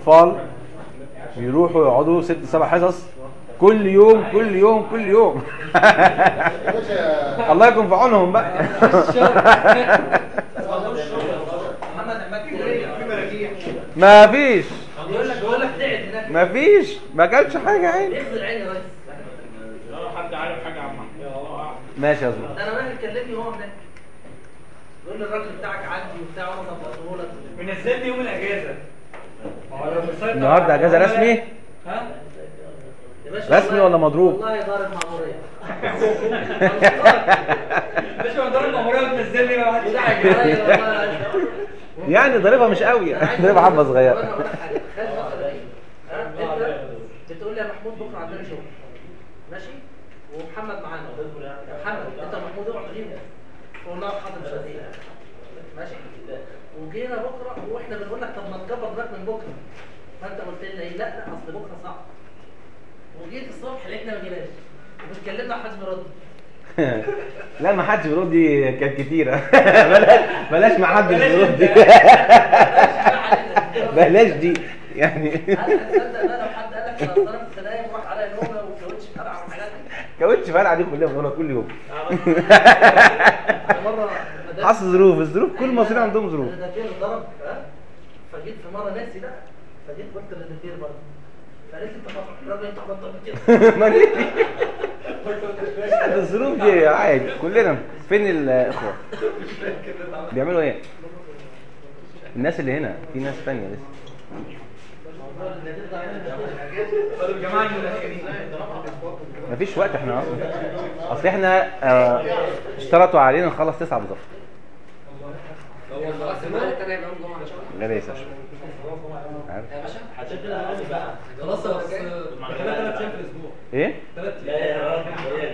اطفال بيروحوا يقعدوا ست سبع حصص كل يوم كل يوم كل يوم الله يكون في عونهم بقى محمد عماد في مراجيح ما فيش بيقول لك بيقول لك تعب هناك ما فيش ما كانش حاجه عين يغزل العين يا ريس لو حد عارف حاجه عن محمود الله اعلم ماشي يا زلمه ده انا راجل كلمني وهو هناك بيقول لي الراجل بتاعك عندي وبتاع وانا طبقته لك منزلني يوم الاجازه ما هو لو مسيطر النهارده اجازه رسمي ها يا باشا رسمي والله- ولا مضروب؟ والله ضارب مأمورية مش مقدار المأمورية بتنزلني ما حدش وده حاجه عليا والله. يعني ضريبها مش قوي أنا عايز ضريبها حبه أقول- وأنا صغيره أقول لك حاجة. تخيل مثلا إيه؟ ها؟ أنت بتقول لي يا محمود بكره عندنا شغل ماشي ومحمد معانا يا محمد انت محمود اوعى تجيبه قلنا له حاضر مش هتيجي ماشي وجينا بكره واحنا بنقول لك طب ما تكبر دماغك من بكره فانت قلت لنا ايه لا لا اصل بكره صعب وجيت الصبح لقيتنا ما جيناش وبتكلمنا حد بيرد لا ما حدش بيرد دي كانت كتيره بلاش بلاش ما حدش بيرد دي بلاش دي يعني تصدق بقى لو حد قال لك انا صرفت سنايم وراح عليا نومه وكاوتش فرع والحاجات دي كاوتش فرقع دي كلها بنقولها كل يوم مره مدام- حصل ظروف الظروف كل المصريين عندهم ظروف الريداتير ضرب ها فجيت في مره ناسي لا فجيت قلت الريداتير برضه فقالت لي انت خطأ الراجل انت عملت كده ما دي- الظروف دي عادي كلنا فين الاخوه بيعملوا ايه الناس اللي هنا في ناس تانية لسه طب يا جماعه المدخنين مفيش وقت احنا اصلا اصل احنا آه، اشترطوا علينا نخلص تسعة بالظبط خلاص المره الثانيه يبقى يوم جمعه ان شاء الله غير ايه يا ساشا عارف يا باشا خلاص بس خلينا ثلاث ايام في الاسبوع ايه ثلاث ايام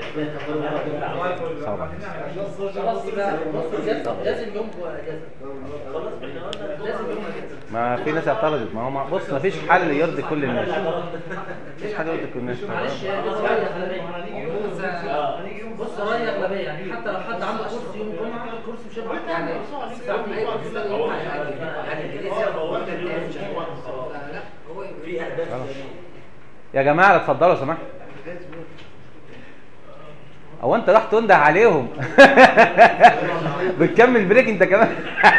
صعب عليك خلاص بقى بص لازم لازم يوم اجازه لازم يوم اجازه ما في ناس اعترضت ما هو ما- بص مفيش حل يرضي كل الناس مفيش حل يرضي كل الناس معلش يا بص رأي أغلبية بص بص رأي أغلبية يعني حتى لو حد عنده كورس يوم الجمعة الكورس مش هيبقى يعني ساعات ما يبقى في السنة ينفع يعني يعني الإنجليزي أو لا هو في خلاص. يا جماعه اتفضلوا لو سمحت هو انت راح تنده عليهم بتكمل بريك انت كمان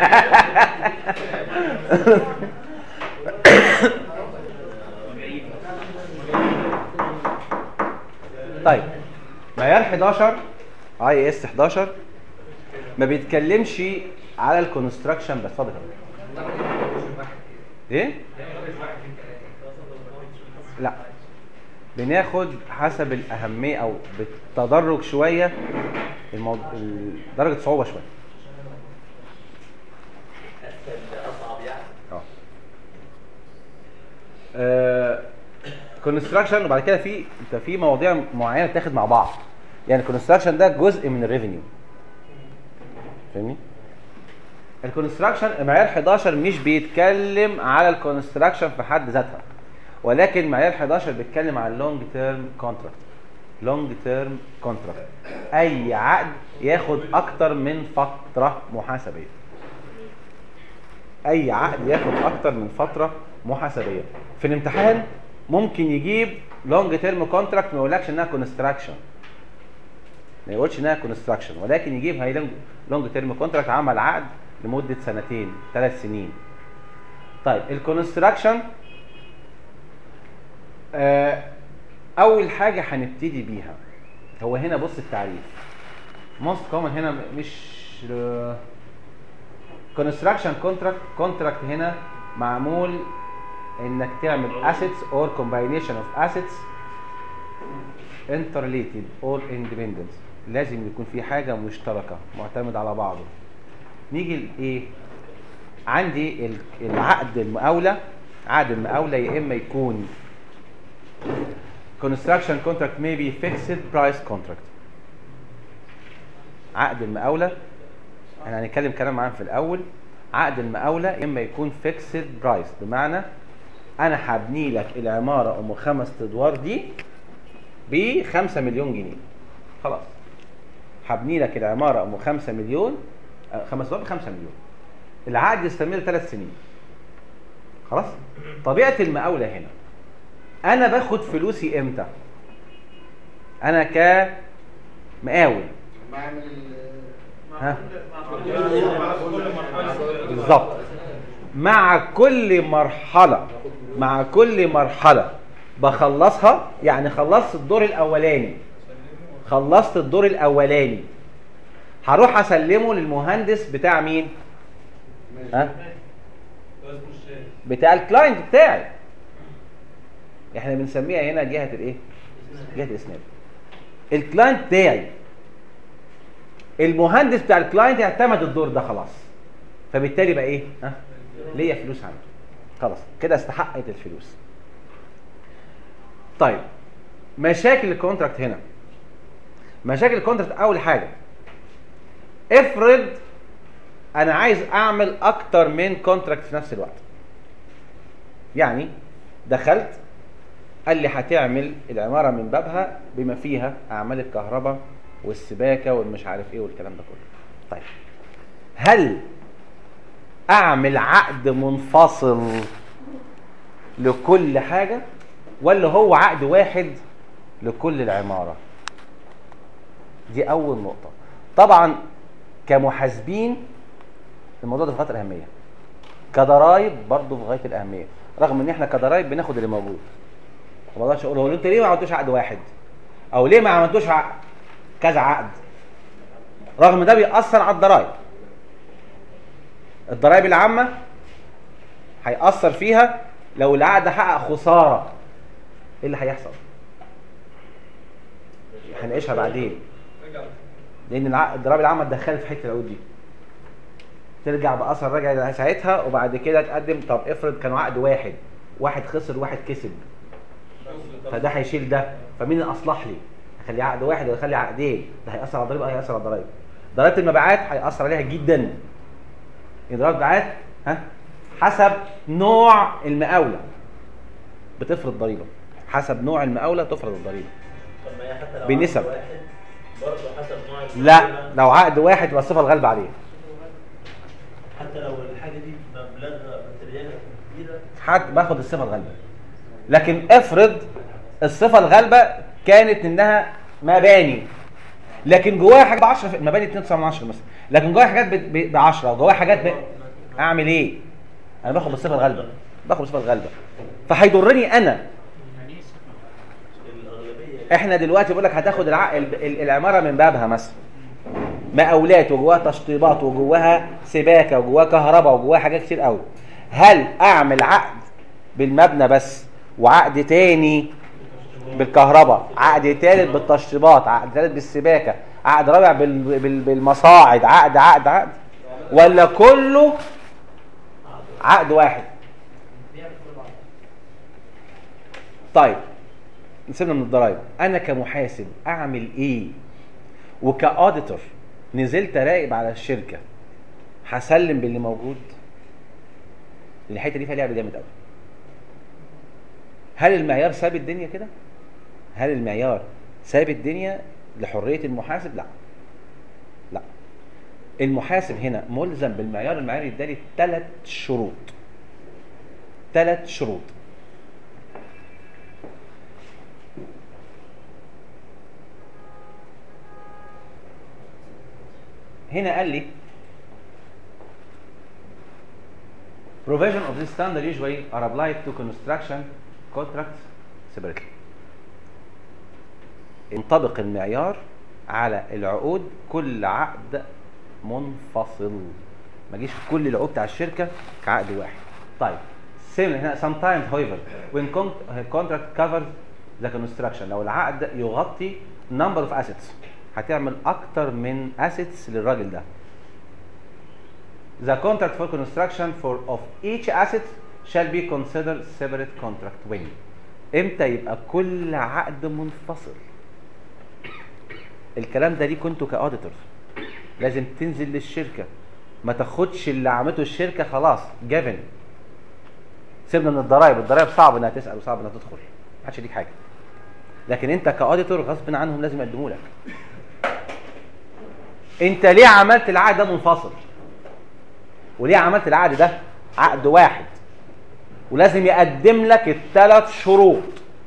طيب معيار 11 اي اس 11 ما بيتكلمش على الكونستراكشن بس اتفضل يا فندم. ايه لا بناخد حسب الأهمية أو بالتدرج شوية الموضوع درجة صعوبة شوية اه كونستراكشن وبعد كده في انت في مواضيع معينه بتاخد مع بعض يعني الكونستراكشن ده جزء من الريفينيو فاهمني الكونستراكشن معيار 11 مش بيتكلم على الكونستراكشن في حد ذاتها ولكن معيار 11 بيتكلم على اللونج تيرم كونتراكت لونج تيرم كونتراكت اي عقد ياخد اكتر من فتره محاسبيه اي عقد ياخد اكتر من فتره محاسبيه في الامتحان ممكن يجيب لونج تيرم كونتراكت ما يقولكش انها كونستراكشن ما يقولش انها كونستراكشن ولكن يجيب هاي لونج تيرم كونتراكت عمل عقد لمده سنتين ثلاث سنين طيب الكونستراكشن آه، اول حاجه هنبتدي بيها هو هنا بص التعريف موست كومن هنا مش كونستراكشن كونتراكت كونتراكت هنا معمول انك تعمل assets or combination of assets interrelated or independent لازم يكون في حاجه مشتركه معتمد على بعضه نيجي لايه عندي ال- العقد المقاوله عقد المقاوله يا اما يكون construction contract may be fixed price contract عقد المقاولة احنا هنتكلم كلام معاهم في الأول عقد المقاولة يا إما يكون fixed price بمعنى أنا هبني لك العمارة أم خمس أدوار دي ب 5 مليون جنيه خلاص هبني لك العمارة أم 5 مليون آه، خمس أدوار ب 5 مليون العقد يستمر ثلاث سنين خلاص طبيعه المقاوله هنا انا باخد فلوسي امتى انا كمقاول بعمل ها بالظبط مع كل مرحله مع كل مرحله بخلصها يعني خلصت الدور الاولاني خلصت الدور الاولاني هروح اسلمه للمهندس بتاع مين ها بتاع الكلاينت بتاعي احنا بنسميها هنا جهه الايه جهه الاسناد الكلاينت بتاعي المهندس بتاع الكلاينت اعتمد الدور ده خلاص فبالتالي بقى ايه ها ليا فلوس عنده خلاص كده استحقت الفلوس طيب مشاكل الكونتراكت هنا مشاكل الكونتراكت اول حاجه افرض انا عايز اعمل اكتر من كونتراكت في نفس الوقت يعني دخلت قال لي هتعمل العماره من بابها بما فيها اعمال الكهرباء والسباكه والمش عارف ايه والكلام ده كله طيب هل اعمل عقد منفصل لكل حاجه ولا هو عقد واحد لكل العماره دي اول نقطه طبعا كمحاسبين الموضوع ده في غايه الاهميه كضرايب برضه في غايه الاهميه رغم ان احنا كضرايب بناخد اللي موجود ما اقدرش اقول هو انت ليه ما عملتوش عقد واحد او ليه ما عملتوش عقد كذا عقد رغم ده بيأثر على الضرايب الضرايب العامة هيأثر فيها لو العقد حقق خسارة ايه اللي هيحصل؟ هنعيشها بعدين لان الع- الضرايب العامة اتدخلت في حتة العقود دي ترجع بأثر راجع ساعتها وبعد كده تقدم طب افرض كانوا عقد واحد واحد خسر واحد كسب فده هيشيل ده فمين اللي اصلح لي؟ اخلي عقد واحد ولا اخلي عقدين؟ ده هيأثر على الضريبه هيأثر على الضرايب. ضريبه المبيعات هيأثر عليها جدا. يعني ضريبه المبيعات ها حسب نوع المقاوله بتفرض ضريبه. حسب نوع المقاوله تفرض الضريبه. طب ما هي حتى لو بنسب. عقد واحد برضه حسب نوع لا المشكلة، لو عقد واحد يبقى الصفه الغالبه عليه. حتى لو الحاجه دي مبلغها ماتريالها كبيره حد باخد الصفه الغالبه. لكن افرض الصفه الغالبه كانت انها مباني لكن جواها حاجه ب 10 مباني 2 9 من 10 مثلا لكن جواها حاجات ب 10 وجواها حاجات ب... اعمل ايه؟ انا باخد بالصفه الغالبه باخد بالصفه الغالبه فهيضرني انا الاغلبيه احنا دلوقتي بقول لك هتاخد الع... ال- ال- العماره من بابها مثلا مقاولات وجواها تشطيبات وجواها سباكه وجواها كهرباء وجواها حاجات كتير قوي هل اعمل عقد بالمبنى بس وعقد تاني بالكهرباء عقد تالت بالتشطيبات عقد تالت بالسباكه عقد رابع بال... بال... بالمصاعد عقد عقد عقد ولا كله عقد واحد بيعمل كل بعض طيب نسيبنا من الضرايب انا كمحاسب اعمل ايه وكاوديتور نزلت اراقب على الشركه هسلم باللي موجود الحته دي فيها لعب جامد قوي هل المعيار ساب الدنيا كده هل المعيار ساب الدنيا لحريه المحاسب لا لا المحاسب هنا ملزم بالمعيار المعيار ادالي ثلاث شروط ثلاث شروط هنا قال لي provision of this standard usually are applied to construction contracts separately ينطبق المعيار على العقود كل عقد منفصل ما جيش كل العقود بتاع الشركه كعقد واحد طيب same هنا sometimes however when con- contract covers the construction لو العقد يغطي number of assets هتعمل اكتر من assets للراجل ده The contract for construction for of each asset shall be considered separate contract when امتى يبقى كل عقد منفصل الكلام ده ليكوا انتوا كاوديتور لازم تنزل للشركه ما تاخدش اللي عملته الشركه خلاص جافن سيبنا من الضرايب الضرايب صعب انها تسال وصعب انها تدخل ما حدش يديك حاجه لكن انت كاوديتور غصب عنهم لازم يقدموا لك انت ليه عملت العقد ده منفصل وليه عملت العقد ده عقد واحد ولازم يقدم لك الثلاث شروط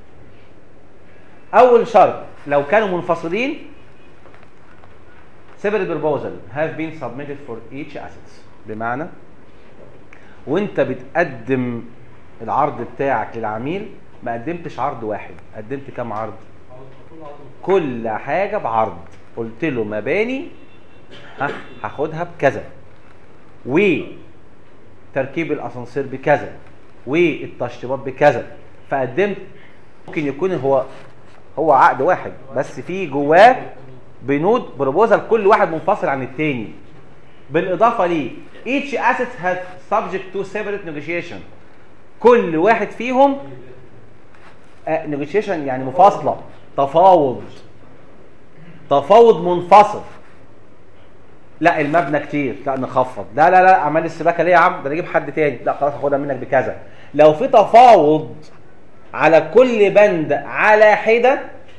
اول شرط لو كانوا منفصلين separate proposal have been submitted for each assets بمعنى وانت بتقدم العرض بتاعك للعميل ما قدمتش عرض واحد قدمت كام عرض كل حاجه بعرض قلت له مباني ها هاخدها بكذا وتركيب الاسانسير بكذا والتشطيبات بكذا فقدمت ممكن يكون هو هو عقد واحد بس في جواه بنود بروبوزال كل واحد منفصل عن التاني بالاضافه ليه each asset has subject to separate negotiation كل واحد فيهم نيجوشيشن يعني مفاصله تفاوض تفاوض منفصل لا المبنى كتير لا نخفض لا لا لا اعمال السباكه ليه يا عم ده نجيب حد تاني لا خلاص هاخدها منك بكذا لو في تفاوض على كل بند على حده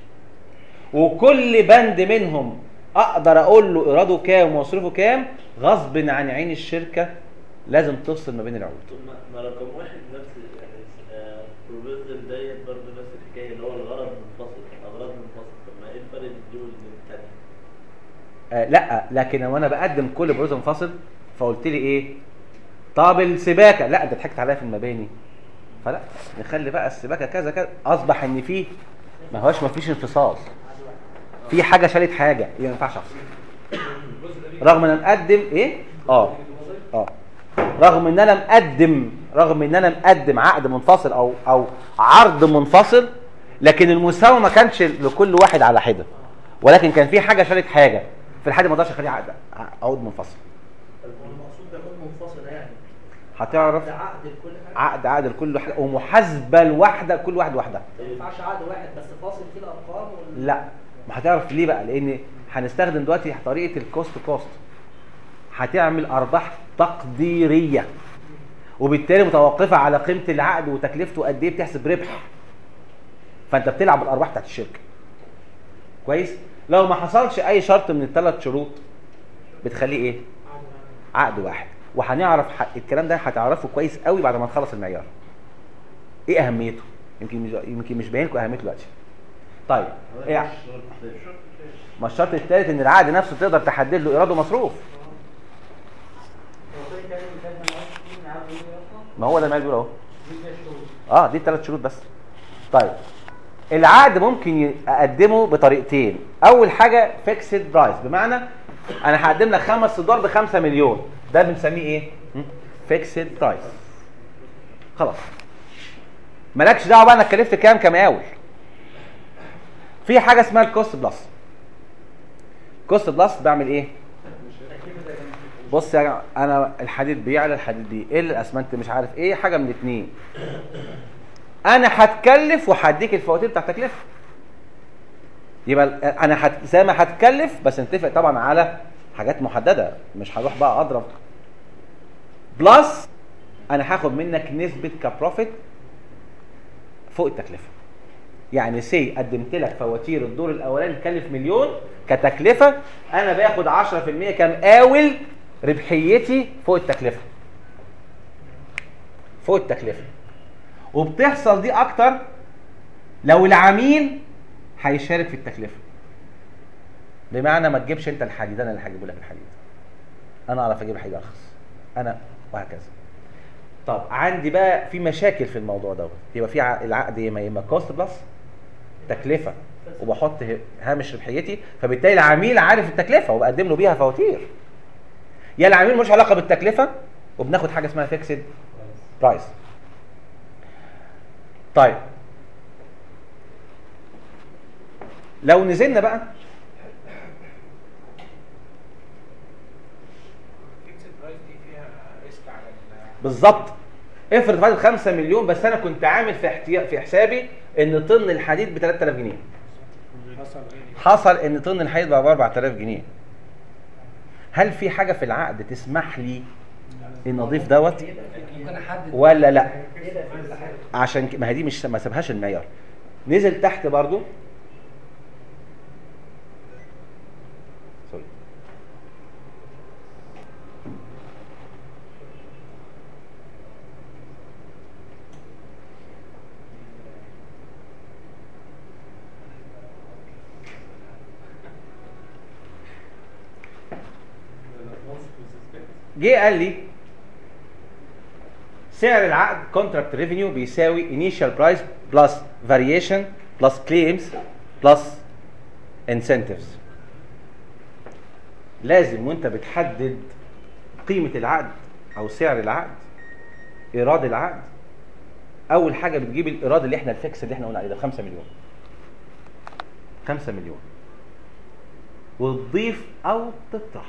وكل بند منهم اقدر اقول له ايراده كام ومصروفه كام غصب عن عين الشركه لازم تفصل ما بين العقود طب ما- ما رقم واحد نفس يعني بروبوزل ديت برضه نفس الحكايه اللي هو الغرض منفصل اغراض منفصل طب ما ايه الفرق بين دي والتاني؟ آه لا لكن لو انا بقدم كل بروز منفصل فقلت لي ايه طب السباكه لا انت ضحكت عليا في المباني فلا نخلي بقى السباكه كذا كذا اصبح ان فيه ما هوش ما فيش انفصال في حاجه شالت حاجه يبقى ما ينفعش افصل رغم ان انا مقدم ايه اه اه رغم ان انا مقدم رغم ان انا مقدم عقد منفصل او او عرض منفصل لكن المساومه ما كانش لكل واحد على حده ولكن كان في حاجه شالت حاجه في الحاله ما اقدرش اخليه عقد عقد منفصل المقصود بيكون منفصله يعني هتعرف ده عقد لكل حاجه عقد عقد لكل واحده ومحاسبه الواحده كل واحد واحده ما ينفعش عقد واحد بس فاصل فيه الارقام وال... لا ما هتعرف ليه بقى لان هنستخدم دلوقتي طريقه الكوست كوست هتعمل ارباح تقديريه وبالتالي متوقفه على قيمه العقد وتكلفته قد ايه بتحسب ربح فانت بتلعب بالارباح بتاعت الشركه كويس لو ما حصلش اي شرط من الثلاث شروط بتخليه ايه عقد واحد وهنعرف ح- الكلام ده هتعرفه كويس قوي بعد ما نخلص المعيار ايه اهميته يمكن مش يمكن مش باين لكم اهميته دلوقتي طيب إيه ما الشرط الثالث ان العقد نفسه تقدر تحدد له ايراد ومصروف ما هو ده ما بيقول اهو اه دي الثلاث شروط بس طيب العقد ممكن ي- اقدمه بطريقتين اول حاجه فيكسد برايس بمعنى انا هقدم لك خمس ادوار ب 5 مليون ده بنسميه ايه فيكسد برايس خلاص مالكش دعوه بقى انا اتكلفت كام كمقاول في حاجه اسمها الكوست بلس كوست بلس بعمل ايه بص يا جماعه انا الحديد بيعلى الحديد بيقل الاسمنت مش عارف ايه حاجه من الاثنين انا هتكلف وهديك الفواتير بتاع التكلفه يبقى ال- انا هت... زي ما هتكلف بس نتفق طبعا على حاجات محدده مش هروح بقى اضرب بلس انا هاخد منك نسبه كبروفيت فوق التكلفه يعني سي قدمت لك فواتير الدور الاولاني تكلف مليون كتكلفه انا باخد 10% كمقاول ربحيتي فوق التكلفه فوق التكلفه وبتحصل دي اكتر لو العميل هيشارك في التكلفه بمعنى ما تجيبش انت الحديد انا اللي هجيب لك الحديد انا اعرف اجيب حديد ارخص انا وهكذا طب عندي بقى في مشاكل في الموضوع دوت يبقى في ع- العقد يا اما يا اما كوست بلس تكلفه وبحط ه- هامش ربحيتي فبالتالي العميل عارف التكلفه وبقدم له بيها فواتير يا العميل ملوش علاقه بالتكلفه وبناخد حاجه اسمها فيكسد برايس طيب لو نزلنا بقى بالظبط افرض فاتت 5 مليون بس انا كنت عامل في احتيا... في حسابي ان طن الحديد ب 3000 جنيه حصل ان طن الحديد بقى ب 4000 جنيه هل في حاجه في العقد تسمح لي ان اضيف دوت ممكن احدد ولا لا عشان ك- ما هي دي مش ما سابهاش المعيار نزل تحت برضو سوري. جه قال لي سعر العقد كونتراكت ريفينيو بيساوي انيشال برايس بلس فاريشن بلس كليمز بلس انسنتفز لازم وانت بتحدد قيمه العقد او سعر العقد ايراد العقد اول حاجه بتجيب الايراد اللي احنا الفيكس اللي احنا قلنا عليه ده 5 مليون 5 مليون وتضيف او تطرح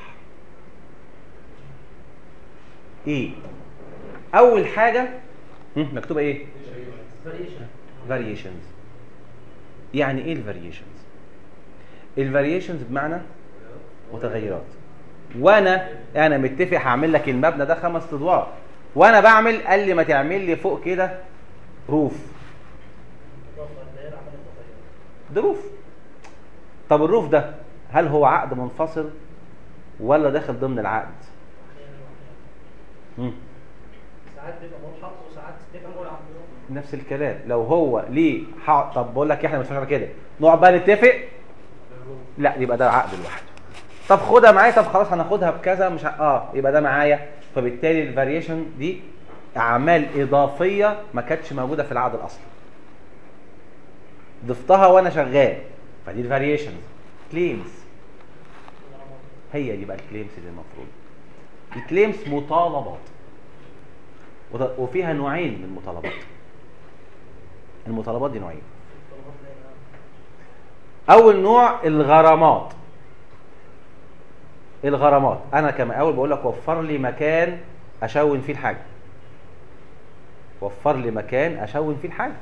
ايه اول حاجه هم، مكتوبه ايه فاريشن فاريشنز يعني ايه الفاريشنز الفاريشنز بمعنى متغيرات وانا انا متفق هعمل لك المبنى ده خمس ادوار وانا بعمل قال لي ما تعمل لي فوق كده روف اضافه الدائره عملت تغير ده روف طب الروف ده هل هو عقد منفصل ولا داخل ضمن العقد مم. ساعات بيبقى ملحق وساعات بيبقى ملعب نفس الكلام لو هو ليه حق طب بقول لك احنا مش على كده نقعد بقى نتفق لا يبقى ده عقد لوحده طب خدها معايا طب خلاص هناخدها بكذا مش ه... اه يبقى ده معايا فبالتالي الفاريشن دي اعمال اضافيه ما كانتش موجوده في العقد الاصلي ضفتها وانا شغال فدي الفاريشنز كليمز هي دي بقى الكليمز اللي المفروض الكليمز مطالبات وط- وفيها نوعين من المطالبات المطالبات دي نوعين اول نوع الغرامات الغرامات انا كما اول بقول لك وفر لي مكان اشون فيه الحاجه وفر لي مكان اشون فيه الحاجه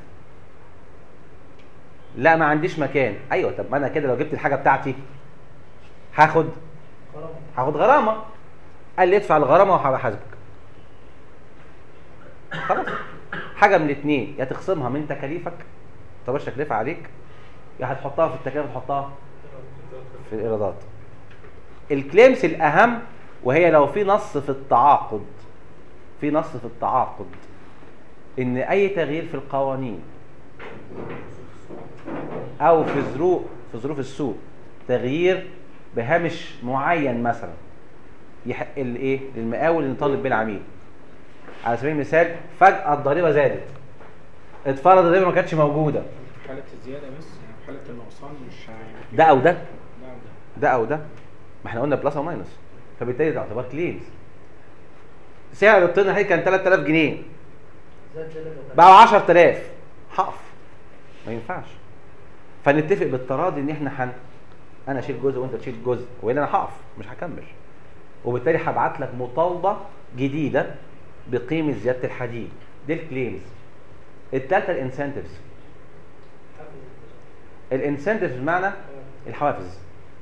لا ما عنديش مكان ايوه طب ما انا كده لو جبت الحاجه بتاعتي هاخد هاخد غرامه قال لي ادفع الغرامه وهحاسبك خلاص حاجه من الاثنين يا تخصمها من تكاليفك طب تكلفه عليك يا هتحطها في التكاليف تحطها في الايرادات الكليمز الاهم وهي لو في نص في التعاقد في نص في التعاقد ان اي تغيير في القوانين او في ظروف في ظروف السوق تغيير بهامش معين مثلا يحق الايه للمقاول اللي طالب بيه العميل على سبيل المثال فجاه الضريبه زادت اتفرض الضريبه ما كانتش موجوده في حالة الزيادة بس يعني في حالة النقصان مش هيبقى ده او ده ده وده ده او ده ما احنا قلنا بلس او ماينس فبالتالي تعتبر كليمز سعر الطن الحقيقي كان 3000 جنيه زاد زاد وكان- بقوا 10000 هقف ما ينفعش فنتفق بالتراضي ان احنا حن انا اشيل جزء وانت تشيل جزء والا انا هقف مش هكمل وبالتالي هبعت لك مطالبه جديده بقيمه زياده الحديد دي الكليمز الثالثه الانسنتفز الانسنتفز بمعنى الحوافز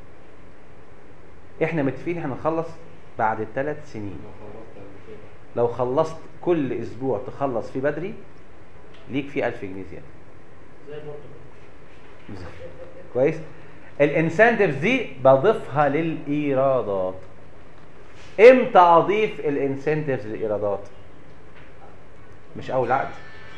احنا متفقين احنا نخلص بعد ثلاث سنين لو خلصت كل اسبوع تخلص فيه بدري ليك فيه 1000 جنيه زياده زي برضه كويس الانسنتفز دي بضيفها للايرادات امتى اضيف الانسنتفز للايرادات مش اول عقد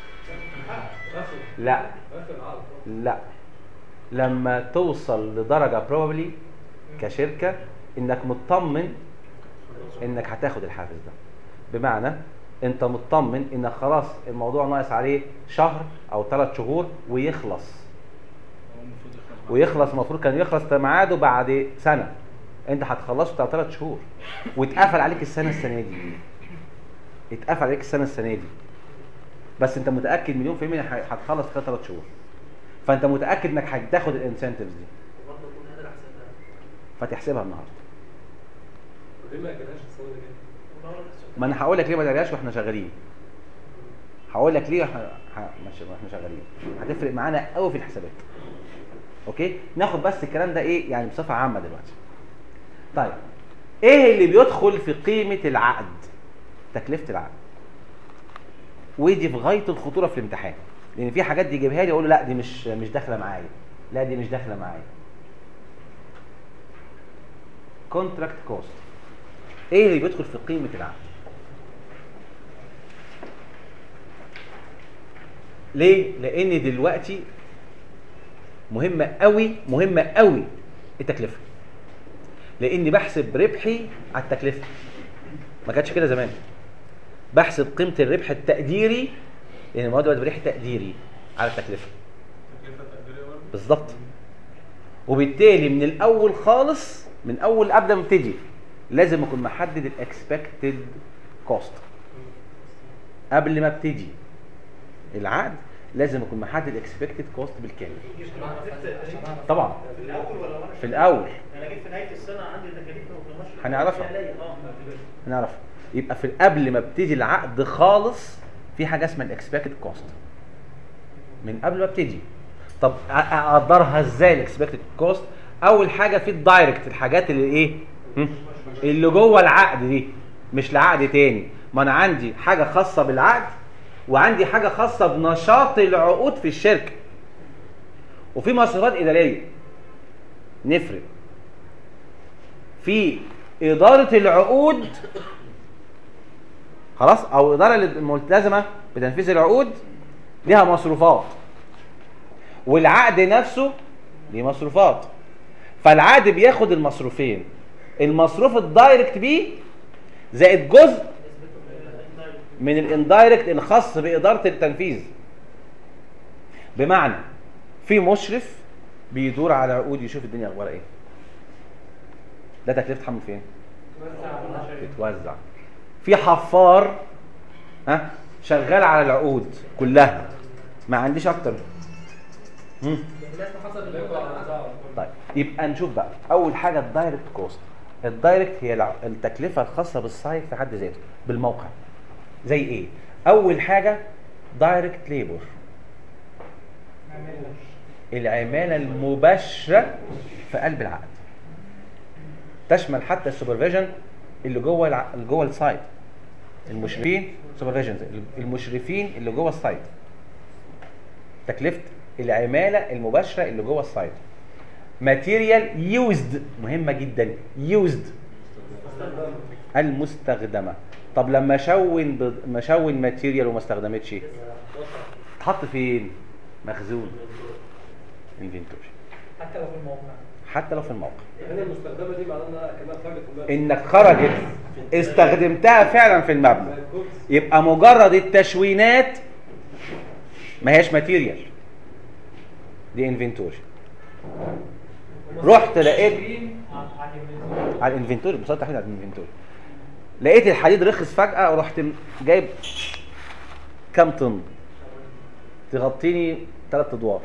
لا لا لما توصل لدرجه بروبلي كشركه انك مطمن انك هتاخد الحافز ده بمعنى انت مطمن انك خلاص الموضوع ناقص عليه شهر او ثلاث شهور ويخلص هو المفروض يخلص بعد ويخلص المفروض كان يخلص ميعاده بعد سنه انت هتخلصه بتاع ثلاث شهور واتقفل عليك السنه السنه دي اتقفل عليك السنه السنه دي بس انت متاكد مليون في المية ه- هتخلص خلال ثلاث شهور فانت متاكد انك هتاخد الانسنتفز دي وبرضه تكون قادر احسبها فتحسبها النهارده ليه ما اكلهاش السنه اللي جايه؟ ما انا هقول لك ليه ما دارياش واحنا شغالين هقول لك ليه احنا ه- مش واحنا شغالين هتفرق معانا قوي في الحسابات اوكي ناخد بس الكلام ده ايه يعني بصفه عامه دلوقتي طيب ايه اللي بيدخل في قيمه العقد تكلفه العقد ودي في غايه الخطوره في الامتحان لان في حاجات دي يجيبها لي اقول له لا دي مش مش داخله معايا لا دي مش داخله معايا كونتراكت كوست ايه اللي بيدخل في قيمه العقد ليه لان دلوقتي مهمه قوي مهمه قوي التكلفه لاني بحسب ربحي على التكلفه ما كانتش كده زمان بحسب قيمه الربح التقديري لان المواد دلوقتي بربح تقديري على التكلفه تكلفه تقديريه برضه بالظبط وبالتالي من الاول خالص من اول قبل ما ابتدي لازم اكون محدد الاكسبكتد كوست قبل ما ابتدي العقد لازم اكون محدد الاكسبكتد كوست بالكامل طبعا في الاول ولا وانا في الاول انا جيت في نهايه السنه عندي تكاليف وماشي هنعرفها. اه نعرف يبقى في قبل ما ابتدي العقد خالص في حاجه اسمها الاكسبكتد كوست من قبل ما ابتدي طب أ- اقدرها ازاي الاكسبكتد كوست اول حاجه في الدايركت الحاجات اللي ايه هم؟ اللي جوه العقد دي مش لعقد تاني ما انا عندي حاجه خاصه بالعقد وعندي حاجه خاصه بنشاط العقود في الشركه وفي مصروفات اداريه نفرق في إدارة العقود خلاص أو الإدارة الملتزمة بتنفيذ العقود ليها مصروفات والعقد نفسه ليه مصروفات فالعقد بياخد المصروفين المصروف الدايركت بيه زائد جزء من الاندايركت الخاص بإدارة التنفيذ بمعنى في مشرف بيدور على عقود يشوف الدنيا اخبارها ايه ده تكلفه حمل فين بتوزع في حفار ها شغال على العقود كلها ما عنديش اكتر مم. الناس حصل الموضوع طيب يبقى نشوف بقى اول حاجه الدايركت كوست الدايركت هي الع- التكلفه الخاصه بالسايت في حد ذاته بالموقع زي ايه اول حاجه دايركت ليبر العماله المباشره في قلب العقد تشمل حتى السوبرفيجن اللي جوه الع... اللي جوه السايت المشرفين سوبرفيجن المشرفين اللي جوه السايت تكلفه العماله المباشره اللي جوه السايت ماتيريال يوزد مهمه جدا يوزد المستخدمه طب لما اشون ب... مشون ماتيريال وما استخدمتش تحط فين مخزون انفنتوري حتى لو في الموقع حتى لو في الموقع هنا المستخدمه دي معناها انها كانها خرجت من المبنى. انك خرجت استخدمتها فعلا في المبنى يبقى مجرد التشوينات ما هياش ماتيريال دي انفنتوري رحت لقيت على الانفنتوري بصوت تحديد على الانفنتوري لقيت الحديد رخص فجأة ورحت م- جايب كام طن تغطيني ثلاث ادوار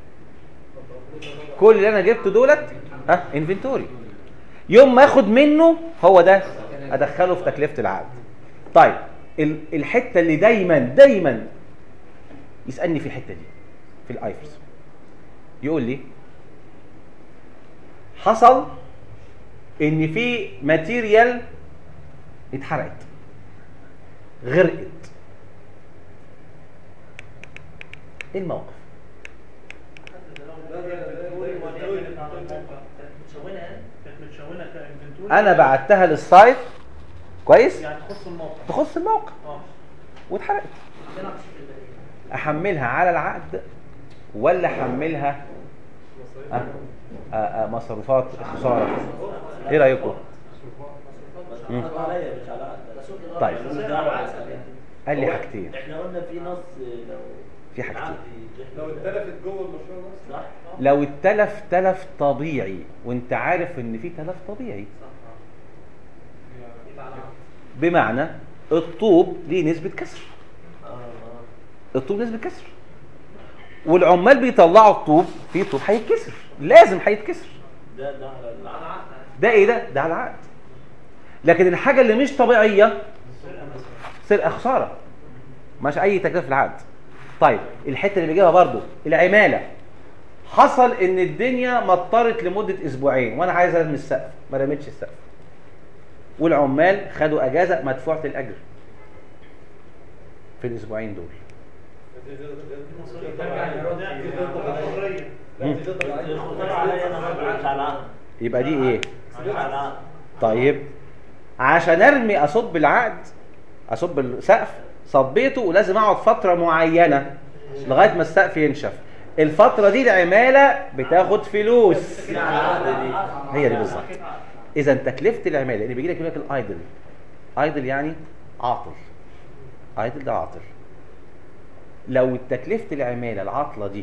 كل اللي انا جبته دولت ها انفنتوري يوم ما اخد منه هو ده ادخله في تكلفه العقد طيب ال- الحته اللي دايما دايما يسالني في الحته دي في الايفرس يقول لي حصل ان في ماتيريال اتحرقت غرقت ايه الموقف متشونه يعني كانت متشونه كانفنتوري انا بعتها للسايت كويس يعني تخص الموقع تخص الموقع اه واتحرقت عندنا عكس في البداية. احملها على العقد ولا احملها آه آه آه مصروفات خساره ايه رايكم مم. مصروفات عليا مش على عقد. طيب. ملوش دعوة على عقد. قال لي هو حاجتين احنا قلنا في نص لو في حاجتين. العقد لو يتحمل. اتلفت جوه المشروع نفسه صح لو التلف تلف طبيعي وانت عارف ان في تلف طبيعي بمعنى الطوب ليه نسبه كسر اه اه الطوب نسبه كسر والعمال بيطلعوا الطوب في طوب هيتكسر لازم هيتكسر ده ده على العقد ده ايه ده ده على العقد لكن الحاجه اللي مش طبيعيه سرقه خساره مش اي تكلفه في العقد طيب الحته اللي بيجيبها برضو العماله حصل ان الدنيا مطرت لمده اسبوعين وانا عايز ارمي السقف ما رميتش السقف والعمال خدوا اجازه مدفوعه الاجر في الاسبوعين دول مم. الخسارة عليا انا برضه مش على العقد يبقى دي ايه مش على العقد طيب عشان ارمي اصب العقد اصب السقف صبيته ولازم اقعد فتره معينه لغايه ما السقف ينشف الفتره دي العماله بتاخد فلوس هي دي بالظبط اذا تكلفه العماله اللي بيجي لك يقول لك الايدل ايدل يعني عاطل ايدل ده عاطل لو تكلفه العماله العاطله دي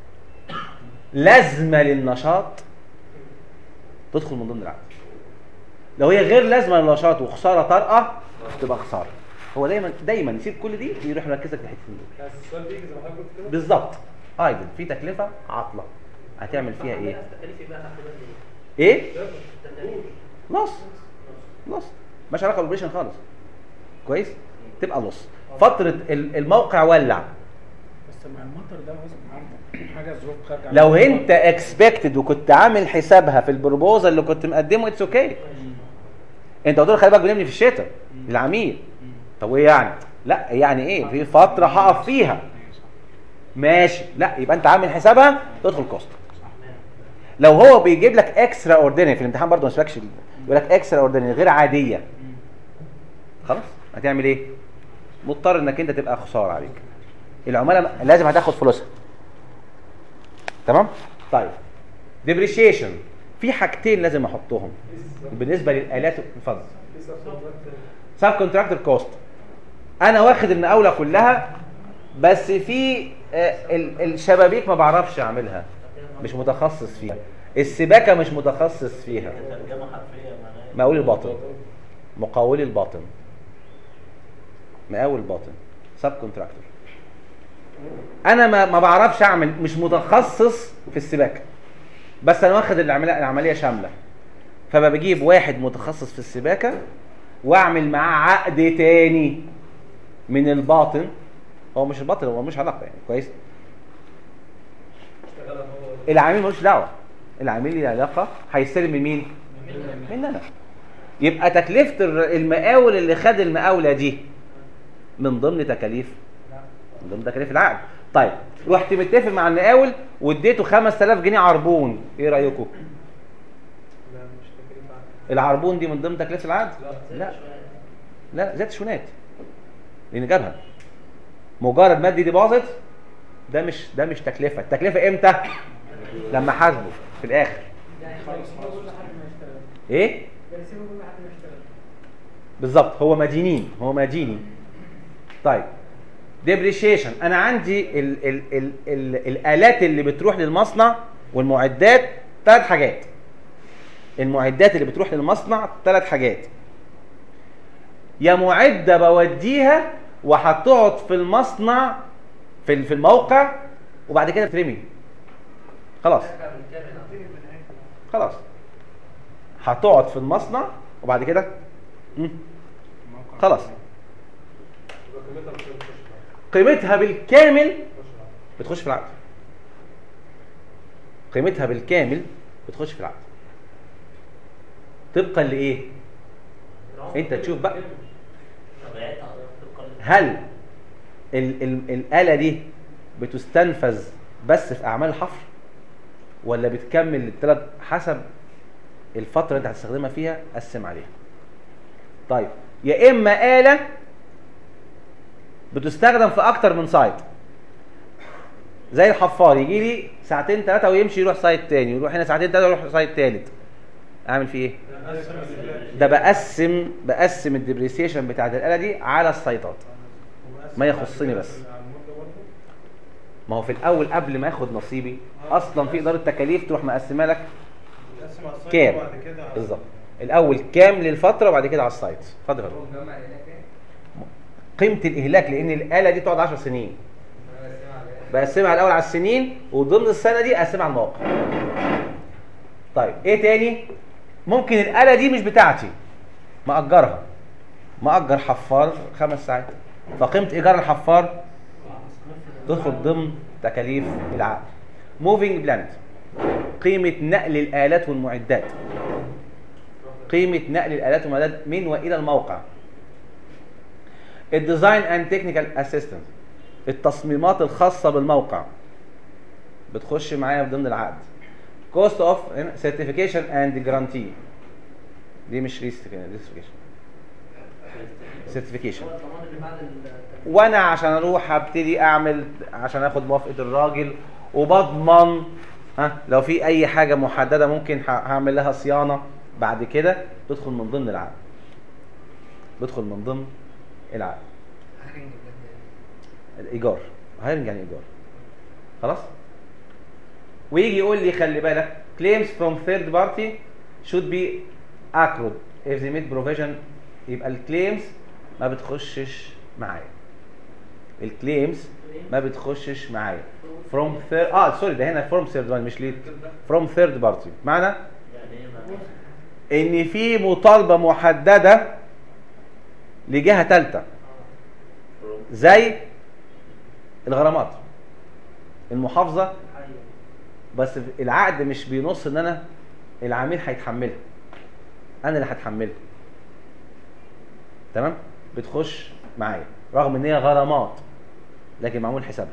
لازمه للنشاط تدخل من ضمن العقد لو هي غير لازمه للنشاط وخساره طارئه تبقى خساره هو دايما دايما يسيب كل دي يروح مركزك في الحتتين دول بس السؤال بيجي زي ما حضرتك قلت كده بالظبط ايدل في تكلفه عاطله هتعمل فيها ايه التكاليف يبقى تحت بند ايه؟ ايه التكاليف لص لص مش علاقه بالاوبريشن خالص كويس تبقى لص فتره ال- الموقع ولع بس مع المطر ده غصب عنك حاجه ظروف خارجه عن لو القانون. انت اكسبكتد وكنت عامل حسابها في البروبوزال اللي كنت مقدمه اتس اوكي okay. انت قلت له خلي بالك بنبني في الشتاء للعميل طب وايه يعني لا يعني ايه في فتره هقف فيها ماشي لا يبقى انت عامل حسابها تدخل كوست لو هو بيجيب لك اكسترا اوردينري في الامتحان برضه ما يسبقش يقول لك اكسترا اوردينري غير عاديه خلاص هتعمل ايه مضطر انك انت تبقى خساره عليك العملاء لازم هتاخد فلوسها تمام طيب ديبريشيشن في حاجتين لازم احطهم بالنسبه للالات اتفضل سب كونتراكتور كوست انا واخد المقاوله كلها بس في آه، ال- الشبابيك ما بعرفش اعملها مش متخصص فيها السباكه مش متخصص فيها ترجمة حرفية معناها مقاول الباطن مقاول الباطن مقاول الباطن سب كونتراكتور انا ما ما بعرفش اعمل مش متخصص في السباكه بس انا واخد العمليه العمليه شامله فبقى بجيب واحد متخصص في السباكه واعمل معاه عقد تاني من الباطن هو مش الباطن هو مش علاقه يعني كويس اشتغل هو العميل ملوش دعوه العميل ليه علاقه هيستلم من مين؟ من انا يبقى تكلفه الر- المقاول اللي خد المقاوله دي من ضمن تكاليف من ضمن تكاليف العقد طيب رحت متفق مع المقاول واديته 5000 جنيه عربون ايه رايكم لا مش تكليف عقد. العربون دي من ضمن تكلفه العقد لا. لا لا زاد شونات لان جابها مجرد ما ادي ديبوزيت ده مش ده مش تكلفه التكلفه امتى لما حاسبه في الاخر ايه بالظبط هو مدينين هو مديني طيب ديبريشيشن انا عندي ال ال ال ال الالات اللي بتروح للمصنع والمعدات ثلاث حاجات المعدات اللي بتروح للمصنع ثلاث حاجات يا معده بوديها وهتقعد في المصنع في ال- في الموقع وبعد كده ترمي خلاص خلاص هتقعد في المصنع وبعد كده مم. خلاص قيمتها بالكامل بتخش في العقد قيمتها بالكامل بتخش في العقد طبقا لايه انت تشوف بقى طبيعتها طبقا هل ال ال الآلة دي بتستنفذ بس في أعمال الحفر ولا بتكمل الثلاث حسب الفترة اللي انت هتستخدمها فيها قسم عليها طيب يا إما آلة بتستخدم في أكتر من سايت زي الحفار يجي لي ساعتين ثلاثة ويمشي يروح سايت تاني يروح هنا ساعتين ثلاثة ويروح سايت تالت أعمل فيه إيه؟ ده بقسم بقسم الديبريسيشن بتاعت الآلة دي على السايتات ما يخصني بس ما هو في الاول قبل ما اخد نصيبي اصلا في اداره تكاليف تروح مقسمه لك تقسم على السايت كام وبعد كده على- بالظبط الاول كام للفتره وبعد كده على السايت اتفضل يا فندم. قيمه الاهلاك لان الاله دي تقعد 10 سنين بقسمها الاول على السنين وضمن السنه دي اقسمها على المواقع طيب ايه تاني ممكن الاله دي مش بتاعتي مأجرها مأجر حفار خمس ساعات فقيمه ايجار الحفار تدخل ضمن تكاليف العقد موفينج بلانت قيمه نقل الالات والمعدات قيمه نقل الالات والمعدات من والى الموقع الديزاين اند تكنيكال اسيستنت التصميمات الخاصه بالموقع بتخش معايا في ضمن العقد كوست اوف سيرتيفيكيشن اند جرانتي دي مش ريسيرتيفيكيشن سيرتيفيكيشن هو الضمان اللي بعد التكليف. وانا عشان اروح ابتدي اعمل عشان اخد موافقه الراجل وبضمن ها لو في اي حاجه محدده ممكن ه- هعمل لها صيانه بعد كده تدخل من ضمن العقد بيدخل من ضمن العقد هرنج بجد يعني. الايجار هايرنج يعني ايجار خلاص ويجي يقول لي خلي بالك claims from third party should be accrued if they made provision يبقى الكليمز ما بتخشش معايا الكليمز ما بتخشش معايا from third اه سوري ده هنا from third party مش ليه from third party معنى يعني ايه معنى؟ ان في مطالبه محدده لجهه ثالثه زي الغرامات المحافظه بس العقد مش بينص ان انا العميل هيتحملها انا اللي هتحملها تمام بتخش معايا رغم ان هي غرامات لكن معمول حسابها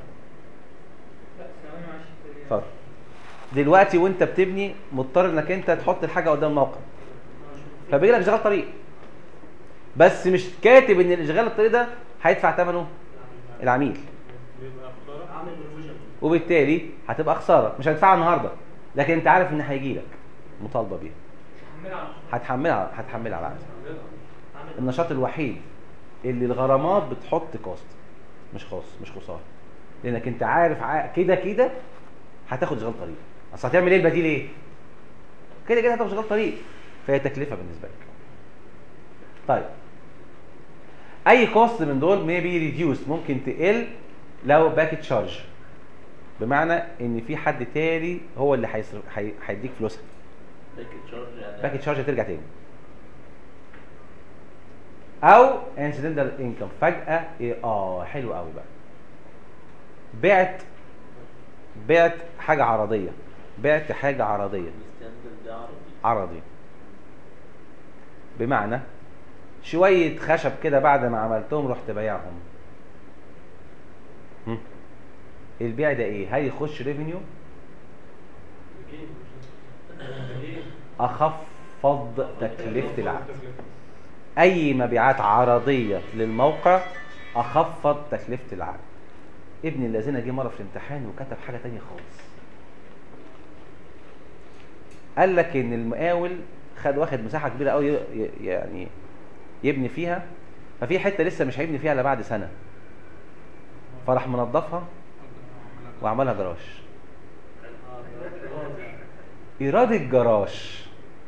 اتفضل دلوقتي وانت بتبني مضطر انك انت تحط الحاجه قدام الموقع فبيجي لك اشغال طريق بس مش كاتب ان الاشغال الطريق ده هيدفع ثمنه العميل عامل بروفيجن وبالتالي هتبقى خساره مش هتدفعها النهارده لكن انت عارف ان هيجي لك مطالبه بيها هتحملها هتحملها على العقد النشاط الوحيد اللي الغرامات بتحط كوست مش خاص مش خساره لانك انت عارف ع- كده كده هتاخد اشغال طريق اصل هتعمل ايه البديل ايه كده كده هتاخد اشغال طريق فهي تكلفه بالنسبه لك طيب اي كوست من دول may be reduced ممكن تقل لو باكت تشارج بمعنى ان في حد تاني هو اللي هيصرف هي- هيديك فلوسها باكت شارج يعني باكت تشارج هترجع تاني او انسيدنتال انكم فجاه إيه اه حلو قوي بقى بعت بعت حاجه عرضيه بعت حاجه عرضيه الستاندرد ده عربي عرضي بمعنى شويه خشب كده بعد ما عملتهم رحت بايعهم هم. البيع ده ايه هل يخش ريفينيو اخفض تكلفه العقد اي مبيعات عرضيه للموقع اخفض تكلفه العقد ابن الذين جه مره في الامتحان وكتب حاجه تانية خالص قال لك ان المقاول خد واخد مساحه كبيره قوي يعني يبني فيها ففي حته لسه مش هيبني فيها الا بعد سنه فراح منظفها وعملها جراج ايراد الجراج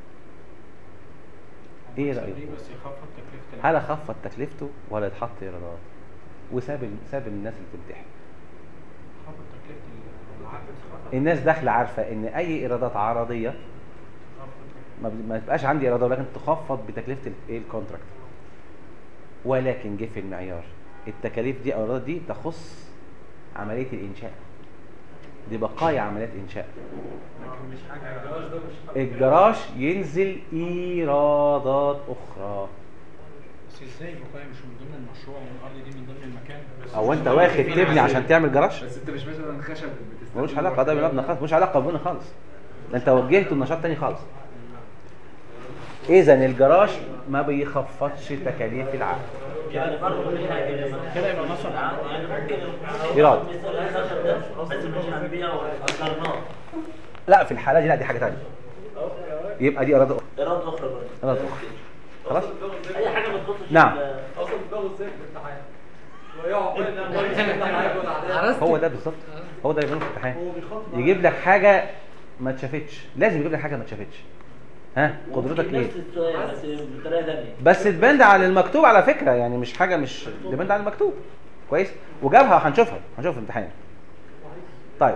ايه رايك دي بس يخفض تكلفه هل خفض تكلفته ولا اتحط ايرادات وساب ال- ساب الناس اللي تمتحن خفض تكلفه العقد خفض الناس داخله عارفه ان اي ايرادات عرضيه ما ب- ما تبقاش عندي ايرادات ولكن تخفض بتكلفه ال- ايه الكونتراكت ولكن جه في المعيار التكاليف دي او الايرادات دي تخص عمليه الانشاء دي بقايا عمليات انشاء لكن مش حاجه الجواز ده مش الجراج ينزل ايرادات اخرى بس ازاي بقى مش من ضمن المشروع والارض دي من ضمن المكان او انت واخد تبني عشان تعمل جراج بس انت مش مثلا خشب بتستخدمه ملوش علاقه ده بالمبنى خالص ملوش علاقه ببنى خالص ده انت وجهته لنشاط تاني خالص اذا الجراج ما بيخفضش تكاليف العقد يعني برضه في حاجه لما كده يبقى نصب. يعني ممكن إيراد. مثال الخشب ده بس مش هنبيعه اجرناه لا في الحاله دي لا دي حاجه تانية يبقى دي اراده اخرى ايراد اخرى برضه اراده اخرى خلاص اي حاجه ما تخصش نعم. ال- اصلا بتاخد صفر في الامتحان ويقعد بقى ينام كويس في الامتحان ياخد عدد. عرست هو ده بالظبط هو ده اللي بيعمله في الامتحان هو بيخاطب يجيب لك حاجه ما اتشافتش لازم يجيب لك حاجه ما اتشافتش ها قدرتك ممكن ايه نفس السؤال بس بطريقه ثانيه بس تبند على المكتوب على فكره يعني مش حاجه مش تبند على المكتوب كويس وجابها وهنشوفها هنشوفها في الامتحان طيب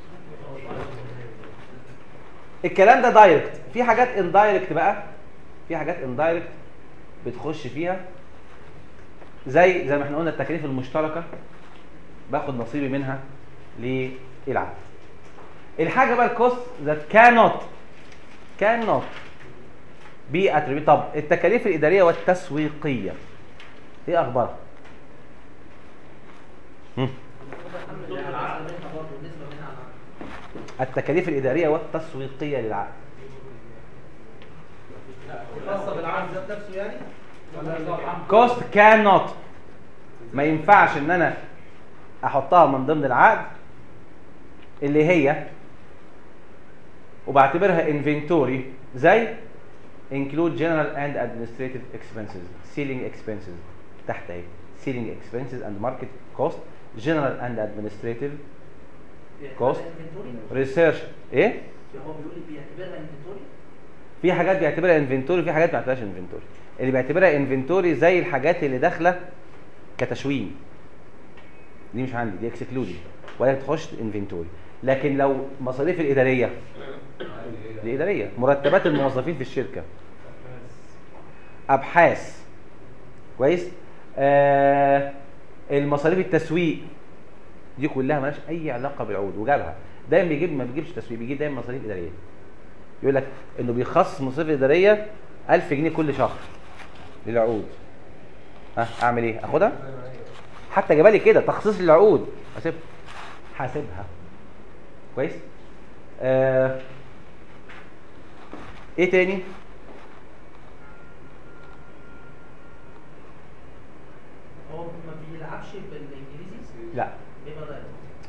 الكلام ده دايركت في حاجات اندايركت بقى في حاجات اندايركت بتخش فيها زي زي ما احنا قلنا التكاليف المشتركه باخد نصيبي منها للعقد الحاجه بقى الكوست ذات cannot cannot بي اتريبيوت طب التكاليف الاداريه والتسويقيه ايه اخبارها هم. التكاليف الاداريه والتسويقيه للعقد خاصه بالعقد ذات نفسه يعني كوست كان نوت ما ينفعش ان انا احطها من ضمن العقد اللي هي وبعتبرها انفنتوري زي include general and administrative expenses selling expenses تحت اهي selling expenses and market cost general and administrative Cost. research ايه هو بيقول لي بيعتبرها انفنتوري في حاجات بيعتبرها انفنتوري في حاجات ما بيعتبرهاش انفنتوري اللي بيعتبرها انفنتوري زي الحاجات اللي داخله كتشوين دي مش عندي دي اكسكلودي ولا تخش انفنتوري لكن لو مصاريف الاداريه دي اداريه مرتبات الموظفين في الشركه ابحاث كويس آه المصاريف التسويق دي كلها مالهاش اي علاقه بالعقود وجابها دايما بيجيب ما بيجيبش تسويق بيجيب دايما مصاريف اداريه يقول لك انه بيخصص مصاريف اداريه 1000 جنيه كل شهر للعقود ها اعمل ايه اخدها حتى جابها لي كده تخصيص للعقود اسيبها حاسبها كويس آه ايه تاني هو ما بيلعبش بالانجليزي لا بيبقى ده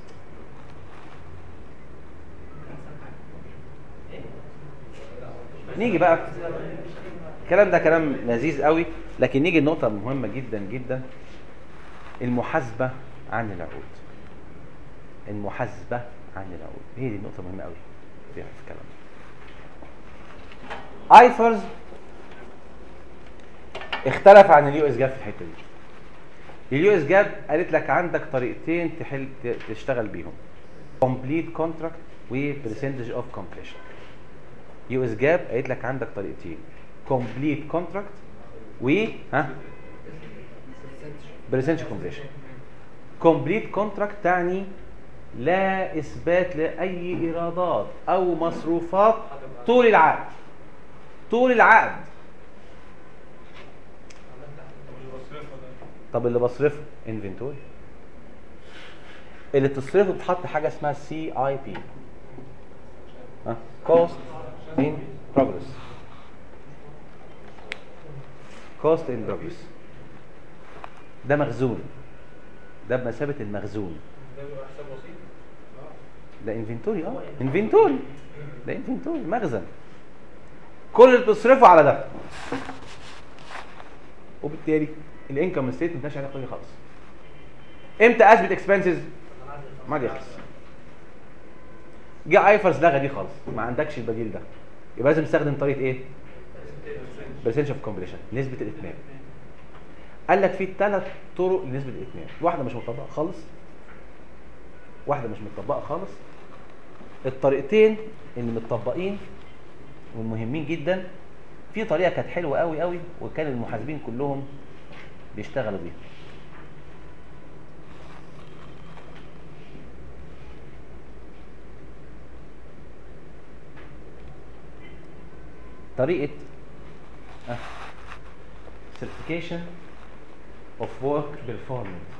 ايه نيجي بقى الكلام ده كلام لذيذ قوي لكن نيجي لنقطة مهمة جدا جدا المحاسبة عن العقود المحاسبة عن العقود هي دي النقطة مهمة قوي فيها في الكلام ايفرز اختلف عن اليو اس جاب في الحتة دي اليو اس جاب قالت لك عندك طريقتين تحل ت- تشتغل بيهم complete contract و percentage of completion يو اس جاب قالت لك عندك طريقتين كومبليت كونتراكت و ها برسنتج كومبليشن كومبليت كونتراكت تعني لا اثبات لاي ايرادات او مصروفات طول العقد طول العقد طب اللي بصرفه انفنتوري اللي تصرفه بتحط حاجه اسمها سي اي بي cost in progress cost in progress ده مخزون ده بمثابة المخزون ده بيبقى حساب بسيط ده انفنتوري اه انفنتوري ده انفنتوري مخزن كل اللي بتصرفه على ده وبالتالي الانكم ستيتمنت مالهاش علاقه بيه خالص امتى اثبت اكسبنسز ما دي يخلص جه ايفرز لغى دي خالص ما عندكش البديل ده يبقى لازم تستخدم طريقه ايه برسنتج اوف كومبليشن نسبه الاتمام قال لك في ثلاث طرق لنسبه الاتمام واحده مش مطبقه خالص واحده مش مطبقه خالص الطريقتين اللي متطبقين والمهمين جدا في طريقه كانت حلوه قوي قوي وكان المحاسبين كلهم بيشتغلوا بيها طريقه آه، certification of work performance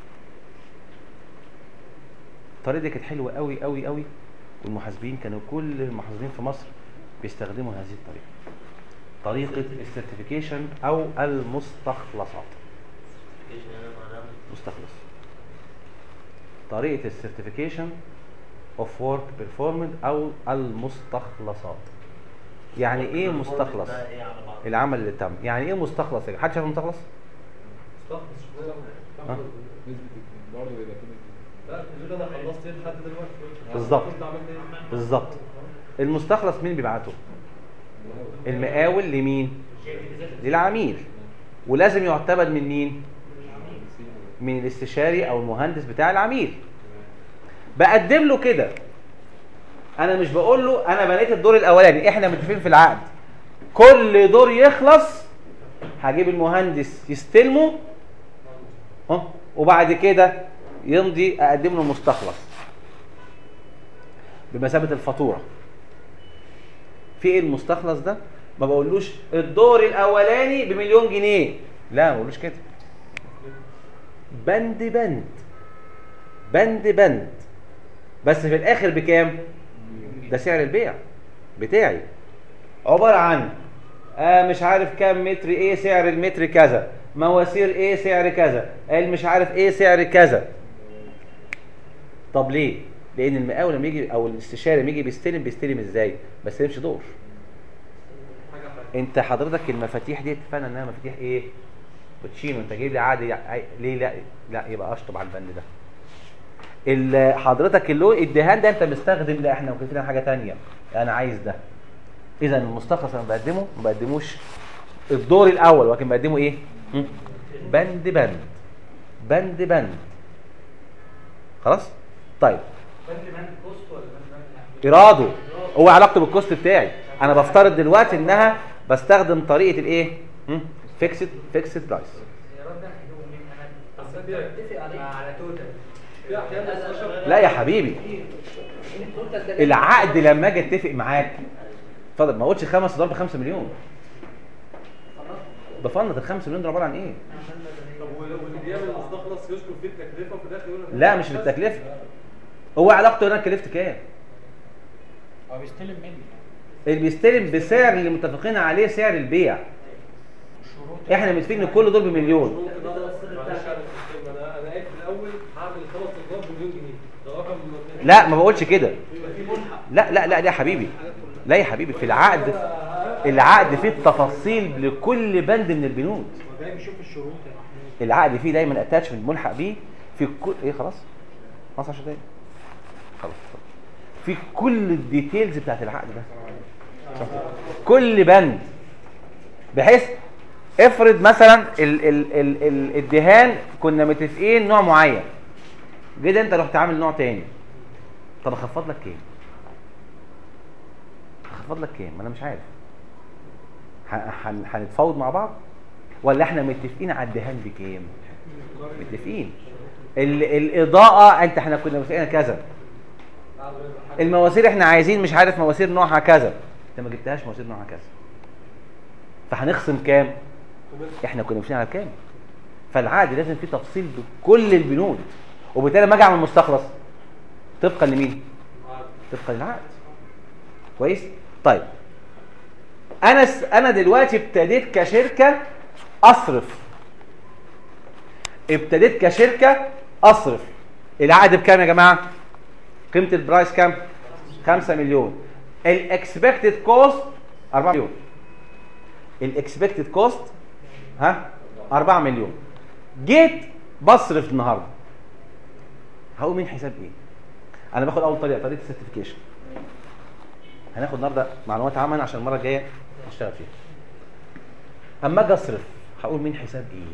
الطريقه دي كانت حلوه قوي قوي قوي والمحاسبين كانوا كل المحاسبين في مصر بيستخدموا هذه الطريقه طريقه السيرتيفيكيشن او المستخلصات ايش يعني معناها مستخلص طريقه السيرتيفيكيشن اوف ورك بيرفورمنس او المستخلصات يعني ايه مستخلص ده ايه على بعض العمل اللي تم يعني ايه مستخلص يا جماعة؟ حد شايف مستخلص مستخلص ها؟ برضه بيبقى كده لا بيقول انا خلصت ايه لحد دلوقتي بالظبط. كنت عملت ايه بالظبط المستخلص مين بيبعته المقاول لمين للعميل ولازم يعتمد من مين من الاستشاري او المهندس بتاع العميل بقدم له كده انا مش بقول له انا بنيت الدور الاولاني احنا متفقين في العقد كل دور يخلص هجيب المهندس يستلمه ها وبعد كده يمضي اقدم له مستخلص بمثابه الفاتوره في ايه المستخلص ده ما بقولوش الدور الاولاني بمليون جنيه لا ما بقولوش كده بند بند بند بند بس في الاخر بكام ده سعر البيع بتاعي عباره عن آه مش عارف كام متر ايه سعر المتر كذا مواسير ايه سعر كذا قال مش عارف ايه سعر كذا طب ليه لان المقاول لما يجي او الاستشاري لما يجي بيستلم بيستلم ازاي ما بيستلمش دور حاجه حاجه انت حضرتك المفاتيح دي اتفقنا انها مفاتيح ايه بوتشينو انت جايب لي عادي يع- ليه لا لا يبقى اشطب على البند ده ال- حضرتك اللون الدهان ده انت مستخدم لا احنا ممكن فينا حاجه تانية انا عايز ده اذا المستخلص انا بقدمه ما بقدموش الدور الاول ولكن بقدمه ايه م? بند بند بند بند خلاص طيب بند بند كوست ولا بند بند ايراده هو علاقته بالكوست بتاعي انا بفترض دلوقتي انها بستخدم طريقه الايه فيكسد فيكسد برايس الإيراد ده هيجيبه منين أنا بس دي- اتفق عليه على توتال في احيان بس لا يا حبيبي التوتال ده العقد لما اجي اتفق معاك اتفضل ما قلتش خمس ضرب 5 مليون بفنط ال 5 مليون دول عباره عن ايه؟ طب واللي بيعمل المستخلص يذكر فيه التكلفه وفي الاخر يقول لك لا مش بالتكلفه هو علاقته انا كلفت كام؟ هو بيستلم مني اللي بيستلم بسعر اللي متفقين عليه سعر البيع الشروط احنا متفقين ان كل دول بمليون ممكن اقدر معلش انا مش فاهم. انا انا قايل في الاول هعمل خمس اضراب بمليون جنيه ده رقم لا ما بقولش كده بيبقى فيه ملحق لا لا لا لا يا حبيبي لا يا حبيبي في العقد العقد فيه التفاصيل لكل بند من البنود هو جاي بيشوف الشروط يا محمود العقد فيه دايما اتاتشمنت ملحق بيه في كل ايه خلاص خلاص 10 دقايق خلاص اتفضل. في كل الديتيلز بتاعت العقد ده كل بند بحيث افرض مثلا ال ال ال ال الدهان كنا متفقين نوع معين جيت انت رحت عامل نوع تاني طب اخفض لك كام اخفض لك كام ما انا مش عارف ه- هن- هنتفاوض مع بعض ولا احنا متفقين على الدهان بكام متفقين ال الاضاءه انت احنا كنا متفقين على كذا المواسير احنا عايزين مش عارف مواسير نوعها كذا انت ما جبتهاش مواسير نوعها كذا فهنخصم كام احنا كنا ماشيين على كام فالعقد لازم فيه تفصيل بكل البنود وبالتالي لما اجي اعمل مستخلص طبقا لمين طبقا للعقد كويس طيب انا س... انا دلوقتي ابتديت كشركه اصرف ابتديت كشركه اصرف العقد بكام يا جماعه قيمه البرايس كام 5 مليون الاكسبكتد كوست 4 مليون الاكسبكتد كوست ها 4 مليون جيت بصرف النهارده هقول من حساب ايه انا باخد اول طريقه طريقه السيرتيفيكيشن هناخد النهارده معلومات عامه عشان المره الجايه نشتغل فيها اما اجي اصرف هقول من حساب ايه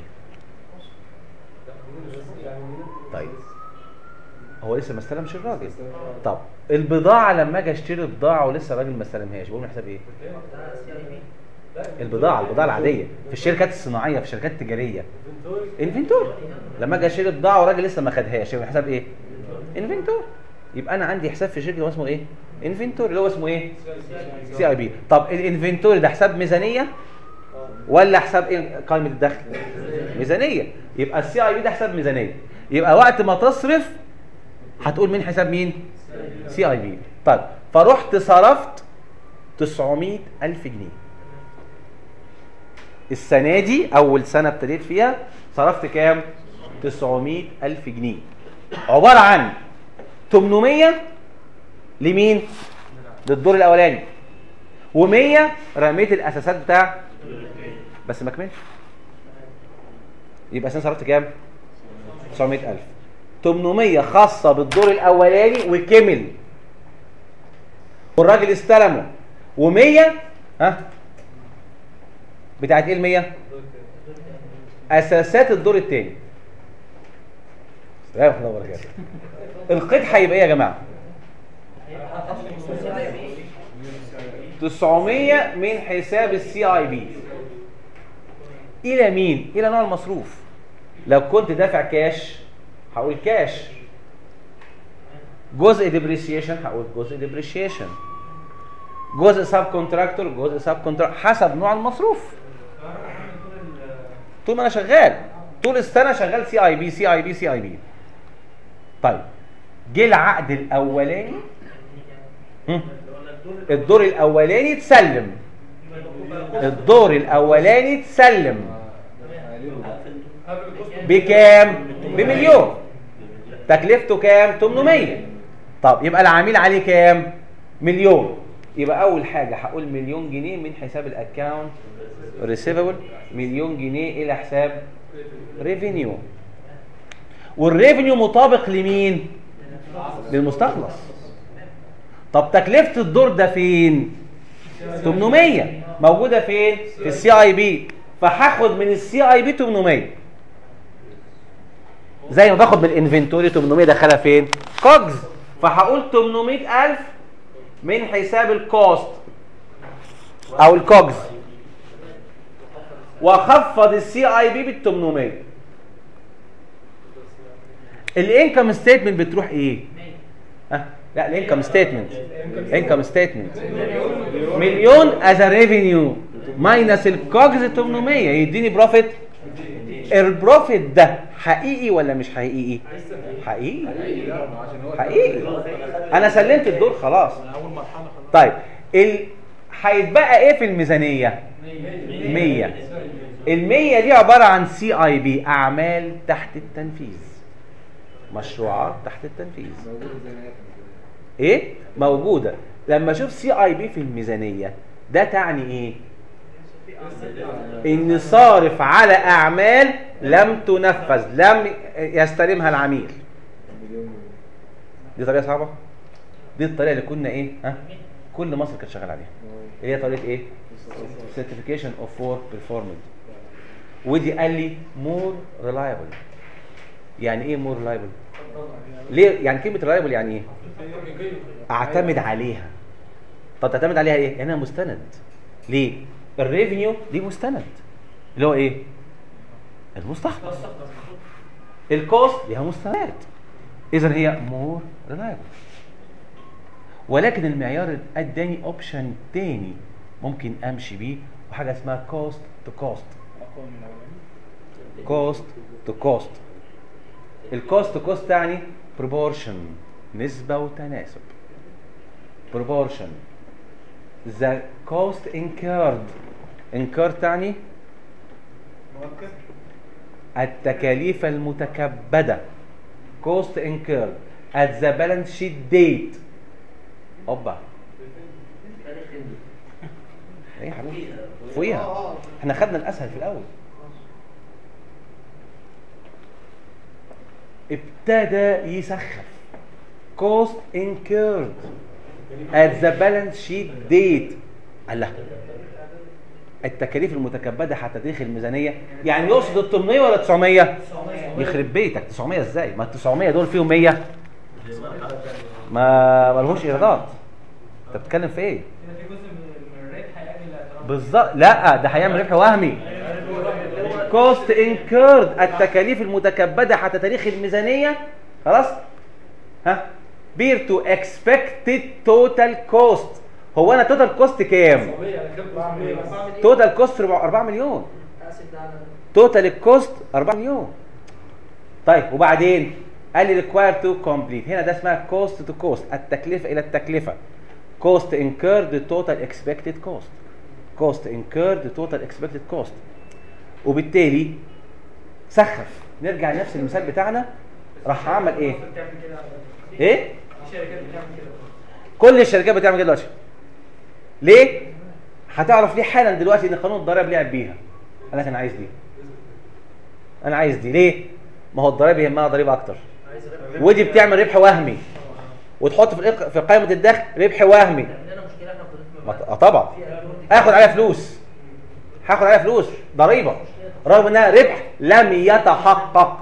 طيب هو لسه ما استلمش الراجل طب البضاعه لما اجي اشتري بضاعه ولسه الراجل ما استلمهاش بقول من حساب ايه البضاعه البضاعه العاديه في الشركات الصناعيه في الشركات التجاريه انفنتور لما اجي اشتري بضاعه والراجل لسه ما خدهاش يبقى حساب ايه انفنتور يبقى انا عندي حساب في شركه هو اسمه ايه انفنتور اللي هو اسمه ايه سي اي بي طب الانفنتور ده حساب ميزانيه ولا حساب ايه قائمه الدخل ميزانيه يبقى السي اي بي ده حساب ميزانيه يبقى وقت ما تصرف هتقول من حساب مين سي اي بي طيب فرحت صرفت 900 الف جنيه السنه دي اول سنه ابتديت فيها صرفت كام 900 الف جنيه عباره عن 800 لمين للدور الاولاني و100 رميت الاساسات بتاع بس ما كملش يبقى انا صرفت كام 900000 800 خاصه بالدور الاولاني وكمل والراجل استلمه و100 ها بتاعت ايه ال 100 اساسات الدور الثاني السلام عليكم ورحمه الله وبركاته القيد هيبقى ايه يا جماعه 900 من حساب السي اي بي الى مين الى نوع المصروف لو كنت دافع كاش هقول كاش جزء ديبريسيشن هقول جزء ديبريسيشن جزء سب كونتراكتور جزء سب كونتراكتور حسب نوع المصروف طول ما انا شغال طول السنه شغال سي اي بي سي اي بي سي اي بي طيب جه العقد الاولاني هم؟ الدور الاولاني اتسلم الدور الاولاني اتسلم بكام بمليون تكلفته كام 800 طب يبقى العميل عليه كام مليون يبقى اول حاجه هقول مليون جنيه من حساب الاكونت ريسيفبل مليون جنيه الى حساب ريفينيو والريفينيو مطابق لمين للمستخلص طب تكلفه الدور ده فين 800 موجوده فين في السي اي بي فهاخد من السي اي بي 800 زي ما باخد من الانفنتوري 800 دخلها فين كوجز فهقول 800000 من حساب الكوست او الكوجز واخفض السي اي بي بال 800 الانكم ستيتمنت بتروح ايه ها لا الانكم ستيتمنت انكم ستيتمنت مليون از ريفينيو ماينس الكوجز 800 يديني بروفيت البروفيت ده حقيقي ولا مش حقيقي حقيقي عشان هو حقيقي انا سلمت الدور خلاص اول مرحله خلاص طيب ال... هيتبقى ايه في الميزانيه 100 ال 100 دي عباره عن سي اي بي اعمال تحت التنفيذ مشروعات تحت التنفيذ موجود زي ما هي كانت. ايه موجوده لما اشوف سي اي بي في الميزانيه ده تعني ايه ان صارف على اعمال لم تنفذ لم يستلمها العميل مليون جنيه. دي طريقه صعبه دي الطريقه اللي كنا ايه ها كل مصر كانت شغاله عليها اللي هي طريقه ايه certification of work performance ودي قال لي more reliable يعني ايه more reliable ليه يعني كلمه reliable يعني ايه اعتمد عليها طب تعتمد عليها ايه لانها مستند ليه الريفينيو دي مستند اللي هو ايه المستخلص الكوست ليها مستند اذا هي مور ريلايبل ولكن المعيار اداني اوبشن تاني ممكن امشي بيه وحاجه اسمها كوست تو كوست اقوى من الاولاني كوست تو كوست الكوست تو كوست تعني proportion نسبة وتناسب proportion the cost incurred incurred تعني التكاليف المتكبدة cost incurred at the balance sheet date اوبا ايه يا حبيبي فوقيها احنا خدنا الاسهل في الاول ابتدى يسخف cost incurred at the balance sheet date الله التكاليف المتكبده حتى تاريخ الميزانيه يعني يقصد ال 800 ولا 900 يخرب بيتك 900 ازاي ما ال 900 دول فيهم 100 دي مرحلة تانية ما ملهوش ايرادات انت بتتكلم في ايه كده في جزء من الريت هيأجل الاعتراف بالظبط لا ده هيعمل ربح وهمي كوست انكيرد التكاليف المتكبده حتى تاريخ الميزانيه خلاص ها بير تو اكسبكتد توتال كوست هو انا توتال كوست كام توتال كوست 4 مليون اسف ده على توتال الكوست 4 مليون طيب وبعدين قال لي ريكواير تو كومبليت هنا ده اسمها كوست تو كوست التكلفه الى التكلفه كوست انكيرد توتال اكسبكتد كوست كوست انكيرد توتال اكسبكتد كوست وبالتالي سخف نرجع لنفس المثال بتاعنا راح اعمل ايه بتعمل كده على فكرة. ايه في شركات بتعمل كده كل الشركات بتعمل كده دلوقتي ليه هتعرف ليه حالا دلوقتي ان قانون الضرائب لعب بيها قال لك انا عايز دي انا عايز دي ليه ما هو الضرائب يهمها ضريبه اكتر عايز ربح ودي بتعمل ربح وهمي وتحط في الإق- في قائمه الدخل ربح وهمي عندنا مشكله احنا ما كنا ت- آه طبعا في أكيوريتي. اخد عليها فلوس هاخد عليها فلوس ضريبه رغم انها ربح لم يتحقق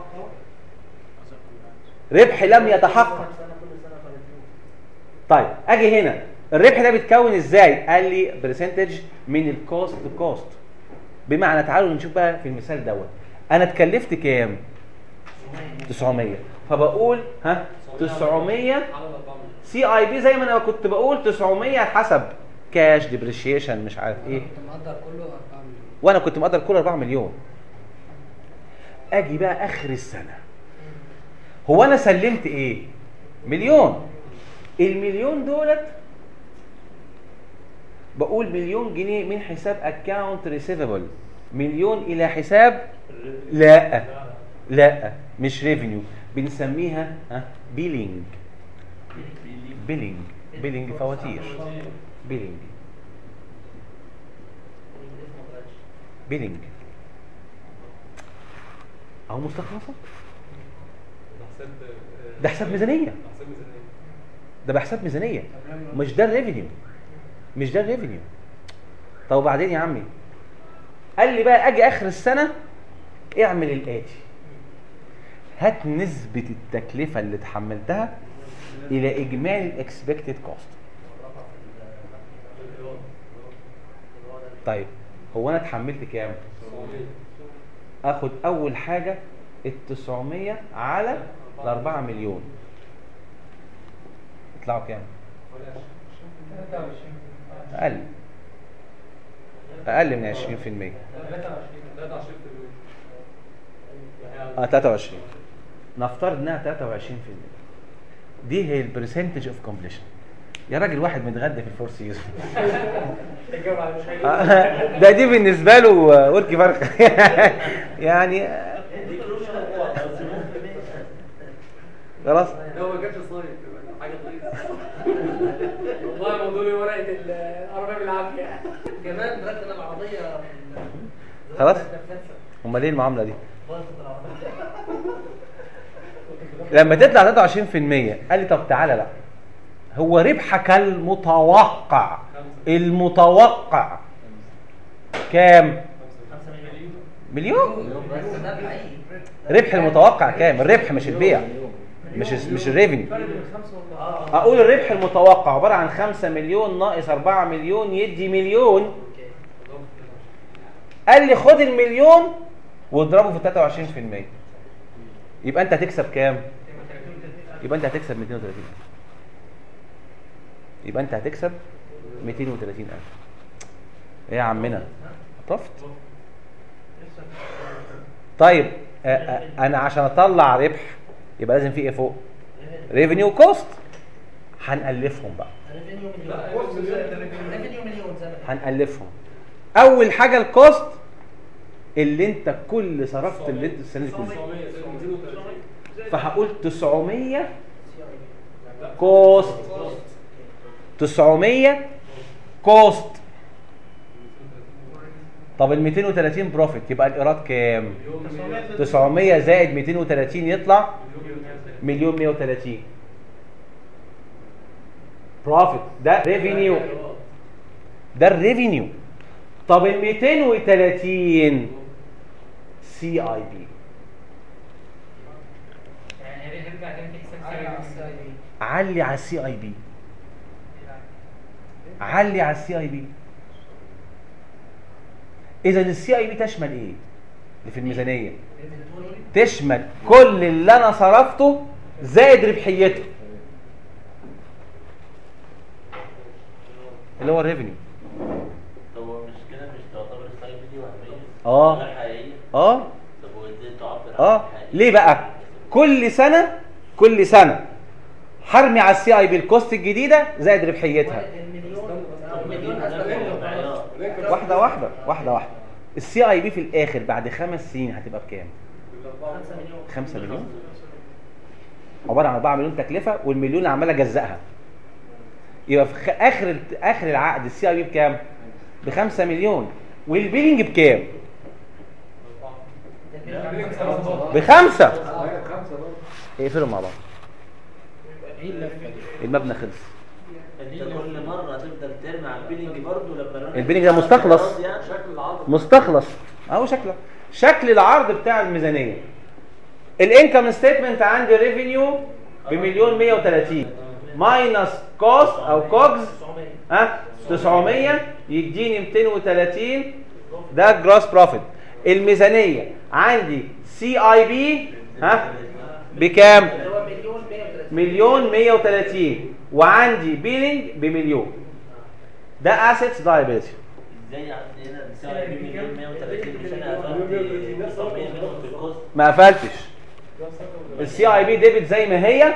ربح لم يتحقق سنه كل سنه فرنتين. طيب اجي هنا الربح ده بيتكون ازاي قال لي برسنتج من الكوست كوست بمعنى تعالوا نشوف بقى في المثال دوت انا اتكلفت كام 900 فبقول ها 900 سي اي بي زي ما انا كنت بقول 900 حسب كاش ديبريشيشن مش عارف ايه كنت مقدر كله 4 مليون وانا كنت مقدر كل 4 مليون اجي بقى اخر السنه هو انا سلمت ايه مليون المليون دولت بقول مليون جنيه من حساب اكاونت ريسيفبل مليون الى حساب لا لا مش ريفينيو بنسميها ها بيلينج بيلينج بيلينج فواتير بيلينج بيلينج او مستخلصات ده حساب ده حساب ميزانيه حساب ميزانيه ده بحساب ميزانيه مش ده الريفينيو مش ده الريفينيو طب وبعدين يا عمي قال لي بقى اجي اخر السنه اعمل الاتي هات نسبه التكلفه اللي اتحملتها الى اجمالي الاكسبكتد كوست طيب هو انا اتحملت كام اخد اول حاجه ال 900 على ال 4 مليون يطلعوا كام اقل اقل من 20% 23 اه 23 نفترض انها 23% دي هي البرسنتج اوف كومبليشن يا راجل واحد متغدى في الفور سيزون الجو على مش هيجي آه، ده دي بالنسبه له ورك فرخ يعني آه، دي كروشال بس ممكن خلاص لو ما جاتش صايم تبقى حاجه طيبه والله موضوع لي ورقه العربيه بالعافيه كمان ركن العربيه في ال- خلاص؟ النفسة. امال ليه المعامله دي باظت العربيه لما تطلع 23% قال لي طب تعالى لا هو ربحك المتوقع المتوقع كام 5 مليون مليون بس ده الحقيقي ربح المتوقع كام الربح مش البيع مش مش الريفينيو اه اقول الربح المتوقع عباره عن 5 مليون ناقص 4 مليون يدي مليون قال لي خد المليون واضربه في 23% يبقى انت هتكسب كام يبقى انت هتكسب 230 يبقى انت هتكسب 230 الف ايه يا عمنا طفت طيب آه، آه، انا عشان اطلع ربح يبقى لازم في ايه فوق ريفينيو كوست هنألفهم بقى ريفينيو مليون ريفينيو مليون زي ما كان. هنألفهم اول حاجه الكوست اللي انت كل صرفت اللي انت السنه دي كلها 900 230 فهقول 900 كوست 900 كوست طب ال 230 بروفيت يبقى الايراد كام 900 زائد 230 يطلع مليون 130 بروفيت ده ريفينيو ده الريفينيو طب ال 230 سي اي بي يعني هنرجع تاني تحسب على سعر السي اي بي علي على السي اي بي علي على السي اي بي اذا السي اي بي تشمل ايه اللي في الميزانيه ريفينيو تشمل كل اللي انا صرفته زائد ربحيته اللي هو الريفينيو طب هو مش كده مش تعتبر السايب دي وهميه؟ آه. غير حقيقيه؟ اه طب وازاي تعبر عن اه الحقيقة؟ ليه بقى كل سنه كل سنه هرمي على السي اي بي الكوست الجديده زائد ربحيتها المليون طب المليون ما دي أسباب من كله. المعيار. واحده واحده واحده واحده السي اي بي في الاخر بعد خمس سنين هتبقى بكام 5 مليون 5 مليون عباره عن 4 مليون تكلفه والمليون اللي عمال اجزئها يبقى في خ- اخر الت- اخر العقد السي اي بي بكام ب 5 مليون والبيلينج بكام بخمسه ايوه خمسه برضه اقفلوا مع بعض المبنى خلص انت كل مره تفضل ترمي على البيلينج برضه لما الراجل البيلينج ده مستخلص. خلاص يعني. شكل العرض مستخلص اهو شكله شكل العرض بتاع الميزانيه الانكم ستيتمنت عندي ريفينيو بمليون 130 ماينس كوست او كوجز 900 ها 900 يديني 230 ده جروس بروفيت الميزانيه عندي سي اي بي ها بكام اللي هو مليون 130 مليون 130 وعندي بيلينج بمليون ده اسيتس لايبيلتي ازاي عندي هنا بسعر مليون 130 مش انا قفلت 900 منهم في الكوست ما قفلتش السي اي بي ديبت زي ما هي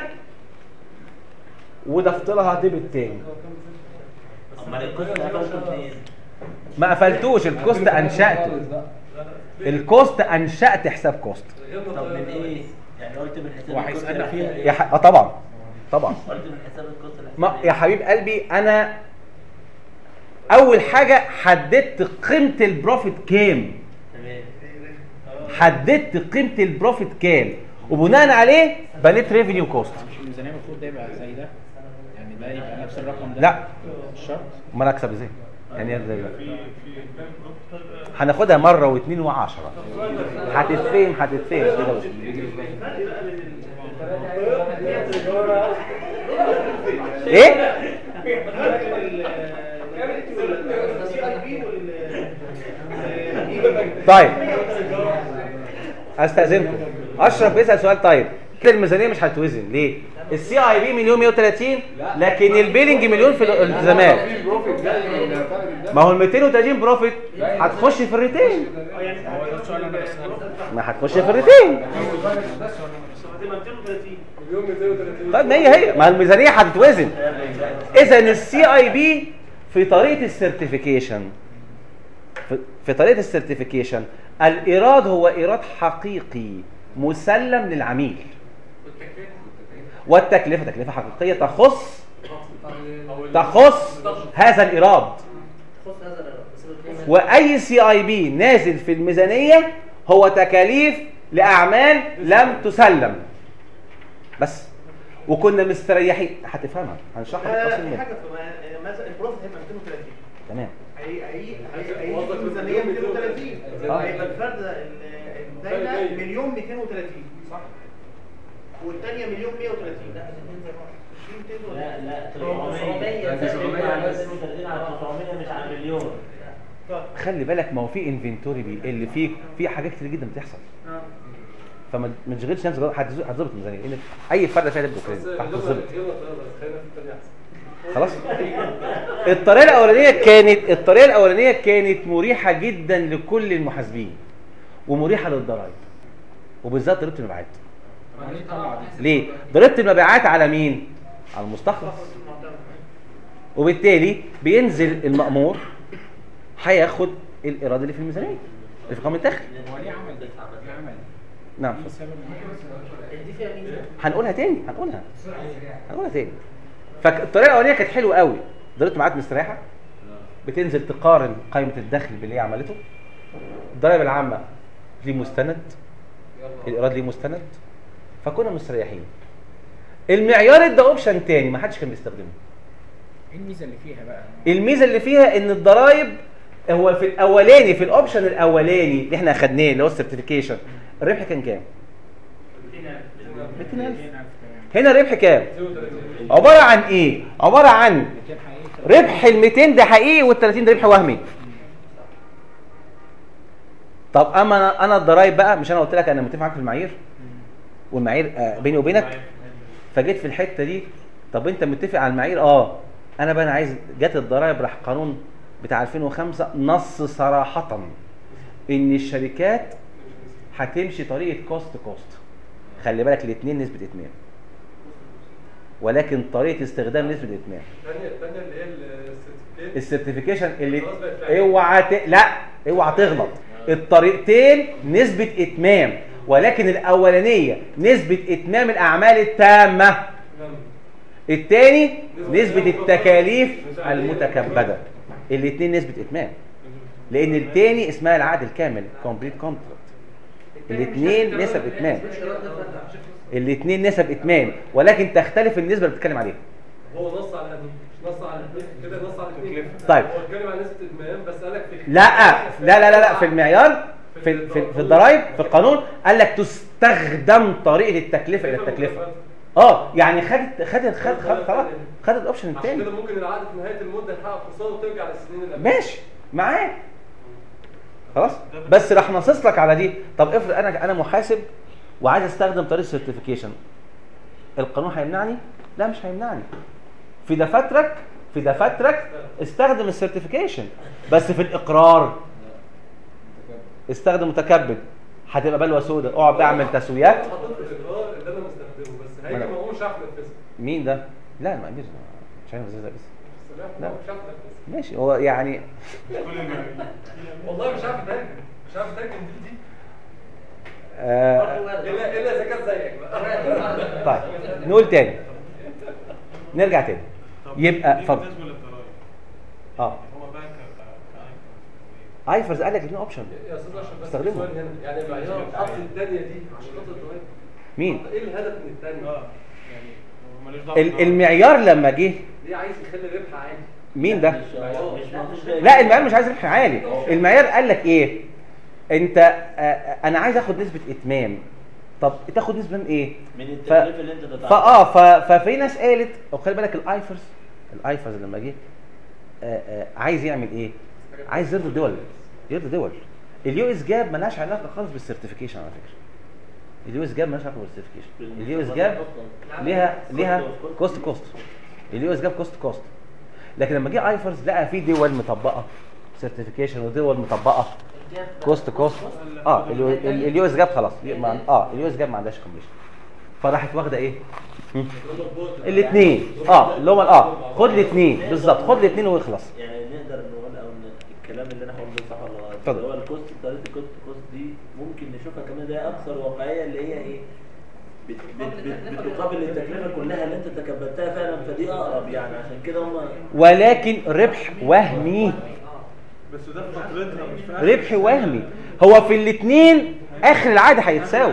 وضفت لها ديبت تاني امال الكوست قفلته منين؟ ما قفلتوش الكوست انشاته الكوست انشات حساب كوست طب من ايه؟ يعني قلت من حساب وهيسألنا الكوست فيها اللي- يا ح... اه طبعا طبعا قلت من حساب الكوست اللي ما حساب يا حبيب قلبي انا اول حاجه حددت قيمه البروفيت كام تمام حددت قيمه البروفيت كام وبناء عليه بنيت ريفينيو كوست مش الميزانيه المفروض ده يبقى زي ده يعني ده يبقى نفس الرقم ده لا. مش شرط امال اكسب ازاي يعني إيه ازاي بقى؟ هناخدها مره واثنين وعشرة هتتفهم هتتفهم كده بس. ايه طيب استاذنكم اشرف بيسال سؤال طيب كده الميزانيه مش هتوزن ليه السي اي بي مليون 130 لكن البيلنج مليون في الالتزامات في بروفيت جاي من الفرق ده ما هو ال 230 بروفيت هتخش في الريتين هو ده السؤال اللي انا بساله ما هتخش في الريتين هتبقى 230 مليون 230 طيب ما هي هي ما الميزانيه هتتوزن اذا السي اي بي في طريقه السيرتيفيكيشن في- في طريقه السيرتيفيكيشن الايراد هو ايراد حقيقي مسلم للعميل والتكلفه تكلفه حقيقيه تخص تخص هذا الايراد خص هذا الرقم بس بالقيمة. واي سي اي بي نازل في الميزانيه هو تكاليف لاعمال لم تسلم بس وكنا مستريحين هتفهمها هنشرحها بالتفصيل في منها. حاجه في مثلا البروفيت هيبقى 230 تمام هي هي هي هي الميزانيه 230 آه. هيبقى الفرد الدايره مليون 230 صح والثانيه مليون 130 لا لا هو 900 700 ده 700 على بس. 32 على 900 مش على مليون خلي بالك ما هو في انفنتوري بي اللي فيه في حاجات كتير جدا بتحصل فما ما تشغلش نفسك هتز- هتظبط الميزانيه لان اي فرده فيها تبقى كريدت هتظبط خلاص الطريقه الاولانيه كانت الطريقه الاولانيه كانت مريحه جدا لكل المحاسبين ومريحه للضرائب وبالذات ضريبه المبيعات يعني طلع دي ليه ضريبه المبيعات على مين على المستخلص وبالتالي بينزل المأمور هياخد الايراد اللي في الميزانيه اللي في قائمه الدخل هو ليه عمل ده؟ ليه عمل نعم ايه سبب إن- دي فيها ميزة هنقولها تاني هنقولها هنقولها تاني فالطريقه الاولانيه كانت حلوه قوي ضريبه المبيعات مستريحه بتنزل تقارن قائمه الدخل باللي هي عملته الضرائب العامه ليه مستند الايراد ليه مستند فكنا مستريحين المعيار ادى اوبشن تاني ما حدش كان بيستخدمه ايه الميزه اللي فيها بقى؟ الميزه اللي فيها ان الضرايب هو في الاولاني في الاوبشن الاولاني اللي احنا اخدناه اللي هو السيرتيفيكيشن الربح كان كام 200000 تمام. هنا الربح كام عباره عن ايه عباره عن 200 حقيقي ربح ال 200 ده حقيقي وال 30 ده ربح وهمي طب اما انا انا الضرايب بقى مش انا قلت لك انا متفق معاك في المعايير والمعايير آه، بيني وبينك فجيت في الحته دي طب انت متفق على المعايير اه انا بقى انا عايز جت الضرايب راح قانون بتاع 2005 نص صراحه ان الشركات هتمشي طريقه كوست كوست خلي بالك الاثنين نسبه اتمام ولكن طريقه استخدام نسبه اتمام الثانيه الثانيه اللي هي السيرتيفيكيت السيرتيفيكيشن اللي خلاص بقت فعلا. اوعى ت... لا اوعى تغلط الطريقتين نسبة اتمام ولكن الاولانية نسبة اتمام الاعمال التامة الثاني نسبة التكاليف المتكبدة الاثنين نسبة اتمام لان الثاني اسمها العقد الكامل complete contract الاثنين نسب اتمام مش إيراد ده فرد عشان الاثنين نسب اتمام ولكن تختلف النسبة اللي بتتكلم عليها هو نص على دي مش نص على الاثنين كده نص على الاثنين طيب. هو اتكلم عن نسبه ادمان بس قال لك في لا لا لا لا لا في المعيار في في, في الضرايب في القانون قال لك تستخدم طريقه التكلفه الى التكلفه اه يعني خدت خدت خد خد خلاص خدت الاوبشن عشان الثاني كده ممكن العقد في نهايه المده يحقق خساره وترجع للسنين اللي قبل ماشي معاك خلاص بس راح نصص لك على دي طب افرض انا انا محاسب وعايز استخدم طريقه السيرتيفيكيشن القانون هيمنعني لا مش هيمنعني في دفاترك في دفاترك استخدم السيرتيفيكيشن بس في الاقرار استخدم متكبد هتبقى بلوى سوداء اقعد بقى اعمل تسويات حطيت في الاقرار اللي انا مستخدمه بس ما هيجي أنا- ما هو مش هعرف انفذه مين ده لا ما امير مش عارف ازاي ده بس السلام لا. هو مش هعرف انفذه ماشي هو يعني والله مش عارف اتاكد مش عارف اتاكد دي دي آه الا الا اذا كانت زيك بقى طيب نقول تاني نرجع تاني يبقى دي اتفضل بالنسبه للضرايب اه هو بقى ايفرز قال لك الاثنين اوبشن يا استاذ اشرف بس استخدمه. سؤال هنا يعني معيار اصل الثانيه دي عشان خاطر الدوائر مين ايه الهدف من الثانيه؟ اه يعني هو ملوش دعوه ال- المعيار لما جه ليه عايز يخلي الربح عالي؟ مين ده مش مش مفيش لا المعيار مش عايز ربح عالي المعيار قال لك ايه انت آه، آه، انا عايز اخد نسبه اتمام طب تاخد نسبه من ايه من ف... التكلفه اللي انت تدفعها فاه ف... ففي ناس قالت وخلي بالك الايفرز الايفرز لما جه آه، آه، عايز يعمل ايه عايز يرضي دول يرضي دول اليو اس جاب ملهاش علاقه خالص بالسيرتيفيكيشن على فكره اليو اس جاب ملهاش علاقه بالسيرتيفيكيشن اليو اس جاب ليها ليها كوست كوست اليو اس جاب كوست كوست لكن لما جه ايفرز لقى في دول مطبقه سيرتيفيكيشن ودول مطبقه كوست كوست اه اليو اس جاب خلاص ما- اه اليو اس جاب ما عندهاش كومبليشن فراحت واخده ايه الاثنين اه اللي هو اه خد الاثنين بالظبط خد الاثنين واخلص يعني نقدر نقول او ان الكلام اللي انا هقوله ده صح ولا غلط اتفضل. اللي هو الكوست طريقه الكوست كوست دي ممكن نشوفها كمان ده اكثر واقعيه اللي هي ايه بت- بت- بت- بتقابل التكلفه كلها اللي انت تكبدتها فعلا فدي اقرب يعني عشان كده هم ولكن ربح وهمي بس ده في فترتها مش فاهم ربح وهمي هو في الاثنين اخر العاده هيتساوي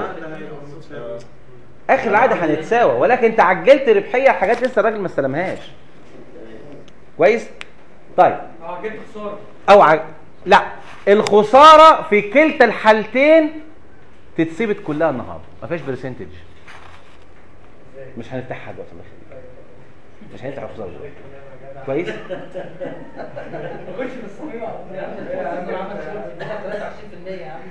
اخر العاده هنتساوى ولكن انت عجلت ربحيه حاجات لسه الراجل ما استلمهاش كويس طيب اه جبت خساره او ع... لا الخساره في كلتا الحالتين تتثبت كلها النهارده ما فيش برسنتج مش هنفتحها دلوقتي الله يخليك مش هنفتح الخساره دلوقتي كويس خش في الصحيح يا عم يا عم 23% يا عم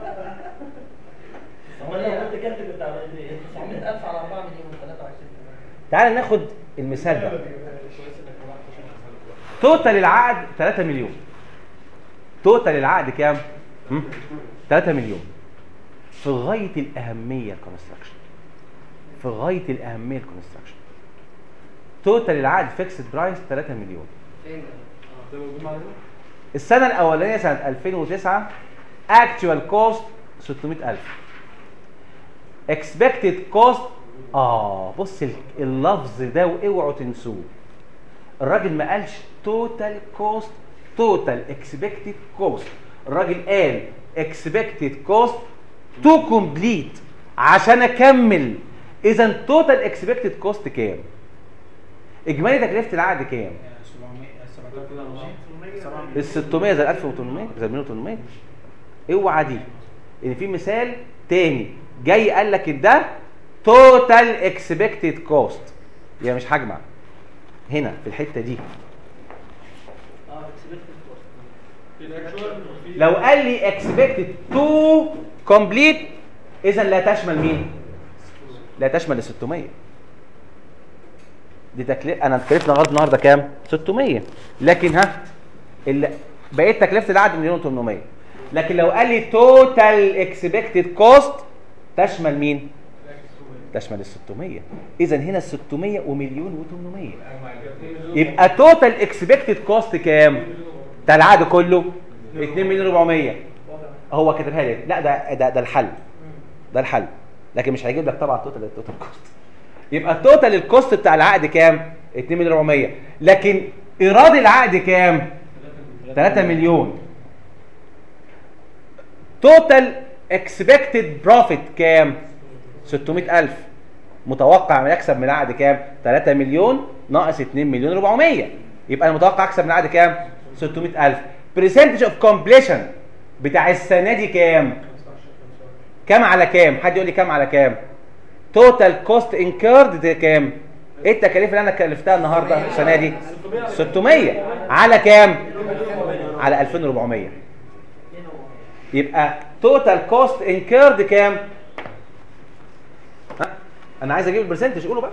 امال لو كنت كاتب كنت عملت ايه؟ 900000 على 4 مليون 23% تعال ناخد المثال ده توتال العقد 3 مليون توتال العقد كام؟ هم؟ 3 مليون في غايه الاهميه الكونستراكشن في غايه الاهميه الكونستراكشن توتال العقد فيكسد برايس 3 مليون فين ده موجود معانا؟ السنه الاولانيه سنه 2009 اكتوال كوست 600000 اكسبكتد كوست اه بص ال- اللفظ ده واوعوا تنسوه الراجل ما قالش توتال كوست توتال اكسبكتد كوست الراجل قال اكسبكتد كوست تو كومبليت عشان اكمل اذا توتال اكسبكتد كوست كام اجمالي تكلفه العقد كام 700 ال 600 زي ال 1800 زي ال 1800 اوعى دي ان في مثال تاني جاي قال لك ده توتال اكسبكتد كوست يعني مش هجمع هنا في الحته دي اه expected cost. في الاكشوال وفي لو قال لي اكسبكتد تو كومبليت اذا لا تشمل مين لا تشمل ال 600 دي تكلفه انا تكلفتنا لغايه النهارده كام 600 لكن ها اللي بقيت تكلفه العقد مليون 800 لكن لو قال لي توتال اكسبكتد كوست تشمل مين تشمل ال 600 اذا هنا ال 600 ومليون و800 يبقى توتال اكسبكتد كوست كام بتاع العقد كله 2 مليون 400 هو كاتبها لي لا ده ده ده الحل ده الحل لكن مش هيجيب لك طبعا توتال التوتال كوست يبقى التوتال الكوست بتاع العقد كام 2 مليون 400 لكن ايراد العقد كام 3 مليون توتال اكسبكتد بروفيت كام 600000 متوقع يكسب من العقد كام 3 مليون ناقص 2 مليون 400 يبقى المتوقع اكسب من العقد كام 600000 برسنتج اوف كومبليشن بتاع السنه دي كام كام على كام حد يقول لي كام على كام توتال كوست انكيرد ده كام ايه التكاليف اللي انا كلفتها النهارده السنه دي 600 على كام على 2400 يبقى توتال كوست انكيرد كام ها انا عايز اجيب البرسنتج قولوا بقى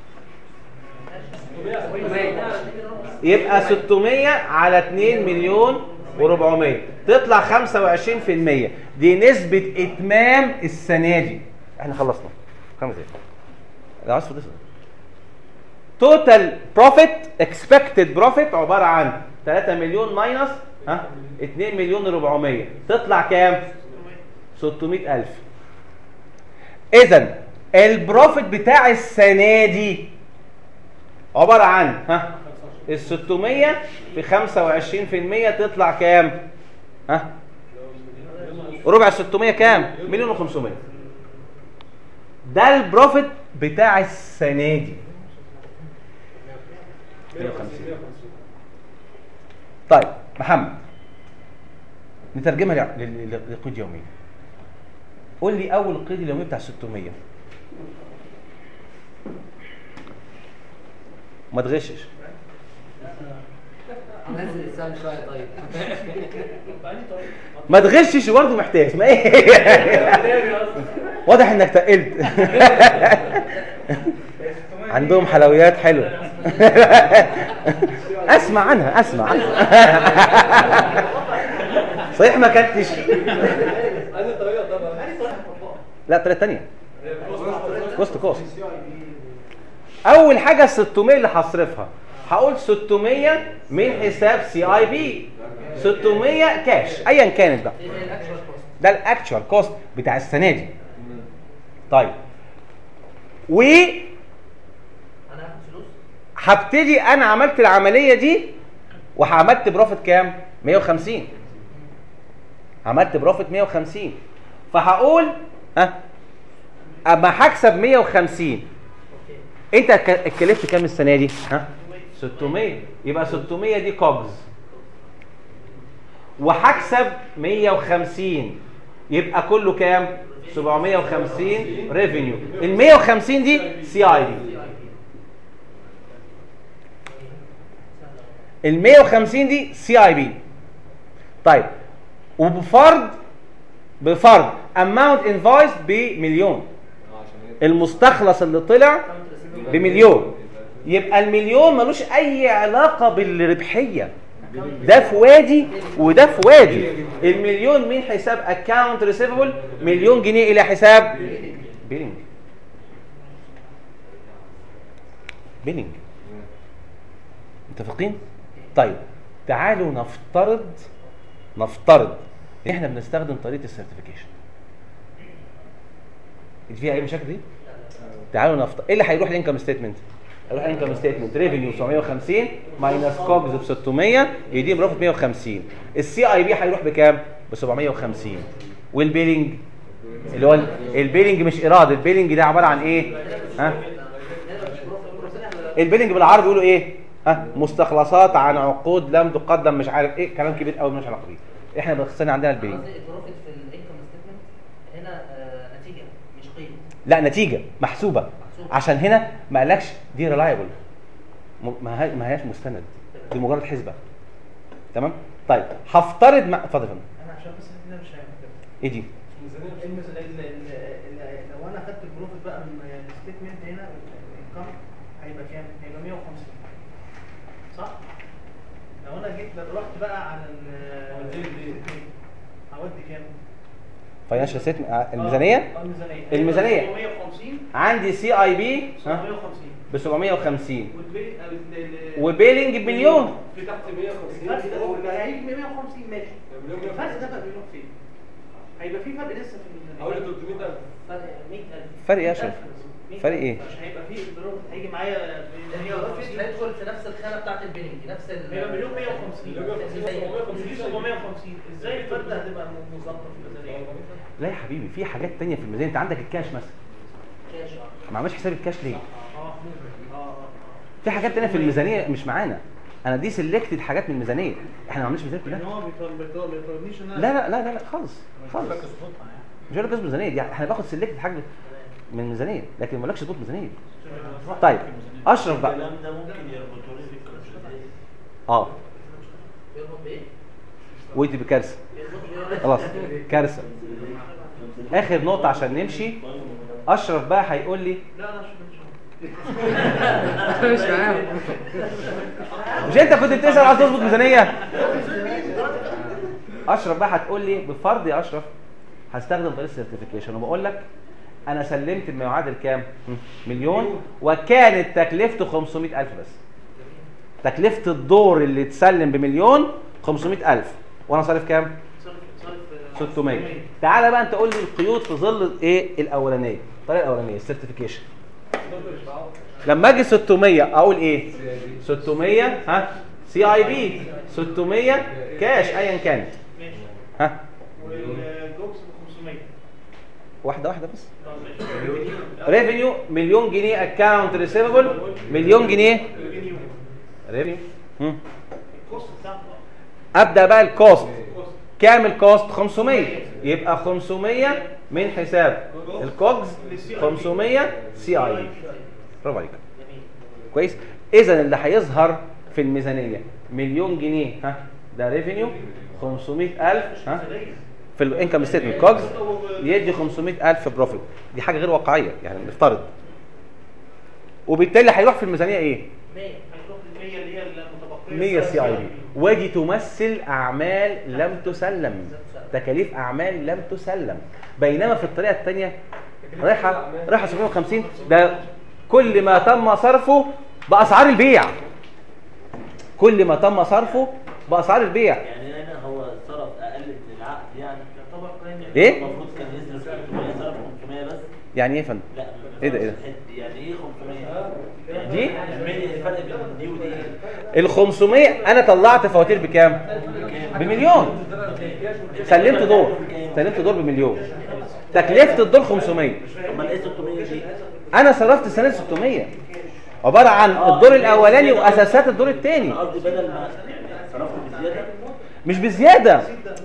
يبقى 600 على 2 مليون و400 تطلع 25% دي نسبة اتمام السنة دي احنا خلصنا خمس دقايق لو عايز تفضل توتال بروفيت اكسبكتد بروفيت عبارة عن 3 مليون ماينس ها 2 مليون 400 تطلع كام 600 ألف إذا البروفيت بتاع السنة دي عبارة عن ها ال 600 في 25% تطلع كام؟ ها ربع 600 كام مليون و500 ده البروفيت بتاع السنه دي 150 طيب محمد نترجمها لع- لل- لل- لقيد يومي قول لي اول قيد اليومي بتاع 600 ما تغشش نزل السهم شويه طيب ما تغشش برضه محتاج ما ايه واضح انك تقلت عندهم حلويات حلوه اسمع عنها اسمع عنها صحيح ما كنتش عايز طريقه طبعا لا طريقه تانية كوست كوست اول حاجه ال 600 اللي هصرفها هقول 600 من حساب سي اي بي 600 كاش ايا كانت بقى دي هي الاكشوال كوست ده الاكشوال كوست بتاع السنه دي طيب و انا هاخد فلوس هبتدي انا عملت العمليه دي وعملت بروفيت كام 150 عملت بروفيت 150 فهقول ها اما هكسب 150 اوكي انت ك- اتكلفت كام السنه دي ها 600 يبقى 600 دي كوبز وهكسب 150 يبقى كله كام 750 ريفينيو ال 150 دي سي اي بي ال 150 دي سي اي بي طيب وبفرض بفرض اماونت انفويس بمليون المستخلص اللي طلع بمليون يبقى المليون ملوش اي علاقه بالربحيه ده في وادي وده في وادي المليون من حساب اكاونت ريسيفبل مليون جنيه الى حساب بيلينج بيلينج متفقين طيب تعالوا نفترض نفترض ان احنا بنستخدم طريقه السيرتيفيكيشن فيها اي مشاكل دي تعالوا نفترض ايه اللي هيروح الانكم ستيتمنت هيروح الانكم ستيتمنت ريفينيو 750 ماينس كوجز ب 600 يدي بروفيت 150 السي اي بي هيروح بكام ب 750 والبيلينج اللي هو ال- البيلينج مش ايراد البيلينج ده عباره عن ايه ها البيلينج بالعربي بيقولوا ايه ها مستخلصات عن عقود لم تقدم مش عارف ايه كلام كبير قوي مش علاقه بيه احنا باختصار عندنا البيلينج قصدي البروفيت في الانكم ستيتمنت هنا آه، نتيجه مش قيمه لا نتيجه محسوبه محسوبة. عشان هنا ما قالكش دي ريلايبل ما هي ما هياش مستند دي مجرد حسبه تمام طيب هفترض ما اتفضل يا فندم انا عشان بس احنا مش هنعمل كده ايه دي الميز- ال- ال- ال- لو انا خدت البروفيت بقى من الستيتمنت هنا الانكم هيبقى كام؟ هيبقى 150 صح؟ لو انا جيت رحت بقى على ال هودي كام؟ فاينانشال ستيت الميزانيه آه، الميزانيه الميزانية. 750 عندي سي اي بي 750 ب 750 والبي آه، ال- ال- وبيلينج بمليون في تحت 150 الفرق ده هو اللي هيجي 150 ماشي مليون الفرق ده بقى بيروح فين؟ هيبقى في فرق لسه في حوالي الميزانيه 300000 فرق 100000 فرق ايه يا اشرف فرق ايه مش هيبقى في البروفيت هيجي معايا ب البروفيت 150 هيدخل في نفس الخانه بتاعت البيلينج نفس ال هيبقى مليون 150 مليون 150 في 750 ازاي الفرق ده هتبقى مظبط في الميزانيه؟ لا يا حبيبي في حاجات تانية في الميزانيه انت عندك الكاش مثلا كاش اه ما عملش حساب الكاش ليه اه اه اه في حاجات تانية في الميزانيه مش معانا انا دي سيلكتد حاجات من الميزانيه احنا ما عملناش ميزانيه ان كلها هو ما بيطلب- ما بيطلبنيش ان انا لا لا لا لا, لا خالص خالص مش هقول لك ميزانيه دي احنا باخد سيلكتد حاجه من الميزانيه لكن ما لكش تظبط ميزانيه طيب اشرف بقى الكلام ده ممكن يربطوا لي في الكونسيدريشن اه بيربط بايه؟ ودي بكارثه بيربط بإيه؟ خلاص كارثه اخر نقطه عشان نمشي اشرف بقى هيقول لي لا انا مش مش معاهم مش انت كنت بتسال عايز تظبط ميزانيه اشرف بقى هتقول لي بفرض يا اشرف هستخدم طريقه السيرتيفيكيشن وبقول لك انا سلمت ما يعادل كام هم، مليون وكانت تكلفته 500000 بس تكلفه الدور اللي اتسلم بمليون 500000 وانا صارف كام صرف صرف 600 تعالى بقى انت قول لي القيود في ظل ايه الاولانيه الطريقه الاولانيه السيرتيفيكيشن لما اجي 600 اقول ايه 600 ها سي اي بي 600 كاش ايا كانت ها والجوكس ب 500 واحده واحده بس ريفينيو مليون جنيه اكونت ريسيفبل مليون جنيه ريفينيو الكوست بتاعته ابدا بقى الكوست كام الكوست 500 يبقى 500 من حساب الكوجز 500 سي اي برافو عليك كويس اذا اللي هيظهر في الميزانيه مليون جنيه ها ده ريفينيو 500000 ها في الانكم ستيتمنت كوجز يدي 500000 بروفيت دي حاجه غير واقعيه يعني نفترض وبالتالي هيروح في الميزانيه ايه 100 هيروح ل 100 اللي هي المتبقيه 100 سي اي بي ودي تمثل اعمال لم تسلم تكاليف اعمال لم تسلم بينما في الطريقه الثانيه رايحه رايحه 750 ده كل ما تم صرفه باسعار البيع كل ما تم صرفه باسعار البيع يعني هنا هو صرف اقل من العقد يعني يعتبر قيم ايه المفروض كان يصرف 300 صرف 500 بس يعني ايه يا فندم لا إيه ده، إيه ده؟ يعني ايه 500 دي يعني الفرق بين دي ودي ال 500 انا طلعت فواتير بكام بمليون سلمت دور سلمت دور بمليون تكلفه الدور 500 امال ايه 600 دي انا صرفت السنه دي 600 عباره عن الدور الاولاني واساسات الدور الثاني انا قصدي بدل ما يعني صرفت بزياده مش بزياده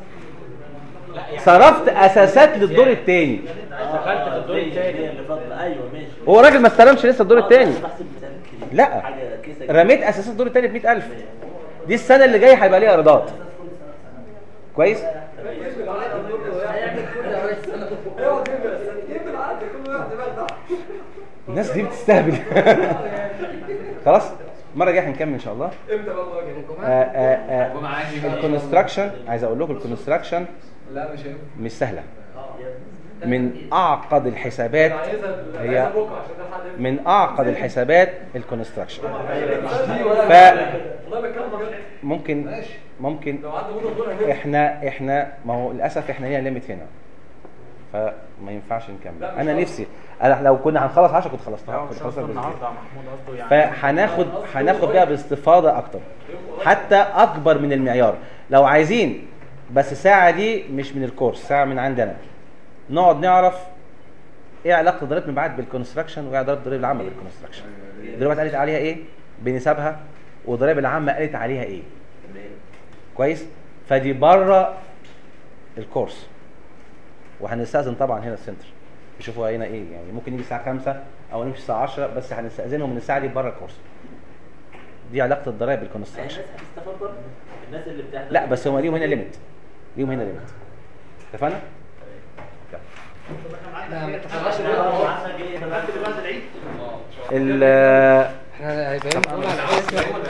صرفت اساسات للدور الثاني دخلت في الدور الثاني اللي فاضله ايوه ماشي هو راجل ما استلمش لسه الدور الثاني أنا بحسب مثال كده. لا. حاجه كيسه كده. رميت اساسات الدور الثاني ب 100000 دي السنه اللي جايه هيبقى ليها ايرادات كويس هيعمل كل ده بس انا الناس دي بتستهبل خلاص المره الجايه هنكمل ان شاء الله امتى بقى المواجهه؟ آه، آه، آه، الكونستراكشن عايز اقول لكم الكونستراكشن لا مش هينفع مش سهله من اعقد الحسابات عايزها هي عايزها بكره عشان ده حد من اعقد الحسابات الكونستراكشن ف والله بتكلم بجد ممكن ممكن لو عدى مده دول هنفهم احنا احنا ما هو للاسف احنا لينا ليميت هنا فما ينفعش نكمل لا، مش انا قصدي. نفسي انا لو كنا هنخلص 10 كنت خلصتها كنت مش خلصتها قصده الجزء النهارده يا محمود قصده يعني فهناخد هناخد بيها باستفاضه اكتر حتى اكبر من المعيار لو عايزين بس ساعه دي مش من الكورس ساعه من عندنا نقعد نعرف ايه علاقه ضريبه المبيعات بالكونستراكشن وايه علاقه الضريبه العامه بالكونستراكشن الضريبه قالت عليها ايه بنسبها والضريبه العامه قالت عليها ايه كويس فدي بره الكورس وهنستأذن طبعا هنا السنتر يشوفوا هنا ايه يعني ممكن يجي الساعه 5 او نمشي الساعه 10 بس هنستأذنهم من الساعه دي بره الكورس دي علاقه الضرايب الناس بالكونستراكشن هتستفاد برضه الناس اللي بتحضر لا بس هم ليهم هنا ليميت ليهم هنا ليميت اتفقنا؟ احنا ما اتفقناش هو عندك ايه قبل بعد العيد ال احنا هيبقى يوم الجمعه العاشر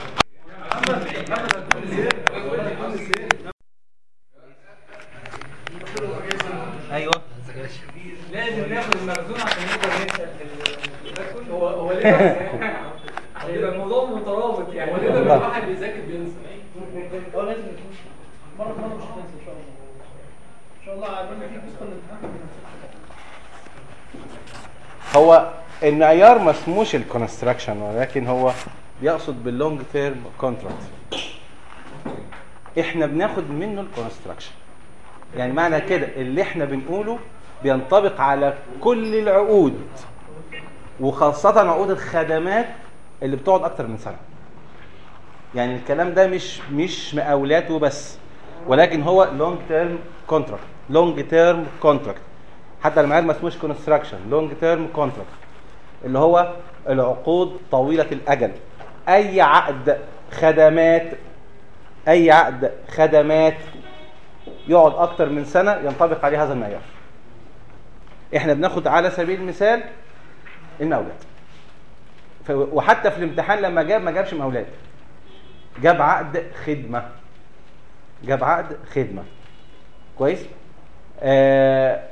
ايوه لازم ناخد المخزون عشان نقدر نكسب ال- هو هو ليه بس؟ عشان يبقى الموضوع مترابط يعني ليه لما الواحد بيذاكر بينسى هو لازم يكون مره كمان مش هتنسى ان شاء الله ان شاء الله عارفين في جزء من الامتحان هو المعيار ما اسموش الكونستراكشن ولكن هو بيقصد باللونج تيرم كونتراكت احنا بناخد منه الكونستراكشن يعني معنى كده اللي احنا بنقوله بينطبق على كل العقود وخاصة عقود الخدمات اللي بتقعد اكتر من سنة يعني الكلام ده مش مش مقاولات وبس ولكن هو لونج تيرم كونتراكت لونج تيرم كونتراكت حتى المعيار ما اسموش كونستراكشن لونج تيرم كونتراكت اللي هو العقود طويلة الأجل أي عقد خدمات أي عقد خدمات يقعد أكتر من سنة ينطبق عليه هذا المعيار احنا بناخد على سبيل المثال المقاولات ف- وحتى في الامتحان لما جاب ما جابش مقاولات جاب عقد خدمة جاب عقد خدمة كويس آه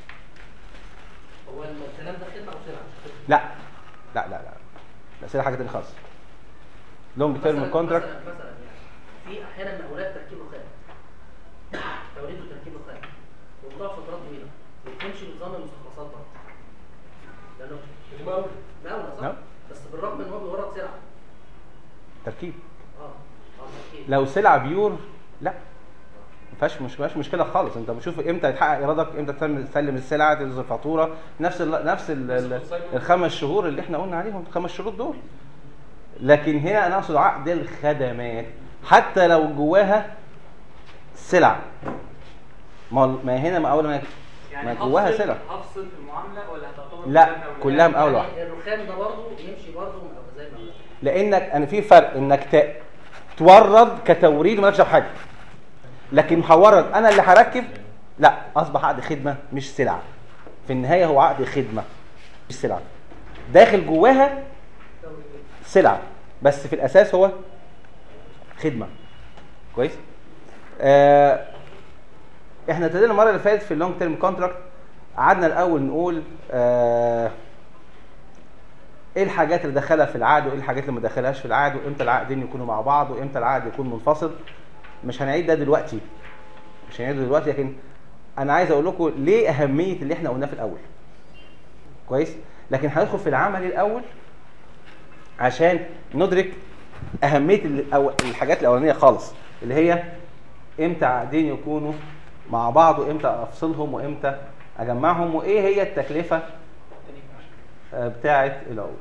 هو الكلام ده خدمه او سلعه لا لا لا لا لا سيدي حاجه تانية خالص لونج تيرم مثلاً- كونتراكت مثلا مثلا يعني في احيانا مقاولات تركيب رخام توريد وتركيب رخام وبتقعد فترات طويله وبتمشي بنظام المستخلصات برضه لانه مقاوله نعم. صح؟ بس بالرغم ان هو بيورد سلعه تركيب اه اه تركيب لو سلعه بيور لا فيهاش مش فيهاش مشكله خالص انت بتشوف امتى يتحقق ارادك امتى تسلم تسلم السلعه تنزل الفاتوره نفس ال نفس ال ال الخمس شهور اللي احنا قلنا عليهم الخمس شروط دول لكن هنا انا اقصد عقد الخدمات حتى لو جواها سلع ما ما هنا ما اول ما ما جواها هفصل- سلع هفصل في المعامله ولا هتعتبر لا، كلها أولويات؟ كلها مقاولة واحدة. يعني الرخام ده برضه يمشي برضه زي ما هو. لانك انا في فرق انك ت- تورد كتوريد ومالكش دعوة بحاجه لكن هورد انا اللي هركب لا اصبح عقد خدمه مش سلعه في النهايه هو عقد خدمه مش سلعه داخل جواها سلعه بس في الاساس هو خدمه كويس آه احنا ابتدينا المره اللي فاتت في اللونج تيرم كونتراكت قعدنا الاول نقول آه ايه الحاجات اللي دخلها في العقد وايه الحاجات اللي ما دخلهاش في العقد وامتى العقدين يكونوا مع بعض وامتى العقد يكون منفصل مش هنعيد ده دلوقتي مش هنعيد ده دلوقتي لكن انا عايز اقول لكم ليه اهميه اللي احنا قلناه في الاول كويس لكن هندخل في العمل الاول عشان ندرك اهميه الأو- الحاجات الاولانيه خالص اللي هي امتى عقدين يكونوا مع بعض وامتى افصلهم وامتى اجمعهم وايه هي التكلفه آه، بتاعه العقود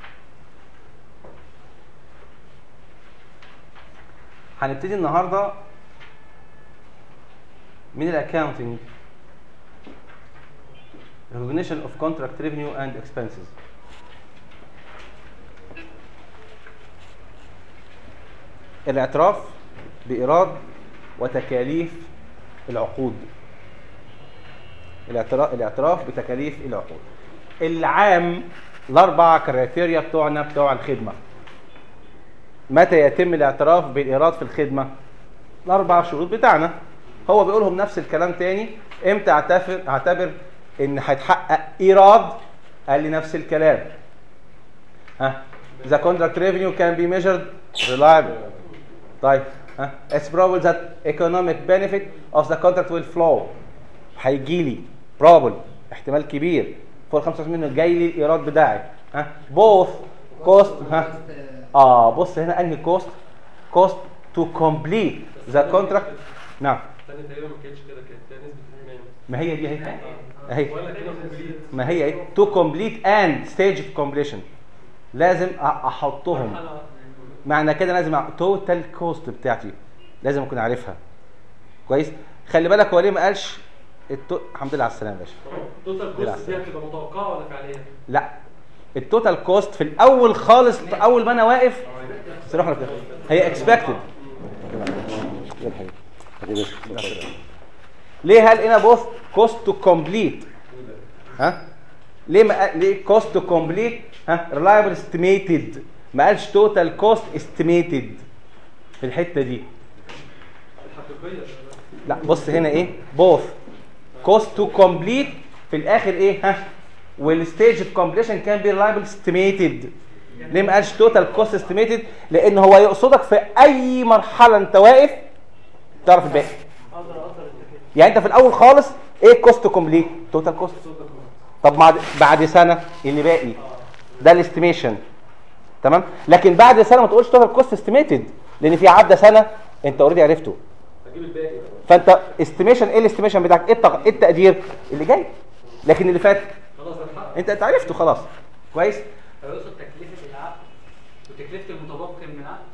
هنبتدي النهارده من الاكاونتنج recognition of contract revenue and expenses الاعتراف بإيراد وتكاليف العقود الاعتراف الاعتراف بتكاليف العقود العام الاربع كرايتيريا بتوعنا بتوع الخدمه متى يتم الاعتراف بالايراد في الخدمه الاربع شروط بتاعنا هو بيقولهم نفس الكلام تاني امتى اعتبر اعتبر ان هيتحقق ايراد قال لي نفس الكلام ها the contract revenue can be measured reliable طيب ها it's probable that economic benefit of the contract will flow هيجي لي probable احتمال كبير فوق 95 منه جاي لي الايراد بتاعي ها both cost ها اه بص هنا انهي cost cost to complete the contract نعم الثانية تقريبا ما كانتش كده كانت نسبة الإيمان ما هي دي اهي اهي ولا كده كومبليت ما هي ايه to complete and stage of completion لازم أ- احطهم معنى كده لازم توتال كوست بتاعتي لازم اكون عارفها كويس خلي بالك هو ليه ما قالش التو... الحمد لله على السلامه يا باشا توتال كوست دي هتبقى متوقعة ولا فعلية؟ لا التوتال كوست في الاول خالص في اول ما انا واقف صراحه ولا بتاع؟ هي اكسبكتد ليه هل هنا بوث كوست تو كومبليت ها ليه ما قال- ليه كوست تو كومبليت ها ريلايبل استيميتد ما قالش توتال كوست استيميتد في الحته دي الحقيقية لا بص هنا ايه بوث كوست تو كومبليت في الاخر ايه ها والستيج اوف كومبليشن كان بي ريلايبل استيميتد ليه ما قالش توتال كوست استيميتد لان هو يقصدك في اي مرحله انت واقف تعرف الباقي يعني انت في الاول خالص ايه كوست تو كومبليت توتال كوست طب بعد بعد سنه اللي باقي ده الاستيميشن تمام لكن بعد سنه ما تقولش توتال كوست استيميتد لان في عدى سنه انت اوريدي عرفته هجيب الباقي بقى فانت استيميشن ايه الاستيميشن بتاعك ايه التق- إيه التقدير اللي جاي لكن اللي فات خلاص هتحقق انت انت عرفته خلاص كويس هو يقصد تكلفه العقد وتكلفه المتبقي من العقد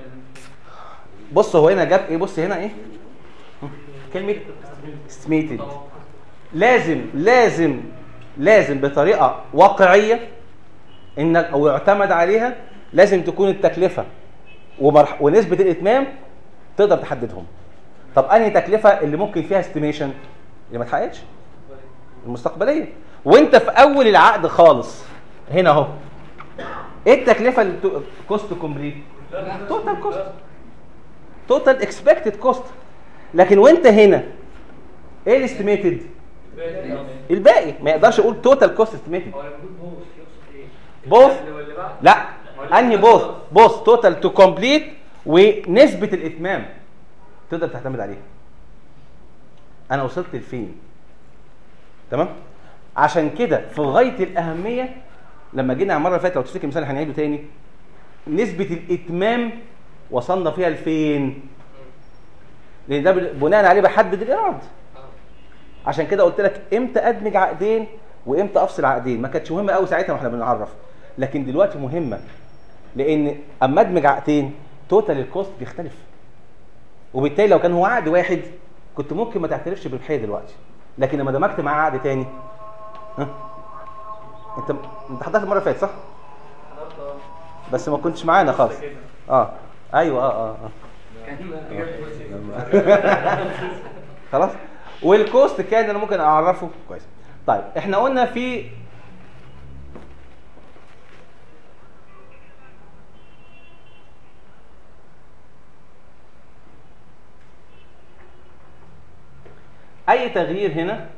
بص هو هنا جاب ايه بص هنا ايه كلمه استيميتد لازم لازم لازم بطريقه واقعيه انك او يعتمد عليها لازم تكون التكلفه ومرح ونسبه الاتمام تقدر تحددهم طب انهي تكلفه اللي ممكن فيها استيميشن اللي ما اتحققتش المستقبليه وانت في اول العقد خالص هنا اهو ايه التكلفه اللي كوست كومبليت توتال كوست توتال اكسبكتد كوست لكن وانت هنا ايه الاستيميتد الباقي ما يقدرش يقول توتال كوست استيميتد هو لما يقول بوث يقصد ايه؟ بوث اللي هو اللي بعد لا انهي بوث بوث توتال تو كومبليت ونسبه الاتمام تقدر تعتمد عليها انا وصلت لفين تمام عشان كده في غايه الاهميه لما جينا المره اللي فاتت لو تفتكر مثال هنعيده تاني نسبه الاتمام وصلنا فيها لفين لان ده بناء عليه بحدد الايراد عشان كده قلت لك امتى ادمج عقدين وامتى افصل عقدين ما كانتش مهمه قوي ساعتها واحنا بنعرف لكن دلوقتي مهمه لان اما ادمج عقدين توتال الكوست بيختلف وبالتالي لو كان هو عقد واحد كنت ممكن ما تعترفش بربحيه دلوقتي لكن لما دمجت معاه عقد تاني ها انت انت حضرتك المره اللي فاتت صح بس ما كنتش معانا خالص اه ايوه اه اه, آه. خلاص والكوست كان انا ممكن اعرفه كويس طيب احنا قلنا في اي تغيير هنا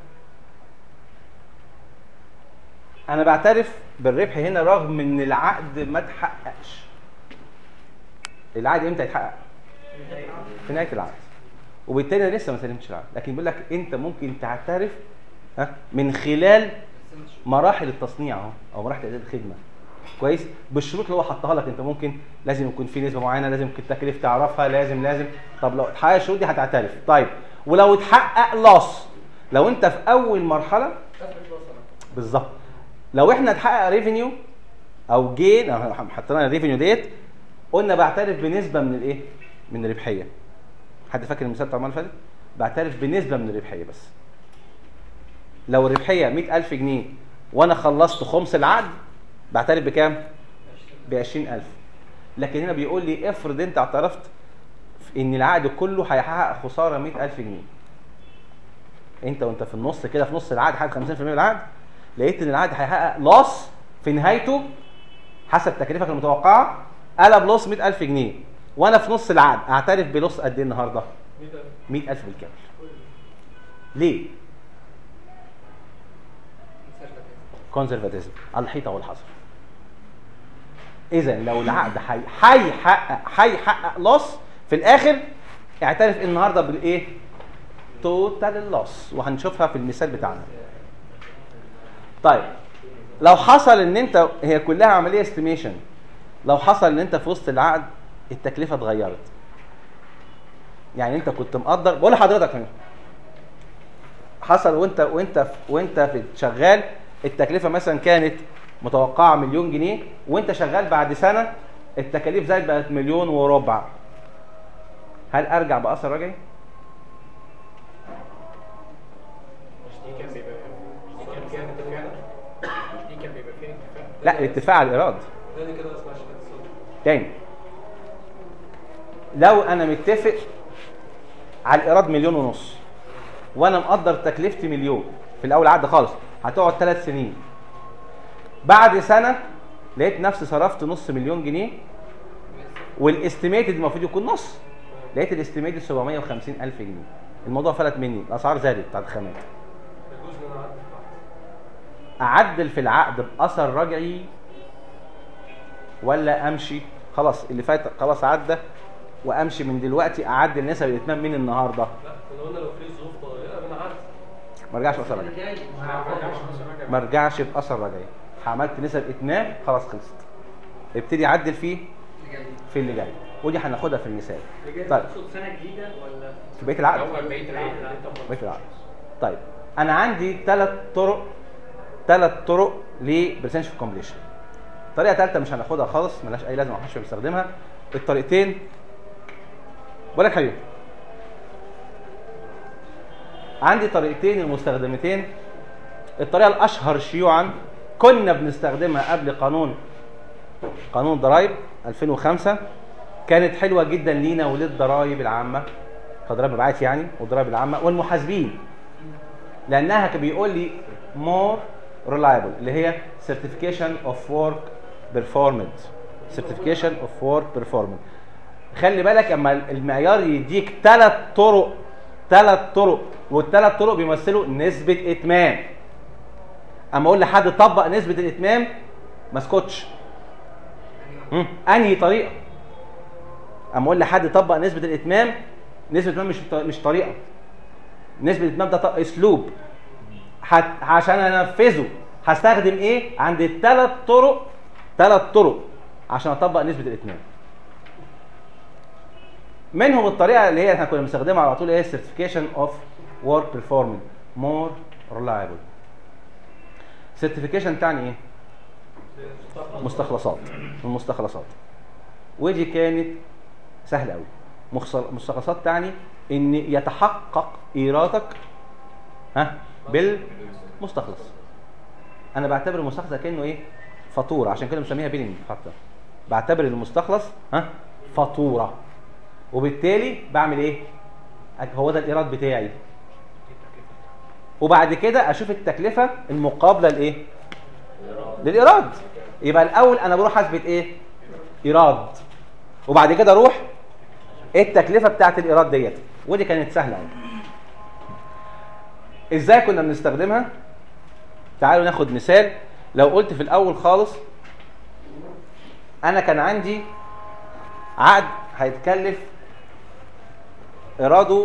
انا بعترف بالربح هنا رغم ان العقد ما اتحققش العقد امتى يتحقق في نهايه العقد وبالتالي انا لسه ما سلمتش العقد لكن بيقول لك انت ممكن تعترف ها من خلال مراحل التصنيع اهو او مراحل اداء الخدمه كويس بالشروط اللي هو حطها لك انت ممكن لازم يكون في نسبه معينه لازم يكون التكاليف تعرفها لازم لازم طب لو اتحقق الشروط دي هتعترف طيب ولو اتحقق لوس لو انت في اول مرحله بالظبط لو احنا اتحقق ريفينيو او جين حطينا الريفينيو ديت قلنا بعترف بنسبه من الايه من الربحيه حد فاكر المثال بتاع المره اللي فاتت بعترف بنسبه من الربحيه بس لو الربحيه 100000 جنيه وانا خلصت خمس العقد بعترف بكام ب 20000 لكن هنا بيقول لي افرض انت اعترفت ان العقد كله هيحقق خساره 100000 جنيه انت وانت في النص كده في نص العقد حاجه 50% من العقد لقيت ان العقد هيحقق لوس في نهايته حسب تكلفك المتوقعه قلب لوس 100000 جنيه وانا في نص العقد اعترف بلوس قد ايه النهارده 100000 بالكامل ليه كونزرفاتيزم الحيطه والحذر اذا لو العقد هيحقق هيحقق لوس في الاخر اعترف النهارده بالايه توتال اللوس وهنشوفها في المثال بتاعنا طيب لو حصل ان انت هي كلها عمليه استيميشن لو حصل ان انت في وسط العقد التكلفه اتغيرت يعني انت كنت مقدر بقول لحضرتك هنا حصل وانت وانت وانت في شغال التكلفه مثلا كانت متوقعه مليون جنيه وانت شغال بعد سنه التكاليف زادت بقت مليون وربع هل ارجع باثر رجعي؟ مش دي كان بيبقى مش دي كان فيها اتفاق مش دي كان بيبقى فيها اتفاق لا الاتفاق على الايراد تاني كده اسمها شهاده الصدر تاني لو انا متفق على الايراد مليون ونص وانا مقدر تكلفتي مليون في الاول عقد خالص هتقعد ثلاث سنين بعد سنه لقيت نفسي صرفت نص مليون جنيه والاستيميتد المفروض يكون نص لقيت الاستيميتد 750 الف جنيه الموضوع فلت مني الاسعار زادت بتاعت الخامات يجوز ان انا اعدل بعد اعدل في العقد باثر رجعي ولا امشي خلاص اللي فات خلاص عدى وامشي من دلوقتي اعدل نسب الاتمام من النهارده لا كنا قلنا لو في ظروف طارئه بنعدل ما ارجعش باثر رجعي اللي جاي ما رجعش بس راجع ما ارجعش باثر رجعي عملت نسب اتمام خلاص خلصت ابتدي عدل فيه في اللي جاي ودي هناخدها في المثال طيب تقصد سنه جديده ولا في بقيه العقد هو بقيه العقد بقيه العقد طيب انا عندي ثلاث طرق ثلاث طرق لبرسنتج اوف كومبليشن طريقه ثالثه مش هناخدها خالص ملهاش اي لازمه محدش بيستخدمها الطريقتين بقول لك حبيبي عندي طريقتين المستخدمتين الطريقه الاشهر شيوعا كنا بنستخدمها قبل قانون قانون الضرايب 2005 كانت حلوه جدا لينا وللضرايب العامه كضرايب مبيعات يعني والضرايب العامه والمحاسبين لانها كان بيقول لي more reliable اللي هي certification of work performance certification of work performance خلي بالك اما المعيار يديك ثلاث طرق ثلاث طرق والثلاث طرق بيمثلوا نسبه اتمام اما اقول لحد طبق نسبه الاتمام ما اسكتش مم. انهي طريقه اما اقول لحد طبق نسبه الاتمام نسبه الاتمام مش مش طريقه نسبه الاتمام ده ط- اسلوب حت... عشان انفذه هستخدم ايه عند الثلاث طرق ثلاث طرق عشان اطبق نسبه الاتمام منهم الطريقه اللي هي احنا كنا بنستخدمها على طول هي certification of work performing more reliable certification تعني ايه مستخلصات المستخلصات ودي كانت سهله قوي مستخلصات تعني ان يتحقق ايرادك ها بالمستخلص انا بعتبر المستخلص ده كانه ايه فاتوره عشان كده مسميها بيلنج حتى بعتبر المستخلص ها فاتوره وبالتالي بعمل ايه هو ده الايراد بتاعي وبعد كده اشوف التكلفه المقابله لايه للايراد يبقى الاول انا بروح اثبت ايه ايراد وبعد كده اروح ايه التكلفه بتاعت الايراد ديت ودي كانت سهله يعني. ازاي كنا بنستخدمها تعالوا ناخد مثال لو قلت في الاول خالص انا كان عندي عقد هيتكلف ايراده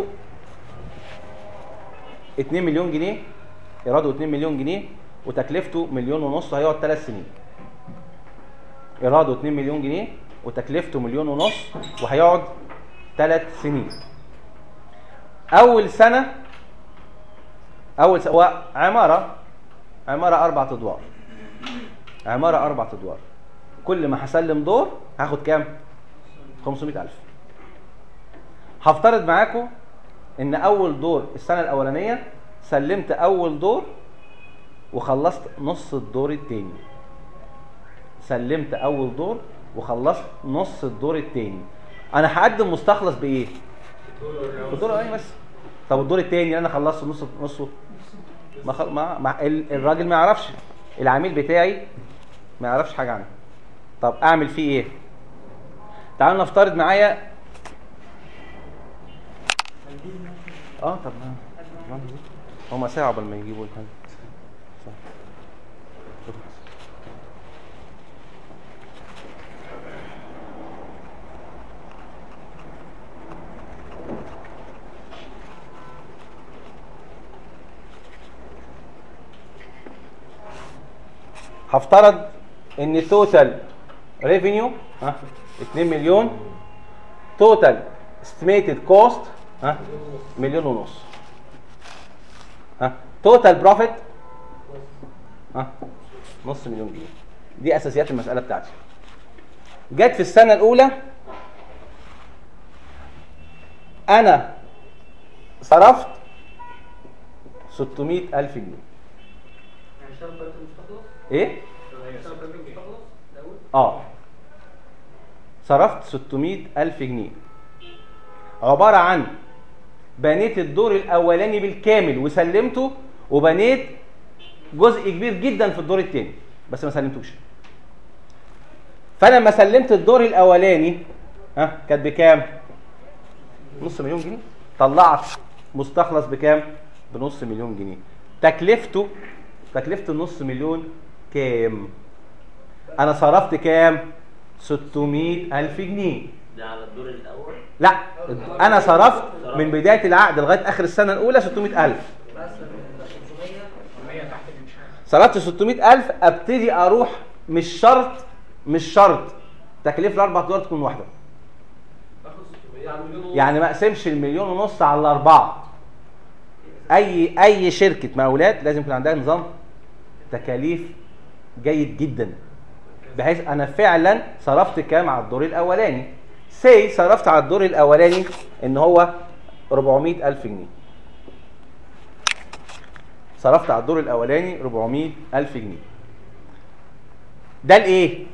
2 مليون جنيه ايراده 2 مليون جنيه وتكلفته مليون ونص هيقعد 3 سنين ايراده 2 مليون جنيه وتكلفته مليون ونص وهيقعد 3 سنين اول سنه اول سنة هو عماره عماره اربع ادوار عماره اربع ادوار كل ما هسلم دور هاخد كام 500000 هفترض معاكم ان اول دور السنه الاولانيه سلمت اول دور وخلصت نص الدور التاني سلمت اول دور وخلصت نص الدور التاني انا هقدم مستخلص بايه الدور الاولاني بس طب الدور التاني اللي انا خلصت نص نصه ما, خل... ما... ما الراجل ما يعرفش العميل بتاعي ما يعرفش حاجه عنه طب اعمل فيه ايه تعالوا نفترض معايا اه طب ما هما ساعة قبل ما يجيبوا الحاجة هفترض ان توتال ريفينيو ها 2 مليون توتال استيميتد كوست ها مليون ونص ها توتال بروفيت ها نص مليون جنيه دي اساسيات المساله بتاعتي جت في السنه الاولى انا صرفت 600 الف جنيه يعني شرط قيمه المستخلص ايه شرط قيمه المستخلص الاول اه صرفت 600 ألف جنيه عبارة عن بنيت الدور الأولاني بالكامل وسلمته وبنيت جزء كبير جدا في الدور الثاني بس ما سلمتوش فأنا لما سلمت الدور الأولاني ها كانت بكام؟ نص مليون جنيه طلعت مستخلص بكام؟ بنص مليون جنيه تكلفته تكلفة النص مليون كام؟ أنا صرفت كام؟ 600 ألف جنيه ده على الدور الاول لا أنا صرفت من بداية العقد لغاية آخر السنة الأولى 600 ألف بس ال 500 100 تحت الانشاء صرفت 600 ألف أبتدي أروح مش شرط مش شرط تكلفة الأربع دولار تكون واحدة باخد 600 يعني مليون ونص يعني ما اقسمش المليون ونص على الأربعة أي أي شركة مقاولات لازم يكون عندها نظام تكاليف جيد جدا بحيث انا فعلا صرفت كام على الدور الاولاني سي صرفت على الدور الاولاني ان هو 400 الف جنيه صرفت على الدور الاولاني 400 الف جنيه ده الايه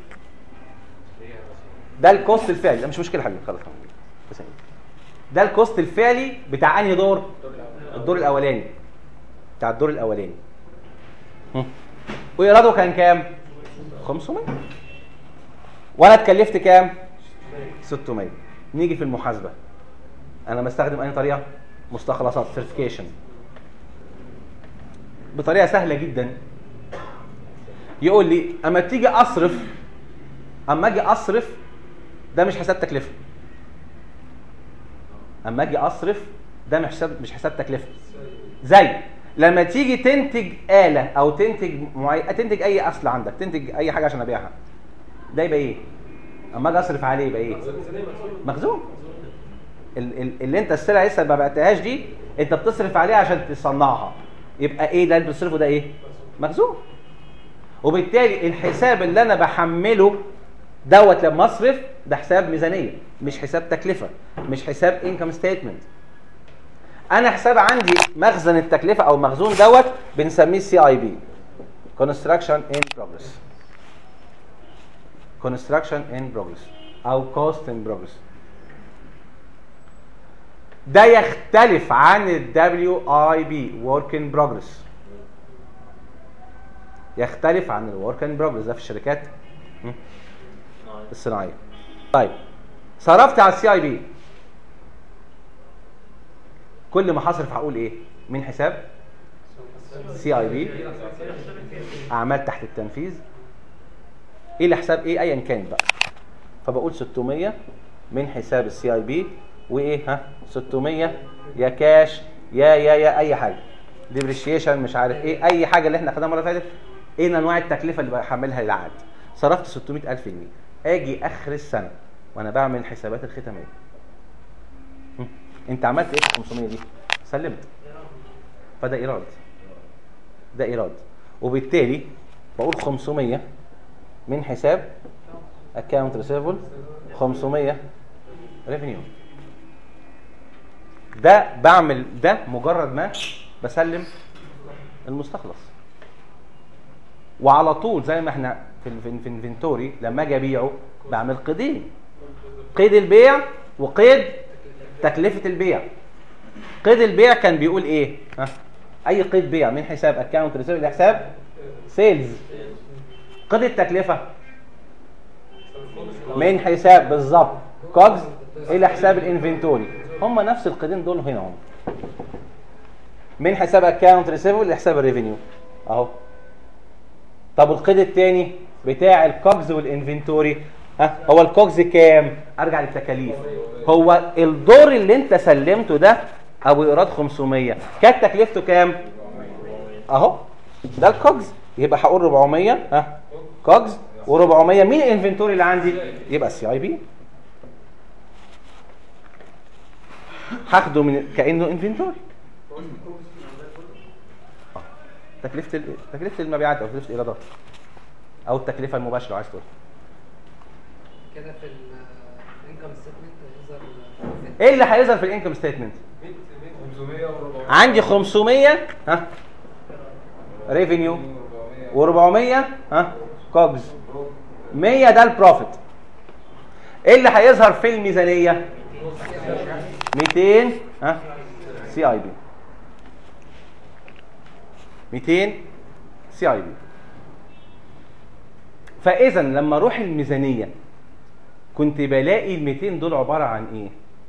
ده الكوست الفعلي لا مش مشكله حبيبي خلاص بس يعني. ده الكوست الفعلي بتاع انهي دور الدور الاولاني بتاع الدور الاولاني هم. وايراده كان كام 500 وانا اتكلفت كام 600 نيجي في المحاسبه انا بستخدم اي طريقه مستخلصات سيرتيفيكيشن بطريقه سهله جدا يقول لي اما تيجي اصرف اما اجي اصرف ده مش حساب تكلفه اما اجي اصرف ده مش حساب مش حساب تكلفه زي لما تيجي تنتج آلة أو تنتج معي... تنتج أي أصل عندك تنتج أي حاجة عشان أبيعها ده يبقى إيه؟ أما أجي أصرف عليه يبقى إيه؟ ميزانية مقسومة. مخزون ال- ال- اللي انت السلعه لسه ما بعتهاش دي انت بتصرف عليها عشان تصنعها يبقى ايه ده اللي بتصرفه ده ايه مخزون وبالتالي الحساب اللي انا بحمله دوت لما اصرف ده حساب ميزانيه مش حساب تكلفه مش حساب انكم ستيتمنت انا حساب عندي مخزن التكلفه او مخزون دوت بنسميه سي اي بي كونستراكشن ان بروجرس كونستراكشن ان بروجرس او كوست ان بروجرس ده يختلف عن الدبليو اي بي ورك ان بروجرس يختلف عن الورك ان بروجرس ده في الشركات م? الصناعيه طيب صرفت على السي اي بي كل ما هصرف هقول ايه من حساب سي اي بي اعمال تحت التنفيذ ايه لحساب ايه ايا كان بقى فبقول 600 من حساب السي اي بي وايه ها 600 يا كاش يا يا يا اي حاجه ديبريشيشن مش عارف ايه اي حاجه اللي احنا خدناها المره اللي فاتت ايه انواع التكلفه اللي بحملها للعقد صرفت 600000 جنيه اجي اخر السنه وانا بعمل الحسابات الختاميه هم، انت عملت ايه في 500 دي سلمت فده ايراد ده ايراد وبالتالي بقول 500 من حساب اكونت ريسيفبل 500 ريفينيو ده بعمل ده مجرد ما بسلم المستخلص وعلى طول زي ما احنا في ال- في الانفنتوري لما اجي ابيعه بعمل قيدين قيد البيع وقيد تكلفه البيع قيد البيع كان بيقول ايه ها اي قيد بيع من حساب اكونت ريسيفبل لحساب سيلز قيد التكلفه من حساب بالظبط كوجز الى حساب الانفنتوري هم نفس القيدين دول هنا هم من حساب اكونت ريسيفبل لحساب الريفينيو اهو طب القيد الثاني بتاع الكوجز والانفنتوري ها هو الكوجز كام ارجع للتكاليف هو الدور اللي انت سلمته ده ابو ايراد 500 كانت تكلفته كام اهو ده الكوجز يبقى هقول 400 ها كوجز و400 مين الانفنتوري اللي عندي يبقى السي اي بي هاخده من كانه انفنتوري تكلفه ال- تكلفه المبيعات او تكلفه الايرادات او التكلفه المباشره عايز تقول كده في الانكم ستمنت يظهر ايه اللي هيظهر في الانكم ستيتمنت 500 و400 عندي 500 ها ريفينيو و400 ها كوجز 100 ده البروفيت ايه اللي هيظهر في الميزانيه 200 ها سي اي بي 200 سي اي بي فاذا لما اروح الميزانيه كنت بلاقي ال 200 دول عباره عن ايه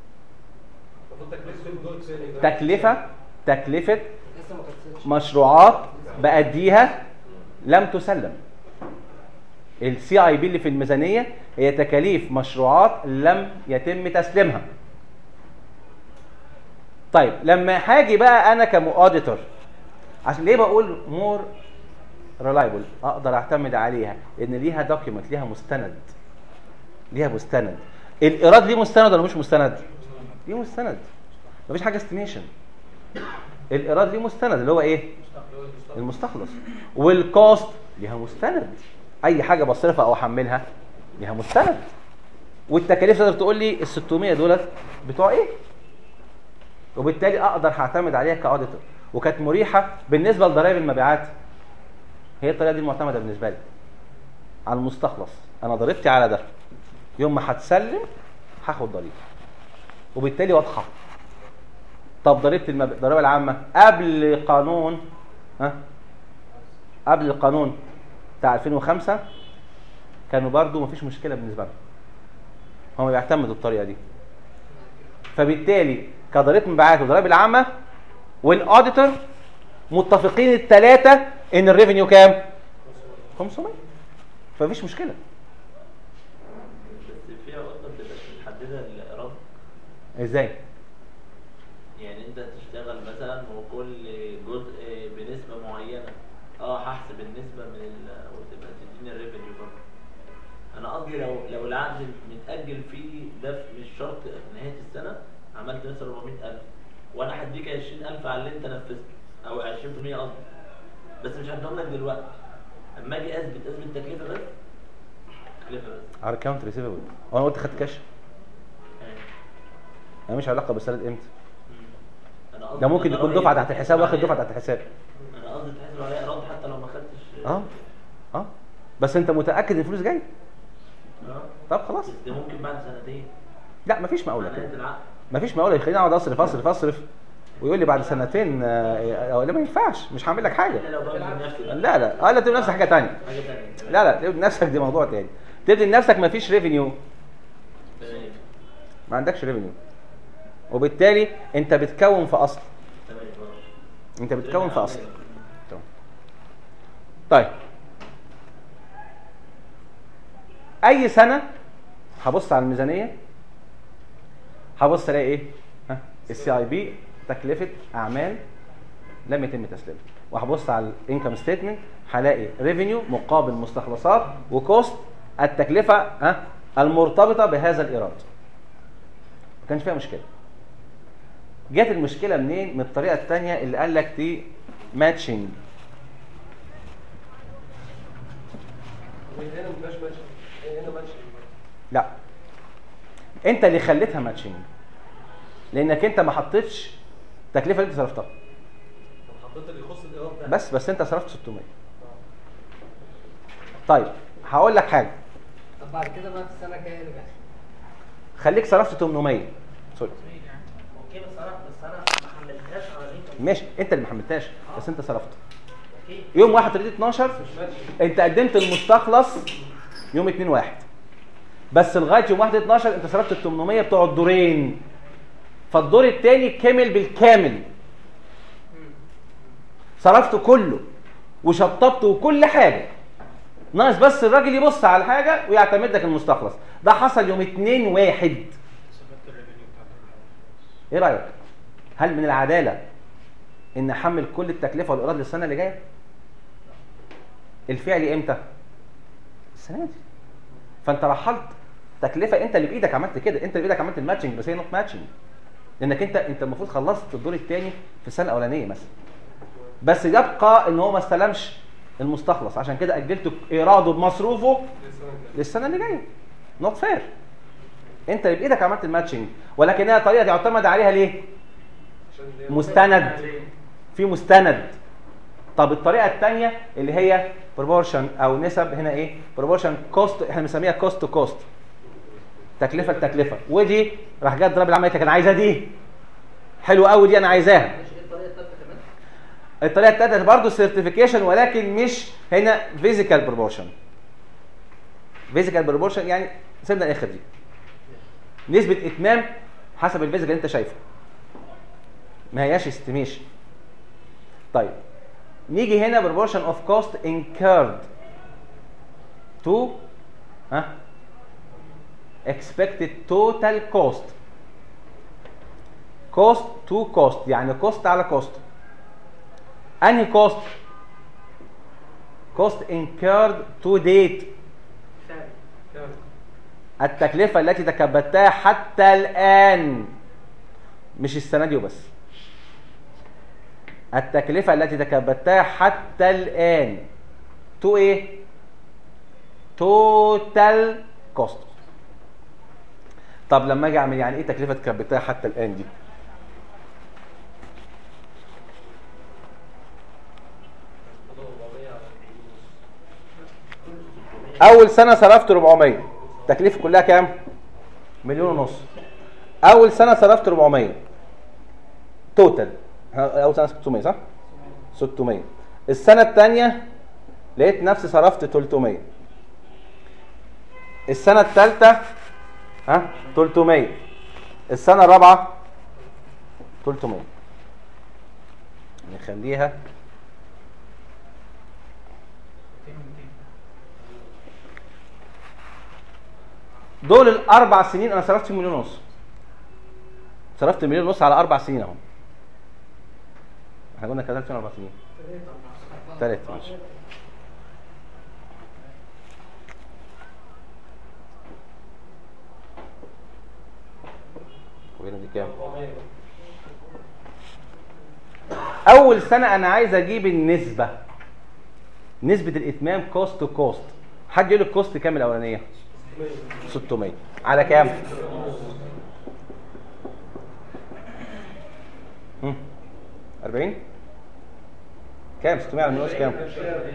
تكلفه تكلفه لسه ما خلصتش مشروعات بأديها لم تسلم السي اي بي اللي في الميزانيه هي تكاليف مشروعات لم يتم تسليمها طيب لما هاجي بقى انا كمؤديتور عشان ليه بقول مور ريلايبل اقدر اعتمد عليها ان ليها دوكيمنت ليها مستند ليها مستند الايراد ليه مستند ولا مش مستند ليه مستند مفيش حاجه استيميشن الايراد ليه مستند اللي هو ايه المستخلص والكوست ليها مستند اي حاجه بصرفها او احملها ليها مستند والتكاليف تقدر تقول لي ال 600 دولت بتوع ايه وبالتالي اقدر هعتمد عليها كاوديتور وكانت مريحه بالنسبه لضرائب المبيعات هي الطريقه دي المعتمده بالنسبه لي على المستخلص انا ضريبتي على ده يوم ما هتسلم هاخد ضريبه وبالتالي واضحه طب ضريبه المب... الضريبه العامه قبل قانون ها قبل القانون بتاع 2005 كانوا برضو مفيش مشكله بالنسبه لهم هم بيعتمدوا الطريقه دي فبالتالي كضريبه مبيعات والضرائب العامه والاوديتور متفقين الثلاثه ان الريفينيو كام 500 فمفيش مشكله بس في اوقات ما بتبقاش محدده الايراد ازاي يعني انت تشتغل مثلا وكل جزء بنسبه معينه اه هحسب النسبه من ال... وتبقى تديني الريفينيو برضه انا قصدي لو لو العقد متاجل فيه ده في- مش شرط في نهايه السنه عملت مثلا 400000 وانا هديك 20000 على اللي انت نفذته او 20% قصدي بس مش هديهم لك دلوقتي اما اجي اثبت اثبت تكلفه بس تكلفه بس على كاونت ريسيفبل هو انا قلت خدت كاش يعني. انا مش علاقه بالسداد امتى مم. أنا قصدي ده ممكن إن يكون الضرايب دفعه تحت الحساب واخد تحسب دفعه عليها. تحت الحساب انا قصدي تحسب عليها ايراد حتى لو ما خدتش اه اه بس انت متاكد ان الفلوس جايه اه طب خلاص بس ده ممكن بعد سنتين لا مفيش مقاوله على كده نهايه العقد مفيش مقاوله يخليني اقعد اصرف اصرف اصرف ويقول لي بعد سنتين آه، آه، لا ما ينفعش مش هعمل لك حاجه الا لو بقى نفسي بقى لا لا اه لا تبني نفسك حاجه ثانيه حاجه ثانيه لا لا تبني نفسك دي موضوع تاني تبني نفسك مفيش ريفينيو ما عندكش ريفينيو وبالتالي انت بتكون في اصل تمام آه. انت بتكون في اصل تمام. طيب اي سنه هبص على الميزانيه هبص الاقي ايه ها السي اي بي تكلفه اعمال لم يتم تسليمها وهبص على الانكم ستيتمنت هلاقي ريفينيو مقابل مستخلصات وكوست التكلفه ها المرتبطه بهذا الايراد ما كانش فيها مشكله جت المشكله منين من الطريقه الثانيه اللي قال لك دي ماتشنج هنا ما فيهاش ماتش هنا ماتش لا انت اللي خليتها ماتشنج لانك انت ما حطيتش التكلفه اللي انت صرفتها طب حطيت اللي يخص الايراد ده بس بس انت صرفت 600 طيب هقول لك حاجه طب بعد كده بقى في السنه الجايه اللي بيحصل خليك صرفت 800 سوري اوكي بس انا بس انا ما حملتهاش على الانكم ماشي انت اللي ما حملتهاش بس انت صرفت اوكي يوم 1 3 12 انت قدمت المستخلص يوم 2 1 بس لغايه يوم 1 12 انت صرفت ال 800 بتوع الدورين فالدور الثاني كمل بالكامل صرفته كله وشطبته وكل حاجه ناقص بس الراجل يبص على الحاجه ويعتمد لك المستخلص ده حصل يوم 2 1 ثبت الريفينيو بتاع ايه رايك هل من العداله ان احمل كل التكلفه والايراد للسنه اللي جايه الفعل امتى السنه دي فانت رحلت تكلفه انت اللي بايدك عملت كده انت اللي بايدك عملت الماتشنج بس هي نوت ماتشنج لانك انت انت المفروض خلصت الدور الثاني في السنه الاولانيه مثلا بس يبقى ان هو ما استلمش المستخلص عشان كده اجلت ايراده بمصروفه للسنه اللي جايه نوت فير انت اللي بايدك عملت الماتشنج ولكنها طريقه يعتمد عليها ليه مستند في مستند طب الطريقه الثانيه اللي هي بروبورشن او نسب هنا ايه بروبورشن كوست احنا بنسميها كوست تو كوست تكلفه لتكلفه ودي راح جت ضرب العمليه كان عايزها دي حلوه قوي دي انا عايزاها ماشي ايه الطريقه الثالثه كمان الطريقه الثالثه برضه سيرتيفيكيشن ولكن مش هنا فيزيكال بروبورشن فيزيكال بروبورشن يعني سيبنا الاخر دي نسبه اتمام حسب الفيزيكال اللي انت شايفه ما هياش استيميشن طيب نيجي هنا proportion of cost incurred to ها expected total cost cost to cost يعني cost على cost انهي cost cost incurred to date فعلا التكلفة التي تكبدتها حتى الآن مش السنة دي وبس التكلفة التي تكبدتها حتى الآن تو ايه؟ توتال كوست طب لما اجي اعمل يعني ايه تكلفة تكبدتها حتى الآن دي؟ أول سنة صرفت 400 التكلفة كلها كام؟ مليون ونص أول سنة صرفت 400 توتال اول سنه 600 صح 600 السنه الثانيه لقيت نفسي صرفت 300 السنه الثالثه ها 300 السنه الرابعه 300 نخليها دول الاربع سنين انا صرفت فيهم مليون ونص صرفت مليون ونص على اربع سنين اهو احنا قلنا كده اربع سنين ثلاثة ماشي وين دي كام اول سنه انا عايز اجيب النسبه نسبه الاتمام كوست تو كوست حد يقول الكوست كام الاولانيه 600 على كام هم. 40 كام 600 على 100 كام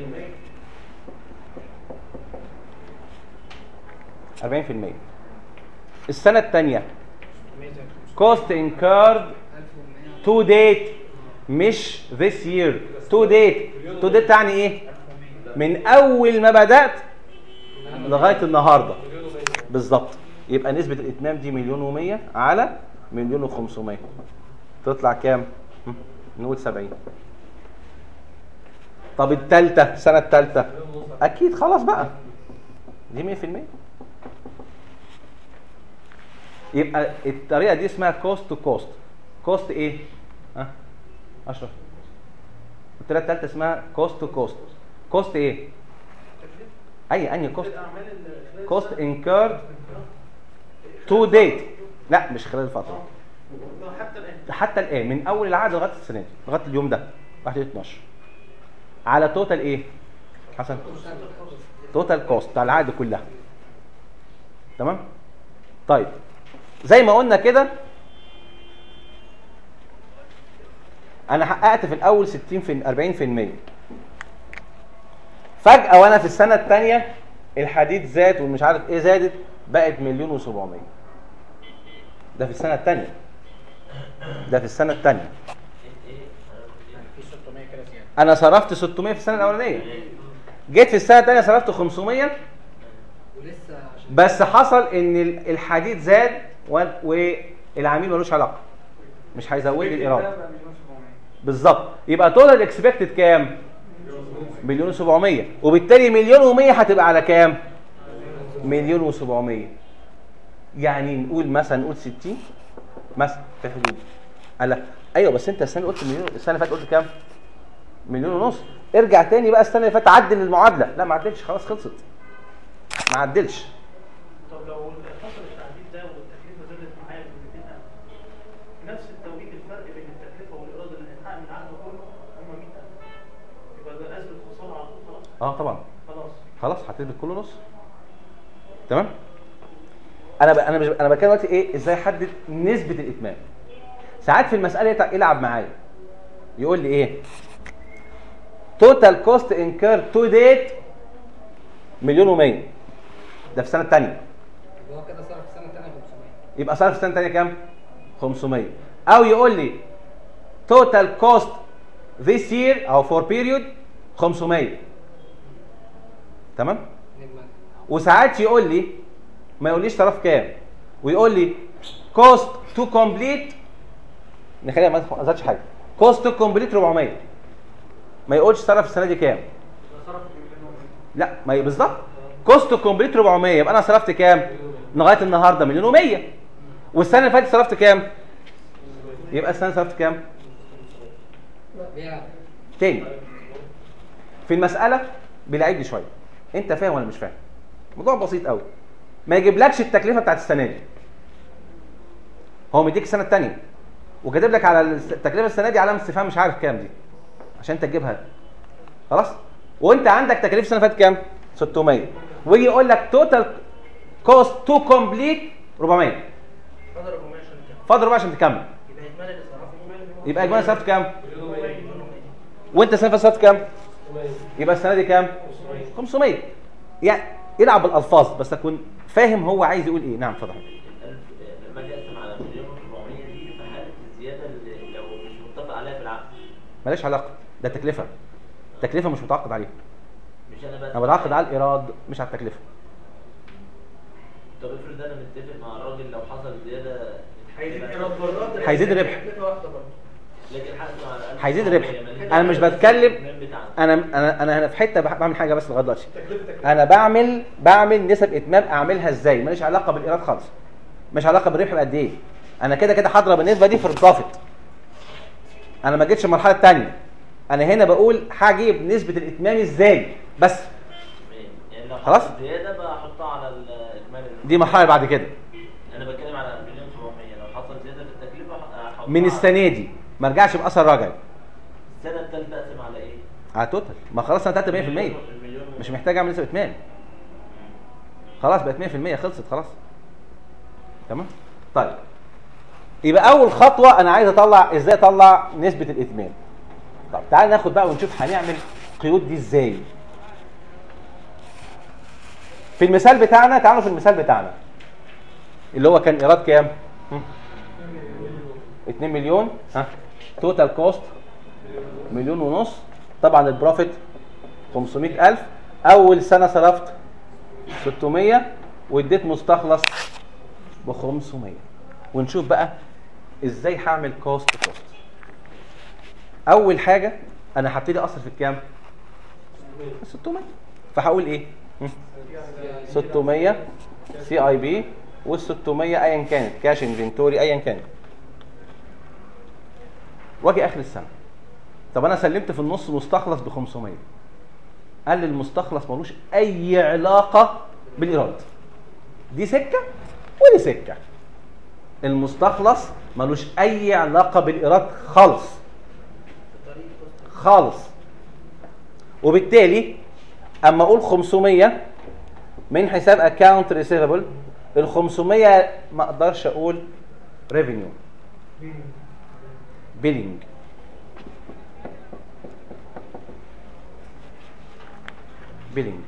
40% السنه الثانيه cost incurred to date مش this year to date to date تعني ايه من اول ما بدات لغايه النهارده بالظبط يبقى نسبه الاتمام دي مليون ومية على مليون وخمسمية تطلع كام هم، نقول سبعين طب التالتة السنة التالتة أكيد خلاص بقى دي مية في المية يبقى الطريقة دي اسمها كوست تو كوست كوست ايه؟ ها؟ أشرف الطريقة التالتة اسمها كوست تو كوست كوست ايه؟ أي أنهي كوست؟ كوست انكارد تو ديت لا مش خلال الفترة حتى الان حتى الان من اول العقد لغايه السنه دي لغايه اليوم ده 1 12 على توتال ايه حسن توتال كوست بتاع العقد كلها تمام طيب زي ما قلنا كده انا حققت في الاول 60 في 40% فجاه وانا في السنه الثانيه الحديد زاد ومش عارف ايه زادت بقت مليون و700 ده في السنه الثانيه ده في السنه الثانيه في 600 كده زياده انا صرفت 600 في السنه الاولانيه جيت في السنه الثانيه صرفت 500 ولسه عشان بس حصل ان ال- الحديد زاد و- والعميل ملوش علاقه مش هيزود لي الايراد بالظبط يبقى توتال اكسبكتد كام مليون و700 وبالتالي مليون و100 هتبقى على كام مليون و700 يعني نقول مثلا نقول 60 مثلا في الحدود دي. قال لك ايوه بس انت السنه اللي قلت مليون السنه اللي فاتت قلت كام مليون ونص ارجع تاني بقى السنه اللي فاتت عدل المعادله لا ما عدلش خلاص خلصت ما عدلش طب لو حصل التعديل ده والتكلفه زادت معايا ب 200000 نفس التوقيت الفرق بين التكلفه والايراد اللي هيتحقق من العقد كله هم 100000 يبقى ده اثبت خساره على طول خلاص اه طبعا خلاص خلاص هتثبت كله نص تمام انا ب... انا مش انا بتكلم دلوقتي ايه ازاي احدد نسبه الاتمام ساعات في المساله يتع- يلعب معايا يقول لي ايه توتال كوست انكير تو ديت مليون و100 ده في السنه الثانيه هو كده صرف في سنه ثانيه 500 يبقى صرف السنه الثانيه كام 500 او يقول لي توتال كوست this year او فور بيريود 500 تمام نجمه وساعات يقول لي ما يقوليش صرف كام ويقول لي كوست تو كومبليت نخليها ما تزادش حاجه كوست تو كومبليت 400 ما يقولش صرف السنه دي كام لا ما ي- بالظبط كوست تو كومبليت 400 يبقى انا صرفت كام لغايه النهارده مليون و100 والسنه اللي فاتت صرفت كام يبقى السنه اللي صرفت كام بيلعب تاني في المسألة بيلعبني شوية انت فاهم ولا مش فاهم موضوع بسيط قوي ما يجيبلكش التكلفة بتاعت السنة دي هو مديك السنة التانية وكاتب لك على الس- التكلفة السنة دي علامة استفهام مش عارف كام دي عشان انت تجيبها خلاص وانت عندك تكلفة السنة اللي فاتت كام 600 ويجي يقول لك توتال كوست تو كومبليت 400 فاضل 400 عشان كام فاضل ربع عشان تكمل يبقى اجمالي اللي صرفه يبقى اجمالي صرفت كام وانت السنه اللي فاتت صرفت كام يبقى السنه دي كام 500 يعني يلعب بالالفاظ بس اكون فاهم هو عايز يقول ايه نعم اتفضل الألف لما اجي اقسم على مليون و400 دي في حاله الزياده اللي لو مش متفق عليها في العقد مالهاش علاقه ده تكلفه تكلفه مش متعاقد عليها مش انا بس انا بتعاقد على الايراد مش على التكلفه طب افرض انا متفق مع الراجل لو حصل زياده هيزيد يبقى- ايراد برضه هيزيد الربح تكلفه واحده برضه لكن حقه على الأقل هيزيد الربح 400 ماليش انا مش دعوة بتكلم بالإتمام بتاعنا. انا انا انا هنا في حته بح- بعمل حاجه بس لغايه دلوقتي انا بعمل بعمل نسب اتمام اعملها ازاي ماليش علاقه بالايراد خالص مش علاقه بالربح بقد ايه انا كده كده هضرب النسبه دي في البروفيت انا ما جيتش المرحله الثانيه انا هنا بقول هجيب نسبه الاتمام ازاي بس يعني لو خلاص؟ حصل زياده بحطها على الاجمالي دي مرحله بعد كده انا بتكلم على مليون 700 لو حصل زياده في التكلفه من السنه دي ما رجعش باثر رجعي السنه الثالثه اقسم على ايه؟ على توتال ما خلاص انا 3% المليون مش محتاج اعمل نسبه اتمام خلاص بقت 100% خلصت خلاص تمام طيب يبقى اول خطوه انا عايز اطلع ازاي اطلع نسبه الاتمام طب تعال ناخد بقى ونشوف هنعمل قيود دي ازاي في المثال بتاعنا تعالوا في المثال بتاعنا اللي هو كان ايراد كام هم؟ 2 مليون ها توتال كوست مليون ونص طبعا البروفيت 500000 اول سنه صرفت 600 واديت مستخلص ب 500 ونشوف بقى ازاي هعمل كوست كوست اول حاجه انا هبتدي اصرف الكام 600 فهقول ايه هم؟ 600 سي اي بي وال 600 ايا كانت كاش انفنتوري ايا كانت واجي اخر السنه طب انا سلمت في النص مستخلص ب 500 قال لي المستخلص ملوش اي علاقه بالايراد دي سكه ودي سكه المستخلص ملوش اي علاقه بالايراد خالص خالص وبالتالي اما اقول 500 من حساب اكاونت ريسيفبل ال 500 ما اقدرش اقول ريفينيو بيلينج بيلينج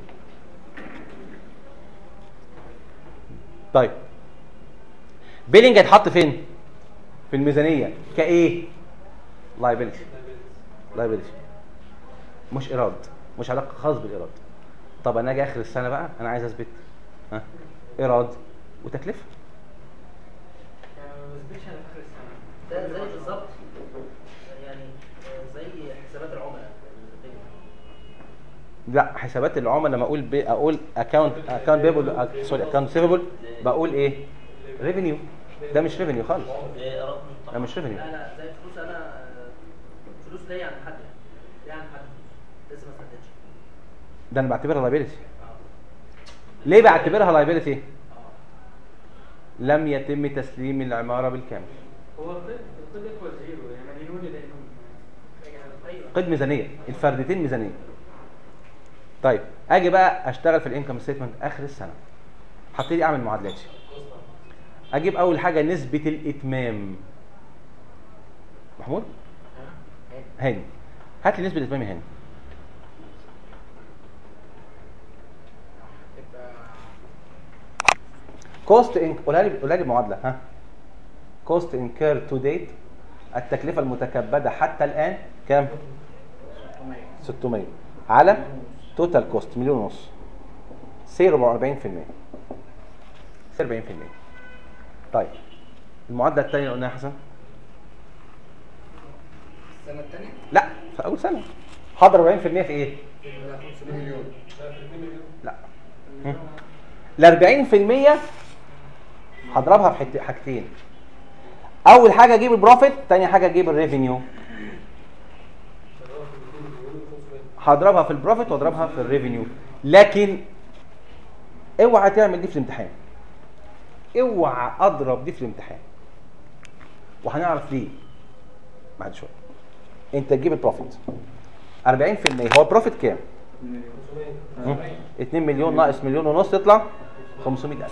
طيب بيلينج هيتحط فين في الميزانيه كايه لايبيلتي لايبيلتي مش ايراد مش علاقه خاص بالايراد طب انا اجي اخر السنه بقى انا عايز اثبت ها ايراد وتكلفه يعني ما بثبتش انا في اخر السنه ده زي بالظبط يعني زي حسابات العملاء لا حسابات العملاء لما اقول بي اقول اكونت اكونت بيبل سوري اكونت ريسيفبل بقول ايه ريفينيو ده مش ريفينيو خالص ده ايراد ده مش ريفينيو لا لا زي فلوس انا فلوس ليا عند حد ليا عند حد لسه ما سددتش ده انا بعتبرها لايبيلتي ليه بعتبرها لايبيلتي لم يتم تسليم العماره بالكامل هو القيد القيد ايكوال زيرو يعني مليون لدينون ايوه قيد ميزانيه الفردتين ميزانيه طيب اجي بقى اشتغل في الانكم ستيتمنت اخر السنه هبتدي اعمل معادلاتي اجيب اول حاجه نسبه الاتمام محمود هاني هات لي نسبه الاتمام يا هاني تبقى كوست ان قولها لي قولها لي معادله ها كوست انكير تو ديت التكلفه المتكبده حتى الان كام 600 على توتال كوست مليون ونص سي 44% سي 40% طيب المعادله الثانيه اللي قلناها يا حسن السنة التانية لا في اول سنه حاضر 40% في ايه لا 500 مليون لا هم. ال 40% هضربها في حت- حاجتين اول حاجه اجيب البروفيت تاني حاجه اجيب الريفينيو هضربها في البروفيت واضربها في الريفينيو لكن اوعى تعمل دي في الامتحان اوعى اضرب دي في الامتحان وهنعرف ليه بعد شويه انت تجيب البروفيت 40% هو البروفيت كام 2 مليون ناقص مليون ونص يطلع 500000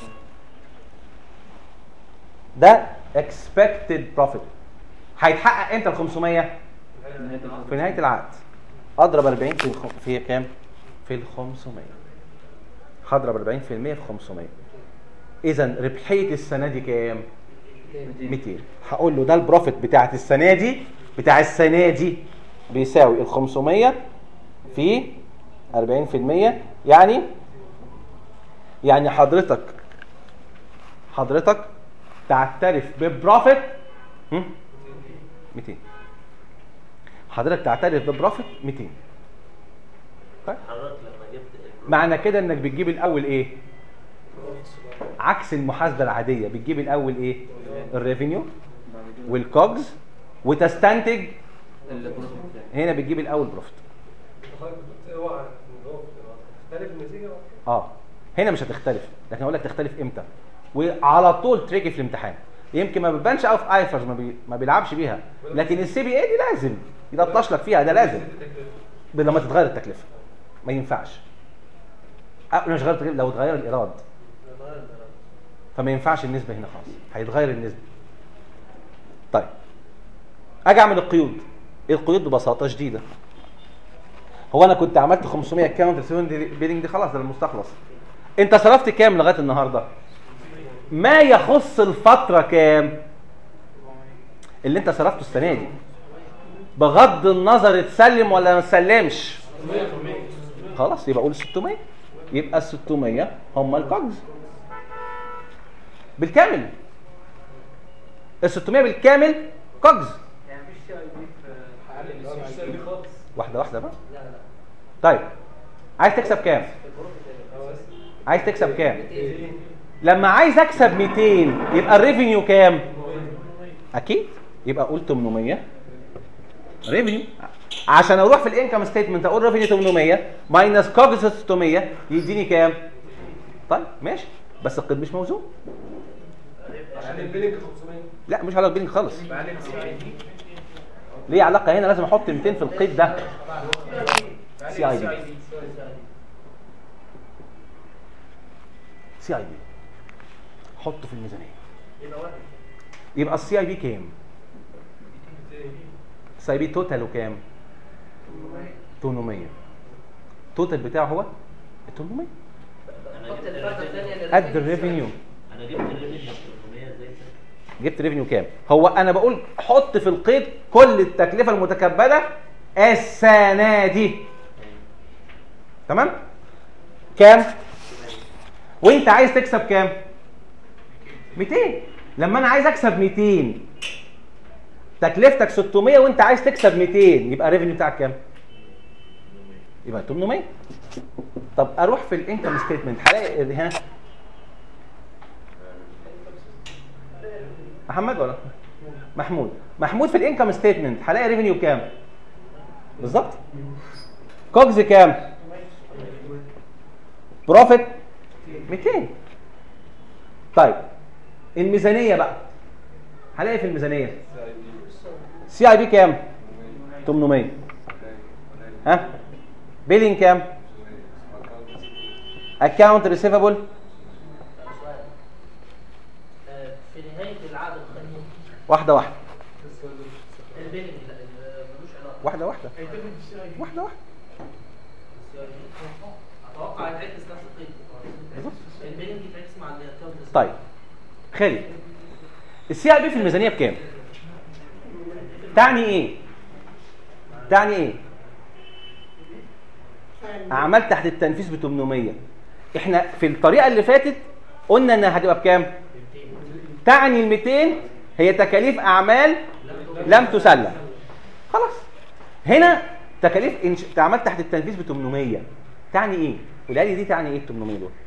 ده expected profit هيتحقق امتى ال 500 في نهايه العقد اضرب 40 في الخ- في كام في ال 500 هضرب 40% في 500 اذا ربحيه السنه دي كام 200 هقول له ده البروفيت بتاعت السنه دي بتاع السنه دي بيساوي ال 500 في 40% يعني يعني حضرتك حضرتك تعترف ببروفيت هم؟ 200 حضرتك تعترف ببروفيت 200 طيب حضرتك لما جبت البروفيت معنى كده انك بتجيب الاول ايه عكس المحاسبه العاديه بتجيب الاول ايه الريفينيو والكوجز وتستنتج هنا بتجيب الاول بروفيت اوعى تختلف النتيجه اه هنا مش هتختلف لكن اقول لك تختلف امتى وعلى طول تريكي في الامتحان يمكن ما بتبانش قوي في ايفرز ما, بي... ما بيلعبش بيها لكن السي بي اي دي لازم يلطش لك فيها ده لازم لما تتغير التكلفه ما ينفعش أه مش غير التكلفة، لو اتغير الايراد فما ينفعش النسبه هنا خالص هيتغير النسبه طيب اجي اعمل القيود ايه القيود ببساطه شديده هو انا كنت عملت 500 كاونت ريسيفنج بيلينج دي خلاص ده المستخلص انت صرفت كام لغايه النهارده ما يخص الفتره كام اللي انت صرفته السنه دي بغض النظر تسلم ولا ما تسلمش خلاص يبقى قول 600 يبقى ال 600 هم الكوجز بالكامل ال 600 بالكامل كوجز يعني مفيش سي اي بي في مفيش سي اي بي خالص واحده واحده بقى لا لا طيب عايز تكسب كام البروفيت اه بس عايز تكسب كام 200 لما عايز اكسب 200 يبقى الريفينيو كام اكيد يبقى اقول 800 ريفينيو عشان اروح في الانكم ستيتمنت اقول ريفينيو 800 ماينس كوجس 600 يديني كام طيب ماشي بس القيد مش موزون عشان البيلنج 500 لا مش على البيلنج خالص بعلم سي اي دي ليه علاقه هنا لازم احط 200 في القيد ده سي اي دي سي اي بي حطه في الميزانيه يبقى واحد يبقى السي اي بي كام السي اي بي توتاله كام 800 التوتال بتاعه هو 800 حط الفرده الثانيه قد الريفينيو انا جبت الريفينيو 800 ازاي جبت ريفينيو كام هو انا بقول حط في القيد كل التكلفه المتكبده السنه دي تمام كام وانت عايز تكسب كام 200 لما انا عايز اكسب 200 تكلفتك 600 وانت عايز تكسب 200 يبقى الريفينيو بتاعك كام يبقى 800 طب اروح في الانكم ستيتمنت هلاقي هنا محمد ولا محمود محمود في الانكم ستيتمنت هلاقي ريفينيو كام بالظبط كوجز كام بروفيت 200 طيب الميزانيه بقى هلاقي في الميزانيه سي اي بي كام 800 ها بيلينج كام اكاونت ريسيفبل آه، في نهايه العقد الخليجي واحده واحده البيلنج لا ال- ملوش علاقه واحده واحده هيتم في السي اي واحده واحده اتوقع يتعكس نفس القيد بالظبط. البيلنج يتعكس مع الاكونت طيب خالد السي اي بي في الميزانيه بكام تعني ايه تعني ايه اعمال تحت التنفيذ ب 800 احنا في الطريقه اللي فاتت قلنا انها هتبقى بكام تعني ال 200 هي تكاليف اعمال لم تسلم خلاص هنا تكاليف إنش... اعمال تحت التنفيذ ب 800 تعني ايه قولها لي دي تعني ايه ال 800 دول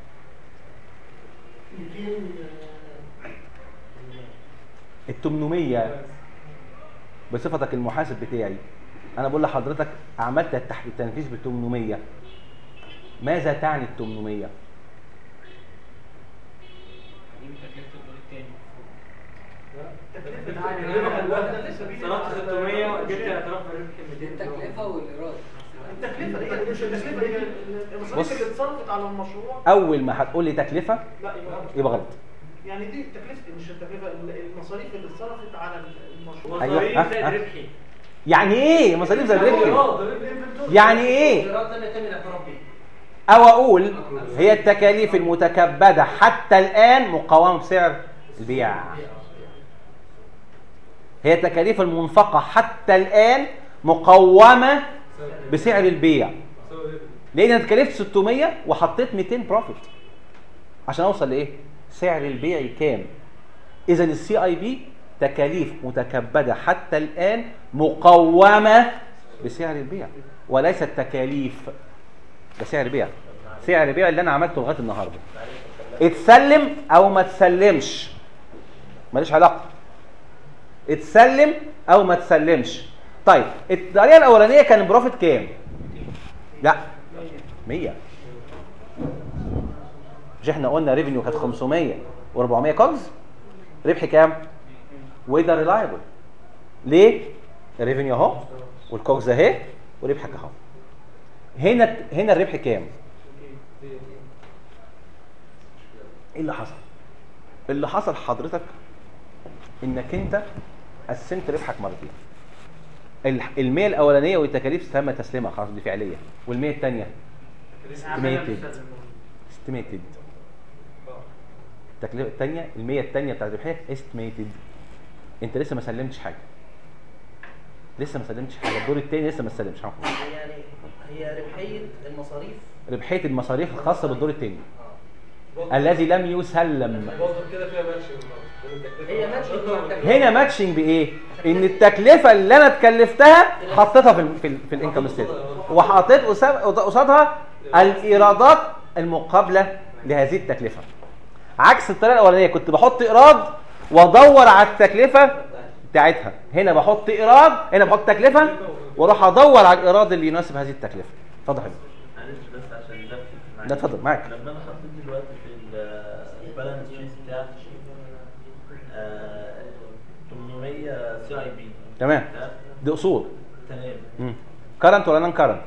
ال 800 بصفتك المحاسب بتاعي انا بقول لحضرتك عملت تحت التنفيذ ب 800 ماذا تعني ال 800 صرفت 600 جبت اعتراف بربح 200 التكلفه والايراد التكلفه هي مش التكلفه هي بص. المصاريف اللي اتصرفت على المشروع اول ما هتقول لي تكلفه لا يبقى غلط. يبقى غلط يعني دي تكلفه مش التكلفه المصاريف اللي اتصرفت على المشروع أيوة. مصاريف ها، زائد ها. ربحي يعني ايه مصاريف زي الربح الانفنتوري. يعني ايه الايراد لم يتم الاعتراف به او اقول هي التكاليف المتكبده حتى الان مقاومه بسعر البيع هي التكاليف المنفقه حتى الان مقومه بسعر البيع لان انا اتكلفت 600 وحطيت 200 بروفيت عشان اوصل لايه سعر البيع كام اذا السي اي بي تكاليف متكبده حتى الان مقومه بسعر البيع وليست تكاليف ده سعر بيع سعر بيع اللي انا عملته لغايه النهارده اتسلم او ما تسلمش ماليش علاقه اتسلم او ما تسلمش طيب الطريقه الاولانيه كان بروفيت كام لا 100 مش احنا قلنا ريفينيو كانت 500 و400 كوجز ربح كام وده ريلايبل ليه الريفينيو اهو والكوكس اهي وربحك اهو هنا هنا الربح كام ايه اللي حصل اللي حصل حضرتك انك انت قسمت ربحك مرتين ال- المية الاولانيه والتكاليف تم تسليمها خلاص دي فعليه والمية الثانيه estimated estimated التكلفه الثانيه المية الثانيه بتاعت الربحيه estimated انت لسه ما سلمتش حاجه لسه ما سلمتش حاجه الدور الثاني لسه ما سلمش حاجه يعني هي ربحيه المصاريف ربحيه المصاريف الخاصه بالدور الثاني الذي لم يسلم وظف كده فيها ماتش هي ماتش مع التكلفة. هنا ماتشنج بايه ان التكلفه اللي انا اتكلفتها حطيتها في ال في, ال في الانكم ستيتمنت وحطيت قصاد- قصادها الايرادات المقابله لهذه التكلفه عكس الطريقه الاولانيه كنت بحط ايراد وادور على التكلفه بتاعتها هنا بحط ايراد هنا بحط تكلفه واروح ادور على الايراد اللي يناسب هذه التكلفه اتفضل يا حبيبي معلش بس عشان نركز معاك. لا، اتفضل، معاك. لما انا حطيت دلوقتي في البالانس شيت بتاع آه، 800 سي اي بي تمام دي اصول تمام كرنت ولا نون كرنت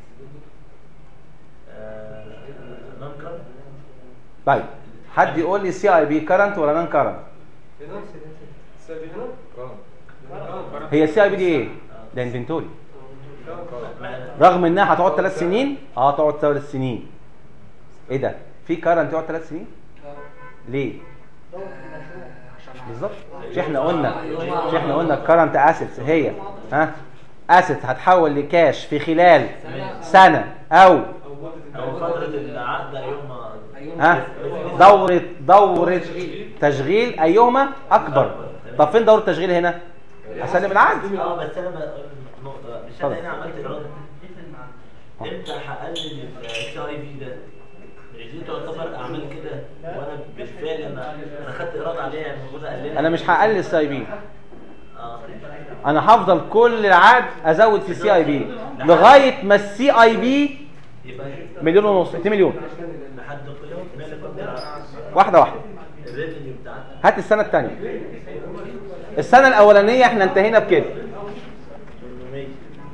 نون كارد طيب حد يقول لي سي اي بي كرنت ولا نون كرنت هنا سابي هنا كرم هي السي اي بي دي ايه ده انفنتوري رغم انها هتقعد ثلاث سنين اه تقعد ثلاث سنين ايه ده في كارنت يقعد ثلاث سنين ليه بالظبط مش احنا قلنا مش احنا قلنا الكرنت اسيتس هي ها اسيتس هتحول لكاش في خلال سنه او او فتره العقد يوم ما ها دورة دورة تشغيل ايهما اكبر طب فين دورة التشغيل هنا اسلم العقد اه بس انا ما- نقطه بقى. مش انا اتفضل. هنا عملت ايراد امتى هقلل السي اي بي ده مش دي تعتبر اعمال كده وانا بالفعل انا انا خدت ايراد عليها يعني المفروض اقللها انا مش هقلل السي اي بي اه انا هفضل كل العقد ازود في السي اي بي لغايه ما السي اي بي يبقى مليون ونص 2 مليون لحد قيمه مالك واحده واحده الريفنيو بتاعتها هات السنه الثانيه السنه الاولانيه احنا انتهينا بكده 800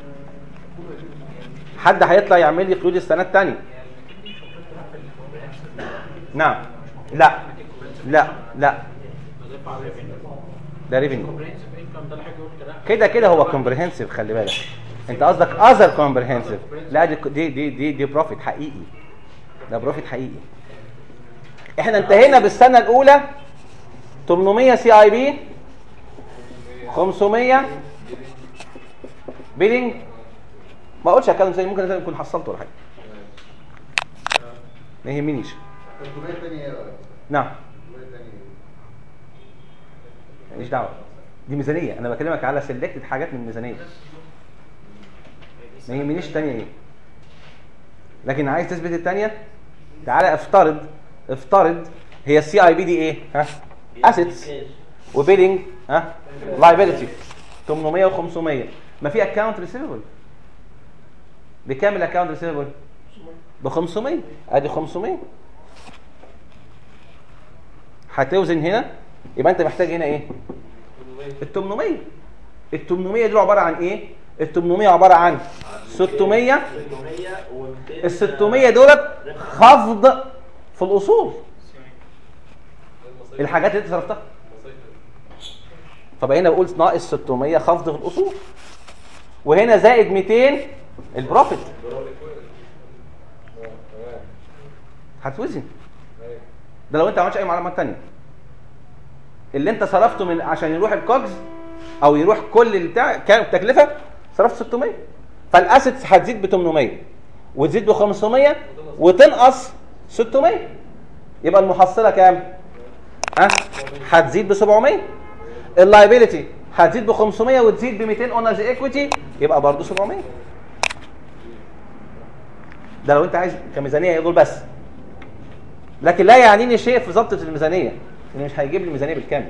حد هيطلع يعمل لي قيود السنه الثانيه نعم لا لا لا بضيف على ريفينيو ده ريفينيو كومبريهنسيف انكم ده اللي حضرتك قلت لا كده كده هو كومبريهنسيف خلي بالك انت قصدك اذر كومبريهنسيف لا دي دي دي دي, دي بروفيت حقيقي ده بروفيت حقيقي احنا انتهينا بالسنه الاولى 800 سي اي بي 500 بيلينج ما اقولش اتكلم زي ممكن اكون حصلته ولا حاجه ما يهمنيش الكوبايه الثانيه ايه بقى؟ نعم الكوبايه الثانيه ماليش دعوه دي ميزانيه انا بكلمك على سيلكتد حاجات من الميزانيه ما يهمنيش الثانيه ايه لكن عايز تثبت الثانيه تعالى افترض افترض هي السي اي بي دي ايه ها اسيتس وبيلينج ها لايبيلتي 800 و500 ما في اكونت ريسيفبل بكام الاكونت ريسيفبل ب 500 ادي 500 هتوزن هنا يبقى انت محتاج هنا ايه ال 800 ال 800 دول عباره عن ايه ال 800 عباره عن 600 ال 600 دولت خفض في الاصول الحاجات اللي انت صرفتها فبقينا بقول ناقص 600 خفض في الاصول وهنا زائد 200 البروفيت هتوزن ده لو انت ما عملتش اي معلومات تانية اللي انت صرفته من عشان يروح الكوكس او يروح كل البتاع كام التكلفه صرفت 600 فالاسيتس هتزيد ب 800 وتزيد ب 500 وتنقص 600 يبقى المحصله كام؟ ها؟ هتزيد ب 700 اللايبيلتي هتزيد ب 500 وتزيد ب 200 اونرز ايكويتي يبقى برضه 700 ده لو انت عايز كميزانيه دول بس لكن لا يعنيني شيء في ضبطه الميزانيه اللي مش هيجيب لي الميزانيه بالكامل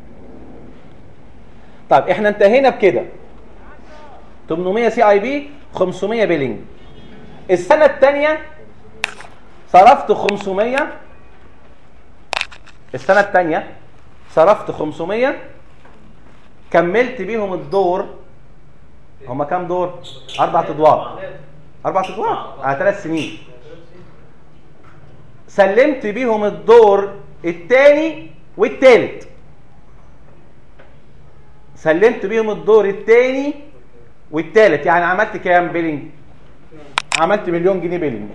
طيب احنا انتهينا بكده 800 سي اي بي 500 بيلينج السنه الثانيه صرفت 500 السنه الثانيه صرفت 500 كملت بيهم الدور هما كام دور اربع ادوار اربع ادوار على ثلاث سنين سلمت بيهم الدور الثاني والثالث سلمت بيهم الدور الثاني والثالث يعني عملت كام بيلينج عملت مليون جنيه بيلينج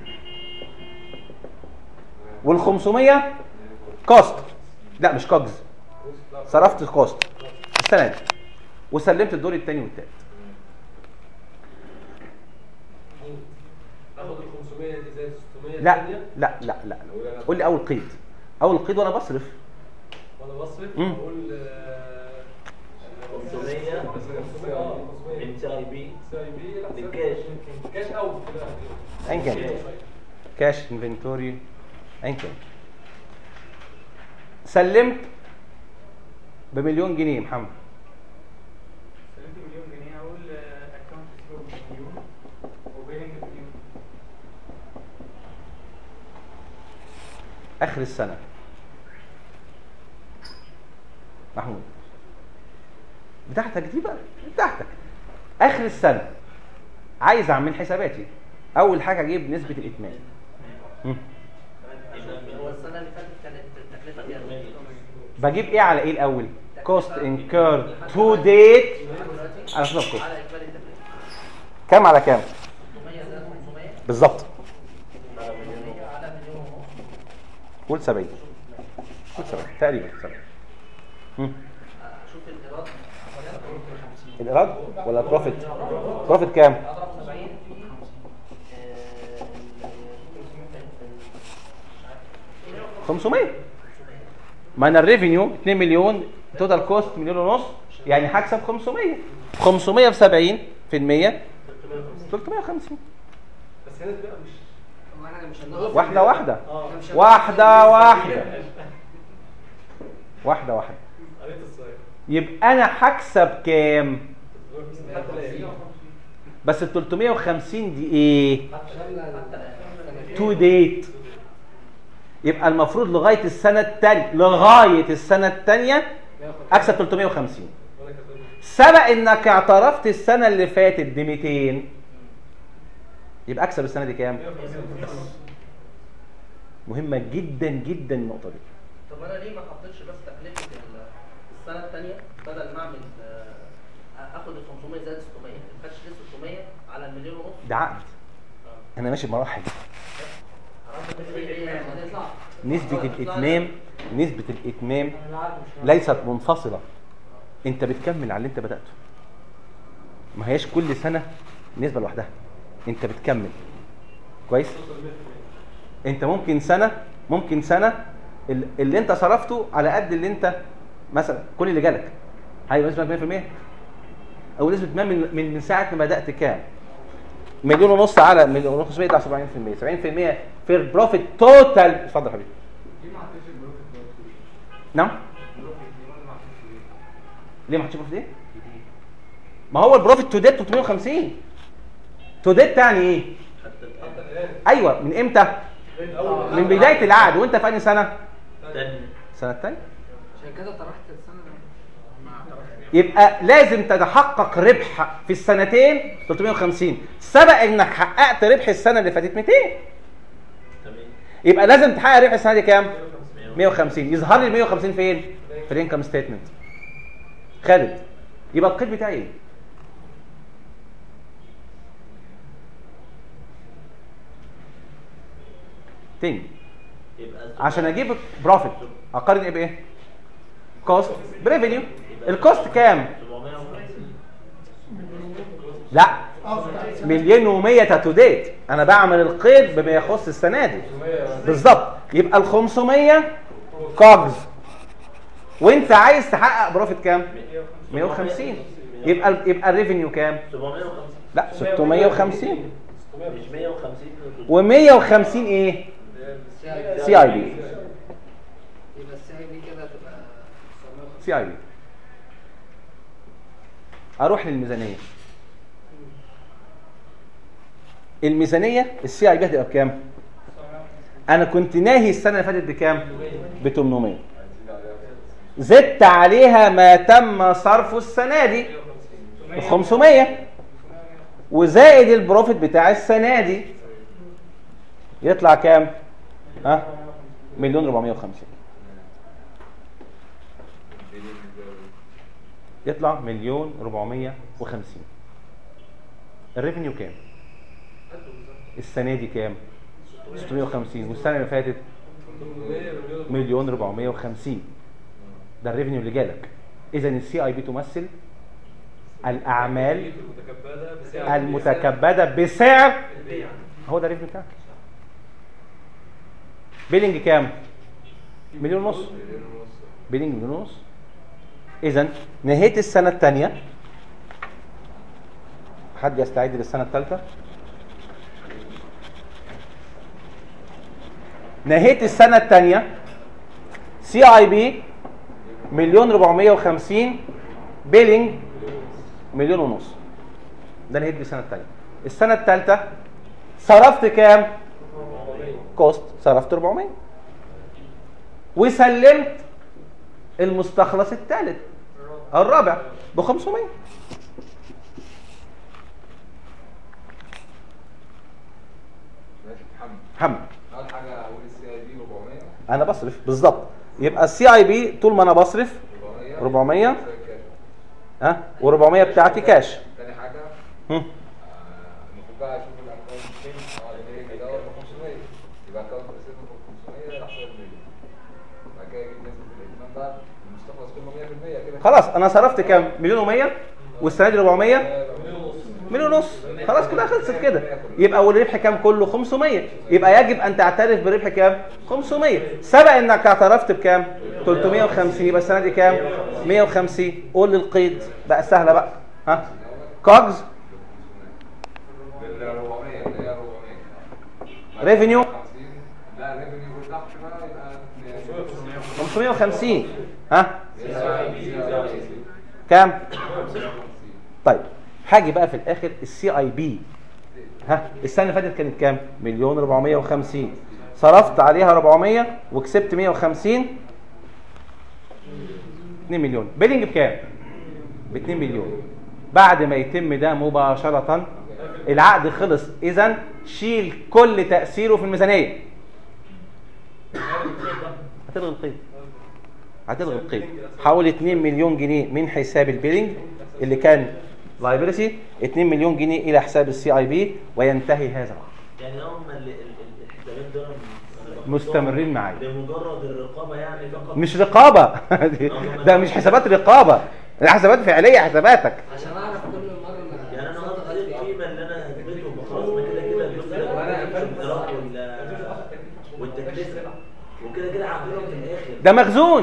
وال 500 كوست لا مش كوجز صرفت كوست السنه دي وسلمت الدور الثاني والثالث اخد ال 500 دي زي 600 لا التانية، لا لا لا قول لي اول قيد اول قيد وانا بصرف وانا بصرف مم. اقول آه، 500 بس 500 اه 500 من سي اي بي سي اي بي لا للكاش. كاش او ايا كان كاش انفنتوري ايا كان سلمت بمليون جنيه محمد سلمت مليون جنيه اقول اكونت ريسيفبل مليون وبيلنج مليون اخر السنه محمود بتاعتك دي بقى بتاعتك اخر السنه عايز اعمل حساباتي اول حاجه اجيب نسبه الاتمام مم. هو السنه اللي فاتت كانت التكلفه كام؟ بجيب ايه على ايه الاول كوست انكير تو ديت دلوقتي على اساس الكوست على اجمالي التكلفه كام على كام 600 زائد 500 بالظبط على مليون ونص قول 70 قول 70 تقريبا 70 مم. اشوف الايراد الايراد ولا بروفيت بروفيت كام اضرب 70 500 ما انا الريفينيو 2 مليون توتال كوست مليون ونص يعني هكسب 500 500 في 70 في المية 350 بس هنا بقى مش هو احنا مش هنقف واحدة واحدة إحنا مش هنقف واحدة واحدة واحدة واحدة قريت الصغير يبقى انا هكسب كام حتى الاقي بس ال 350 دي ايه شاملة تو ديت يبقى المفروض لغايه السنه الثانيه لغايه السنه الثانيه اكسب 350 وانا كاتب سبق انك اعترفت السنه اللي فاتت ب 200 يبقى اكسب السنه دي كام مهمه جدا جدا النقطه دي طب انا ليه ما حطيتش بس تكلفه ال- السنه الثانيه بدل ما اعمل آه، اخد ال 500 زائد 600 ما خدش ليه 600 على المليون ونص ده عقد انا ماشي بمراحل عرفت تفرق ايه لما نطلع نسبه الاتمام نسبه الاتمام ليست منفصله انت بتكمل على اللي انت بداته ما هياش كل سنه نسبه لوحدها انت بتكمل كويس انت ممكن سنه ممكن سنه ال- اللي انت صرفته على قد اللي انت مثلا كل اللي جالك هيبقى نسبه 100% او نسبه ما من من من ساعه ما بدات كام مليون ونص على مليون ونص 500 يطلع 70% 70% في البروفيت توتال اتفضل يا حبيبي ليه ما حطيتش البروفيت ده؟ نعم البروفيت ليه ما حطيتش ليه؟ ليه ما حطيتش بروفيت ايه؟ ما هو البروفيت تو ديت 350 تو ديت يعني ايه؟ حتى الان ايوه من امتى؟ من بدايه العقد وانت في انهي سنه؟ تاني السنه الثانيه عشان كده طرحت السنة ما اعترفتش يبقى لازم تتحقق ربح في السنتين 350 سبق انك حققت ربح السنه اللي فاتت 200 تمام يبقى لازم تحقق ربح السنه دي كام 150 يظهر لي ال 150 فين في الانكم ستيتمنت خالد يبقى القيد بتاعي ايه تاني يبقى عشان اجيب بروفيت اقارن ايه بايه كوست بريفينيو الكوست كام 750 لا مليون و100 تو ديت انا بعمل القيد بما يخص السنه دي بالظبط يبقى ال 500 كوجز وانت عايز تحقق بروفيت كام 150 يبقى ال- يبقى الريفينيو كام 750 لا 650 مش 150 و150 ايه سي اي بي يبقى السي اي بي كده تبقى 950 سي اي بي اروح للميزانيه الميزانيه السي اي بي هتبقى بكام انا كنت ناهي السنه اللي فاتت بكام ب 800 زدت عليها ما تم صرفه السنه دي 500 وزائد البروفيت بتاع السنه دي يطلع كام ها مليون 450 يطلع مليون 450 الريفينيو كام السنه دي كام 650 والسنه اللي فاتت مليون 450 ده الريفينيو اللي جالك اذا السي اي بي تمثل الاعمال المتكبده بسعر المتكبده بسعر البيع هو ده الريفينيو بتاعك بيلينج كام مليون ونص بيلينج مليون ونص اذا نهيت السنه الثانيه حد يستعد للسنه الثالثه نهيت السنه الثانيه سي اي بي مليون 450 بيلينج مليون ونص ده نهيت بالسنه الثانيه السنه الثالثه صرفت كام كوست صرفت 400 وسلمت المستخلص الثالث او الرابع ب 500 ماشي محمد محمد اول حاجه اقول السي اي بي 400 انا بصرف بالظبط يبقى السي اي بي طول ما انا بصرف 400 400 ها و400 بتاعتي كاش تاني حاجه هم. آه، المفروض بقى اشوف الاكونت فين اه البيلنج دوت ب 500 يبقى اكونت ريسيف ب 500 يحصل المليون بعد كده اجيب نسبه الائتمان بقى المستخلص كله 100% كده خلاص انا صرفت كام مليون و100 والسنه دي 400 مليون ونص خلاص كلها خلصت كده يبقى والربح كام كله 500 يبقى يجب ان تعترف بربح كام 500 سبق انك اعترفت بكام 350 يبقى السنه دي كام 150 قول للقيد بقى سهله بقى ها كوجز بال 400 اللي هي 400 ريفينيو 50 لا الريفينيو تحت بقى يبقى 550 ها كام طيب هاجي بقى في الاخر السي اي بي ها السنه اللي فاتت كانت كام مليون 450 صرفت عليها 400 وكسبت 150 2 مليون بيلينج بكام ب 2 مليون بعد ما يتم ده مباشره العقد خلص اذا شيل كل تاثيره في الميزانيه هتلغي القيد هتلغي القيد حوالي 2 مليون جنيه من حساب البيلينج اللي كان لايبيلتي 2 مليون جنيه الى حساب السي اي بي وينتهي هذا العقد يعني هم ال- ال- ال- الحسابين دول أنا بحطهم مستمرين معايا لمجرد الرقابه يعني فقط مش رقابه ده مش حسابات رقابه ده حسابات فعليه حساباتك عشان اعرف كل مره انا يعني انا قصدي ايه القيمه اللي انا هثبته خلاص ما كده كده الجزء الاجراء والتكلفه وكده كده هعملهم في الاخر ده مخزون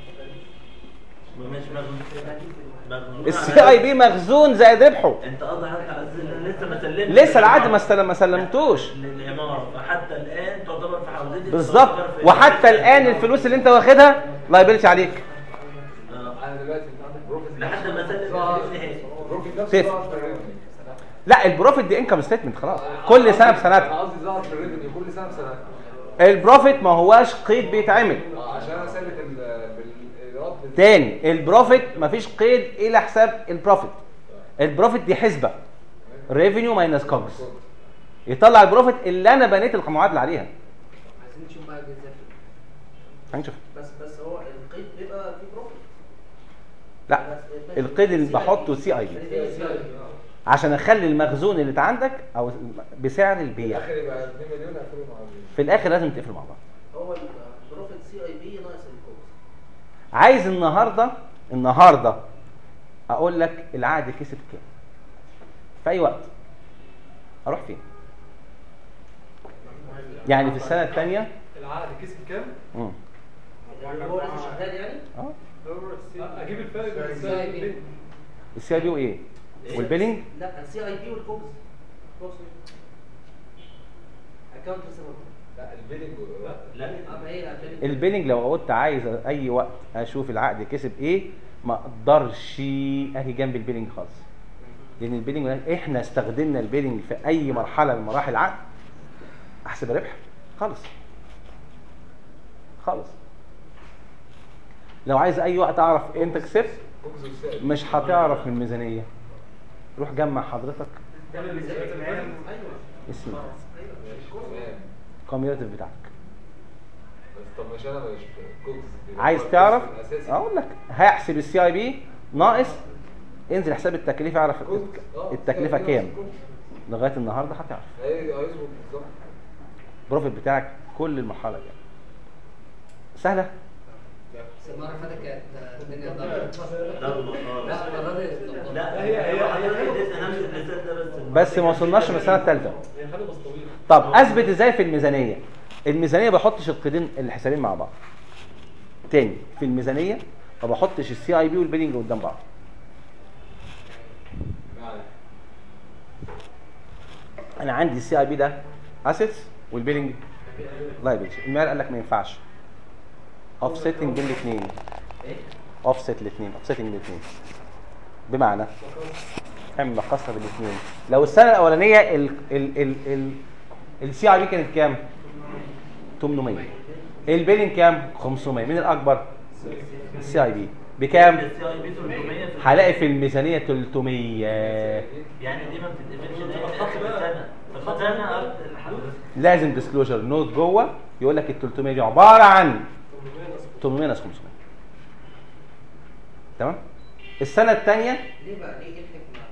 مش مغنون مغنون السي اي بي مخزون زائد ربحه انت قصدك حضرتك على اساس ان لسه ما سلمتش لسه العقد ما استلم ما سلمتوش للعماره فحتى الان تعتبر في حوزتي بالظبط تعتبر في- وحتى الان الفلوس اللي انت واخدها لايبيلتي عليك آه. انا دلوقتي انت عندك بروفيت لحد ما اسلم النهائي بروفيت نفسه صفر. ظهر في الريفينيو لا البروفيت دي انكم ستيتمنت خلاص كل سنه انا بسنتها قصدي ظهر في الريفينيو كل سنه بسنتها البروفيت ما هواش قيد بيتعمل اه عشان انا ثابت ال- بالايراد بال- تاني البروفيت مفيش قيد الى حساب البروفيت البروفيت دي حسبه ريفينيو ماينس كوجز يطلع البروفيت اللي انا بنيت المعادله عليها عايزين نشوف بقى ازاي هنشوف بس بس هو القيد بيبقى فيه بروفيت لا القيد اللي بحطه سي اي بي عشان اخلي المخزون اللي عندك او بسعر في البيع الاخر يبقى 2 مليون هيقفلوا مع بعض في الاخر لازم تقفلوا مع بعض هو البروفيت سي اي بي ناقص الكوست عايز النهارده النهارده اقول لك العقد كسب كام في اي وقت اروح فين يعني في السنه الثانيه العقد كسب كام؟ يعني هو لسه شغال يعني اه اجيب الفرق بين السي السعر اي بي والبيع. السي اي بي وايه والبيلينج لا السي اي بي والكوبس اكونت ريسيفبل لا البيلنج لا اه ما هي البيلنج. البيلينج لو قلت عايز اي وقت اشوف العقد كسب ايه ما اقدرش اجي جنب البيلينج خالص لان البيلينج احنا استخدمنا البيلينج في اي مرحله من مراحل العقد احسب ربح خالص خالص لو عايز اي وقت اعرف انت كسبت كوكس والسائل مش هتعرف من الميزانيه روح جمع حضرتك ايوه اسم تمام الكوميونيتيف بتاعك بس طب مش انا مش كوكس يبقى عايز هو تعرف الكوكس الاساسي اقول لك هيحسب السي اي بي ناقص انزل حساب التكلفه اعرف كوكس اه التكلفه كوكس. كام لغايه النهارده هتعرف هي- هيظبط بالظبط البروفيت بتاعك كل المرحله دي سهله بس المره اللي فاتت كانت الدنيا ضربت ضربة لا خالص. المره دي ظبطت. لا هي هي حضرتك اديتنا نفس المثال ده بس بس ما وصلناش من السنه الثالثه هي حاجه بس طويله طب اثبت ازاي في الميزانيه الميزانيه ما بحطش القيدين الحسابين مع بعض تاني في الميزانيه ما بحطش السي اي بي والبيلنج قدام بعض بمعنى انا عندي السي اي بي ده اسيتس والبيلنج لايبلز المال قال لك ما ينفعش اوفسيتنج بين الاثنين اوفست الاثنين اوفسيتنج الاثنين بمعنى اعمل مقصه بين الاثنين لو السنه الاولانيه ال ال ال ال السي اي بي كانت كام 800 البيلنج كام 500 مين الاكبر السي اي بي بكام السي اي بي 300 في هلاقي في الميزانيه 300 يعني دي ما بتتقفلش ان هي اخر السنه طب ما انا قلت لحضرتك لازم ديسكلوجر نوت جوه يقول لك ال 300 دي عباره عن 800 ناقص 500 تمام السنه الثانيه ليه بقى ليه ايه الحكمه؟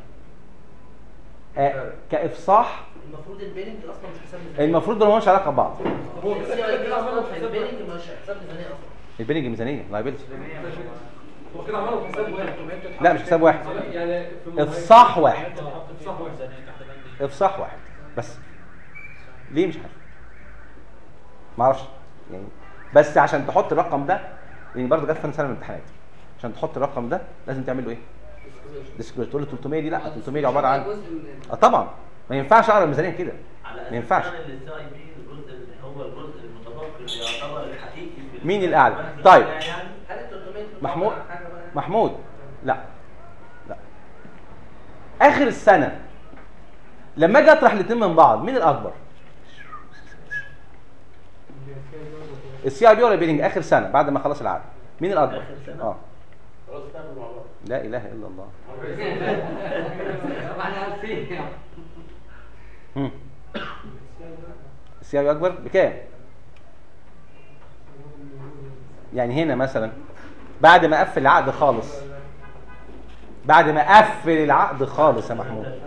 آه كافصاح المفروض البيلنج اصلا مش حساب ميزانيه المفروض دول مالهمش علاقه ببعض هو السي اي بي اصلا البيلنج مش حساب ميزانيه اصلا البيلنج ميزانيه لايبيلتي هو كده عملوا حساب واحد لا مش حساب واحد يعني في الموضوع- افصاح واحد آه، افصاح واحد افصاح واحد بس ليه مش عارف ما اعرفش يعني بس عشان تحط الرقم ده يعني برضه جت في سنه من الامتحانات عشان تحط الرقم ده لازم تعمل له ايه؟ ديسكلوجر تقول له 300 دي لا 300 دي عباره عن جزء من اه طبعا ما ينفعش اقرا الميزانيه كده على ما ينفعش اساس ان السي اي بي الجزء اللي هو الجزء المتبقي اللي يعتبر الحقيقي في مين الأعلى؟ طيب. يعني هل ال 300 محمود حاجه بقى محمود لا لا اخر السنه لما اجي اطرح الاثنين من بعض مين الاكبر السي اي بي ولا البيلنج اخر سنه بعد ما خلص العقد مين الاكبر آخر سنة؟ اه خلاص اتفقوا مع بعض لا اله الا الله مم. السي اي بي اكبر بكام يعني هنا مثلا بعد ما اقفل العقد خالص بعد ما اقفل العقد خالص يا محمود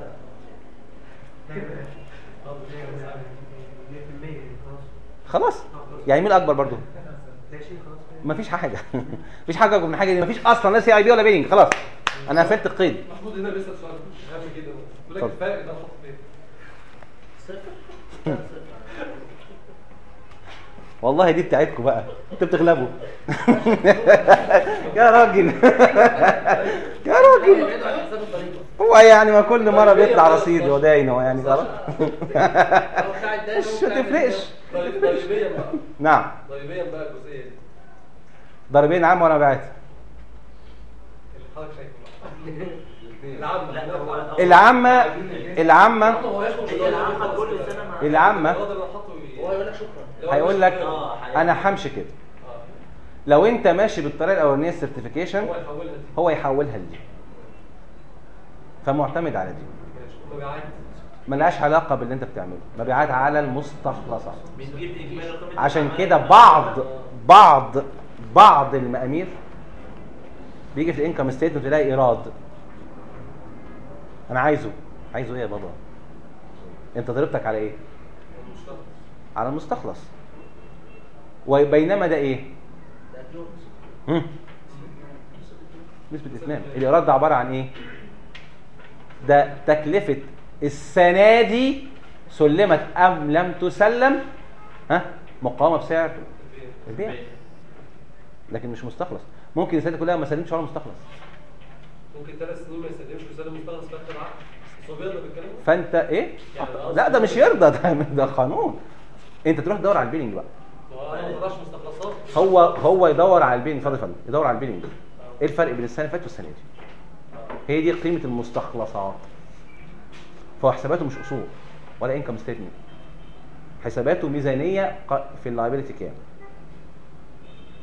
خلاص يعني مين الاكبر برضو مفيش حاجه مفيش حاجه اكبر من حاجه دي مفيش اصلا لا سي اي بي ولا بيلينج خلاص انا قفلت القيد محمود هنا بيسال سؤال مهم جدا بيقول لك اتفضل. الفرق ده نحط فين؟ صفر والله دي بتاعتكم بقى انتوا بتغلبوا يا راجل يا راجل يبعدوا عن حساب الضريبه هو يعني ما كل مره بيطلع رصيد وداين هو يعني خلاص هو بتاع الدايره مش هتفرقش طيب ضريبيا بقى نعم ضريبيا بقى الجزئيه دي ضربين عام وانا بعت اللي حضرتك شايفه بقى العامة لا هو هو- العامه العامه هو هياخد هي العامة كل سنة مع العامه الوضع اللي حاطه ي- هو هيقول لك شكرا لو هيقول مش لك كده، اه حقيقي. انا همشي كده آه. لو انت ماشي بالطريقه الاولانيه السيرتيفيكيشن هو يحولها دي هو يحولها لدي فمعتمد على دي ماشي مبيعات ملهاش علاقه باللي انت بتعمله مبيعات على المستخلصات بنجيب اجمالي قيمة عشان الأعمال. كده بعض بعض بعض المقامير بيجي في الانكم ستيتمنت تلاقي ايراد انا عايزه عايزه ايه يا بابا انت ضربتك على ايه المشترك على المستخلص وبينما ده ايه ده فلوس هم؟ نسبة اتمام الايراد ده عبارة عن ايه ده تكلفة السنة دي سلمت ام لم تسلم ها مقاومة بسعر البيع لكن مش مستخلص ممكن السنة دي كلها ما سلمش ولا مستخلص ممكن ثلاث سنين ما يسلمش ويسلم مستخلص في اخر العقد بس هو بيرضى بالكلام ده؟ فانت ايه يعني لا ده مش يرضى ده ده قانون انت تروح تدور على البيلنج بقى ما هو انا ما طلعش مستخلصات هو هو يدور على البيلنج اتفضل يا فندم يدور على البيلنج ايه الفرق بين السنه اللي فاتت والسنه دي هي دي قيمه المستخلصات فهو حساباته مش اصول ولا انكم ستيتمنت حساباته ميزانيه ق- في اللايبيلتي كام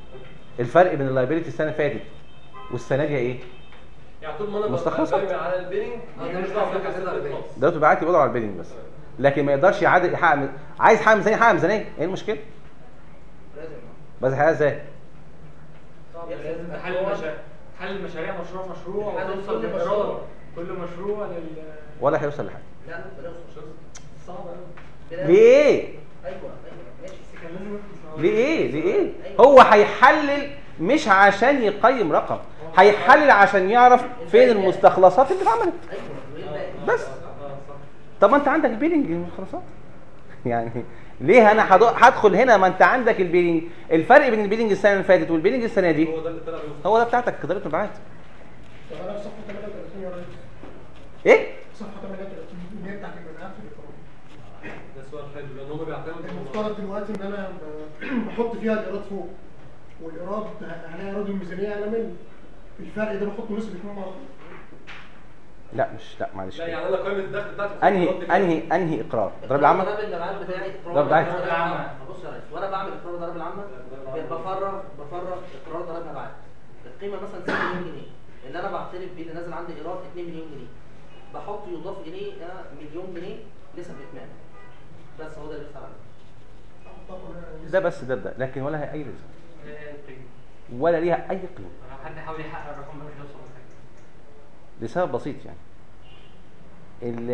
الفرق بين اللايبيلتي السنه اللي فاتت والسنه دي ايه يعني طول ما انا مستخلصات. برمي على البيلينج ده مش مش دعوه دعوة بالحساب بالحساب البيلينج دلوقتي بيبعت يبقى على البيلنج بس لكن ما يقدرش يعادل يحقق عايز يحقق ميزانيه يحقق ميزانيه ايه المشكله لازم بس هيحقق ازاي لازم تحل المشاريع تحل المشاريع مشروع مشروع تحل وتوصل كل للإيراد مشروع. كل مشروع لل ولا هيوصل لحاجه لا لا بلاش صعب قوي بلاش. ليه ايوه ايوه ماشي بس كان لازم يخلص ليه ليه هو هيحلل مش عشان يقيم رقم هيحلل عشان يعرف فين المستخلصات اللي اتعملت ايوه وايه الباقي؟ بس طب ما انت عندك البيلنج المستخلصات يعني ليه انا هدو- هدخل هنا ما انت عندك البيلنج الفرق بين البيلنج السنه اللي فاتت والبيلنج السنه دي هو ده اللي طلع بيوصل هو ده بتاعتك اداره مبيعات طب انا في صفحه 38 يا ريس ايه صفحه 38 المية بتاعت المبيعات في الاقرار ده سؤال حلو لان هم بيعتمدوا المفترض دلوقتي ان انا ب- بحط فيها الايراد فوق والايراد عليها ايراد الميزانيه اعلى منه الفرق ده بحطه نسبه كام على طول لا مش لا معلش لا يعني انا قائمه الدخل بتاعتي انهي انهي انهي اقرار ضرب العمل ضرب المبيعات بتاعي ضرب العمل. ضرب العمل بص يا ريس وانا بعمل اقرار ضرب العمل بفرغ بفرغ اقرار ضرب مبيعات القيمه مثلا 6 مليون جنيه اللي انا بعترف بيه اللي نازل عندي ايراد 2 مليون جنيه بحط يضاف جنيه آه، مليون جنيه نسب اتمام بس هو ده اللي بيحصل عندي ده بس ده ده لكن ولا هي اي رزق ولا ليها اي قيمه حد يحاول يحقق الرقم ده مش هيوصل لحاجه لسبب بسيط يعني اللي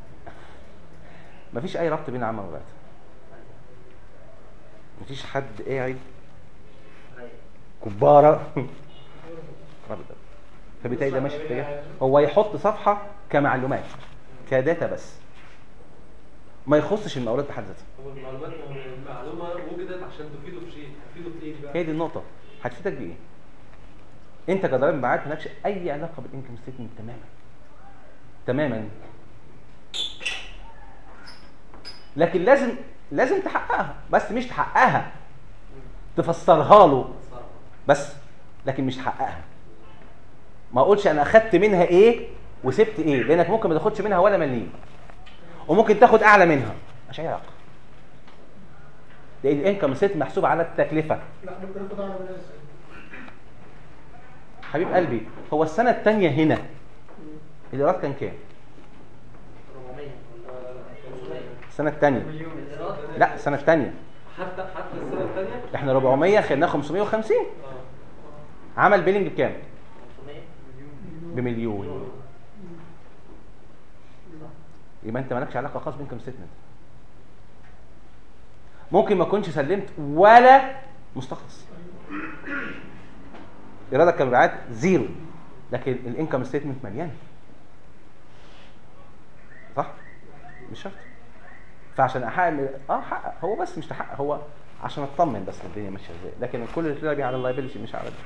مفيش اي ربط بين العمل والمبيعات مفيش حد قاعد أيوة. كباره رابط ده. فبالتالي ده ماشي في اتجاه هو يحط صفحه كمعلومات كداتا بس ما يخصش المقاولات بحد ذاتها هو المعلومات المعلومه وجدت عشان تفيده في شيء تفيده في ايه دي بقى؟ هي دي النقطه هتفيدك بايه انت كضريب مبيعات مالكش اي علاقه بالانكم ستيتمنت تماما تماما لكن لازم لازم تحققها بس مش تحققها تفسرها له بس لكن مش تحققها ما اقولش انا اخدت منها ايه وسبت ايه لانك ممكن ما تاخدش منها ولا مليم وممكن تاخد اعلى منها مش اي علاقه لان الانكم ست محسوب على التكلفه لا ممكن اخد اعلى من ازاي حبيب قلبي هو السنه الثانيه هنا الايراد كان كام 400 500 السنه الثانيه الايراد لا السنه الثانيه حتى حتى السنه الثانيه احنا 400 خدناه 550 اه عمل بيلنج بكام 500 بمليون يبقى انت مالكش علاقه خاص بانكم ستمنت ممكن ما كنتش سلمت ولا مستخلص ايرادك كمبيعات زيرو لكن الانكم ستيتمنت مليان صح مش شرط فعشان احقق اه حقق هو بس مش تحقق هو عشان اطمن بس الدنيا ماشيه ازاي لكن كل اللي طلع على اللايبيلتي مش على ده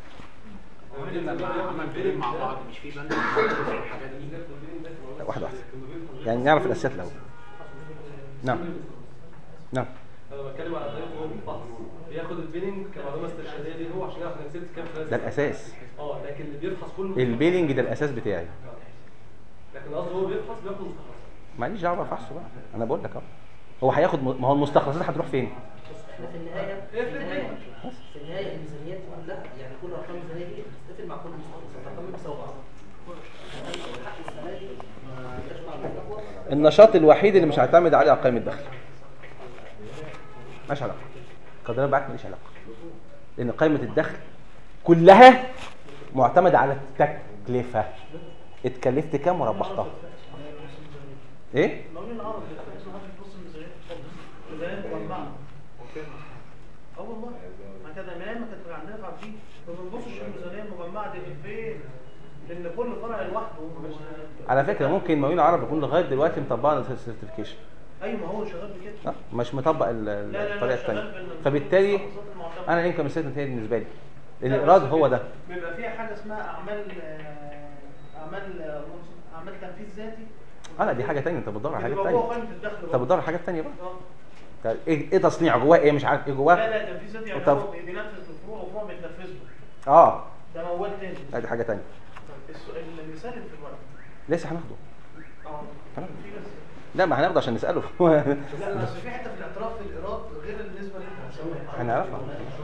عمل بيلم مع بعض مش في بند الحاجات دي لا، واحده واحده يعني نعرف الاساسيات الاول نعم نعم انا بتكلم على طريقه هو الفحص بياخد البيلنج كمعلومه استرشاديه ليه هو عشان يعرف انا كسبت كام خلال ده السنة. الاساس اه لكن اللي بيفحص كله البيلنج ده الاساس بتاعي لكن قصده هو بيفحص بياخد مستخلصات ماليش دعوه بفحصه بقى انا بقول لك اهو هو هياخد م- ما هو المستخلصات هتروح فين احنا في النهايه في النهايه في النهايه الميزانيات كلها يعني كل ارقام الميزانيه دي بتتفق مع كل المستخلصات الارقام بتساوي بعض حق السنه دي ما يشبع بالتقوى النشاط الوحيد اللي مش هيعتمد عليه على قائمه الدخل مالهاش علاقه قدرات معاك ماليش علاقه لان قائمه الدخل كلها معتمده على التكلفه اتكلفت كام وربحتها ايه المقاولين العرب اللي كانت اسمها في نص الميزانيه ميزانيه مجمعه اه والله ما كان من ايام ما كانت عندنا في عبدين ما بنبصش الميزانيه المجمعه دي فين لان كل فرع لوحده و- على فكره ممكن المقاولين العرب يكون لغايه دلوقتي مطبقه السيرتيفيكيشن ايوه ما هو شغال بكده مش مطبق ال- ال- لا، لا، الطريقه شغال الثانيه بال- فبالتالي بالمستخلصات المعتمدة. انا الانكم ستيتمنت هي بالنسبه لي لان لا، الايراد بس هو ده بيبقى فيها حاجه اسمها اعمال آه، اعمال آه، اعمال تنفيذ ذاتي اه لا دي حاجه ثانيه انت بتدور على حاجه بيبقى جوه ثانيه قائمه الدخل انت برضه. بتدور على حاجه ثانيه بقى اه طيب ايه ايه تصنيع جواه ايه مش عارف ايه جواه لا لا تنفيذ ذاتي يعني طب- هو بينفذ الفروع وفروع بتنفذ له اه ده موال تاني لا دي حاجه ثانيه السؤال اللي بيسلم في الورق لسه هناخده اه تمام. في بس لا ما هناخده عشان نساله لا بس في حته في الاعتراف في الايراد غير النسبه اللي انت هتسويها هنعرفها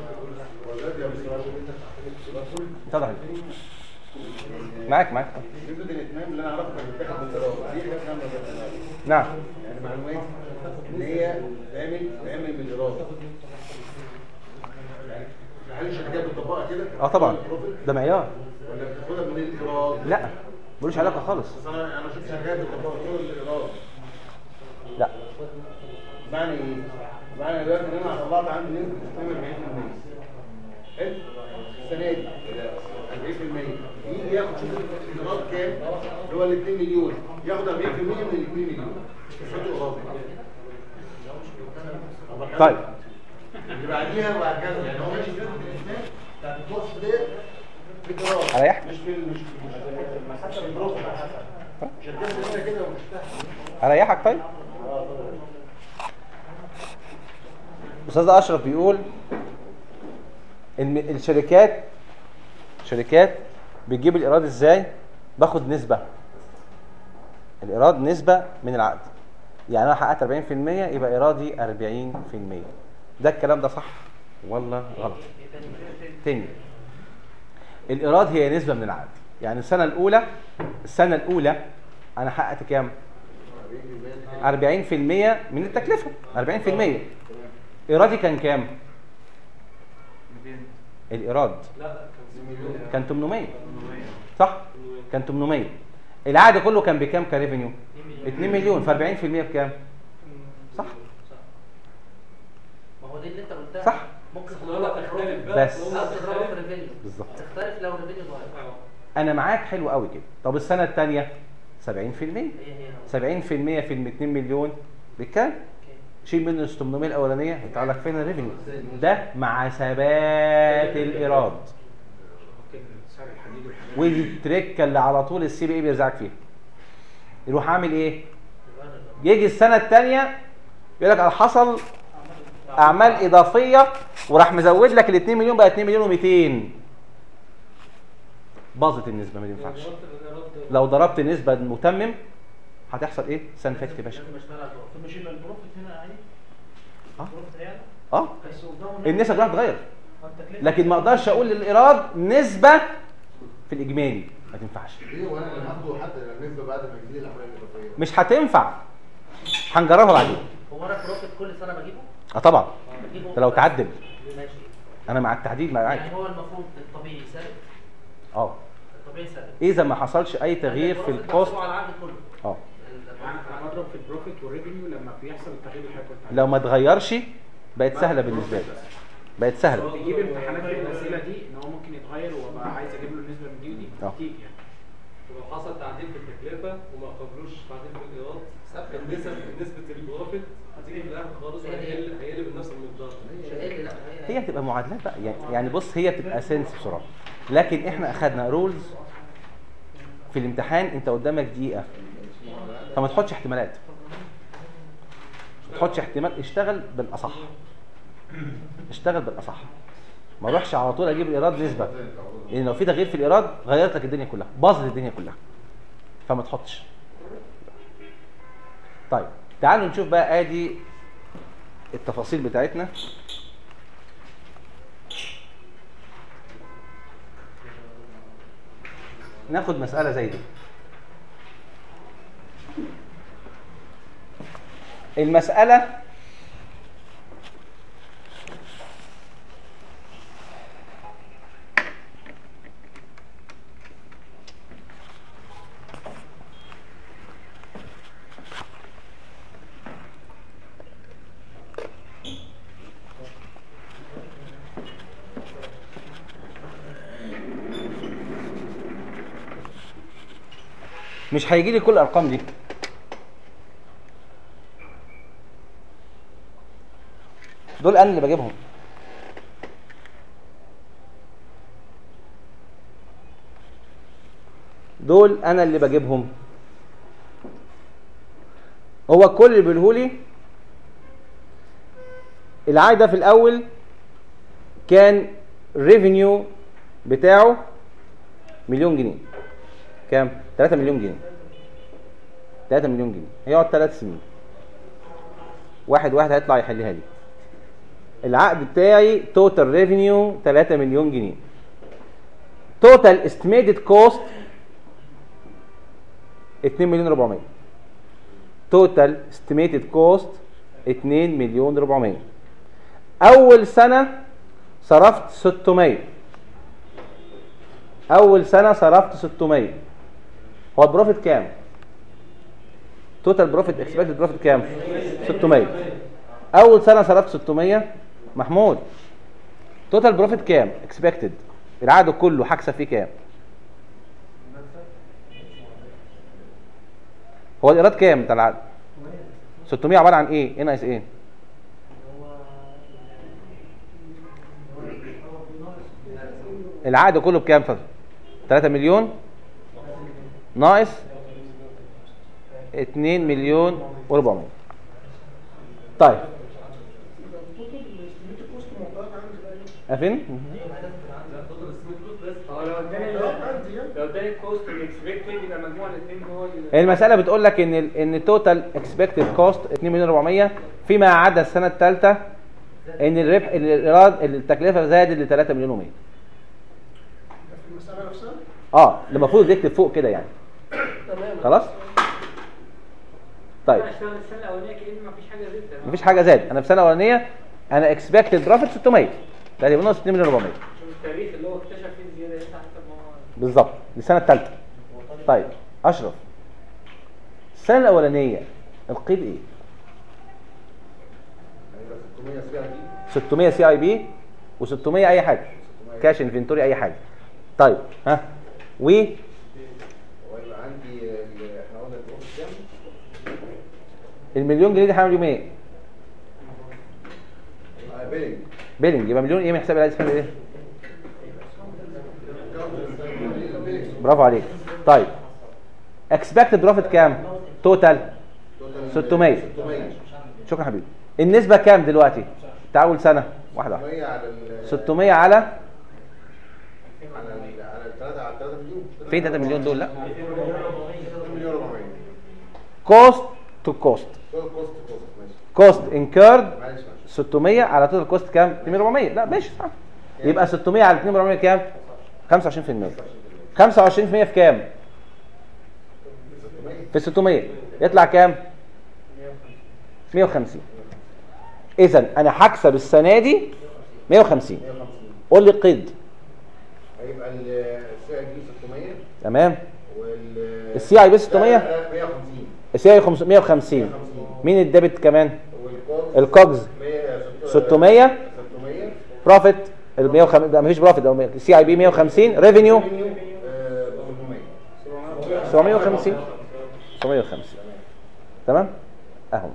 اتفضل معاك معاك نسبة الاتمام اللي انا اعرفها كانت بتاخد من الايراد دي حاجه اسمها مبادئ. نعم يعني معلومات ان هي تعمل تعمل من الايراد يعني هل الشركات بتطبقها كده؟ اه طبعا ده معيار ولا بتاخدها من الايراد؟ لا ملوش علاقه خالص بس انا انا شفت شركات بتطبقها كده من الايراد لا معنى ايه؟ معنى دلوقتي ان انا طلعت عندي نسبة اتمام 40% حلو؟ السنة دي 40% يجي ياخد شوف الايراد كام؟ اللي هو ال 2 مليون ياخد 40% من ال 2 مليون ياخد ايراد طيب اللي بعديها وهكذا يعني هو ماشي في نسبة الاتمام بتاعت الوصف ديت بالايراد أريحك؟ مش في مش مش حتى بالبروفيت شركات كتيرة كده ومش تحت اريحك طيب استاذ اشرف بيقول ان الشركات شركات بتجيب الايراد ازاي باخد نسبه الايراد نسبه من العقد يعني انا حققت 40% يبقى ايرادي 40% ده الكلام ده صح ولا غلط تاني الايراد هي نسبه من العقد يعني السنه الاولى السنه الاولى انا حققت كام 40% من التكلفه 40% ايرادي كان كام الايراد لا كان كان 800 صح كان 800 العقد كله كان بكام كريفينيو 2 مليون ف 40% بكام صح ما هو دي اللي انت قلتها صح. ممكن لا لا تختلف بقى بس. لا تضربه في ريفينيو بالظبط تختلف لو ريفينيو ضعيف انا معاك حلو قوي كده طب السنه الثانيه 70% 70% هي هي في ال 2 مليون بكام شيل منه ال 800 الاولانيه هيطلع لك فين الريفينيو ده مع ثبات الايراد سعر الحديد والحاجات والتركه اللي على طول السي بي اي بيرزعك فيها يروح عامل ايه يجي السنه الثانيه يقول لك حصل اعمال اضافيه وراح مزود لك ال 2 مليون بقى 2 مليون و200 باظت النسبه ما ينفعش لو ضربت نسبه المتمم هتحصل ايه سان فاكت يا باشا لازم اشتغل على البروفيت. طب مش يبقى البروفيت هنا عالي؟ اه البروفيت هيعلى اه بس قدامه النسب راح تتغير التكلفة لكن ما اقدرش اقول للايراد نسبه في الاجمالي ما تنفعش ليه وانا اللي هاخده حتى النسبة بعد ما يزيد الاعمال الاضافية مش هتنفع هنجربها بعدين هو انا بروفيت كل سنه بجيبه اه طبعا بجيبه ده لو تعدل ماشي انا مع التحديد معاك يعني هو المفروض الطبيعي ثابت اه الطبيعي ثابت اذا ما حصلش اي تغيير في البروفيت الكوست محسوب على العقد كله اه يعني انا بضرب في البروفيت والريفينيو لما بيحصل التغيير اللي حضرتك قلت عليه. لو ما اتغيرش بقت سهله بالنسبه لي بقت سهله بيجيب امتحانات في الاسئله دي ان هو ممكن يتغير وابقى عايز اجيب له النسبه من دي ودي اه. بتيجي يعني ولو حصل تعديل في التكلفه وما قبلوش تعديل في الايراد النسب نسبه البروفيت هتيجي في الاخر خالص وهيقل هيقلب بنفس المقدار مش هيقل لا هي هتبقى معادلات بقى يعني يعني بص هي بتبقى سنس بسرعه لكن احنا اخدنا رولز في الامتحان انت قدامك دقيقه فما تحطش احتمالات ما تحطش احتمال اشتغل بالاصح اشتغل بالاصح ما اروحش على طول اجيب الايراد نسبه لان لو في تغيير في الايراد غيرت لك الدنيا كلها باظت الدنيا كلها فما تحطش طيب تعالوا نشوف بقى ادي التفاصيل بتاعتنا ناخد مسألة زي دي المسألة مش هيجي لي كل الارقام دي دول انا اللي بجيبهم دول انا اللي بجيبهم هو كل اللي بيقولهولي العائد ده في الاول كان ريفينيو بتاعه مليون جنيه كام 3 مليون جنيه 3 مليون جنيه هيقعد 3 سنين واحد واحد هيطلع يحلها لي العقد بتاعي توتال ريفينيو 3 مليون جنيه توتال استيميتد كوست 2 مليون 400 توتال استيميتد كوست 2 مليون 400 اول سنه صرفت 600 اول سنه صرفت 600 هو البروفيت كام توتال بروفيت اكسبكتد بروفيت كام 600 اول سنه صرفت 600 محمود توتال بروفيت كام اكسبكتد العقد كله هكسب فيه كام هو الايراد كام بتاع العقد 600 عباره عن ايه ايه ناقص ايه العقد كله بكام فضل 3 مليون ناقص 2 مليون و400 طيب عارفين هو لو اداني لو اداني الكوست الاكسبكتد يبقى مجموع الاثنين هو ال- المساله بتقول لك ان ال ان التوتال اكسبكتد كوست 2 مليون 400 فيما عدا السنه الثالثه ان الربح الايراد التكلفه زادت ل 3 مليون و100 في المسألة نفسها اه اللي المفروض يكتب فوق كده يعني تمام خلاص طيب انا اشتغل السنه الاولانيه كأن مفيش حاجه زدت مفيش حاجه زاد انا في السنه الاولانيه انا اكسبكتد بروفيت 600 تقريبا ناقص 2 مليون 400 شوف التاريخ اللي هو اكتشف فيه الزياده دي حتى ما هو بالظبط دي السنه الثالثه طيب اشرف السنه الاولانيه القيد ايه هيبقى 600 600 سي اي دي سي اي بي و600 اي حاجه كاش انفنتوري اي حاجه طيب ها و ويبقى عندي ال- احنا قلنا البروفيت كام؟ المليون جنيه دي هعمل يوم ايه آه، بيلينج بيلنج يبقى مليون ايه من حساب العايز ايه برافو عليك طيب اكسبكتد بروفيت كام توتال 600 600 شكرا حبيبي النسبه كام دلوقتي بتاع اول سنه واحده واحده 600 على ال 600 على على ال على الثلاثة على الثلاثة مليون فين 3 مليون دول لا 2 مليون 400 كوست تو كوست كوست كوست كوست ماشي كوست انكيرد معلش معلش 600 على توتال كوست كام 2400 لا ماشي صح يبقى 600 على 2400 كام 25% 25% في كام 600 في 600 يطلع كام 150 اذا انا هكسب السنه دي 150 150 قول لي قيد هيبقى السي اي دي 600 تمام وال السي اي بي 600 لا، 150 السي اي 150 مين الديبت كمان والكوست الكوجز 100 600 600 بروفيت ال 150 لا مفيش بروفيت او السي اي بي 150 ريفينيو 750 750 تمام اهو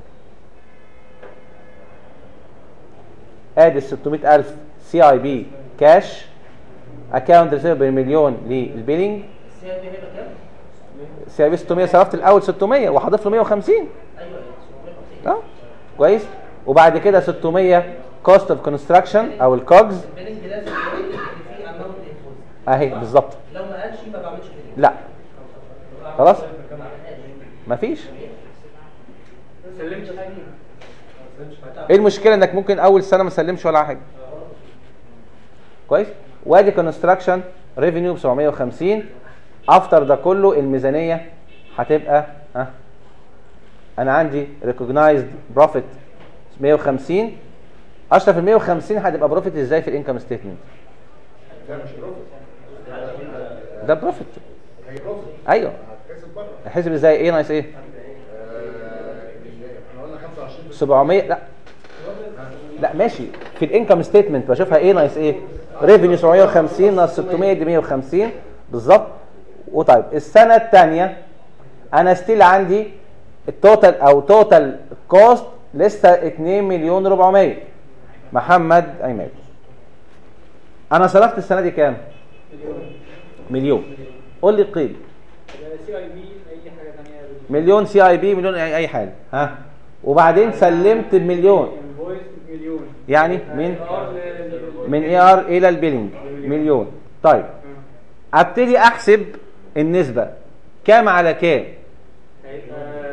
ادي ال 600000 سي اي بي كاش اكونت ريسيفبل بالمليون للبيلينج السي اي بي هيبقى كام؟ سي اي بي 600 صرفت الاول 600 وهضيف له 150 ايوه 750 اه كويس وبعد كده 600 كوست اوف كونستراكشن او الكوجز البيلنج لازم يقول ان في اماونت انفويس اهي بالظبط لو ما قالش ما بعملش بيلنج لا خلاص ما عملهاش مفيش سلمت حاجه ايه المشكله انك ممكن اول سنه ما تسلمش ولا حاجه كويس وادي كونستراكشن ريفينيو ب 750 افتر ده كله الميزانيه هتبقى ها انا عندي ريكوجنايزد بروفيت 150 اشرف ال 150 هتبقى بروفيت ازاي في الانكم ستيتمنت ده مش بروفيت ده بروفيت هي بروفيت ايوه هتحسب بره هحسب ازاي ايه ناقص ايه آه، احنا قلنا 25 700 لا لا ماشي في الانكم ستيتمنت بشوفها ايه ناقص ايه ريفينيو 750 ناقص 600 دي 150 بالظبط وطيب السنه الثانيه انا ستيل عندي التوتال او توتال كوست لسه 2 مليون 400 محمد عماد انا صرفت السنه دي كام مليون قول لي قيد سي اي بي اي حاجه ثانيه مليون سي اي بي مليون اي أي حاجه ها وبعدين سلمت بمليون انفويس مليون يعني من ار ل- من اي ار الى البيلينج مليون طيب ابتدي احسب النسبه كام على كام هيبقى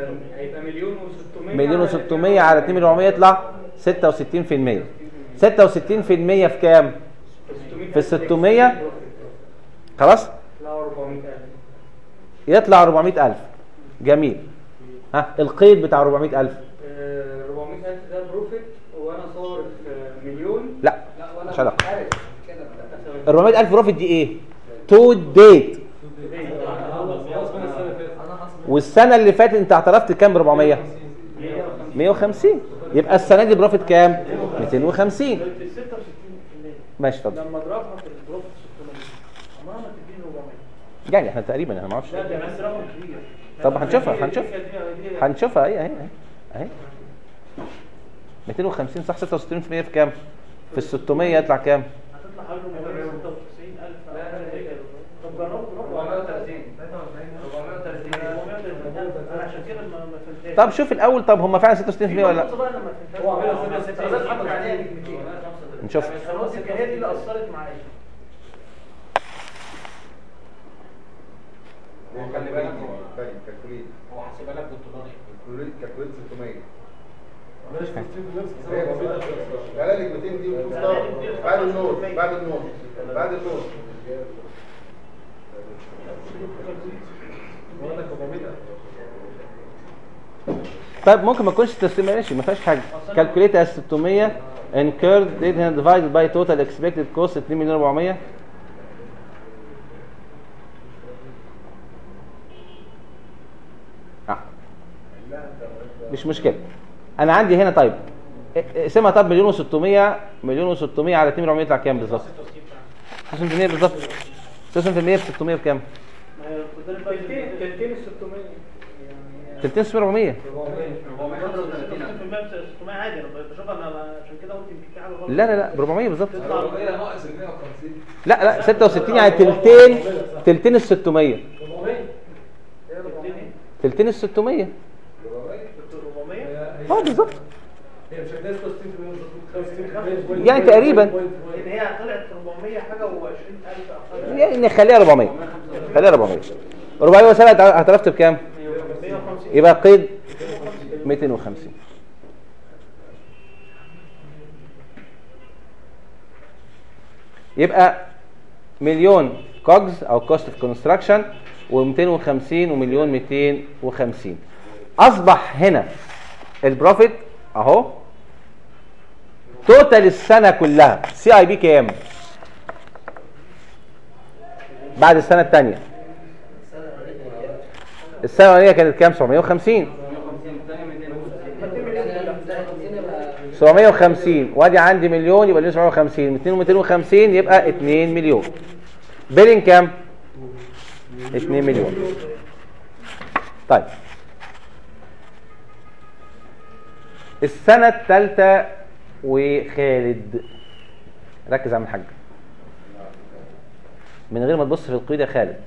مليون و600 على 2 مليون 400 يطلع 66% 66% في كام في ال 600 خلاص لا 400000 يطلع 400000 جميل ها القيد بتاع 400000 آه، 400000 ده بروفيت وانا صارف آه، مليون لا لا ولا مش علاقه عارف كده 400000 بروفيت دي ايه تو ديت والسنه اللي فاتت انت اعترفت كام ب 400 150 يبقى السنه دي بروفيت كام 250 ال 66% ماشي اتفضل لما اضربها في البروفيت 600 عمرها ما تديني 400 يعني احنا تقريبا انا ما اعرفش لا ده بس رقم كبير طب هنشوفها هنشوف دي- دي- دي- هنشوفها اهي اهي اهي اهي 250 صح 66% في كام في ال 600 يطلع كام هتطلع حوالي 496000 أو حاجة زي كده. طب جربوا جربوا 430 انا عشان كده ما ما فهمتهاش طب شوف الاول طب هم فعلا 66% ولا لا بص بقى انا ما فهمتهاش هو عملها 66 حط عليها 200 نشوف خلاص يبقى هي دي اللي اثرت معايا خلي بالك كالكوليت هو حاسبها لك بالدولار كالكوليت كالكوليت 600 ماشي هي بسيطة. لا لا ال 200 دي بتختار بعد النور بعد النور بعد النور طيب ممكن ما تكونش تسليم ماشي ما فيهاش حاجه كالكوليت as 600 incurred did divided by total expected cost 2 مليون 400 آه. مش مشكله انا عندي هنا طيب ا- اقسمها طب مليون و600 مليون و600 على 2 مليون 400 يطلع كام بالظبط 90% بالظبط 90% في 600 بكام ما هي فضلت بقى تلتين تلتين ال 600 يعني 30 400 600 عادي انا بشوف انا عشان كده قلت يمكن في حاجه غلط لا لا لا ب 400 بالظبط تطلع ناقص ال 150 لا لا 66 يعني تلتين تلتين ال 600 تلتين ال 600 400 اه بالظبط هي مش هتلاقي 65% يعني تقريبا ان هي طلعت 400 حاجه و20000 او حاجه يعني نخليها 400 خليها 400 400 وسبعة اعترفت بكام 150 يبقى قيد 250 يبقى مليون كوجز او كوست اوف كونستراكشن و250 ومليون 250 اصبح هنا البروفيت اهو توتال السنه كلها سي اي بي كام بعد السنه الثانيه السنه الاولانيه كانت كام 750 750 وادي عندي مليون يبقى لي 750 200 و250 يبقى 2 مليون بيلين كام 2 مليون طيب السنة الثالثة وخالد ركز يا عم الحاج من غير ما تبص في القيد يا خالد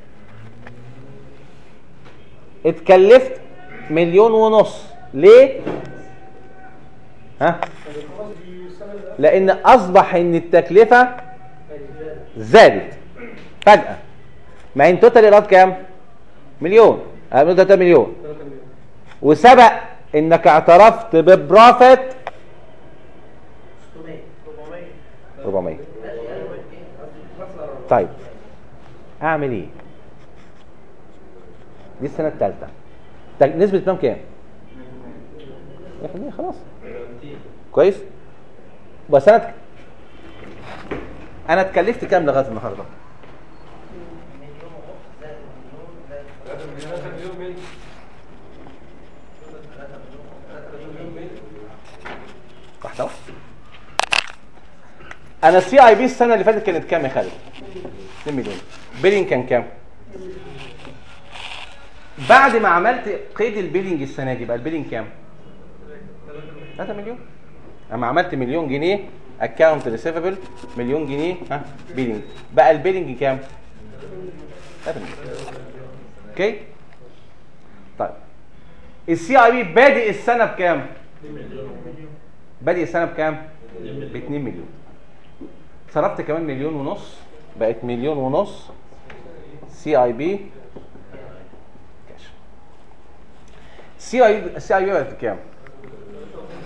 اتكلفت مليون ونص ليه ها لان اصبح ان التكلفه زادت فجاه مع ان توتال ايراد كام مليون قالوا 3 مليون وسبق انك اعترفت ببروفيت 400 400 طيب اعمل ايه دي السنه الثالثه نسبه التمام كام 100% خلاص كويس بس انا انا اتكلفت كام لغايه النهارده 3 مليون مية واحده واحده انا السي اي بي السنه اللي فاتت كانت كام يا خالد 2 مليون بيلينج كان كام بعد ما عملت قيد البيلينج السنه دي بقى البيلينج كام 3 مليون اما عملت مليون جنيه اكونت ريسيفبل مليون جنيه ها بيلينج بقى البيلينج كام 3 مليون اوكي طيب السي اي بي بادئ السنه بكام بادئ السنه بكام ب 2 مليون صرفت كمان مليون ونص بقت مليون ونص سي اي بي كاش سي اي السي اي بي بقت بكام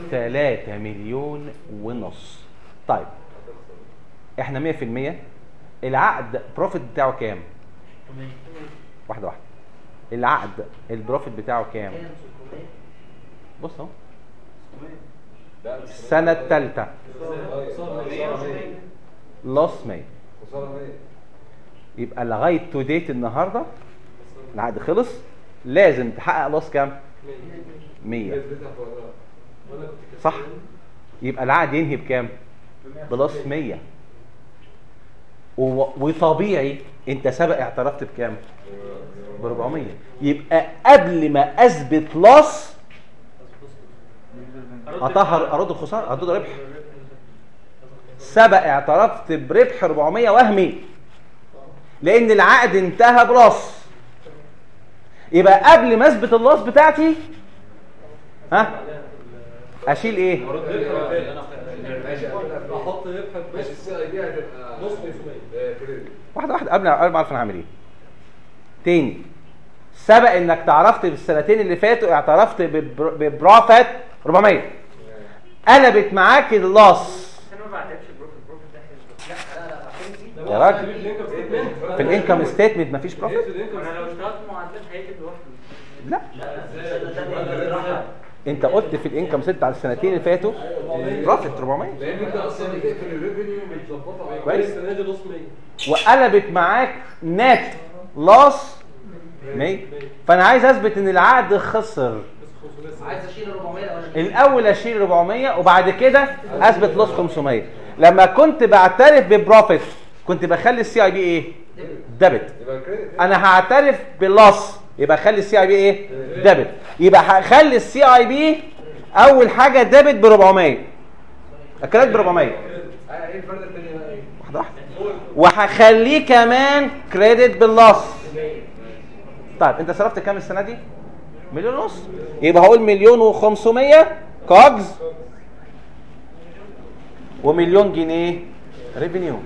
3 مليون ونص طيب احنا 100% العقد بروفيت بتاعه كام واحده واحده العقد البروفيت بتاعه كام كام 600 بص اهو لا مش السنه الثالثه لوس 100 خساره 100 يبقى لغايه تو ديت النهارده العقد خلص لازم تحقق لوس كام 100 نسبتها فوق وانا كنت كسبان صح يبقى العقد ينهي بكام بلس 100 و- وطبيعي انت سبق اعترفت بكام ب 400 يبقى قبل ما اثبت لص اطهر ارد الخساره ارد ربح سبق اعترفت بربح 400 وهمي لان العقد انتهى بلص يبقى قبل ما اثبت اللص بتاعتي ها اشيل ايه ماشي احط ربح ماشي بس السي اي دي هتبقى نص 500 آه، كريدت واحده واحده قبل قبل ما اعرف انا هعمل ايه تاني سبق انك تعرفت في السنتين اللي فاتوا اعترفت ببر- ببرافت 400 قلبت معاك اللص انا ما بعتبش البروفيت البروفيت ده حلو يا راجل في الانكم ستيتمنت مفيش بروفيت انا لو اشتغلت معادلات هيكتب لوحده لا انت قلت في الانكم ست على السنتين اللي فاتوا بروفيت 400 لان انت اصلا بتقفل الريفينيو متظبطه على كويس. السنه دي نص 100 وقلبت معاك نت لوس 100 فانا عايز اثبت ان العقد خسر عايز اشيل 400 او انا الاول اشيل 400 وبعد كده اثبت لوس 500 لما كنت بعترف ببروفيت كنت بخلي السي اي بي ايه ديبت يبقى كريدت انا هعترف باللوس يبقى خلي السي اي بي ايه ديبت يبقى هخلي السي اي بي اول حاجه ديبت ب 400 الكريدت ب 400 آه، ايه الفرق التاني بقى ايه؟ واحده واحده وهخليه كمان كريدت باللوس طيب انت صرفت كام السنه دي مليون ونص يبقى هقول مليون و500 كوجز ومليون جنيه ريفينيو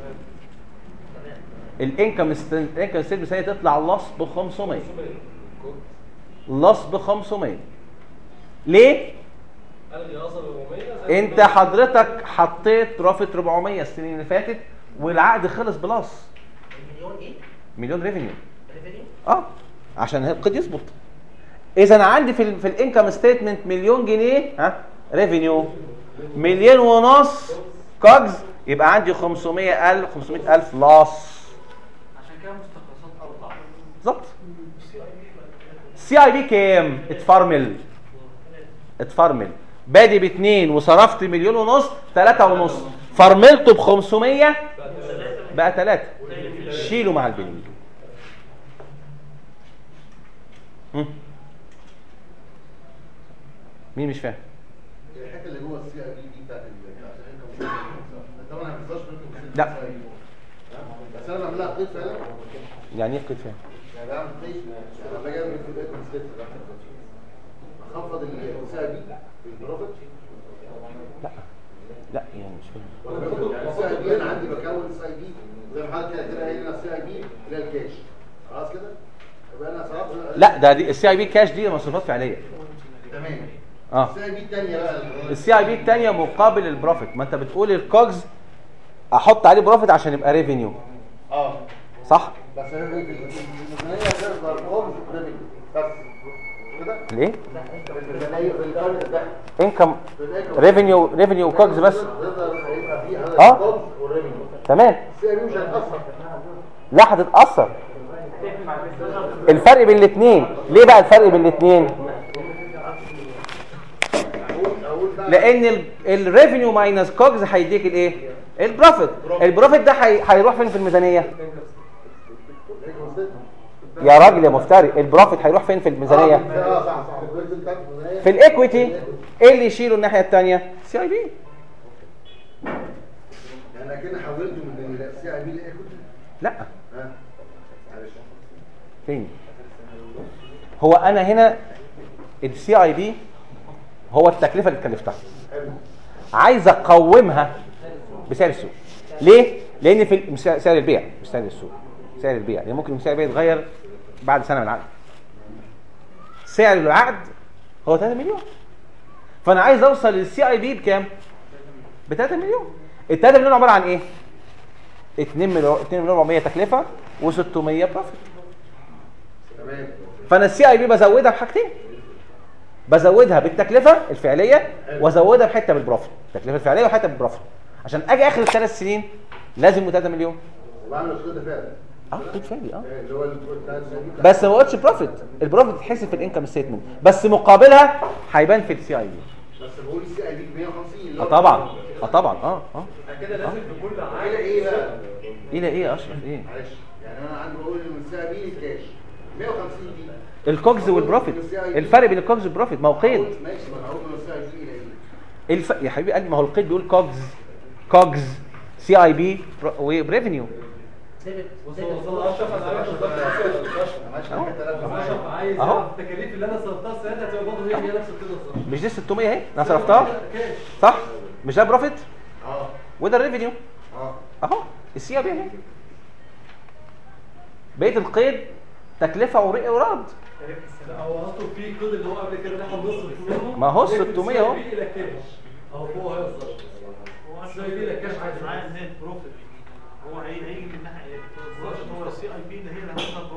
الانكم الانكم ستيتمنت هي تطلع لص ب 500 لص ب 500 ليه الغي اصل 400 زي انت حضرتك حطيت رافت 400 السنين اللي فاتت والعقد خلص بلس مليون ايه؟ مليون ريفينيو ريفينيو؟ اه عشان القيد يظبط اذا انا عندي في ال في الانكم ستيتمنت مليون جنيه ها ريفينيو مليون ونص كوجز يبقى عندي 500000 500000 لاس عشان كده مستخلصات اوقع بالظبط السي اي بي كام اتفرمل اتفرمل بادي باتنين وصرفت مليون ونص تلاتة ونص فرملته ب 500 بقى تلاتة شيله مع البنين هم؟ مين مش فاهم الحته اللي جوه السي اي بي دي بتاعت ال- بتاعت الانكم طبعا ما بنقدرش نكتب لا. بس انا بعملها قيد فعلا يعني ايه قيد فاهم يعني بعمل قيد لما باجي اعمل في الانكم ستيتمنت اخفض السي اي بي في البروفيت لا لا يعني مش فاهم ولا باخد يعني السي اي بي انا عندي بكون السي اي بي زي ما حضرتك كده كده قايل لنا السي اي بي اللي هي الكاش خلاص كده يبقى انا صرفت لا ده دي السي اي بي كاش دي مصروفات فعليه تمام اه السي اي بي الثانيه بقى اللي- السي اي بي الثانيه مقابل البروفيت ما انت بتقول الكوجز احط عليه بروفيت عشان يبقى ريفينيو اه صح بس هي في الميزانيه هتظهر خالص ريفينيو بس كده ليه الميزانيه في الفرق ده انكم في الانكم ريفينيو ريفينيو كوجز بس تقدر هيبقى فيه اه. الكوز والريفينيو تمام السي اي بي مش هيتاثر لا هتتاثر الفرق بين الاثنين ليه بقى الفرق بين الاثنين اقول اقول بقى لان الريفينيو ماينس كوجز هيديك الايه البروفيت البروفيت ده هي- هيروح فين في الميزانيه الانكم ستيتمنت يا راجل يا مفتري البروفيت هيروح فين في الميزانيه اه صح صح الجزء بتاعت الميزانيه في الايكويتي ايه اللي يشيله الناحيه الثانيه سي اي بي يعني اكن حولته من السي اي بي لايكوتي لا ها معلش تاني هو انا هنا السي اي بي هو التكلفه اللي اتكلفتها حلو عايز اقومها بسعر السوق ليه لان في ال- مش سعر البيع مش سعر السوق سعر البيع يعني ممكن سعر البيع يتغير بعد سنه من العقد سعر العقد هو 3 مليون فانا عايز اوصل للسي اي بي بكام ب 3 مليون ال 3 مليون عباره عن ايه 2 مليون 2 مليون 400 تكلفه و600 بروفيت تمام فانا السي اي بي بزودها بحاجتين بزودها بالتكلفه الفعليه وازودها بحته بالبروفيت التكلفه الفعليه وحته بالبروفيت عشان اجي اخر الثلاث سنين لازم 3 مليون وبعمل الخطه فعلا اه قيد فعلي اه اللي هو الكود بتاع السنة دي. بس ما قلتش بروفيت البروفيت يتحسب في الانكم ستيتمنت بس مقابلها هيبان في السي اي بي بس بقول السي اي بي ب 150 اللي اه هو- طبعا اه طبعا اه اه كده لازم في كل عام كده ايه بقى؟ ايه لا ايه يا اشرف ايه معلش يعني انا عندي بقول ان السي اي بي الكاش 150 دي الكوجز والبروفيت الفرق بين الكوجز والبروفيت ما هو قيد ماشي ما انا هقول من السي اي بي الى ايه؟ الف... يا حبيبي قلبي ما هو القيد بيقول كوجز كوجز سي اي بي وريفينيو ديبت بص هو وصل اشرف انا عارف بالظبط معلش انا كده ثلاث اشرف عايز أهو. يعرف التكاليف اللي انا صرفتها السنه دي هتبقى برضه هي هي نفس القصه بالظبط مش دي 600 اهي انا صرفتها كاش صح مش ده بروفيت اه وده الريفينيو اه اهو السي اي بي اهي بقيه القيد تكلفه ورق ايراد هو اصله في قيد اللي هو قبل كده اللي احنا بنصرف منه ما هو لكن 600 أهو. CIB الى كاش اهو هو هي بالظبط CIB الى كاش عادي معايا النت بروفيت هو هي- هيجي من ناحيه ايه؟ هو السي اي بي ده هي اللي هتعمل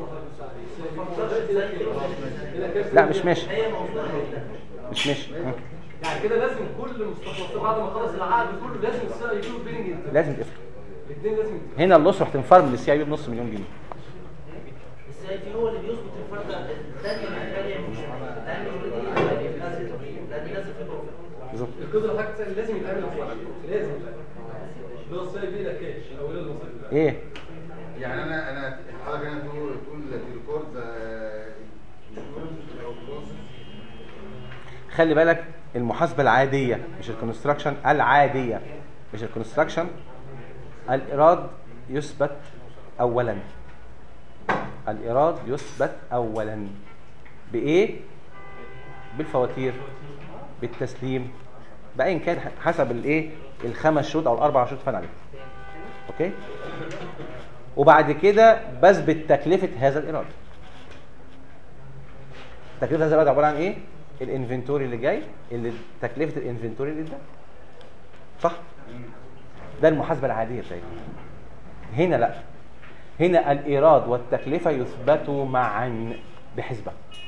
بروفيت لا مش ماشي هي موضوع مش ماشي ها. يعني كده لازم كل مستخلصات بعد ما خلص العقد كله لازم السي اي بي والبيلنج ينتهي لازم تقفل الاثنين لازم ينتهوا. هنا اللص راح تنفر من السي اي بي بنص مليون جنيه السي تي هو اللي بيظبط الفرق الثانيه مع الثانيه مش الثانيه دي لان لازم في بروفيت بالظبط القيد اللي حضرتك سأل لازم يتعمل في العقد. لازم اللي هو السي اي بي الى كاش او الى المصاريف ايه يعني انا انا حضرتك هنا تقول تقول ريكورد خلي بالك المحاسبه العاديه مش الكونستراكشن العاديه مش الكونستراكشن الايراد يثبت اولا الايراد يثبت اولا بايه بالفواتير بالتسليم بايا كان حسب الايه الخمس شروط او الاربع شروط فعلا عليهم اوكي وبعد كده بثبت تكلفه هذا الايراد تكلفه هذا الايراد عباره عن ايه الانفنتوري اللي جاي اللي تكلفه الانفنتوري اللي ده صح ده المحاسبه العاديه بتاعتنا هنا لا هنا الايراد والتكلفه يثبتوا معا بحسبه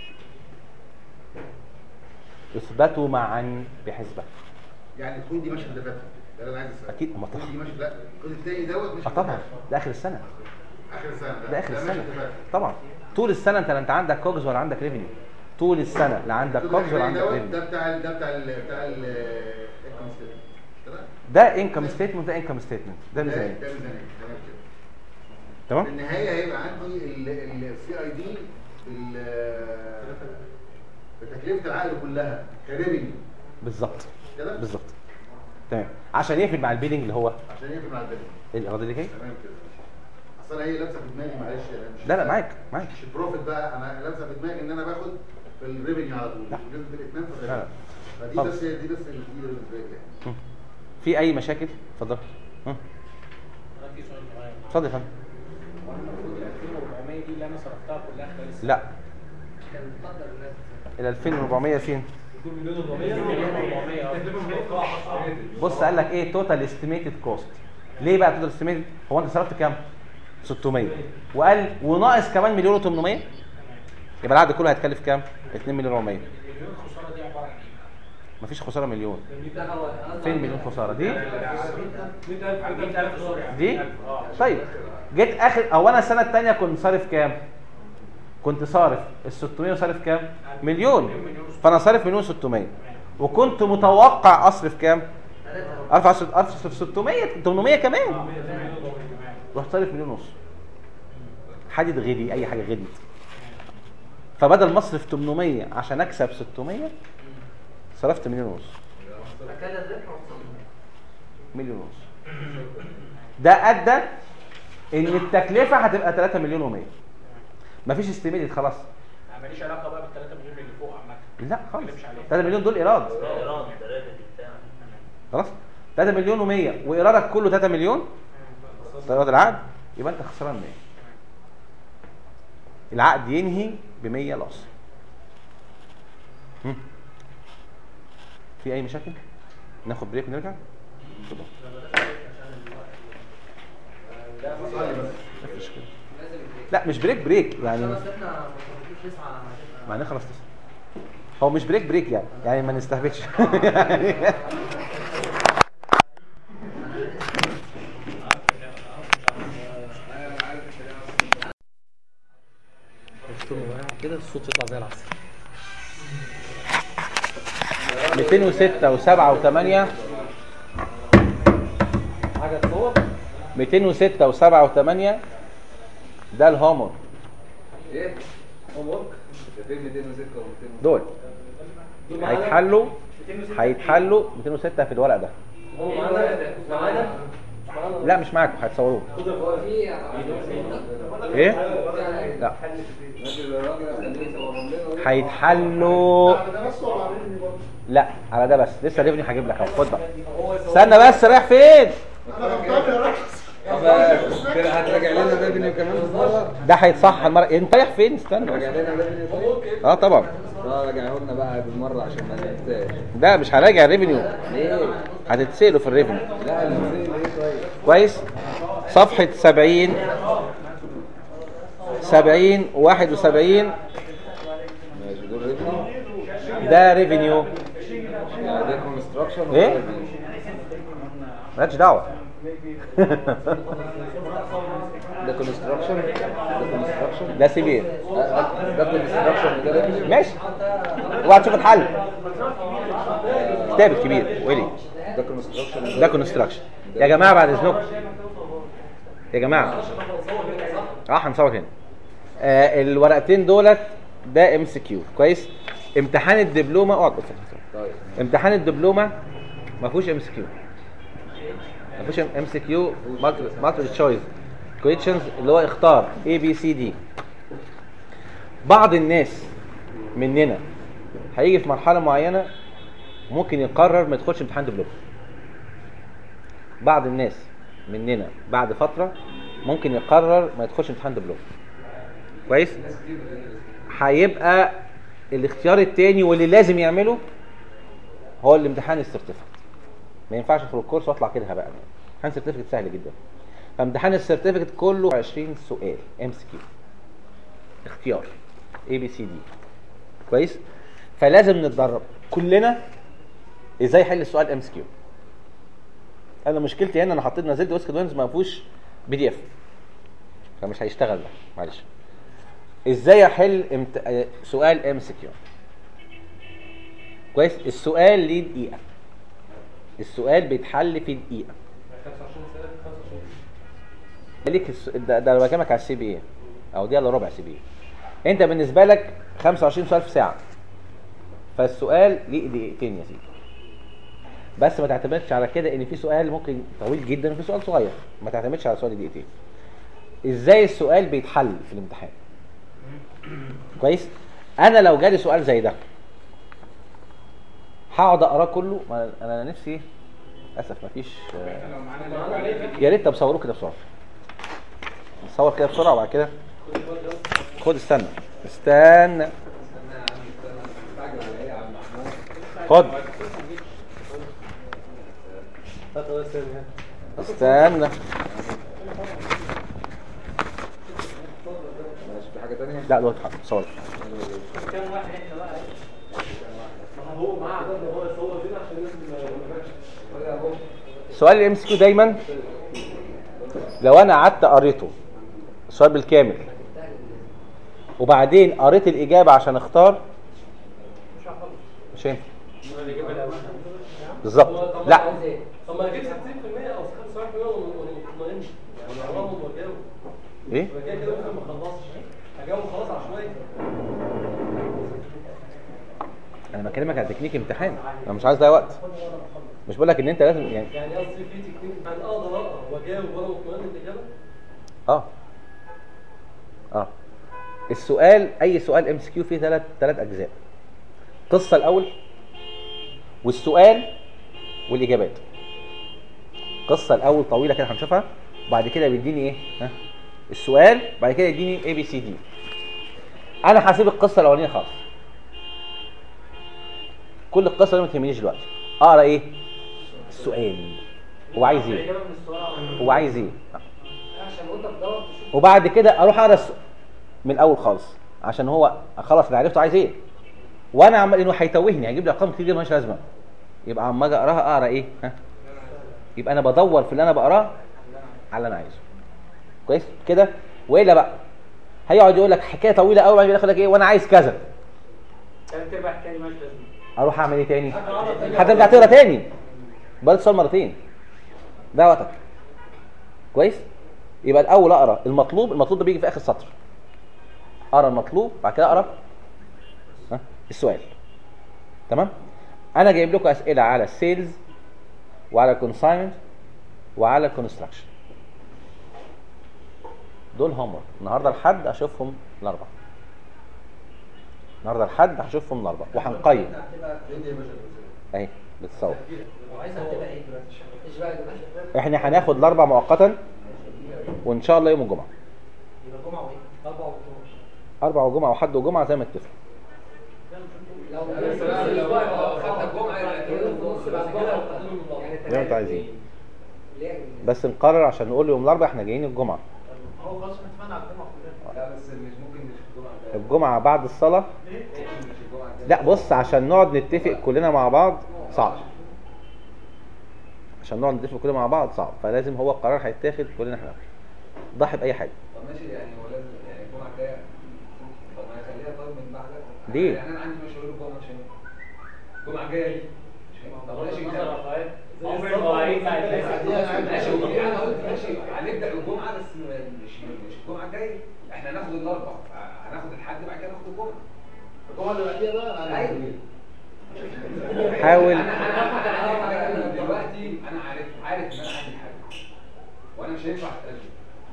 يثبتوا معا بحسبه يعني الكود دي ماشيه بدفاتها ده اللي انا عايز اساله أكيد، أما الكود طبعا. دي ماشيه لا الكود التاني دوت مش اه طبعا ده اخر السنه اخر السنه ده اخر ماشي السنه بدفاتها. طبعا طول السنه انت لا انت عندك كوجز ولا عندك ريفينيو طول السنه لا عندك الكود كوجز ولا الأخراني عندك دوت ريفينيو ده بتاع ال- ده بتاع ال بتاع ال income statement. تمام ده انكم ستيتمنت ده انكم ستيتمنت ده ده ميزانيه ده ميزانيه تمام كده في تمام النهايه هيبقى عندي السي اي دي بتكلفه العقد كلها كريفينيو بالظبط كده بالظبط تمام عشان يقفل مع البيلنج اللي هو عشان يقفل مع البيلنج الايراد اللي جاي تمام كده اصل أنا هي لابسه في دماغي معلش انا مش لا لا معاك معاك مش البروفيت بقى انا لابسه في دماغي ان انا باخد في الريفينيو على طول لا. نسبه الاتنين في لا، لا. الريفينيو فدي خالص. بس دي بس اللي دي بالنسبه لي يعني. مم. في اي مشاكل اتفضل مم. انا في سؤال معايا اتفضل يا فندم وانا المفروض ال 2400 دي اللي انا صرفتها كلها خلال السنه لا كان مقدر الناس ال 2400 فين 2 مليون و400 400 تكلفه متوقعه بص قال لك ايه توتال استيميتد كوست ليه بقى توتال استيميتد هو انت صرفت كام 600 وقال وناقص كمان مليون و800 يبقى العقد كله هيتكلف كام 2 مليون و100 مليون الخساره دي عباره عن ايه؟ مفيش خساره مليون فين فين مليون خساره دي 100000 100000 دولار دي طيب جيت اخر او انا السنه الثانيه كنت صارف كام كنت صارف ال 600 وصارف كام مليون فانا صارف مليون 600 وكنت متوقع اصرف كام ارفع أصرف- اصرف 600 800 كمان رحت صارف مليون ونص حديد غلي اي حاجه غليت فبدل ما اصرف 800 عشان اكسب 600 صرفت مليون ونص مكان الربح والخسارة. مليون ونص ده ادى ان التكلفه هتبقى 3 مليون و100 مفيش استيميتد خلاص ماليش علاقه بقى بال 3 مليون اللي فوق عامه لا خالص متكلمش عليه. 3 مليون دول ايراد ايراد ده بتاع خلاص 3 مليون و100 وايرادك كله 3 مليون ده ايراد العقد يبقى انت خسران 100 العقد ينهي ب 100 لاص هم. في اي مشاكل ناخد بريك ونرجع اتفضل. مفيش مشكلة. لا مش بريك بريك يعني بس احنا ما بنجيبش تسعة هتبقى- معناه خلاص تسعة هو مش بريك بريك يعني يعني ما نستهبلش يعني كده الصوت يطلع زي العسل 206 و7 و8 حاجه تصور 206 و7 و8 ده الهومر ايه؟ هوم ورك ده فين 206 و200 دول هيتحلوا هيتحلوا 206 في الورق ده معانا لا مش معاكم هتصوروه هو في ايه لا هيتحلوا لا على ده بس لسه ريفني هجيب لك اهو خد بقى استنى بس رايح فين كده هتراجع لنا الريفينيو كمان بالمره ده هيتصح المره انت رايح فين استنى راجع بس. لنا الريفينيو طيب اه طبعا اه راجعه لنا بقى بالمره عشان ما ننساش ده مش هراجع الريفينيو ليه؟ هتتسألوا في الريفينيو لا نسينا ايه طيب كويس صفحة 70 70 71 ماشي دول ريفينيو ده ريفينيو يعني ده كونستراكشن إيه؟ مالكش دعوة ده كونستراكشن ده كونستراكشن ده سي بي ده كونستراكشن وده ريفينيو ماشي اوعى تشوف الحل كتاب الكبير ويلي ده كونستراكشن ده كونستراكشن يا جماعة بعد اذنكم يا جماعة اه هنصور هنا آه الورقتين دولت ده ام سي كيو كويس امتحان الدبلومه اقعد بس طيب امتحان الدبلومه ما فيهوش ام سي كيو ما فيهوش ام سي كيو مالتي تشويس كويشنز اللي هو اختار اي بي سي دي بعض الناس مننا هيجي في مرحله معينه ممكن يقرر ما يدخلش امتحان دبلومه بعض الناس مننا بعد فتره ممكن يقرر ما يدخلش امتحان دبلومه كويس هيبقى الاختيار التاني واللي لازم يعمله هو الامتحان السيرتيفيكت ما ينفعش ادخل الكورس واطلع كده هبقى امتحان السيرتيفيكت سهل جدا فامتحان السيرتيفيكت كله 20 سؤال ام سي كيو اختيار اي بي سي دي كويس فلازم نتدرب كلنا ازاي احل السؤال ام سي كيو انا مشكلتي هنا انا حطيت نزلت ويسك وينز ما فيهوش بي دي اف فمش هيشتغل ده معلش ازاي احل امت... آه، سؤال ام سي كيو كويس السؤال ليه دقيقه السؤال بيتحل في دقيقه 25 سنه 25 ليك الس... ده, ده انا بكلمك على السي بي اي او دي الا ربع سي بي اي انت بالنسبه لك 25 سؤال في ساعه فالسؤال ليه دقيقتين يا سيدي بس ما تعتمدش على كده ان في سؤال ممكن طويل جدا وفي سؤال صغير ما تعتمدش على سؤال دقيقتين ازاي السؤال بيتحل في الامتحان كويس انا لو جالي سؤال زي ده هقعد اقراه كله ما انا أنا نفسي للاسف مفيش آه، يا ريت طب صوروه كده بسرعه نصور كده بسرعه وبعد كده خد استنى استنى خد استنى ماشي في حاجه ثانيه لا دلوقتي حاضر صور كام واحد انت بقى هو معاه هو يصور فينا عشان الناس ما يبقاش سؤال الام سي كيو دايما لو انا قعدت قريته السؤال بالكامل وبعدين قريت الاجابه عشان اختار مش هينفع بالظبط لا طب ما اجيب 60% او 25% وانا مطمئن يعني انا واجاوب ايه يبقى كده كده ممكن ما اخلصش اجاوب خلاص عشوائي انا بكلمك على تكنيك امتحان انا مش عايز اضيع وقت مش بقول لك ان انت لازم يعني يعني قصدي في تكنيك انا اقدر اقرا واجاوب وانا مطمئن بالاجابه اه اه السؤال اي سؤال ام سي كيو فيه ثلاث ثلاث اجزاء قصه الاول والسؤال والاجابات قصه الاول طويله كده هنشوفها وبعد كده بيديني ايه ها السؤال بعد كده يديني اي بي سي دي انا هسيب القصه الاولانيه خالص كل القصه دي ما تهمنيش دلوقتي اقرا ايه السؤال هو عايز ايه الإجابة من السؤال هو عايز ايه عشان وانت بتدور تشوف وبعد كده اروح اقرا السؤال من الاول خالص عشان هو خلاص انا عرفته عايز ايه وانا عمال انه هيتوهني هيجيب لي ارقام كتير جدا مالهاش لازمه يبقى عم اجي اقراها اقرا ايه ها يبقى انا بدور في اللي انا بقراه على اللي انا عايزه كويس كده والا بقى هيقعد يقول لك حكايه طويله قوي وبعدين يقول لك ايه وانا عايز كذا ثلاث ارباع الحكايه دي مالهاش لازمه اروح اعمل ايه تاني هترجع تقرا تاني برضه السؤال مرتين ده وقتك كويس يبقى الاول اقرا المطلوب المطلوب ده بيجي في اخر سطر اقرا المطلوب بعد كده اقرا ها السؤال تمام انا جايب لكم اسئله على السيلز وعلى الكونساينمنت وعلى الكونستراكشن دول هم النهارده الحد اشوفهم الاربعه النهارده الحد هشوفهم الاربعه وهنقيم اهي بتصور وعايزها تبقى ايه دلوقتي؟ ايش بقى يا جماعه؟ احنا هناخد الاربع مؤقتا وان شاء الله يوم الجمعه يبقى جمعه وايه؟ اربع وجمعه اربع وجمعه وحد وجمعه زي ما اتفقوا لو لو خدنا الجمعه يبقى كده في النص بعد كده زي ما انتوا عايزين بس نقرر عشان نقول يوم الاربع احنا جايين الجمعه هو خلاص احنا اتفقنا على الجمعه كلها لا بس مش ممكن مش الجمعه الجايه الجمعه بعد الصلاه مش الجمعه الجايه لا بص عشان نقعد نتفق كلنا مع بعض صعب عشان نقعد نتفق كلنا مع بعض صعب فلازم هو القرار هيتاخد كلنا احنا ضحي باي حاجه طب ماشي يعني هو لازم يعني الجمعه الجايه طب ما يخليها طيب من بعد ليه؟ يعني انا عندي مشاوير الجمعه مش هينفع الجمعه الجايه دي مش هينفع. طب ماشي نظر كده. رفاهية عمر المواعيد بتاعت الناس ماشي اوكي انا قلت ماشي هنبدا الجمعه بس مش مش الجمعه الجايه احنا هناخد الاربع هناخد الحد بعد كده ناخد الجمعه الجمعه اللي بعديها بقى انا ايوه حاول انا انا انا دلوقتي انا عارف عارف ان انا عندي حاجه وانا مش هينفع اترجم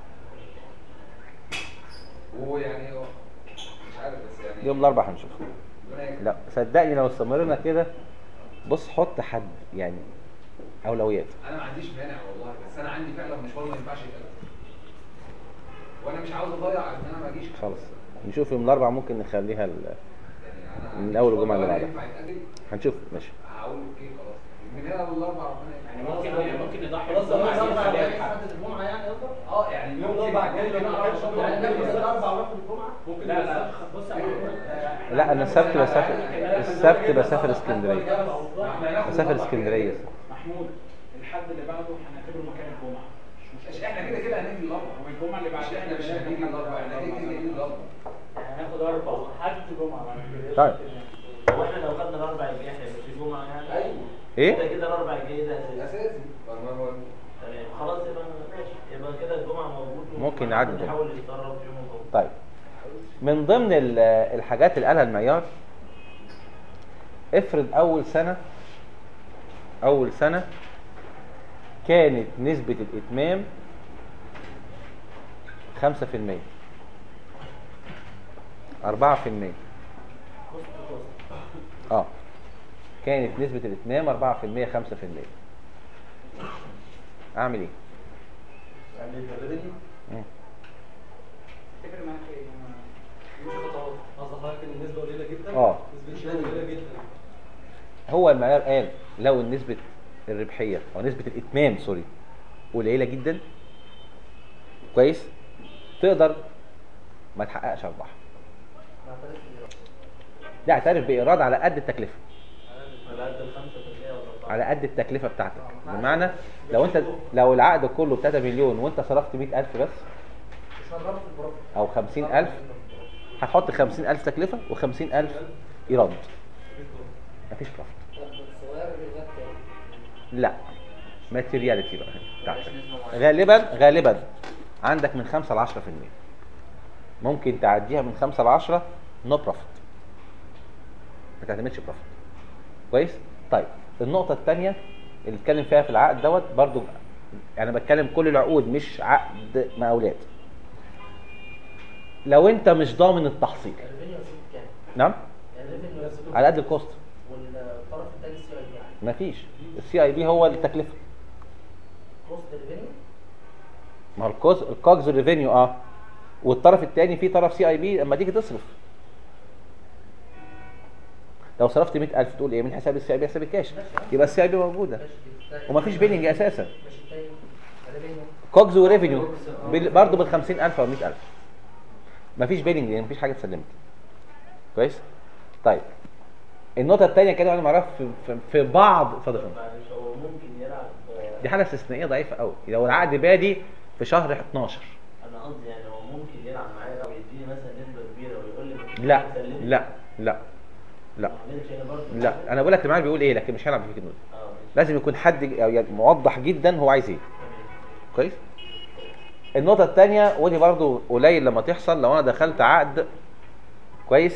ويعني هو مش عارف بس يعني يوم الاربع هنشوف ربنا يكرم. لا صدقني لو استمرنا كده بص حط حد يعني اولويات انا ما عنديش مانع والله بس انا عندي فعلا مشوار ما ينفعش يتقدم وانا مش عاوز اضيع ان انا ما اجيش خلاص نشوف يوم الاربع ممكن نخليها ال... يعني انا من أول الجمعة اللي ولا بعدها. ينفع يتقدم هنشوف ماشي هقول اوكي خلاص من هنا للاربع ربنا يعني يكرم. ممكن يعني ممكن نضحي خلاص بالجمعة الاربع دي بقى خليها يحدد الجمعه يعني قصدك؟ اه يعني يوم الاربع جاي يعني ناخد الاربع وناخد الجمعه ممكن لا لا بص يا محمود، لا انا السبت بسافر السبت بسافر اسكندريه احنا هناخد بسافر الأربع. اسكندريه محمود الحد اللي بعده هنعتبره مكان الجمعة مش مش احنا كده كده هنيجي الاربع والجمعة اللي مش بعدها احنا مش هنيجي الاربع احنا كده كده جايين الاربع هناخد اربع حد جمعه بعد كده طيب هو احنا لو خدنا الاربع الجاي هيبقى في جمعه يعني ايوه ايه كده كده الاربع الجاي ده اساسي اساسي طب ما هو تمام خلاص يبقى ماشي يبقى كده الجمعه موجود ممكن نعدي ده. نحاول يتصرف في يوم الجمعه طيب من ضمن ال- الحاجات اللي قالها المعيار افرض اول سنه اول سنه كانت نسبه الاتمام 5% 4% اه كانت نسبة الاتمام 4% 5% اعمل ايه؟ مم. تفرق معاك ايه؟ مش خطوات قصد حضرتك ان النسبه قليله جدا اه. نسبه الشهاده قليله جدا هو المعيار قال لو نسبة الربحية أو نسبة الإتمام سوري قليلة جدا كويس تقدر ما تحققش أرباح ده اعترف بإيراد على قد التكلفة على قد الخمسة في المية ولا أربعة على قد التكلفة بتاعتك بمعنى لو أنت لو العقد كله ب 3 مليون وأنت صرفت 100000 بس مش هنضرب في البروفيت أو 50000 هتحط 50000 تكلفة و50000 إيراد مفيش بروفيت طب الصغير بالذات كام؟ لا ماتيرياليتي بقى بتاعتك غالبا غالبا عندك من 5 ل 10% ممكن تعديها من 5 ل 10 نو بروفيت ما تعتمدش بروفيت كويس طيب النقطه الثانيه اللي اتكلم فيها في العقد دوت برضو انا بتكلم كل العقود مش عقد مقاولات لو انت مش ضامن التحصيل الريفينيو يا سيدي كام؟ نعم الريفينيو على قد الكوست والطرف الثاني السي اي بي يعني مفيش السي اي بي هو التكلفه كوست الريفينيو ما هو الكوز الكوجز ريفينيو اه والطرف الثاني في طرف سي اي بي لما تيجي تصرف لو صرفت 100000 تقول ايه من حساب السي اي بي حساب الكاش يبقى السي اي بي موجوده ومفيش بيلنج اساسا ماشي التاني ده بينه كوجز وريفينيو بال- برضه بال 50000 او 100000 مفيش بيلنج لان مفيش حاجه اتسلمت كويس طيب النقطه الثانيه كده انا معرف في, في, في بعض اتفضل يا فندم. معلش هو ممكن يلعب دي حاله استثنائيه ضعيفه قوي لو العقد بادي في شهر 12 انا قصدي يعني هو ممكن يلعب معايا او يديني مثلا نسبه كبيره ويقول لي مش لا هتسلمني. لا لا لا ما عملتش انا برضه لا انا بقول لك اللي معاك بيقول ايه لكن مش هيلعب فيك النقطه اه ماشي لازم يكون حد ج- أو يعني موضح جدا هو عايز ايه تمام. كويس النقطة التانية ودي برضو قليل لما تحصل لو انا دخلت عقد كويس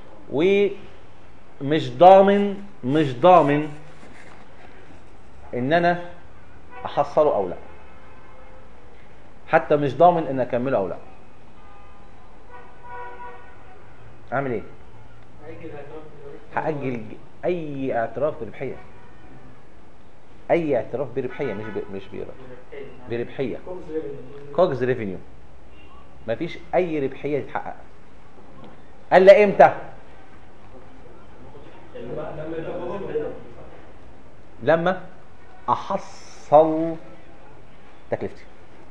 ومش ضامن مش ضامن ان انا احصله او لا حتى مش ضامن ان اكمله او لا اعمل ايه هاجل ج- اي اعتراف بربحيه اي اعتراف بربحيه مش ب... مش بيربح بربحيه كوجز ريفينيو مفيش اي ربحيه تتحقق الا امتى لما احصل تكلفتي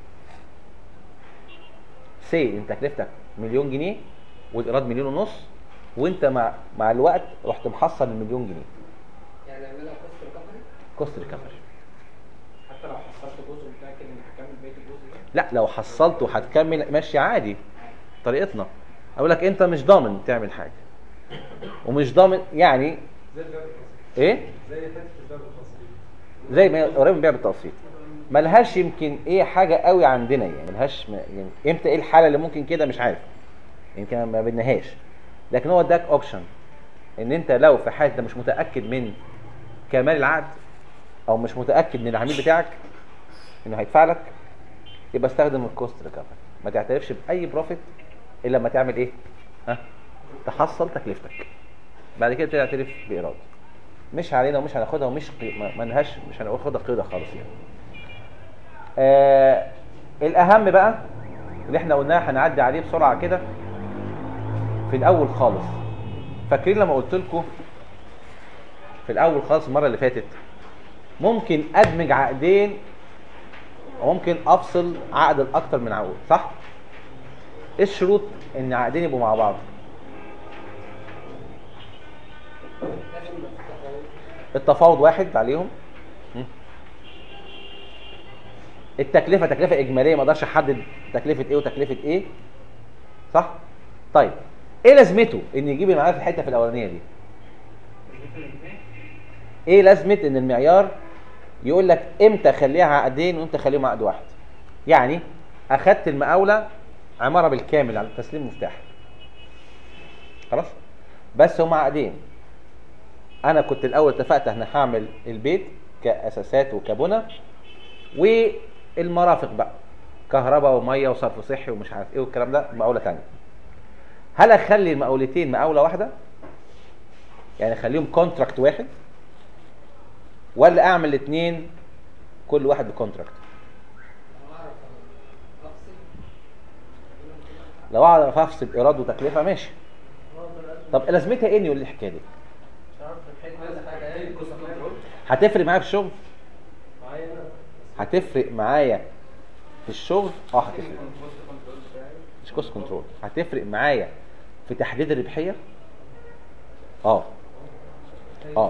سي ان تكلفتك مليون جنيه والايراد مليون ونص وانت مع مع الوقت رحت محصل المليون جنيه يعني اعملها كوست ريكفري كوست ريكفري حتى لو حصلت جزء متاكد اني هكمل بقيه الجزء ده لا لو حصلت وهتكمل ماشي عادي طريقتنا اقول لك انت مش ضامن تعمل حاجه ومش ضامن يعني زي الباب الخاص ايه زي حته الباب الخاص زي ما قريب من بيع بالتقسيط ملهاش يمكن ايه حاجه قوي عندنا يعني ملهاش م- يعني امتى ايه الحاله اللي ممكن كده مش عارف يمكن ما بدناهاش لكن هو اداك اوبشن ان انت لو في حاله انت مش متاكد من كمال العقد او مش متاكد من العميل بتاعك انه هيدفع لك يبقى استخدم الكوست ريكفري ما تعترفش باي بروفيت الا لما تعمل ايه ها تحصل تكلفتك بعد كده تعترف بايراد مش علينا ومش هناخدها ومش قي... ما ما لهاش مش هناخدها قيده خالص يعني آه الاهم بقى اللي احنا قلناه هنعدي عليه بسرعه كده في الاول خالص فاكرين لما قلت لكم في الاول خالص المره اللي فاتت ممكن ادمج عقدين وممكن افصل عقد لاكتر من عقود صح ايه الشروط ان عقدين يبقوا مع بعض التفاوض واحد عليهم م. التكلفه تكلفه اجماليه ما اقدرش احدد تكلفه ايه وتكلفه ايه صح طيب ايه لازمته ان يجيب معايا في الحته في الاولانيه دي ايه لازمه ان المعيار يقول لك امتى اخليها عقدين وامتى اخليهم عقد واحد يعني اخدت المقاوله عماره بالكامل على تسليم مفتاح خلاص بس هم عقدين انا كنت الاول اتفقت ان هعمل البيت كاساسات وكبنى والمرافق بقى كهرباء وميه وصرف صحي ومش عارف ايه والكلام ده مقاوله ثانيه هل اخلي المقاولتين مقاوله واحده يعني اخليهم كونتراكت واحد ولا اعمل الاثنين كل واحد بكونتراكت لو اعرف افصل ايراد وتكلفه ماشي طب لازمتها ايه إن يقول لي الحكايه دي هتفرق معايا في الشغل هتفرق معايا في الشغل اه هتفرق مش كوست كنترول هتفرق معايا في تحديد الربحيه اه اه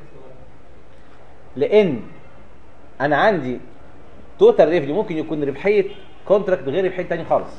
لان انا عندي توتال ريفنيو ممكن يكون ربحيه كونتراكت غير ربحيه تاني خالص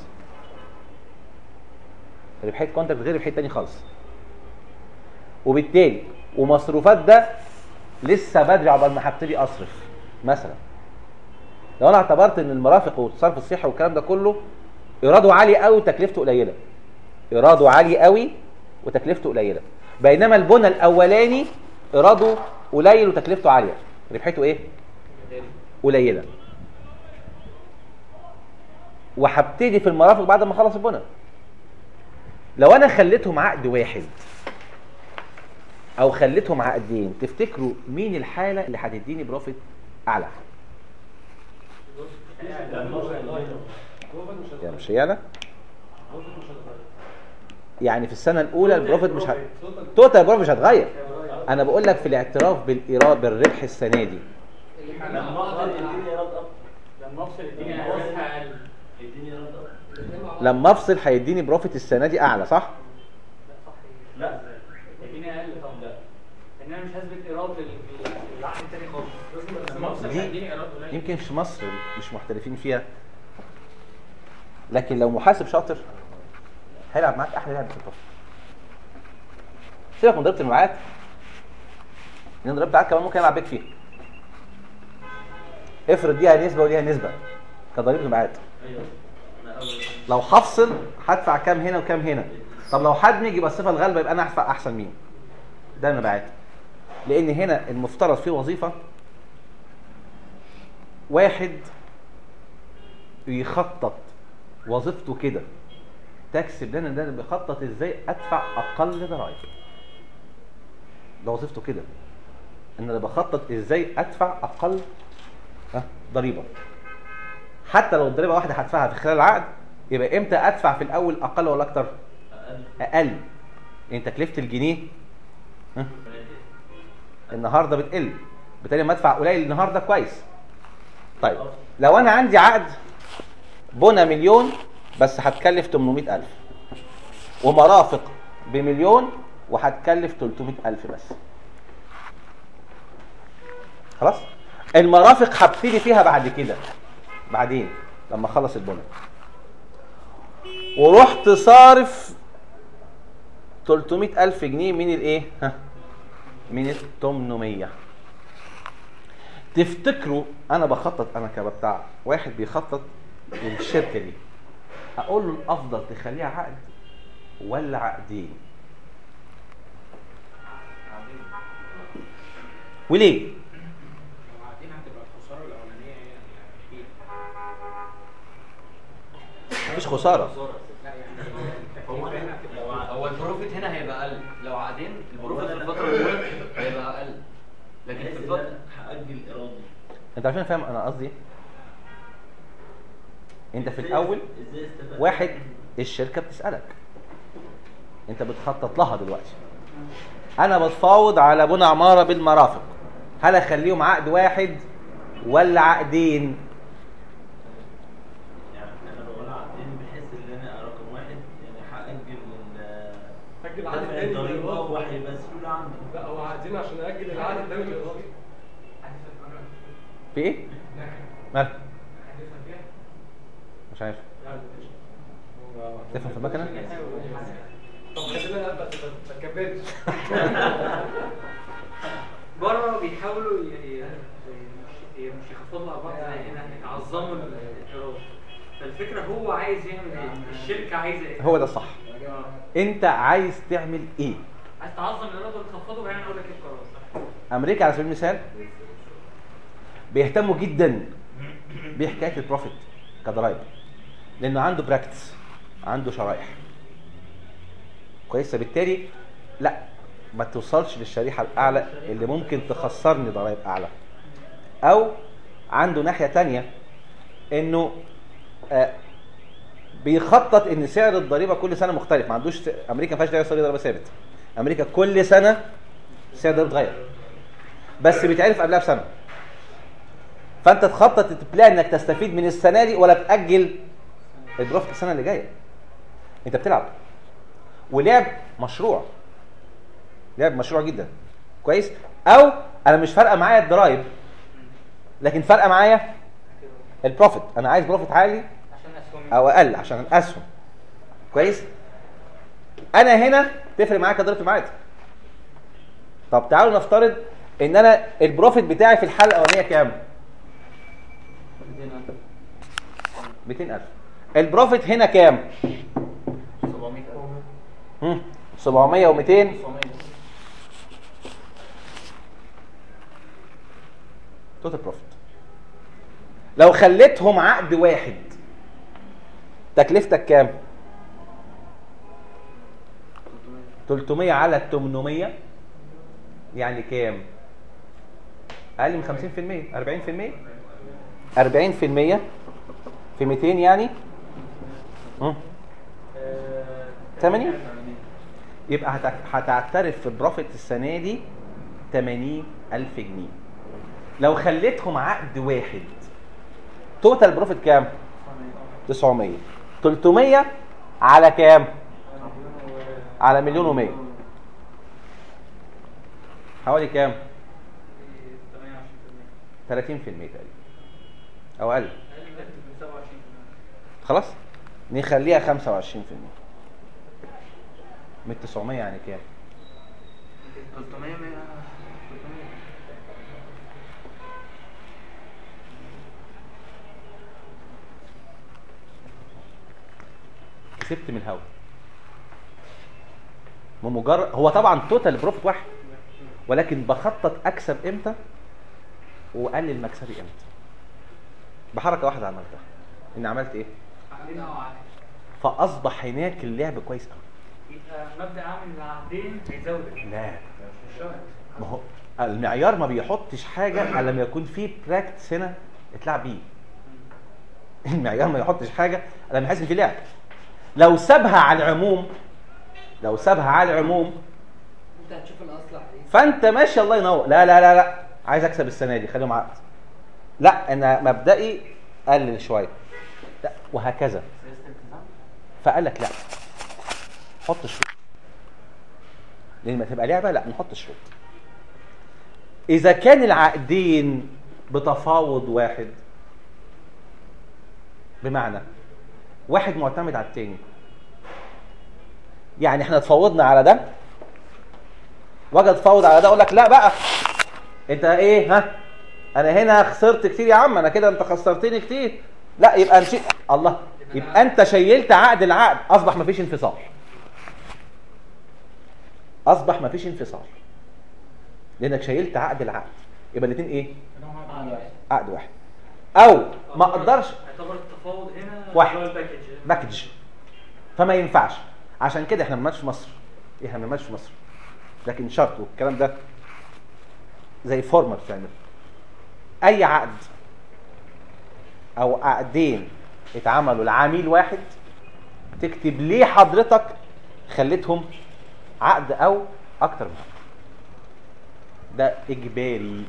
ربحيه كونتراكت غير ربحيه تاني خالص وبالتالي ومصروفات ده لسه بدري عقبال ما هبتدي اصرف مثلا لو انا اعتبرت ان المرافق والصرف الصحي والكلام ده كله ايراده عالي قوي وتكلفته قليله ايراده عالي قوي وتكلفته قليله بينما البنى الاولاني ايراده قليل وتكلفته عاليه ربحته ايه قليله وهبتدي في المرافق بعد ما اخلص البنى لو انا خليتهم عقد واحد او خليتهم عقدين تفتكروا مين الحاله اللي هتديني بروفيت اعلى يعني مش هي انا يعني في السنه الاولى البروفيت مش ه... توتال بروفيت مش هتغير انا بقول لك في الاعتراف بالايراد بالربح السنه دي لما افضل يديني ايراد اكتر لما افصل الدنيا عاوزها اقل يديني ايراد اكتر لما افصل هيديني بروفيت السنه دي اعلى صح لا يديني اقل طب لا ان انا مش هثبت ايراد لل- للعقد التاني خالص لما افصل دي هيديني ايراد قليل يمكن في مصر مش محترفين فيها لكن لو محاسب شاطر هيلعب معاك احلى لعبه في البروفيت سيبك من ضريبه المبيعات لان ضريبه المبيعات كمان ممكن يلعب بيك فيها افرض ليها نسبه وليها نسبه كضريبه مبيعات ايوه انا اول لو هفصل هدفع كام هنا وكام هنا طب لو هدمج يبقى الصفه الغالبه يبقى انا هدفع احسن مين ده المبيعات لان هنا المفترض في وظيفه واحد يخطط وظيفته كده تاكس بلان ده اللي بيخطط ازاي ادفع اقل ضرائب ده وظيفته كده ان انا بخطط ازاي ادفع اقل ها ضريبه حتى لو الضريبه واحده هدفعها في خلال العقد يبقى امتى ادفع في الاول اقل ولا اكتر اقل اقل لان تكلفه الجنيه ها النهارده بتقل بالتالي لما ادفع قليل النهارده كويس طيب لو انا عندي عقد بنى مليون بس هتكلف 800000 ومرافق بمليون وهتكلف 300000 بس خلاص المرافق هبتدي فيها بعد كده بعدين لما اخلص البنى ورحت صارف 300000 جنيه من الايه ها من ال 800 تفتكروا انا بخطط انا كبتاع واحد بيخطط للشركه دي اقول له الافضل تخليها عقد ولا عقدين وليه وبعدين هتبقى الخساره الاولانيه هي اللي هتشيل مفيش خساره لا يعني التكلفه هنا هتبقى هو البروفيت هنا هيبقى اقل لو عقدين البروفيت في الفتره الاولى هيبقى اقل لكن في بحيث ان الفتره انا هاجل ايرادي انت عارفين فاهم انا قصدي إيه؟ انت في إزاي- الاول ازاي استفدت واحد الشركه بتسالك انت بتخطط لها دلوقتي انا بتفاوض على بنى عماره بالمرافق هل اخليهم عقد واحد ولا عقدين يعني انا بقول عقدين بحيث ان انا رقم واحد يعني هاجل ال- أجل العقد دفع التاني الضريبه للإيراد. وهيبقى سهوله عندي لا هو عايزين عشان اجل العقد الثاني للاضافي في ايه مالك مش عارف تفهم في المكنه طب خلينا ما تكملش بره بيحاولوا ي- ي- ي- مش يخفضوا على بعض زي هنا يعظموا الايراد فالفكره هو عايز يعمل ايه؟ الشركه عايزه ايه؟ هو ده الصح انت عايز تعمل ايه عايز تعظم الايراد وتخفضه وبعدين اقول لك ايه القرار امريكا على سبيل المثال بيهتموا جدا بحكايه البروفيت كضرايب لانه عنده براكتس عنده شرائح كويس فبالتالي لا ما توصلش للشريحه الاعلى اللي ممكن تخسرني ضرائب اعلى او عنده ناحيه تانية انه آه بيخطط ان سعر الضريبه كل سنه مختلف ما عندوش س- امريكا ما فيهاش سعر ضريبه ثابت امريكا كل سنه سعر الضريبه بيتغير بس بيتعرف قبلها بسنه فانت تخطط تبلان انك تستفيد من السنه دي ولا تاجل البروفيت السنه اللي جايه انت بتلعب ولعب مشروع لعب مشروع جدا كويس او انا مش فارقه معايا الضرايب لكن فارقه معايا البروفيت انا عايز بروفيت عالي عشان اسهم او اقل عشان الاسهم كويس انا هنا تفرق معايا كضريبه المعاد طب تعالوا نفترض ان انا البروفيت بتاعي في الحاله الاولانيه كام 200000 البروفيت هنا كام 700 هم، 700 و200 توتال بروفيت لو خليتهم عقد واحد تكلفتك كام 300 على 800 يعني كام اقل من 50% 40% 40% في 200 يعني هم، 80 يبقى هت- هتعترف في بروفيت السنه دي 80000 جنيه لو خليتهم عقد واحد توتال بروفيت كام 900 300 على كام على مليون و100 حوالي كام 30% تقريبا او اقل خلاص نخليها 25% من 900 يعني كام 300 كسبت من الهوا بمجرد هو طبعا توتال بروفيت واحد ولكن بخطط اكسب امتى واقلل مكسبي امتى بحركه واحده عملتها ان عملت ايه فاصبح هناك اللعب كويس قوي يبقى مبدا عامل العقدين هيزود لا ما هو المعيار ما بيحطش حاجه الا لما يكون في براكتس هنا اتلعب بيه المعيار ما يحطش حاجه الا لما يحس ان في لعب لو سابها على العموم لو سابها على العموم انت هتشوف الاصلح ايه فانت ماشي الله ينور لا لا لا لا عايز اكسب السنه دي خليهم عقد لا انا مبدئي قلل شويه لا وهكذا فقال لك لا حط شروط لان ما تبقى لعبه لا نحط شروط اذا كان العقدين بتفاوض واحد بمعنى واحد معتمد على التاني يعني احنا اتفاوضنا على ده واجي اتفاوض على ده اقول لك لا بقى انت ايه ها انا هنا خسرت كتير يا عم انا كده انت خسرتني كتير لا يبقى نشيل الله يبقى انت شيلت عقد العقد اصبح مفيش انفصال اصبح مفيش انفصال لانك شيلت عقد العقد يبقى الاثنين ايه عقد واحد او ما اقدرش يعتبر التفاوض هنا واحد. اللي هو الباكج باكج فما ينفعش عشان كده احنا ما بنعملش في مصر احنا ما بنعملش في مصر لكن شرط والكلام ده زي فورمال بتعمل اي عقد او عقدين اتعملوا لعميل واحد تكتب ليه حضرتك خليتهم عقد او اكتر من عقد ده اجباري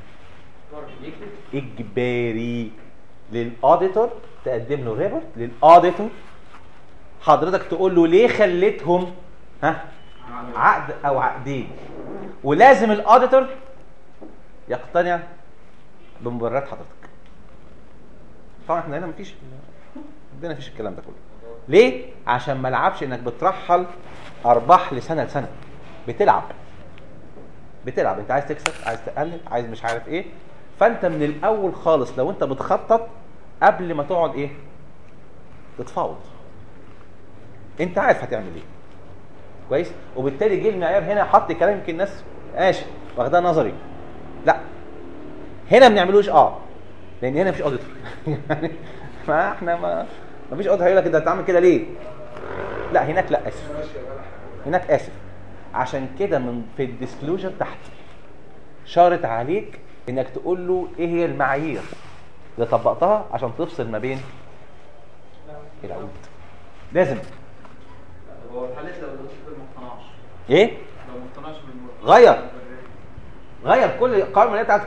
اجباري للاوديتور تقدم له ريبورت للاوديتور حضرتك تقول له ليه خليتهم ها عقد او عقدين ولازم الاوديتور يقتنع بمبررات حضرتك طبعا احنا هنا مفيش عندنا مفيش الكلام ده كله ليه عشان ما العبش انك بترحل ارباح لسنه لسنه بتلعب بتلعب انت عايز تكسب عايز تقلل عايز مش عارف ايه فانت من الاول خالص لو انت بتخطط قبل ما تقعد ايه تتفاوض انت عارف هتعمل ايه كويس وبالتالي جه المعيار هنا حط كلام يمكن الناس ماشي واخدها نظري لا هنا ما بنعملوش اه لان هنا مفيش اوديتور يعني ما احنا ما مفيش اوديتور هيقول لك انت هتعمل كده ليه لا هناك لا اسف هناك اسف عشان كده من في الديسكلوجر تحت شارط عليك انك تقول له ايه هي المعايير اللي طبقتها عشان تفصل ما بين العقود لازم هو في حالة لو الدكتور ما اقتنعش ايه لو ما اقتنعش بالمرة غير غير كل القوائم الماليه بتاعتك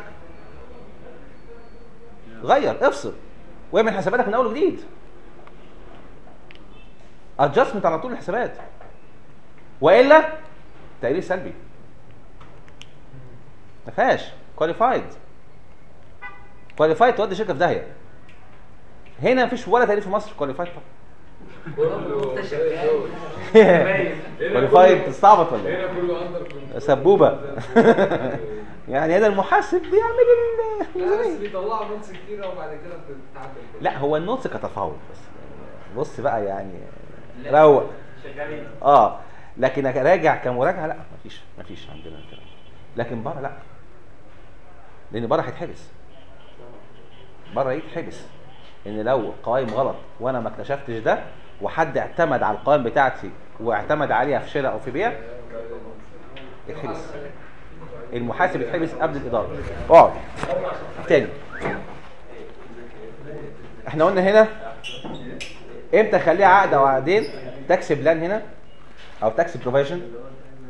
غير افصل واعمل حساباتك من اول وجديد ادجستمنت على طول الحسابات والا تقرير سلبي ما فيهاش كواليفايد كواليفايد تودي شركه في داهيه هنا مفيش ولا تقرير في مصر كواليفايد كواليفايد تستعبط ولا ايه؟ هنا كله اندر كنترول سبوبه يعني هنا المحاسب بيعمل ال- لا بس بيطلعوا نوتس كتيره وبعد كده بتتعدل لا هو النوتس كتفاوض بس بص بقى يعني روق شغالين اه لكن راجع كمراجعه لا مفيش مفيش عندنا الكلام ده. لكن بره لا لان بره هيتحبس بره يتحبس ان لو القوائم غلط وانا ما اكتشفتش ده وحد اعتمد على القوائم بتاعتي واعتمد عليها في شراء او في بيع يتحبس المحاسب يتحبس قبل الاداره اقعد تاني احنا قلنا هنا امتى اخليها عقد او عقدين تاكس بلان هنا او تاكس بروفيجن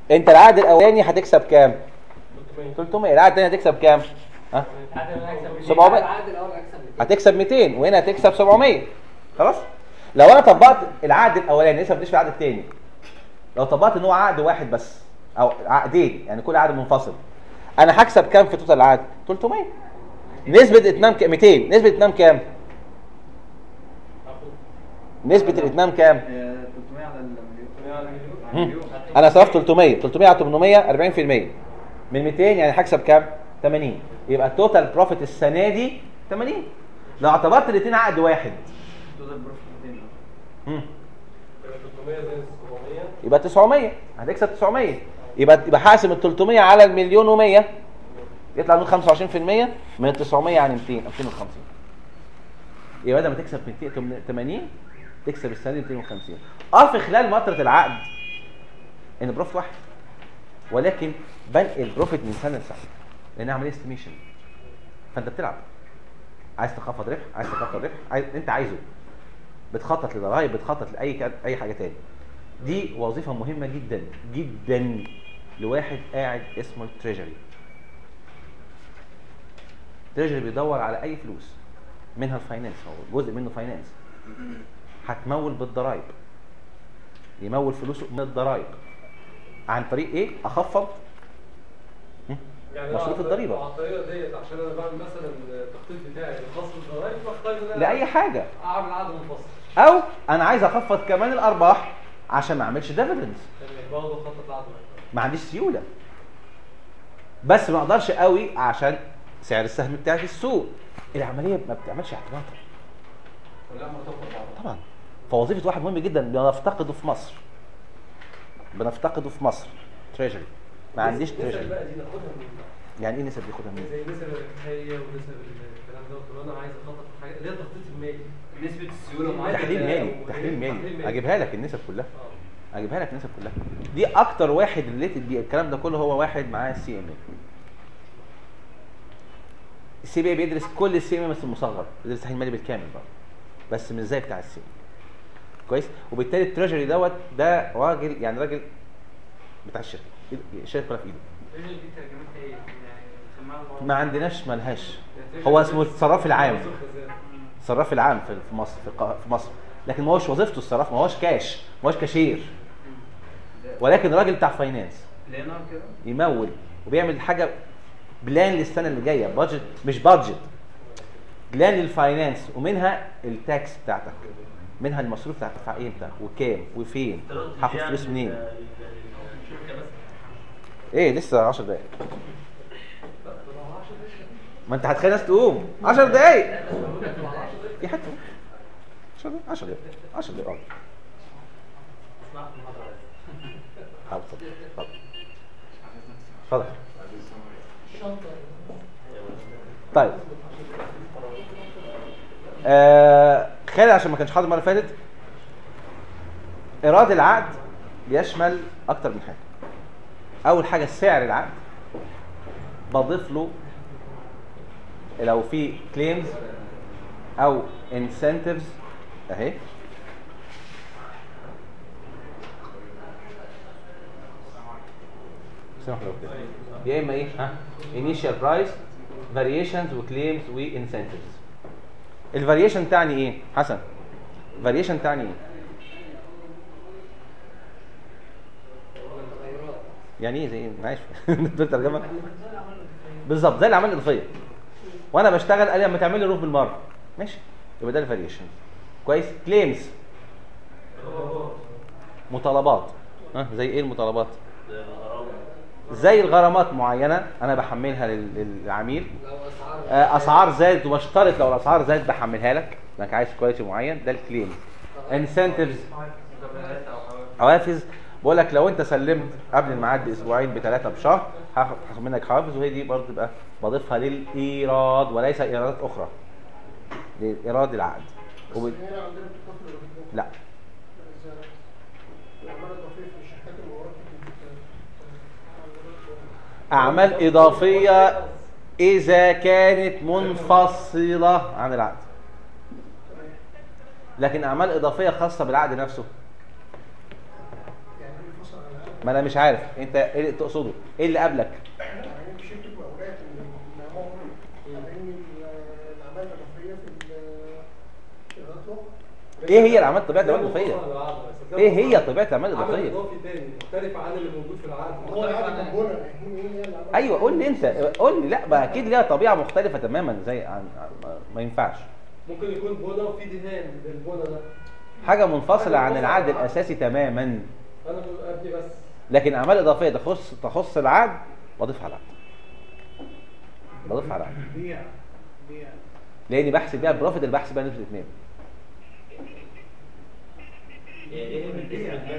انت العقد الاولاني هتكسب كام 300 العقد الثاني هتكسب كام ها 700 العقد الاول اكسب هتكسب 200 وهنا هتكسب 700 خلاص لو انا طبقت العقد الاولاني لسه ما بديش في العقد الثاني لو طبقت ان هو عقد واحد بس او عقدين يعني كل عقد منفصل انا هكسب كام في توتال العقد 300 نسبة اتمام ك... 200 نسبة اتمام كام نسبة الاتمام كام 300 على المليون هم. انا صرفت 300 300 على 800 40% من 200 يعني هكسب كام 80 يبقى التوتال بروفيت السنه دي 80 لو اعتبرت الاثنين عقد واحد هم. يبقى 900 هتكسب 900 يبقى يبقى حاسم ال 300 على المليون و100 يطلع من 25% من ال 900 يعني 200 250 يبقى بدل ما تكسب 280 تكسب السنه دي 250 اه في خلال فتره العقد ان بروفيت واحد ولكن بنقل بروفيت من سنه لسنه لان عمليه استيميشن فانت بتلعب عايز تخفض ربح عايز تخفض ربح عايز انت عايزه بتخطط لضرائب بتخطط لاي ك... اي حاجه تاني دي وظيفه مهمه جدا جدا لواحد قاعد اسمه التريجري التريجري بيدور على اي فلوس منها الفاينانس هو جزء منه فاينانس هتمول بالضرائب يمول فلوسه من الضرائب عن طريق ايه اخفض هم؟ يعني مصروف الضريبه العطيه ديت عشان انا بعمل مثلا التخطيط بتاعي الخاص بالضرايب بختار ان انا لاي حاجه اعمل عقد منفصل او انا عايز اخفض كمان الارباح عشان ما اعملش ديفيدنز يعني برضه خطط العقد ما عنديش سيوله بس ما اقدرش قوي عشان سعر السهم بتاعي في السوق العمليه ما بتعملش اعتباطا كلها مرتبطه ببعض طبعا فوظيفه واحد مهم جدا بنفتقده في مصر بنفتقده في مصر تريجري ما عنديش النسب تريجري بقى دي ناخدها منين؟ يعني ايه نسب بياخدها منين زي نسب الربحيه ونسب الكلام ده لو انا عايز اخطط في حاجه اللي هي التخطيط المالي نسبة السيولة معاك تحليل مالي تحليل مالي اجيبها لك النسب كلها اجيبها لك النسب كلها دي اكتر واحد ريليتد بيه الكلام ده كله هو واحد معاه السي ام اي السي بي بيدرس كل السي ام اي بس المصغر بيدرس تحليل مالي بالكامل بقى بس مش زي بتاع السي كويس وبالتالي التريجري دوت ده راجل يعني راجل بتاع الشركه الشركه كلها في ايده ايه دي ترجمتها ايه؟ يعني سماها ما عندناش ملهاش هو اسمه الصراف العام الصراف العام في في مصر في القا- في مصر لكن ما هوش وظيفته الصراف ما هوش كاش ما هوش كاشير ولكن راجل بتاع فاينانس لينار كده يمول وبيعمل حاجه بلان للسنه اللي جايه بادجت مش بادجت بلان للفاينانس ومنها التاكس بتاعتك منها المصروف بتاعك هتدفع امتى وكام وفين هاخد فلوس منين ايه لسه 10 دقايق ما انت هتخلي الناس تقوم 10 دقايق في حد 10 دقايق 10 دقايق 10 دقايق اه حاضر اتفضل اتفضل اتفضل طيب آه خالد عشان ما كانش حاضر المره اللي فاتت ايراد العقد بيشمل اكتر من حاجه اول حاجه سعر العقد بضيف له لو في كليمز او انسنتفز اهي سامح لو كده. يا اما ايه ها انيشال برايس فاريشنز وكليمز وانسنتفز الفاريشن تعني ايه حسن فاريشن تعني ايه يعني ايه زي ايه معلش دول ترجمه بالظبط زي الاعمال الاضافيه وانا بشتغل قال لي اما تعمل لي روف بالمره ماشي يبقى ده الفاريشن كويس كليمز مطالبات ها زي ايه المطالبات زي الغرامات معينه انا بحملها لل- للعميل آه، اسعار زادت وبشترط لو الاسعار زادت بحملها لك انك عايز كواليتي معين ده الكليم انسنتفز حوافز بقول لك لو انت سلمت قبل الميعاد باسبوعين بثلاثه بشهر هاخد هاخد منك حوافز وهي دي برضه تبقى بضيفها للايراد وليس ايرادات اخرى لايراد العقد وب... هنا عندنا بتكفل الركوب لا الأعمال الإضافية في الشركات الموارد اعمال اضافيه اذا كانت منفصله عن العقد لكن اعمال اضافيه خاصه بالعقد نفسه يعني منفصل عن العقد ما انا مش عارف انت ايه اللي تقصده ايه اللي قبلك يعني في شركه مقاولات المعمار بعدين الاعمال الاضافيه في ال- في الاطلاق ايه هي الاعمال الطبيعيه الاضافيه ايه هي طبيعه الاعمال عمل الاضافيه اضافي تاني مختلف عن اللي موجود في العقد هو العقد كان بنى هي هي الاعمال ايوه قول لي انت قول لي لا ما اكيد ليها طبيعه مختلفه تماما زي عن ما- ما ينفعش ممكن يكون بنا وفي دهان للبنا ده حاجه منفصله عن العقد الاساسي تماما انا ابني بس لكن اعمال اضافيه تخص تخص العقد بضيفها على العقد بضيفها على العقد بيع بيع لاني بحسب بيها البروفيت اللي بحسب بيها نسبه الاثنين ايه من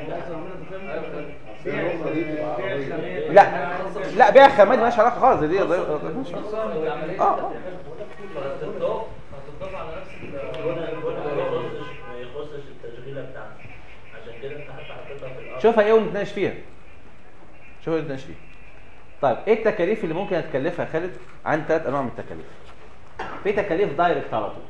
لا لا بيع خامات مالهاش علاقه خالص دي دي- اه اه هتضاف هتضاف على نفس البنا البنا ما يخصش ما يخصش التشغيله بتاعتك عشان كده انت حتى حطيتها في الارض شوفها ايه ونتناقش فيها شوفها ايه ونتناقش فيها طيب ايه التكاليف اللي ممكن اتكلفها يا خالد عن ثلاث انواع من التكاليف في تكاليف دايركت على طول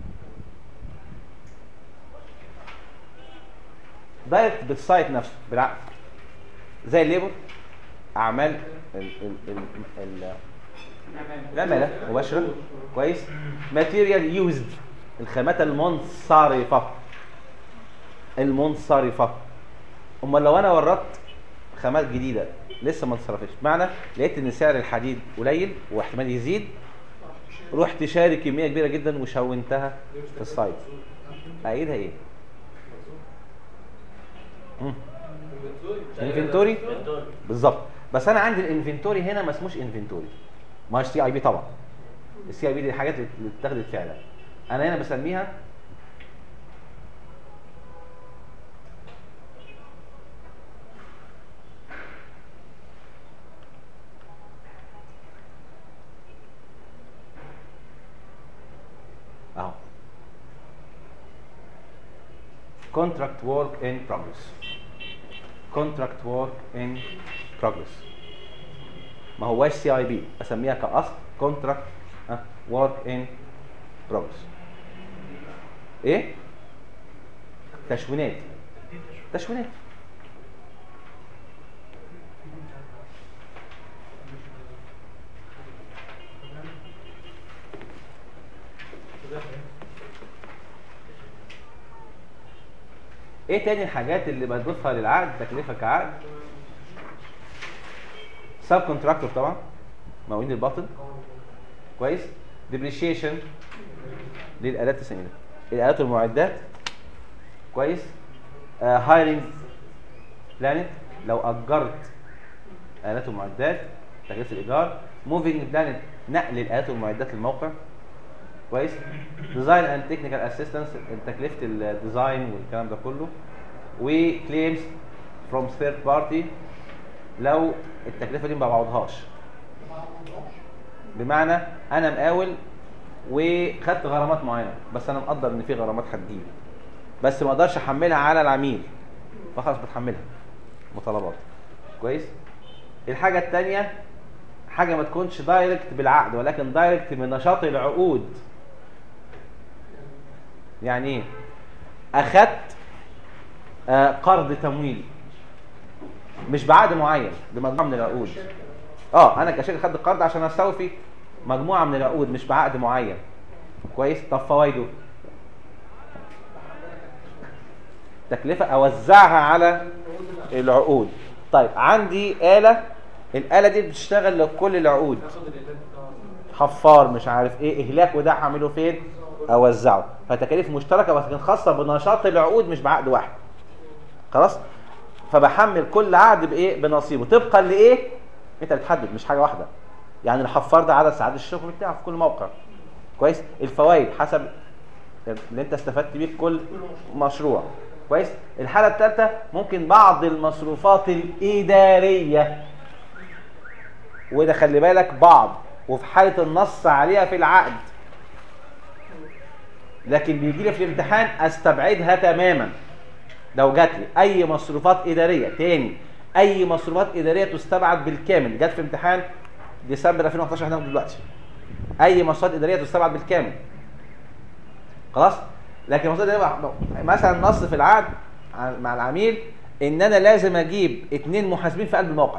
دايركت بالسايت نفسه بالعقد زي الليبر اعمال ال ال ال ال العماله مباشره كويس ماتيريال يوزد الخامات المنصرفه المنصرفه امال لو انا وردت خامات جديده لسه ما انصرفتش معنى لقيت ان سعر الحديد قليل واحتمال يزيد رحت شاري كميه كبيره جدا وشونتها في السايت اعيدها ايه مم. انفنتوري بالظبط بس انا عندي الانفنتوري هنا ما اسموش انفنتوري ما هوش سي اي بي طبعا السي اي بي دي الحاجات اللي اتخذت فعلا انا هنا بسميها اهو contract work in progress contract work in progress ما هواش سي اي بي اسميها كاصل contract ها work in progress ايه تشوينات تشوينات ايه تاني الحاجات اللي بضيفها للعقد تكلفه كعقد سب كونتراكتور طبعا مقاولين الباطن كويس ديبريشيشن للالات السنينه الالات والمعدات كويس هايرنج بلانت لو اجرت الات ومعدات تكلفه الايجار موفينج بلانت نقل الالات والمعدات للموقع كويس ديزاين اند تكنيكال اسيستنس تكلفه الديزاين والكلام ده كله وكليمز فروم ثيرد بارتي لو التكلفه دي ما بعوضهاش بمعنى انا مقاول وخدت غرامات معينه بس انا مقدر ان في غرامات هتجيلي بس ما اقدرش احملها على العميل فخلاص بتحملها مطالبات كويس الحاجه الثانيه حاجه ما تكونش دايركت بالعقد ولكن دايركت من نشاط العقود يعني ايه اخدت آه قرض تمويلي مش بعقد معين بمجموعه من العقود اه انا كشركه خدت قرض عشان استوفي مجموعه من العقود مش بعقد معين كويس طب فوائده تكلفه اوزعها على العقود طيب عندي آلة الآلة دي بتشتغل لكل العقود حفار مش عارف ايه اهلاك وده هعمله فين اوزعه فتكاليف مشتركه بس كان خاصه بنشاط العقود مش بعقد واحد خلاص فبحمل كل عقد بايه بنصيبه طبقا لايه انت بتحدد مش حاجه واحده يعني الحفار ده عدد ساعات الشغل بتاعه في كل موقع كويس الفوائد حسب اللي انت استفدت بيه في كل مشروع كويس الحاله الثالثه ممكن بعض المصروفات الاداريه وده خلي بالك بعض وفي حاله النص عليها في العقد لكن بيجي لي في الامتحان استبعدها تماما لو جات لي اي مصروفات اداريه تاني اي مصروفات اداريه تستبعد بالكامل جت في امتحان ديسمبر 2011 هناخده دلوقتي اي مصروفات اداريه تستبعد بالكامل خلاص لكن مصروفات اداريه مثلا نص في العقد مع العميل ان انا لازم اجيب اتنين محاسبين في قلب الموقع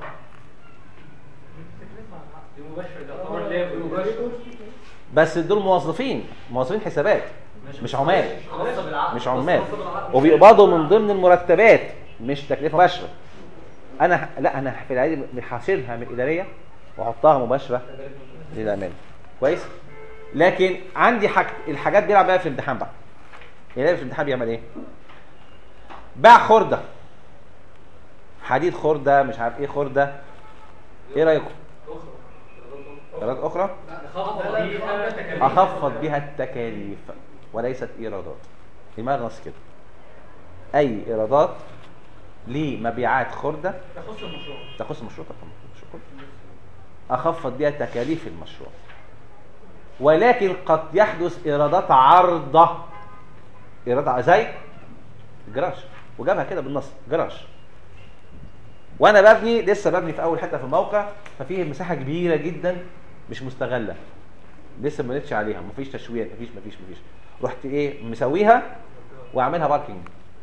دي مباشر ده يعتبر لاب مباشر بس دول موظفين موظفين حسابات مش عمال خاصة بالعقد مش عمال وبيقبضوا من ضمن المرتبات مش تكلفه مباشره انا ه- لا انا في العادي بحاسبها من الاداريه واحطها مباشره للعمال كويس لكن عندي حاج الحاجات بيلعب بقى في الامتحان بقى يلاقي في الامتحان بيعمل ايه باع خرده حديد خرده مش عارف ايه خرده ايه رايكم ايرادات اخرى خفض بيها تكاليف اخفض بها التكاليف وليست ايرادات دماغ نص كده اي ايرادات لمبيعات خرده تخص المشروع تخص المشروع طبعا المشروع كله. اخفض بها تكاليف المشروع ولكن قد يحدث ايرادات عارضه ايرادات ع- زي جراج وجابها كده بالنص جراج وانا ببني لسه ببني في اول حته في الموقع ففيه مساحه كبيره جدا مش مستغله لسه ما بنيتش عليها مفيش تشويه مفيش مفيش مفيش رحت ايه مسويها واعملها باركينج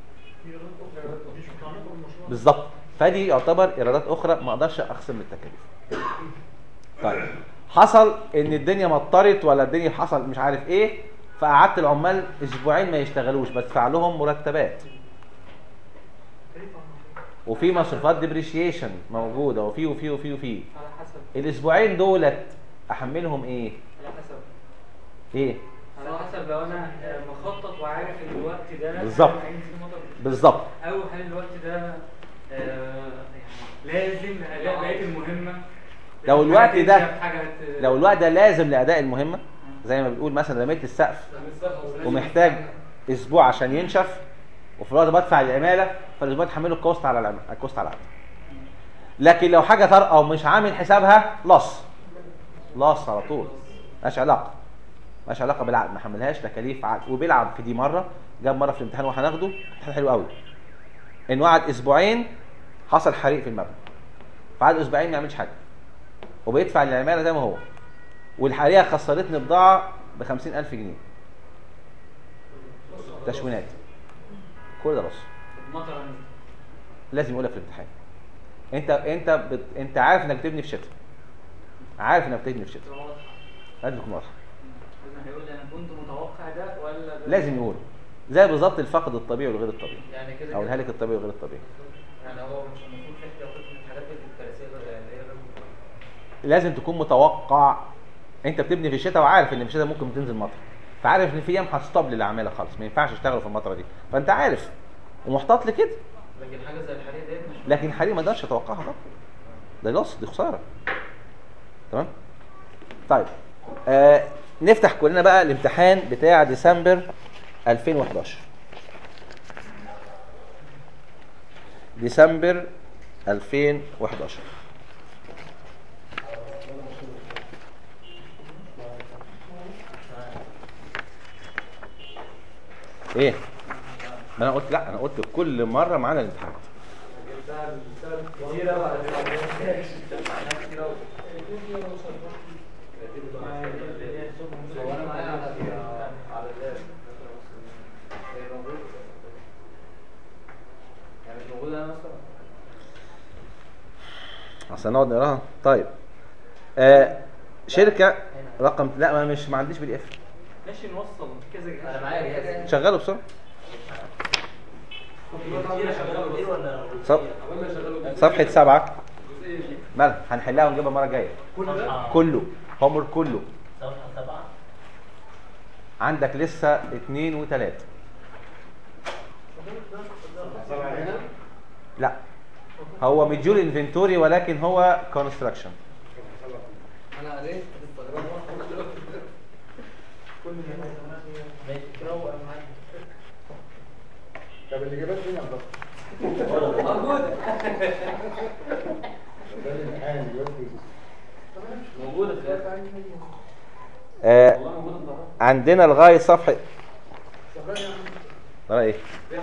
بالظبط فدي يعتبر ايرادات اخرى ما اقدرش اقسم التكاليف طيب حصل ان الدنيا مطرت ولا الدنيا حصل مش عارف ايه فقعدت العمال اسبوعين ما يشتغلوش بدفع لهم مرتبات وفي مصروفات ديبريشيشن موجوده وفي وفي وفي وفي على حسب الاسبوعين دولت احملهم ايه على حسب ايه على حسب لو انا آه، مخطط وعارف ان الوقت ده بالظبط. هينزل مطر بالظبط او هل الوقت ده آه، يعني لازم اداء بقيه المهمه لو الوقت حاجة ده- تنشف، حاجه هت- لو الوقت ده لازم لاداء المهمه زي ما بنقول مثلا رميت السقف ومحتاج اسبوع عشان ينشف وفي الوقت ده بدفع العماله فالاسبوع تحمله الكوست على العم... الكوست على العمل لكن لو حاجه طارئه ومش عامل حسابها لص لص على طول ملهاش علاقه ملهاش علاقه بالعقد ما حملهاش تكاليف عقد وبيلعب في دي مره جاب مره في الامتحان وهناخده امتحان حلو قوي ان وعد اسبوعين حصل حريق في المبنى فقعد اسبوعين ما يعملش حاجه وبيدفع للعماله زي ما هو والحريقه خسرتني بضاعه ب 50000 جنيه تشوينات كل ده بص المطر هنزل. لازم يقولها في الامتحان انت انت بت... انت عارف انك بتبني في شتاء عارف انك بتبني في شتاء تبقى واضحة. لازم تكون واضحه لازم هيقول لي انا كنت متوقع ده ولا ده؟ لازم يقول زي بالظبط الفقد الطبيعي والغير الطبيعي يعني كده او كده. الهالك الطبيعي والغير الطبيعي يعني هو مش المفروض في احتياطات من الحاجات اللي الكراسي اللي هي غير لازم تكون متوقع انت بتبني في الشتاء وعارف ان في الشتاء ممكن تنزل مطر فعارف ان في ايام هتستوب للعماله خالص ما ينفعش يشتغلوا في المطره دي فانت عارف ومحتاط لكده لكن حاجه زي الحريق ديت مش لكن الحريق ما اقدرش اتوقعها طبعا ده لص دي خساره تمام طيب آه نفتح كلنا بقى الامتحان بتاع ديسمبر 2011 ديسمبر 2011 ايه ما انا قلت لا انا قلت كل مره معانا الامتحانات هو انا معايا على على اللاب هي موجوده يعني مش موجوده انا مثلا اصل نقعد نقراها طيب آه شركه رقم لا ما مش ما عنديش بي دي اف ماشي نوصل كذا جهاز انا معايا جهاز شغله بسرعه كتير شغاله كتير ولا صف... صفحه سبعة مالها هنحلها ونجيبها المره الجايه كله هومر كله صفحه سبعه عندك لسه اثنين وثلاثة لا هو مديول انفنتوري ولكن هو كونستراكشن انا قريت طب الاجابات فين يا عبد موجودة ده الامتحان دلوقتي موجوده في الاخر آه والله موجوده النهارده عندنا لغايه صفحه ترى ايه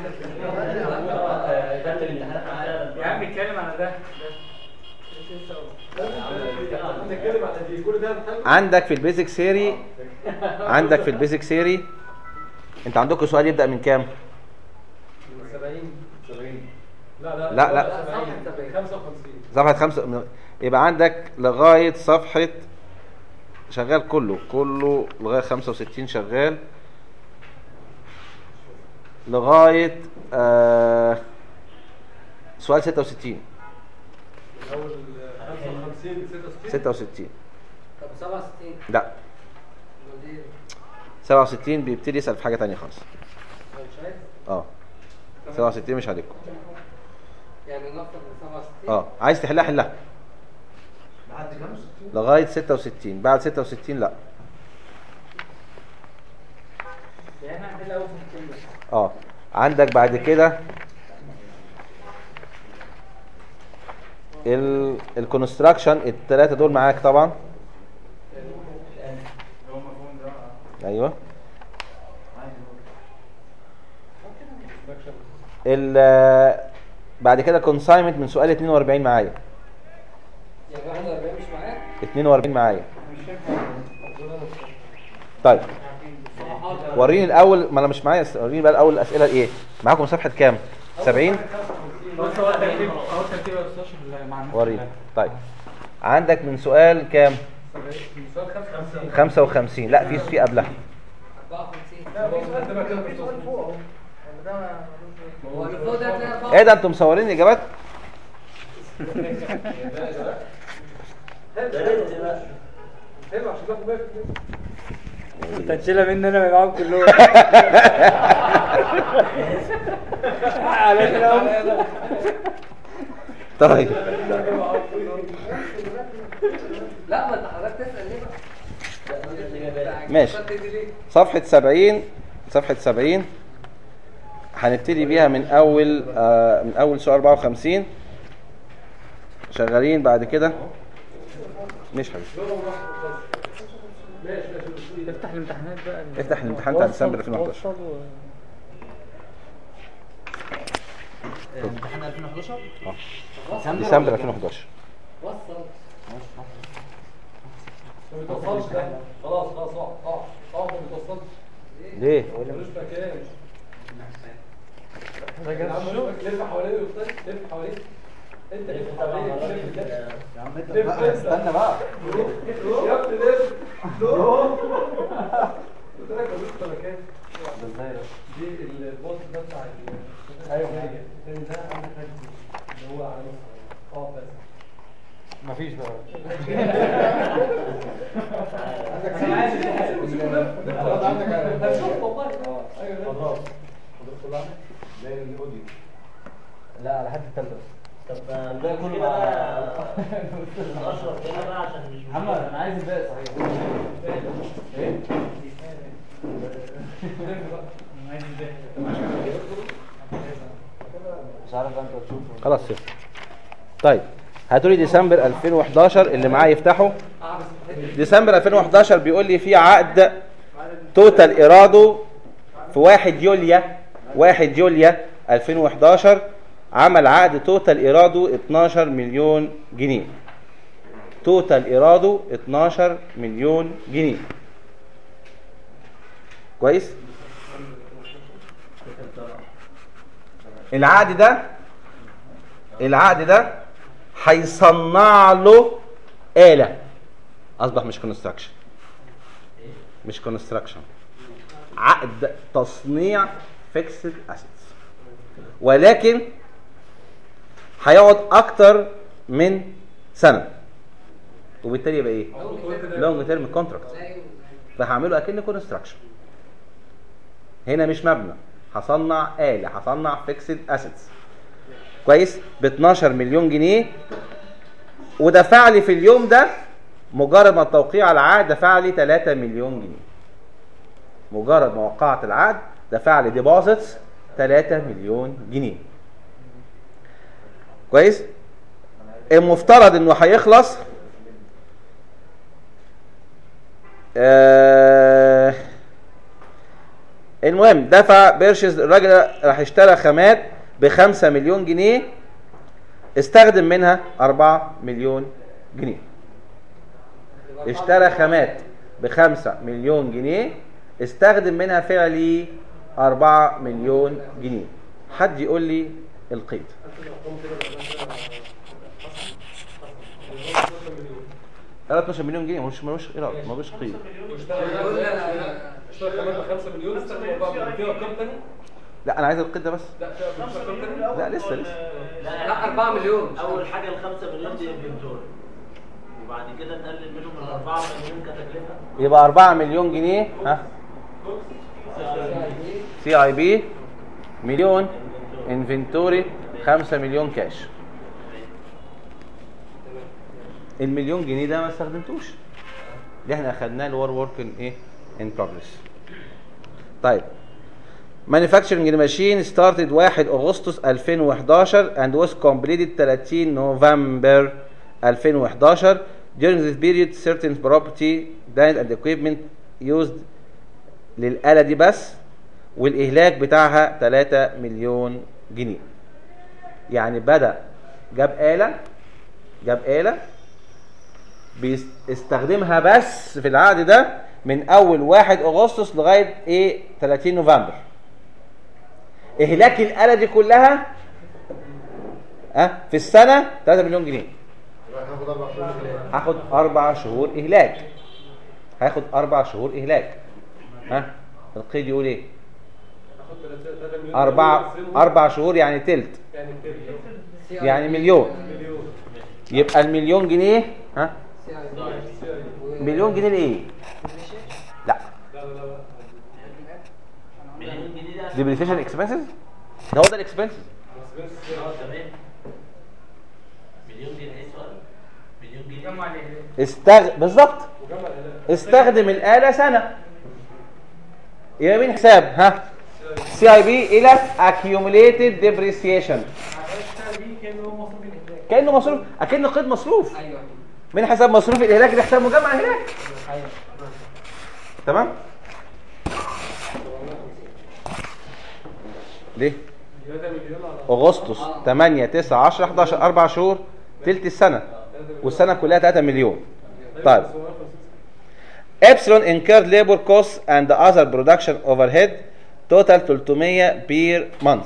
كانت الامتحانات معايا يا عم اتكلم على ده هنتكلم على دي كل ده هنحل عندك في البيزك سيري عندك في البيزك سيري انت عندكم سؤال يبدا من كام 70 70 لا لا لا لا صفحة 55 صفحة خمسة يبقى عندك لغاية صفحة شغال كله كله لغاية خمسة وستين شغال لغاية آه سؤال ستة وستين من اول 55 ل 66 ستة وستين طب 67 لا دي سبعة وستين بيبتدي يسأل في حاجة تانية خالص مش عارف اه سبعة وستين مش عليكم يعني نفرض من 67 اه عايز تحلها حلها لحد كام؟ لغاية ستة وستين بعد ستة وستين لا يعني احنا هنحل اول صفحتين بس اه عندك بعد كده ال الكونستراكشن الثلاثه دول معاك طبعا ايوه ال بعد كده كونساينمنت من سؤال 42 معايا يعني 41 مش معاك 42 معايا طيب وريني الاول ما انا مش معايا وريني بقى الاول الاسئله ايه معاكم صفحه كام 70 بص هو الترتيب هو الترتيب يا استاذ في المعلومات وريني طيب عندك من سؤال كام من سؤال 55 55 لا في في قبلها 54 لا في سؤال ده بقى كده في سؤال فوق اهو يعني ده هو اللي فوق ده هتلاقي فوق ايه ده انتم مصورين الاجابات حلو عشان تاخد بالك انت هتشيلها مني انا من معاهم كلهم على كده طيب لا ما انت حضرتك تسال ليه بقى ماشي. صفحة 70 صفحة 70 هنبتدي بيها من أول آه من أول سؤال 54 شغالين بعد كده مش حبيبي افتح الامتحانات بقى افتح الامتحان بتاع ديسمبر 2011 وصل و- امتحان 2011 اه ديسمبر 2011 وصل ما بيتوصلش ده خلاص خلاص اقعد اقعد اقعد ما بيتوصلش ليه؟ ملوش مكان يا عم شوف لف حواليه ويختار لف حواليه انت لف حواليه لف لف يا عم لف بقى استنى بقى يا ابني لف قلت لك ملوش مكان دي البوست ده بتاع ال- ايوه. الثاني ده عندك اللي هو على نص اه بس مفيش بقى انا عايز خلاص عندك هتشوف والله ايوه خلاص زي الاوديو لا على حد التالتة طب ده كله بقى اشرف هنا بقى عشان مش محمد انا عايز الباقي صحيح ايه؟ انا عايز الباقي مش عارف بقى انت تشوفه خلاص صفر طيب هاتوا لي ديسمبر 2011 اللي معايا يفتحوا ديسمبر 2011 بيقول لي في عقد توتال ايرادو في 1 يوليا 1 يوليا 2011 عمل عقد توتال ايرادو 12 مليون جنيه توتال ايرادو 12 مليون جنيه كويس العقد ده العقد ده هيصنع له آلة أصبح مش كونستراكشن مش كونستراكشن عقد تصنيع فيكسد اسيتس ولكن هيقعد أكتر من سنة وبالتالي يبقى إيه؟ لونج تيرم كونتراكت فهعمله أكن كونستراكشن هنا مش مبنى هصنع آلة هصنع فيكسد اسيتس كويس ب 12 مليون جنيه ودفع لي في اليوم ده مجرد ما التوقيع على العقد دفع لي 3 مليون جنيه مجرد ما وقعت العقد دفع لي ديبوزيتس 3 مليون جنيه كويس المفترض انه هيخلص آه المهم دفع بيرشز الراجل راح اشترى خامات ب 5 مليون جنيه استخدم منها 4 مليون جنيه اشترى خامات ب 5 مليون جنيه استخدم منها فعلي 4 مليون جنيه حد يقول لي القيد الارقام كده بقى مثلا حصل 13 مليون جنيه مش ملوش ايراد ملوش قيد اشتغل كمان ب 5 مليون استخدم 4 مليون في ارقام ثانيه لا انا عايز القيد ده بس لا في ارقام ثانيه لا لسه لسه لا 4 مليون اول حاجه ال 5 مليون دي انفنتوري وبعد كده نقلل منهم ال 4 مليون كتكلفه يبقى 4 مليون جنيه ها سي اي بي مليون انفنتوري 5 مليون كاش المليون جنيه ده ما استخدمتوش اللي احنا اخدناه اللي هو ورك ايه ان بروجريس طيب manufacturing the machine started 1 اغسطس 2011 and was completed 30 نوفمبر 2011 during this period certain property plant and equipment used للآلة دي بس والإهلاك بتاعها 3 مليون جنيه يعني بدأ جاب آلة جاب آلة بيستخدمها بس في العقد ده من أول 1 أغسطس لغاية إيه 30 نوفمبر إهلاك الآلة دي كلها أه في السنة 3 مليون جنيه هناخد اربع شهور كده هاخد أربع شهور إهلاك هاخد أربع شهور إهلاك ها القيد يقول إيه؟ هاخد 3 مليون أربع أربع شهور يعني تلت يعني كده يعني مليون مليون يبقى المليون جنيه ها مليون جنيه لإيه؟ لا لا لا لا مليون جنيه ده ديبريسيشن اكسبنسز ده هو ده الاكسبنسز اه تمام مليون جنيه ايه السؤال؟ مليون جنيه جمع الاهلاك استغ... بالظبط وجمع الالاف استخدم الآلة سنة يبقى مين حساب ها سي اي بي الى accumulated depreciation هتشتغل بيه كانه هو مصروف الاهلاك كانه مصروف اكنه قيد مصروف ايوه من حساب مصروف الاهلاك اللي حساب مجمع هناك ايوه تمام ليه 3 مليون على اغسطس 8 9 10 11 اربع شهور تلت السنه والسنه كلها 3 مليون طيب epsilon incurred labor costs and the other production overhead total 300 per month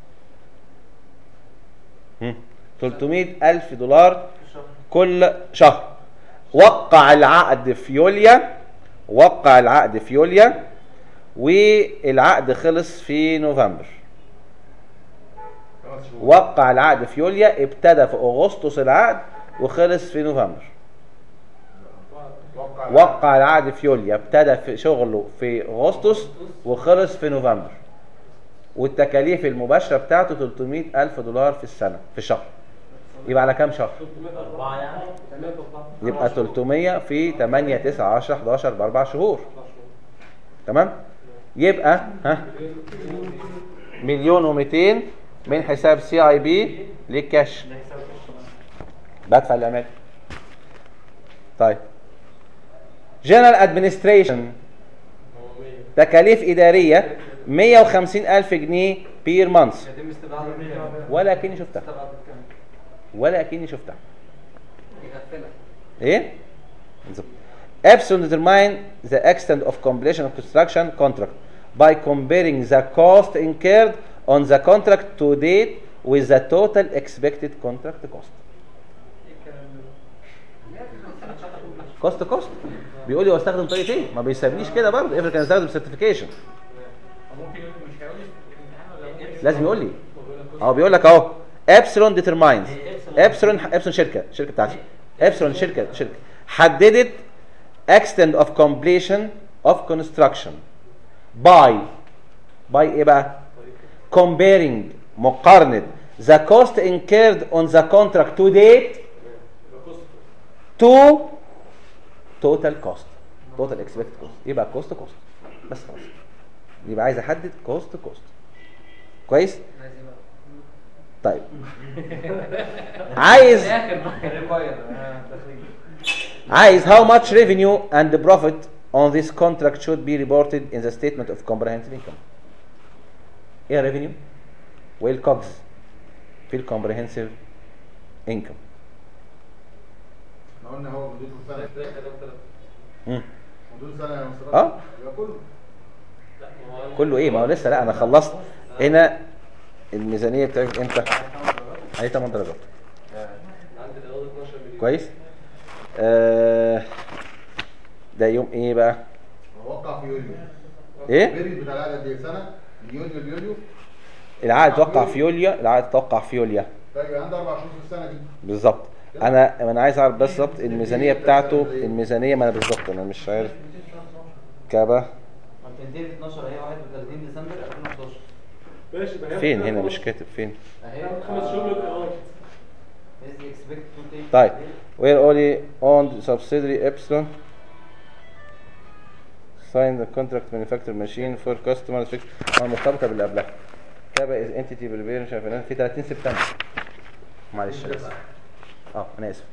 هم. 300 ألف دولار كل شهر وقع العقد في يوليا وقع العقد في يوليا والعقد خلص في نوفمبر خمس شهور وقع العقد في يوليا ابتدى في اغسطس العقد وخلص في نوفمبر وقع وقع العقد في يوليا ابتدى في شغله في اغسطس وخلص في نوفمبر والتكاليف المباشره بتاعته 300 الف دولار في السنه في الشهر يبقى على كام شهر أربعة يعني يبقى 300 في 8 9 10 11 باربع شهور تمام يبقى ها مليون و200 من حساب سي اي بي للكاش بدفع العمال طيب جنرال ادمنستريشن تكاليف اداريه 150 الف جنيه بير مانث يتم استبعاد الكام ولا كني شفتها استبعاد الكام ولا كني شفتها يغفلك ايه بالظبط Epsilon determine the extent of completion of construction contract by comparing the cost incurred on the contract to date with the total expected contract cost. كوست كوست بيقول لي هو استخدم طريقه ايه؟ ما بيسابنيش كده برضه افرض كان استخدم سيرتيفيكيشن ممكن يقول مش هيقول لي في الامتحان ولا ممكن لازم يقول لي اه بيقول لك اهو ابسلون ديترماينز ابسلون ابسلون شركه شركه بتاعتي ابسلون شركه شركه حددت extent of completion of construction by by ايه بقى comparing مقارنه the cost incurred on the contract to date to total cost total expected cost يبقى cost cost بس خلاص يبقى عايز احدد cost cost كويس طيب عايز عايز how much revenue and profit on this contract should be reported in the statement of comprehensive income ايه revenue وايه الكوجز في الكومبريهنسيف income احنا قلنا هو مدته سنه مم. مدته سنه يا مستر اه يبقى كله كله ايه ما هو لسه لا انا خلصت هنا الميزانيه بتاعتك امتى عليه 8 درجات عندي الايراد 12 مليون كويس آه ده يوم ايه بقى وقع في يوليو إيه؟ البيريد بتاع العقد قد ايه سنه من يونيو ليوليو العقد توقع في يوليو العقد توقع في يوليو طيب يبقى عندي اربع شهور في السنه دي بالظبط انا انا عايز اعرف بالظبط الميزانيه بتاعته الميزانيه ما انا بالظبط انا مش عارف كابا ما بتنتهي في 12 هي 31 ديسمبر 2011 ماشي يبقى هي فين كده هنا خلاص. مش كاتب فين اهي خمس شهور للايراد is expected to take طيب we're only owned subsidiary epsilon sign the contract manufacturer machine for customers fix اه مرتبطه باللي قبلها كابا is entity prepare مش عارف إيه. في 30 سبتمبر معلش انا اسف اه انا اسف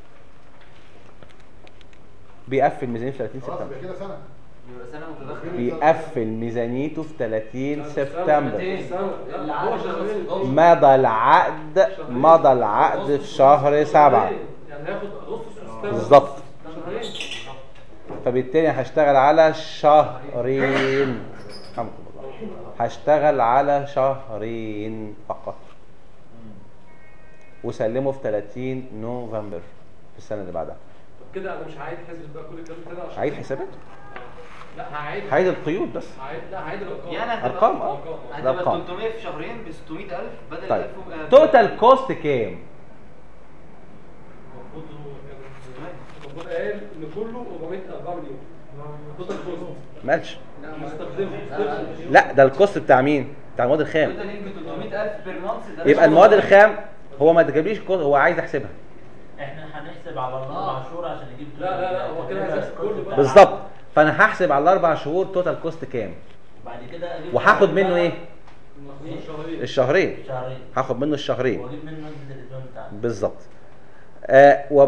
بيقفل ميزانيته في 30 خلاص سبتمبر يبقى كده سنه يبقى سنه متداخله بيقفل ميزانيته في 30 سبتمبر لا هو شهرين مضى العقد مضى العقد في شهر سبعة يعني هياخد اغسطس وسبتمبر بالظبط شهرين فبالتالي هشتغل على شهرين الحمد لله هشتغل على شهرين فقط وسلمه في 30 نوفمبر في السنة اللي بعدها طب كده انا مش هعيد حسب بقى كل الكلام كده عشان عيد حسابات لا هعيد هعيد القيود بس هعيد لا هعيد الارقام يعني هتبقى أرقام اه هتبقى الأرقام 300 في شهرين ب 600000 بدل طيب 1000 و- توتال كوست كام؟ المفروض هو كان المفروض قال ان كله 404 مليون توتال كوست مالش مستخدمه لا ده الكوست بتاع مين؟ بتاع المواد الخام توتال يمكن 300000 بير مانث ده يبقى المواد الخام هو ما تجيبليش كوست هو عايز يحسبها احنا هنحسب على الاربع شهور عشان نجيب لا لا لا هو كده هيحسب كله بقى بالظبط فانا هحسب على الاربع شهور توتال كوست كام بعد كده اجيب وهاخد منه ايه المفروض شهرين الشهرين شهرين هاخد منه الشهرين واجيب منه نسبه الادمان بتاعنا بالظبط آه و...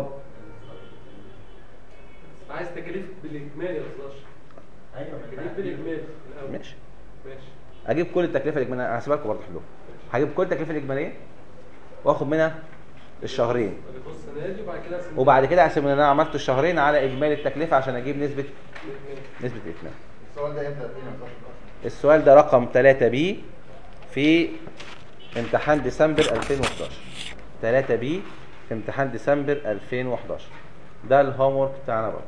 عايز تكاليف بالاجمالي يا استاذ ايوه ما تكاليف انت بالاجمالي الأول. ماشيه ماشي اجيب كل التكلفه الاجماليه هحسبها لكم برضه حلوه هجيب كل التكلفه الاجماليه واخد منها الشهرين بص السنه دي وبعد كده أقسم وبعد كده احسب ان انا عملت الشهرين على اجمالي التكلفه عشان اجيب نسبه الإجمالي. نسبه الاكمال السؤال ده امتى فين السؤال ده رقم 3 بي في امتحان ديسمبر 2011 3 بي في امتحان ديسمبر 2011 ده الهوم ورك بتاعنا برضه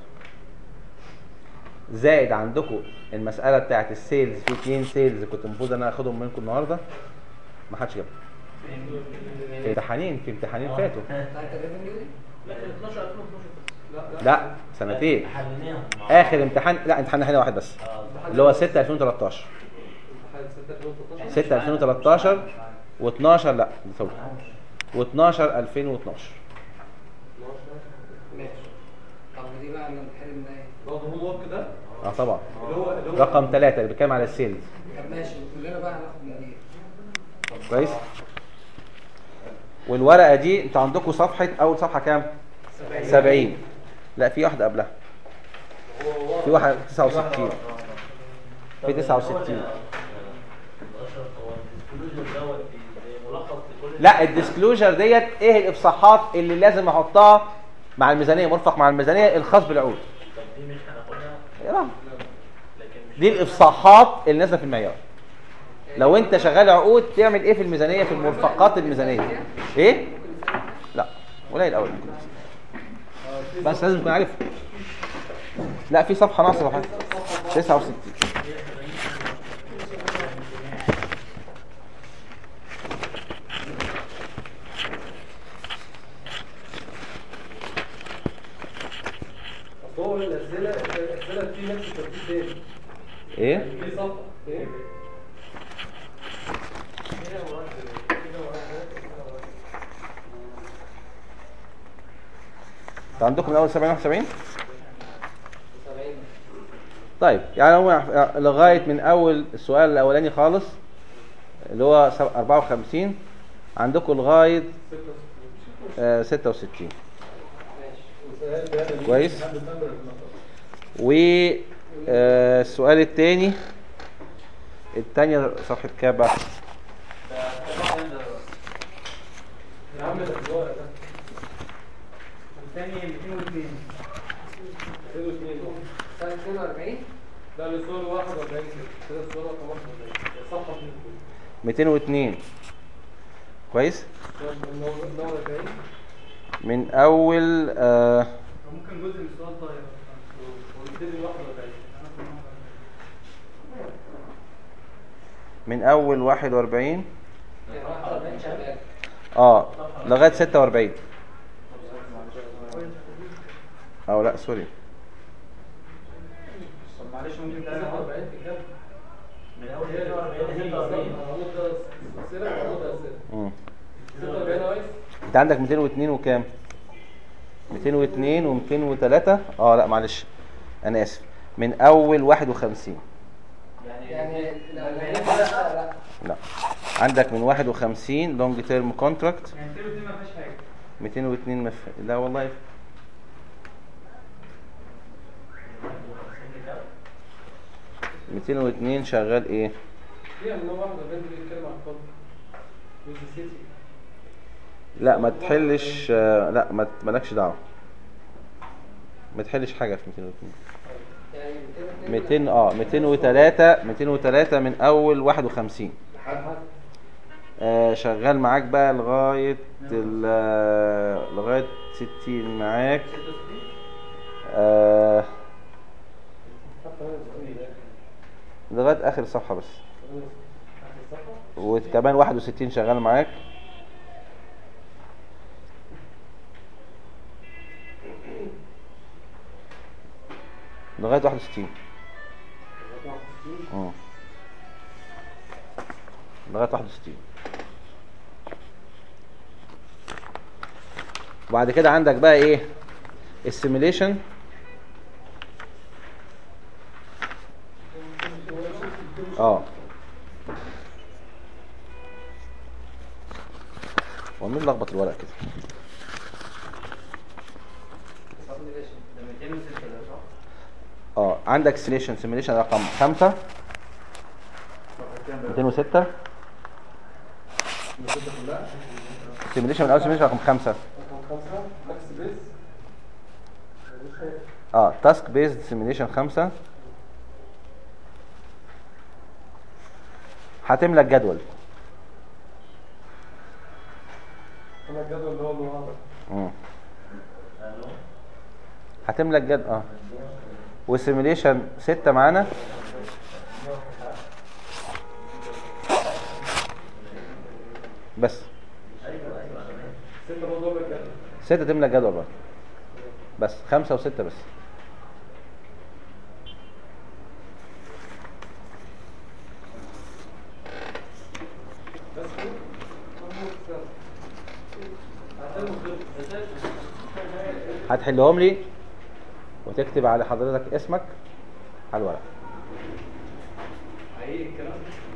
زائد عندكم المساله بتاعت السيلز في اتنين سيلز كنت المفروض انا اخدهم منكم النهارده ما حدش جابهم في امتحانين في امتحانين فاتوا بتاعت الريفينيو دي لكن 12 2012 لا لا لا سنتين حليناهم مع اخر امتحان لا امتحان هنا واحد بس اه اللي هو 6 2013 امتحان 6 2013 6 2013 و12 لا سوري و12 2012 ماشي طب دي بقى اللي بنتكلم ده ايه؟ برضه هو ورك ده اه طبعا اللي هو اللي هو رقم 3 اللي بيتكلم على السيلز طب ماشي كلنا بقى هناخد من دي كويس والورقه دي انتوا عندكم صفحه اول صفحه كام 70 لا في واحده قبلها في واحده 69 في 69 دوت زي ملخص لكل لا الديسكلوجر ديت ايه الافصاحات اللي لازم احطها مع الميزانيه مرفق مع الميزانيه الخاص بالعقود طب دي مش هناخدها يا رب. لكن مش دي الافصاحات اللي نازله في المعيار لو انت شغال عقود تعمل ايه في الميزانيه في المرفقات الميزانيه ايه لا قليل قوي ممكن بس لازم تكون عارف لا في صفحه ناقصه صفحه 69 أصل هو الاسئله الاسئله في نفس الترتيب تاني ايه في صفحه ايه انت عندكم من اول 70 71 طيب يعني هو لغايه من اول السؤال الاولاني خالص اللي هو سب- 54 عندكم لغايه آه، 66 كويس والسؤال الثاني الثانية صفحة كام بقى؟ يا عم ده الورق ده الثاني 202 202 سنة 42 لا السؤال 41 كده كده السؤال رقم 41 صفحه 202 202 كويس النور 40 من اول آه ممكن جزء من السؤال طاير ونبتدي 41 من اول 41 اه لغايه 46 او لا سوري طب معلش ممكن تاني 40 في الكلام من اول 42 ل 46 عمود ده سلسله وعمود ده سلسله مم. 46 يا ريس انت عندك 202 وكام 202 و203 اه لا معلش انا اسف من اول 51 يعني لا عندك من 51 لونج تيرم كونتراكت يعني 202 ما فيهاش حاجه 202 مف... لا والله 202 شغال ايه فيها من 41 دي بيتكلم عن الكونت ويز سيتي لا ما تحلش آه، لا ما ت- مالكش دعوه ما تحلش حاجه في 202 200 اه 203 203 من اول 51 آه شغال معاك بقى لغايه ال- آه، لغايه 60 معاك آه لغايه اخر صفحه بس وكمان 61 شغال معاك لغايه 61 اه لغايه 61 وبعد كده عندك بقى ايه السيميليشن اه هو مين لخبط الورق كده اه عندك سيميليشن سيميليشن رقم 5 206 سيميليشن من اول سيميليشن رقم 5 اه تاسك بيزد سيميليشن 5 هتملى الجدول انا الجدول اللي هو المعرض مم. هتملى الجدول اه والسيميليشن 6 معانا بس ستة برضه ولا الجدول ستة تملى الجدول بقى بس خمسة وستة بس بس كده مظبوط كده. هتعمل خطة. هتحلهم لي وتكتب على حضرتك اسمك على الورق حقيقي الكلام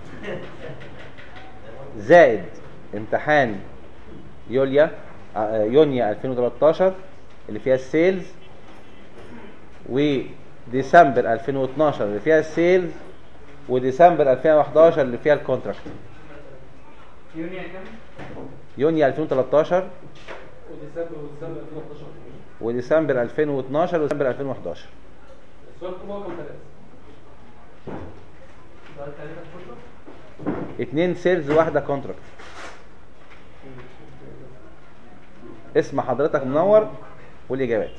زائد امتحان يوليا آه، يونيو 2013 اللي فيها السيلز وديسمبر 2012 اللي فيها السيلز وديسمبر 2011 اللي فيها الكونتراكت يونيو كام؟ يونيو 2013 وديسمبر وديسمبر 2011 وديسمبر 2012 وديسمبر 2011 السؤال كله رقم ثلاثة سؤال ثلاثة كله؟ اتنين سيلز واحدة كونتراكت اسم حضرتك منور والإجابات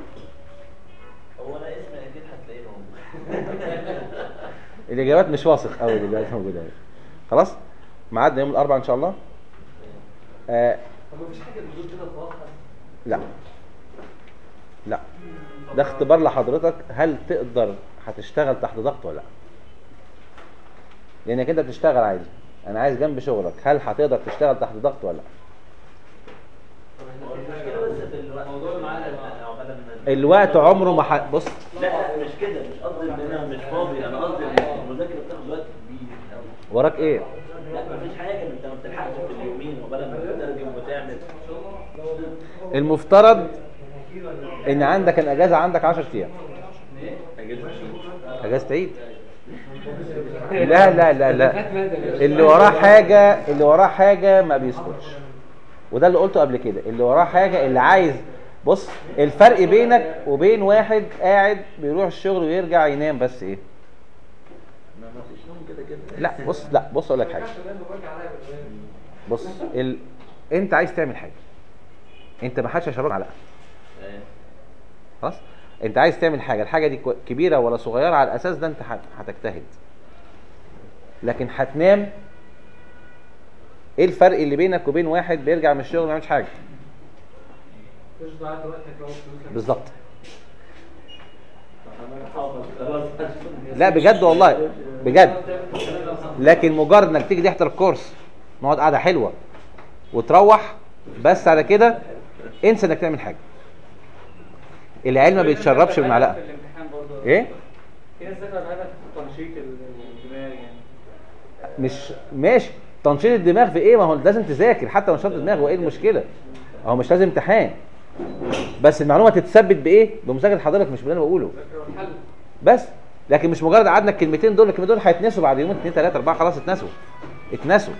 هو انا اسمي اكيد هتلاقيه موجود الإجابات مش واثق قوي الإجابات موجودة أهي. خلاص ميعادنا يوم الأربعاء إن شاء الله آه طب مفيش حاجة بتدور كده توقع لا لا ده اختبار لحضرتك هل تقدر هتشتغل تحت ضغط ولا لا لانك انت بتشتغل عادي انا عايز جنب شغلك هل هتقدر تشتغل تحت ضغط ولا لا هو المشكله بس في الوقت موضوع معانا عقبال ما الوقت عمره ما ح... بص لا مش كده مش قصدي ان انا مش فاضي انا قصدي ان المذاكره بتاخد وقت كبير قوي وراك ايه لا مفيش حاجه انت ما بتلحقش في اليومين عقبال ما تترجم وتعمل المفترض ان عندك الاجازه عندك 10 ايام اجازه عيد لا لا لا لا اللي وراه حاجه اللي وراه حاجه ما بيسكتش وده اللي قلته قبل كده اللي وراه حاجه اللي عايز بص الفرق بينك وبين واحد قاعد بيروح الشغل ويرجع ينام بس ايه ما ما فيش نوم كده كده لا بص لا بص اقول لك حاجه بص ال... انت عايز تعمل حاجه انت ما حدش هيشربك معلقه خلاص انت عايز تعمل حاجه الحاجه دي كو- كبيره ولا صغيره على الاساس ده انت هت- هتجتهد لكن هتنام ايه الفرق اللي بينك وبين واحد بيرجع من الشغل ما يعملش حاجه مش ضيعت وقتك لو فلوسك بالظبط خلاص لا بجد والله بجد لكن مجرد انك تيجي تحضر الكورس نقعد قعده حلوه وتروح بس على كده انسى انك تعمل حاجه العلم ما بيتشربش بالمعلقه في الامتحان برضه ايه في ناس ذاكره بهدف تنشيط الدماغ يعني مش ماشي تنشيط الدماغ في ايه ما هو لازم تذاكر حتى نشاط الدماغ هو ايه المشكله هو مش لازم امتحان بس المعلومه تتثبت بايه بمذاكره حضرتك مش باللي انا بقوله حل بس لكن مش مجرد قعدنا الكلمتين دول الكلمتين دول هيتنسوا بعد يومين اثنين ثلاثه اربعه خلاص اتنسوا اتنسوا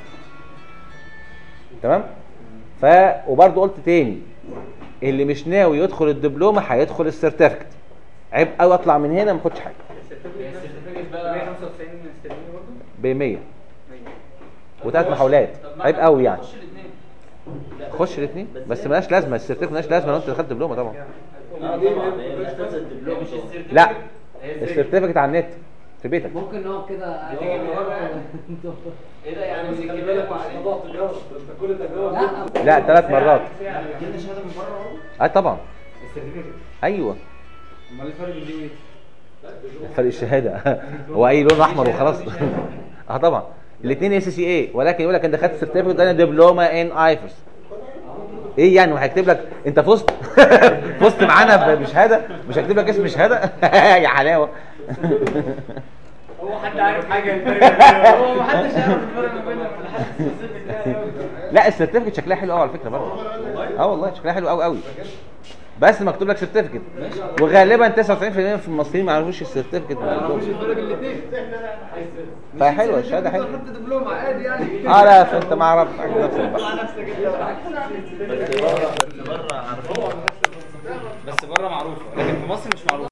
تمام ف وبرضه قلت تاني اللي مش ناوي يدخل الدبلومه هيدخل السيرتيفيكت عيب قوي اطلع من هنا ما اخدش حاجه السيرتيفيكت بقى 195 استرليني برضه ب 100 وثلاث محاولات عيب قوي يعني خش الاثنين خش الاثنين بس ملهاش لازمه السيرتيفيكت ملهاش لازمه لو انت دخلت دبلومه طبعا اه طبعا هي من اساس الدبلوم مش السيرتيفيكت لا هي السيرتيفيكت. السيرتيفيكت على النت في بيتك ممكن نقعد كده هتيجي من ورا يعني. ايه ده يعني خلي مسكين بالك لك مش وعليك موضوع تجارب انت كل تجربه لا لا ثلاث مرات جبنا شهاده من بره اهو اي طبعا السيرتيفيكت ايوه امال ايه الفرق بين دي وايه؟ فرق الشهاده هو اي لون احمر وخلاص اه طبعا الاثنين اس سي اي ولكن يقول لك انت خدت السيرتيفيكت ده دبلومه ان ايفرس ايه يعني وهيكتب لك انت فزت فزت معانا ب- بشهاده مش هيكتب لك اسم شهاده يا حلاوه هو حد عارف حاجه الفرق هو ما حدش يعرف الفرق ما بينهم في الحد السبيسيفيك ده لا السيرتيفيكت شكلها حلو قوي على فكره برضه اه والله شكلها حلو قوي قوي بس مكتوب لك سيرتيفيكت وغالبا 99% في المصريين ما يعرفوش السيرتيفيكت من مش عندهم. الفرق بين الاثنين فحلوه الشهاده حلوه خدت دبلوم عادي يعني اه لا فانت ما اعرف نفسك بقى مع نفسك انت بس بره بره عارفين بس بره معروفه لكن في مصر مش معروفه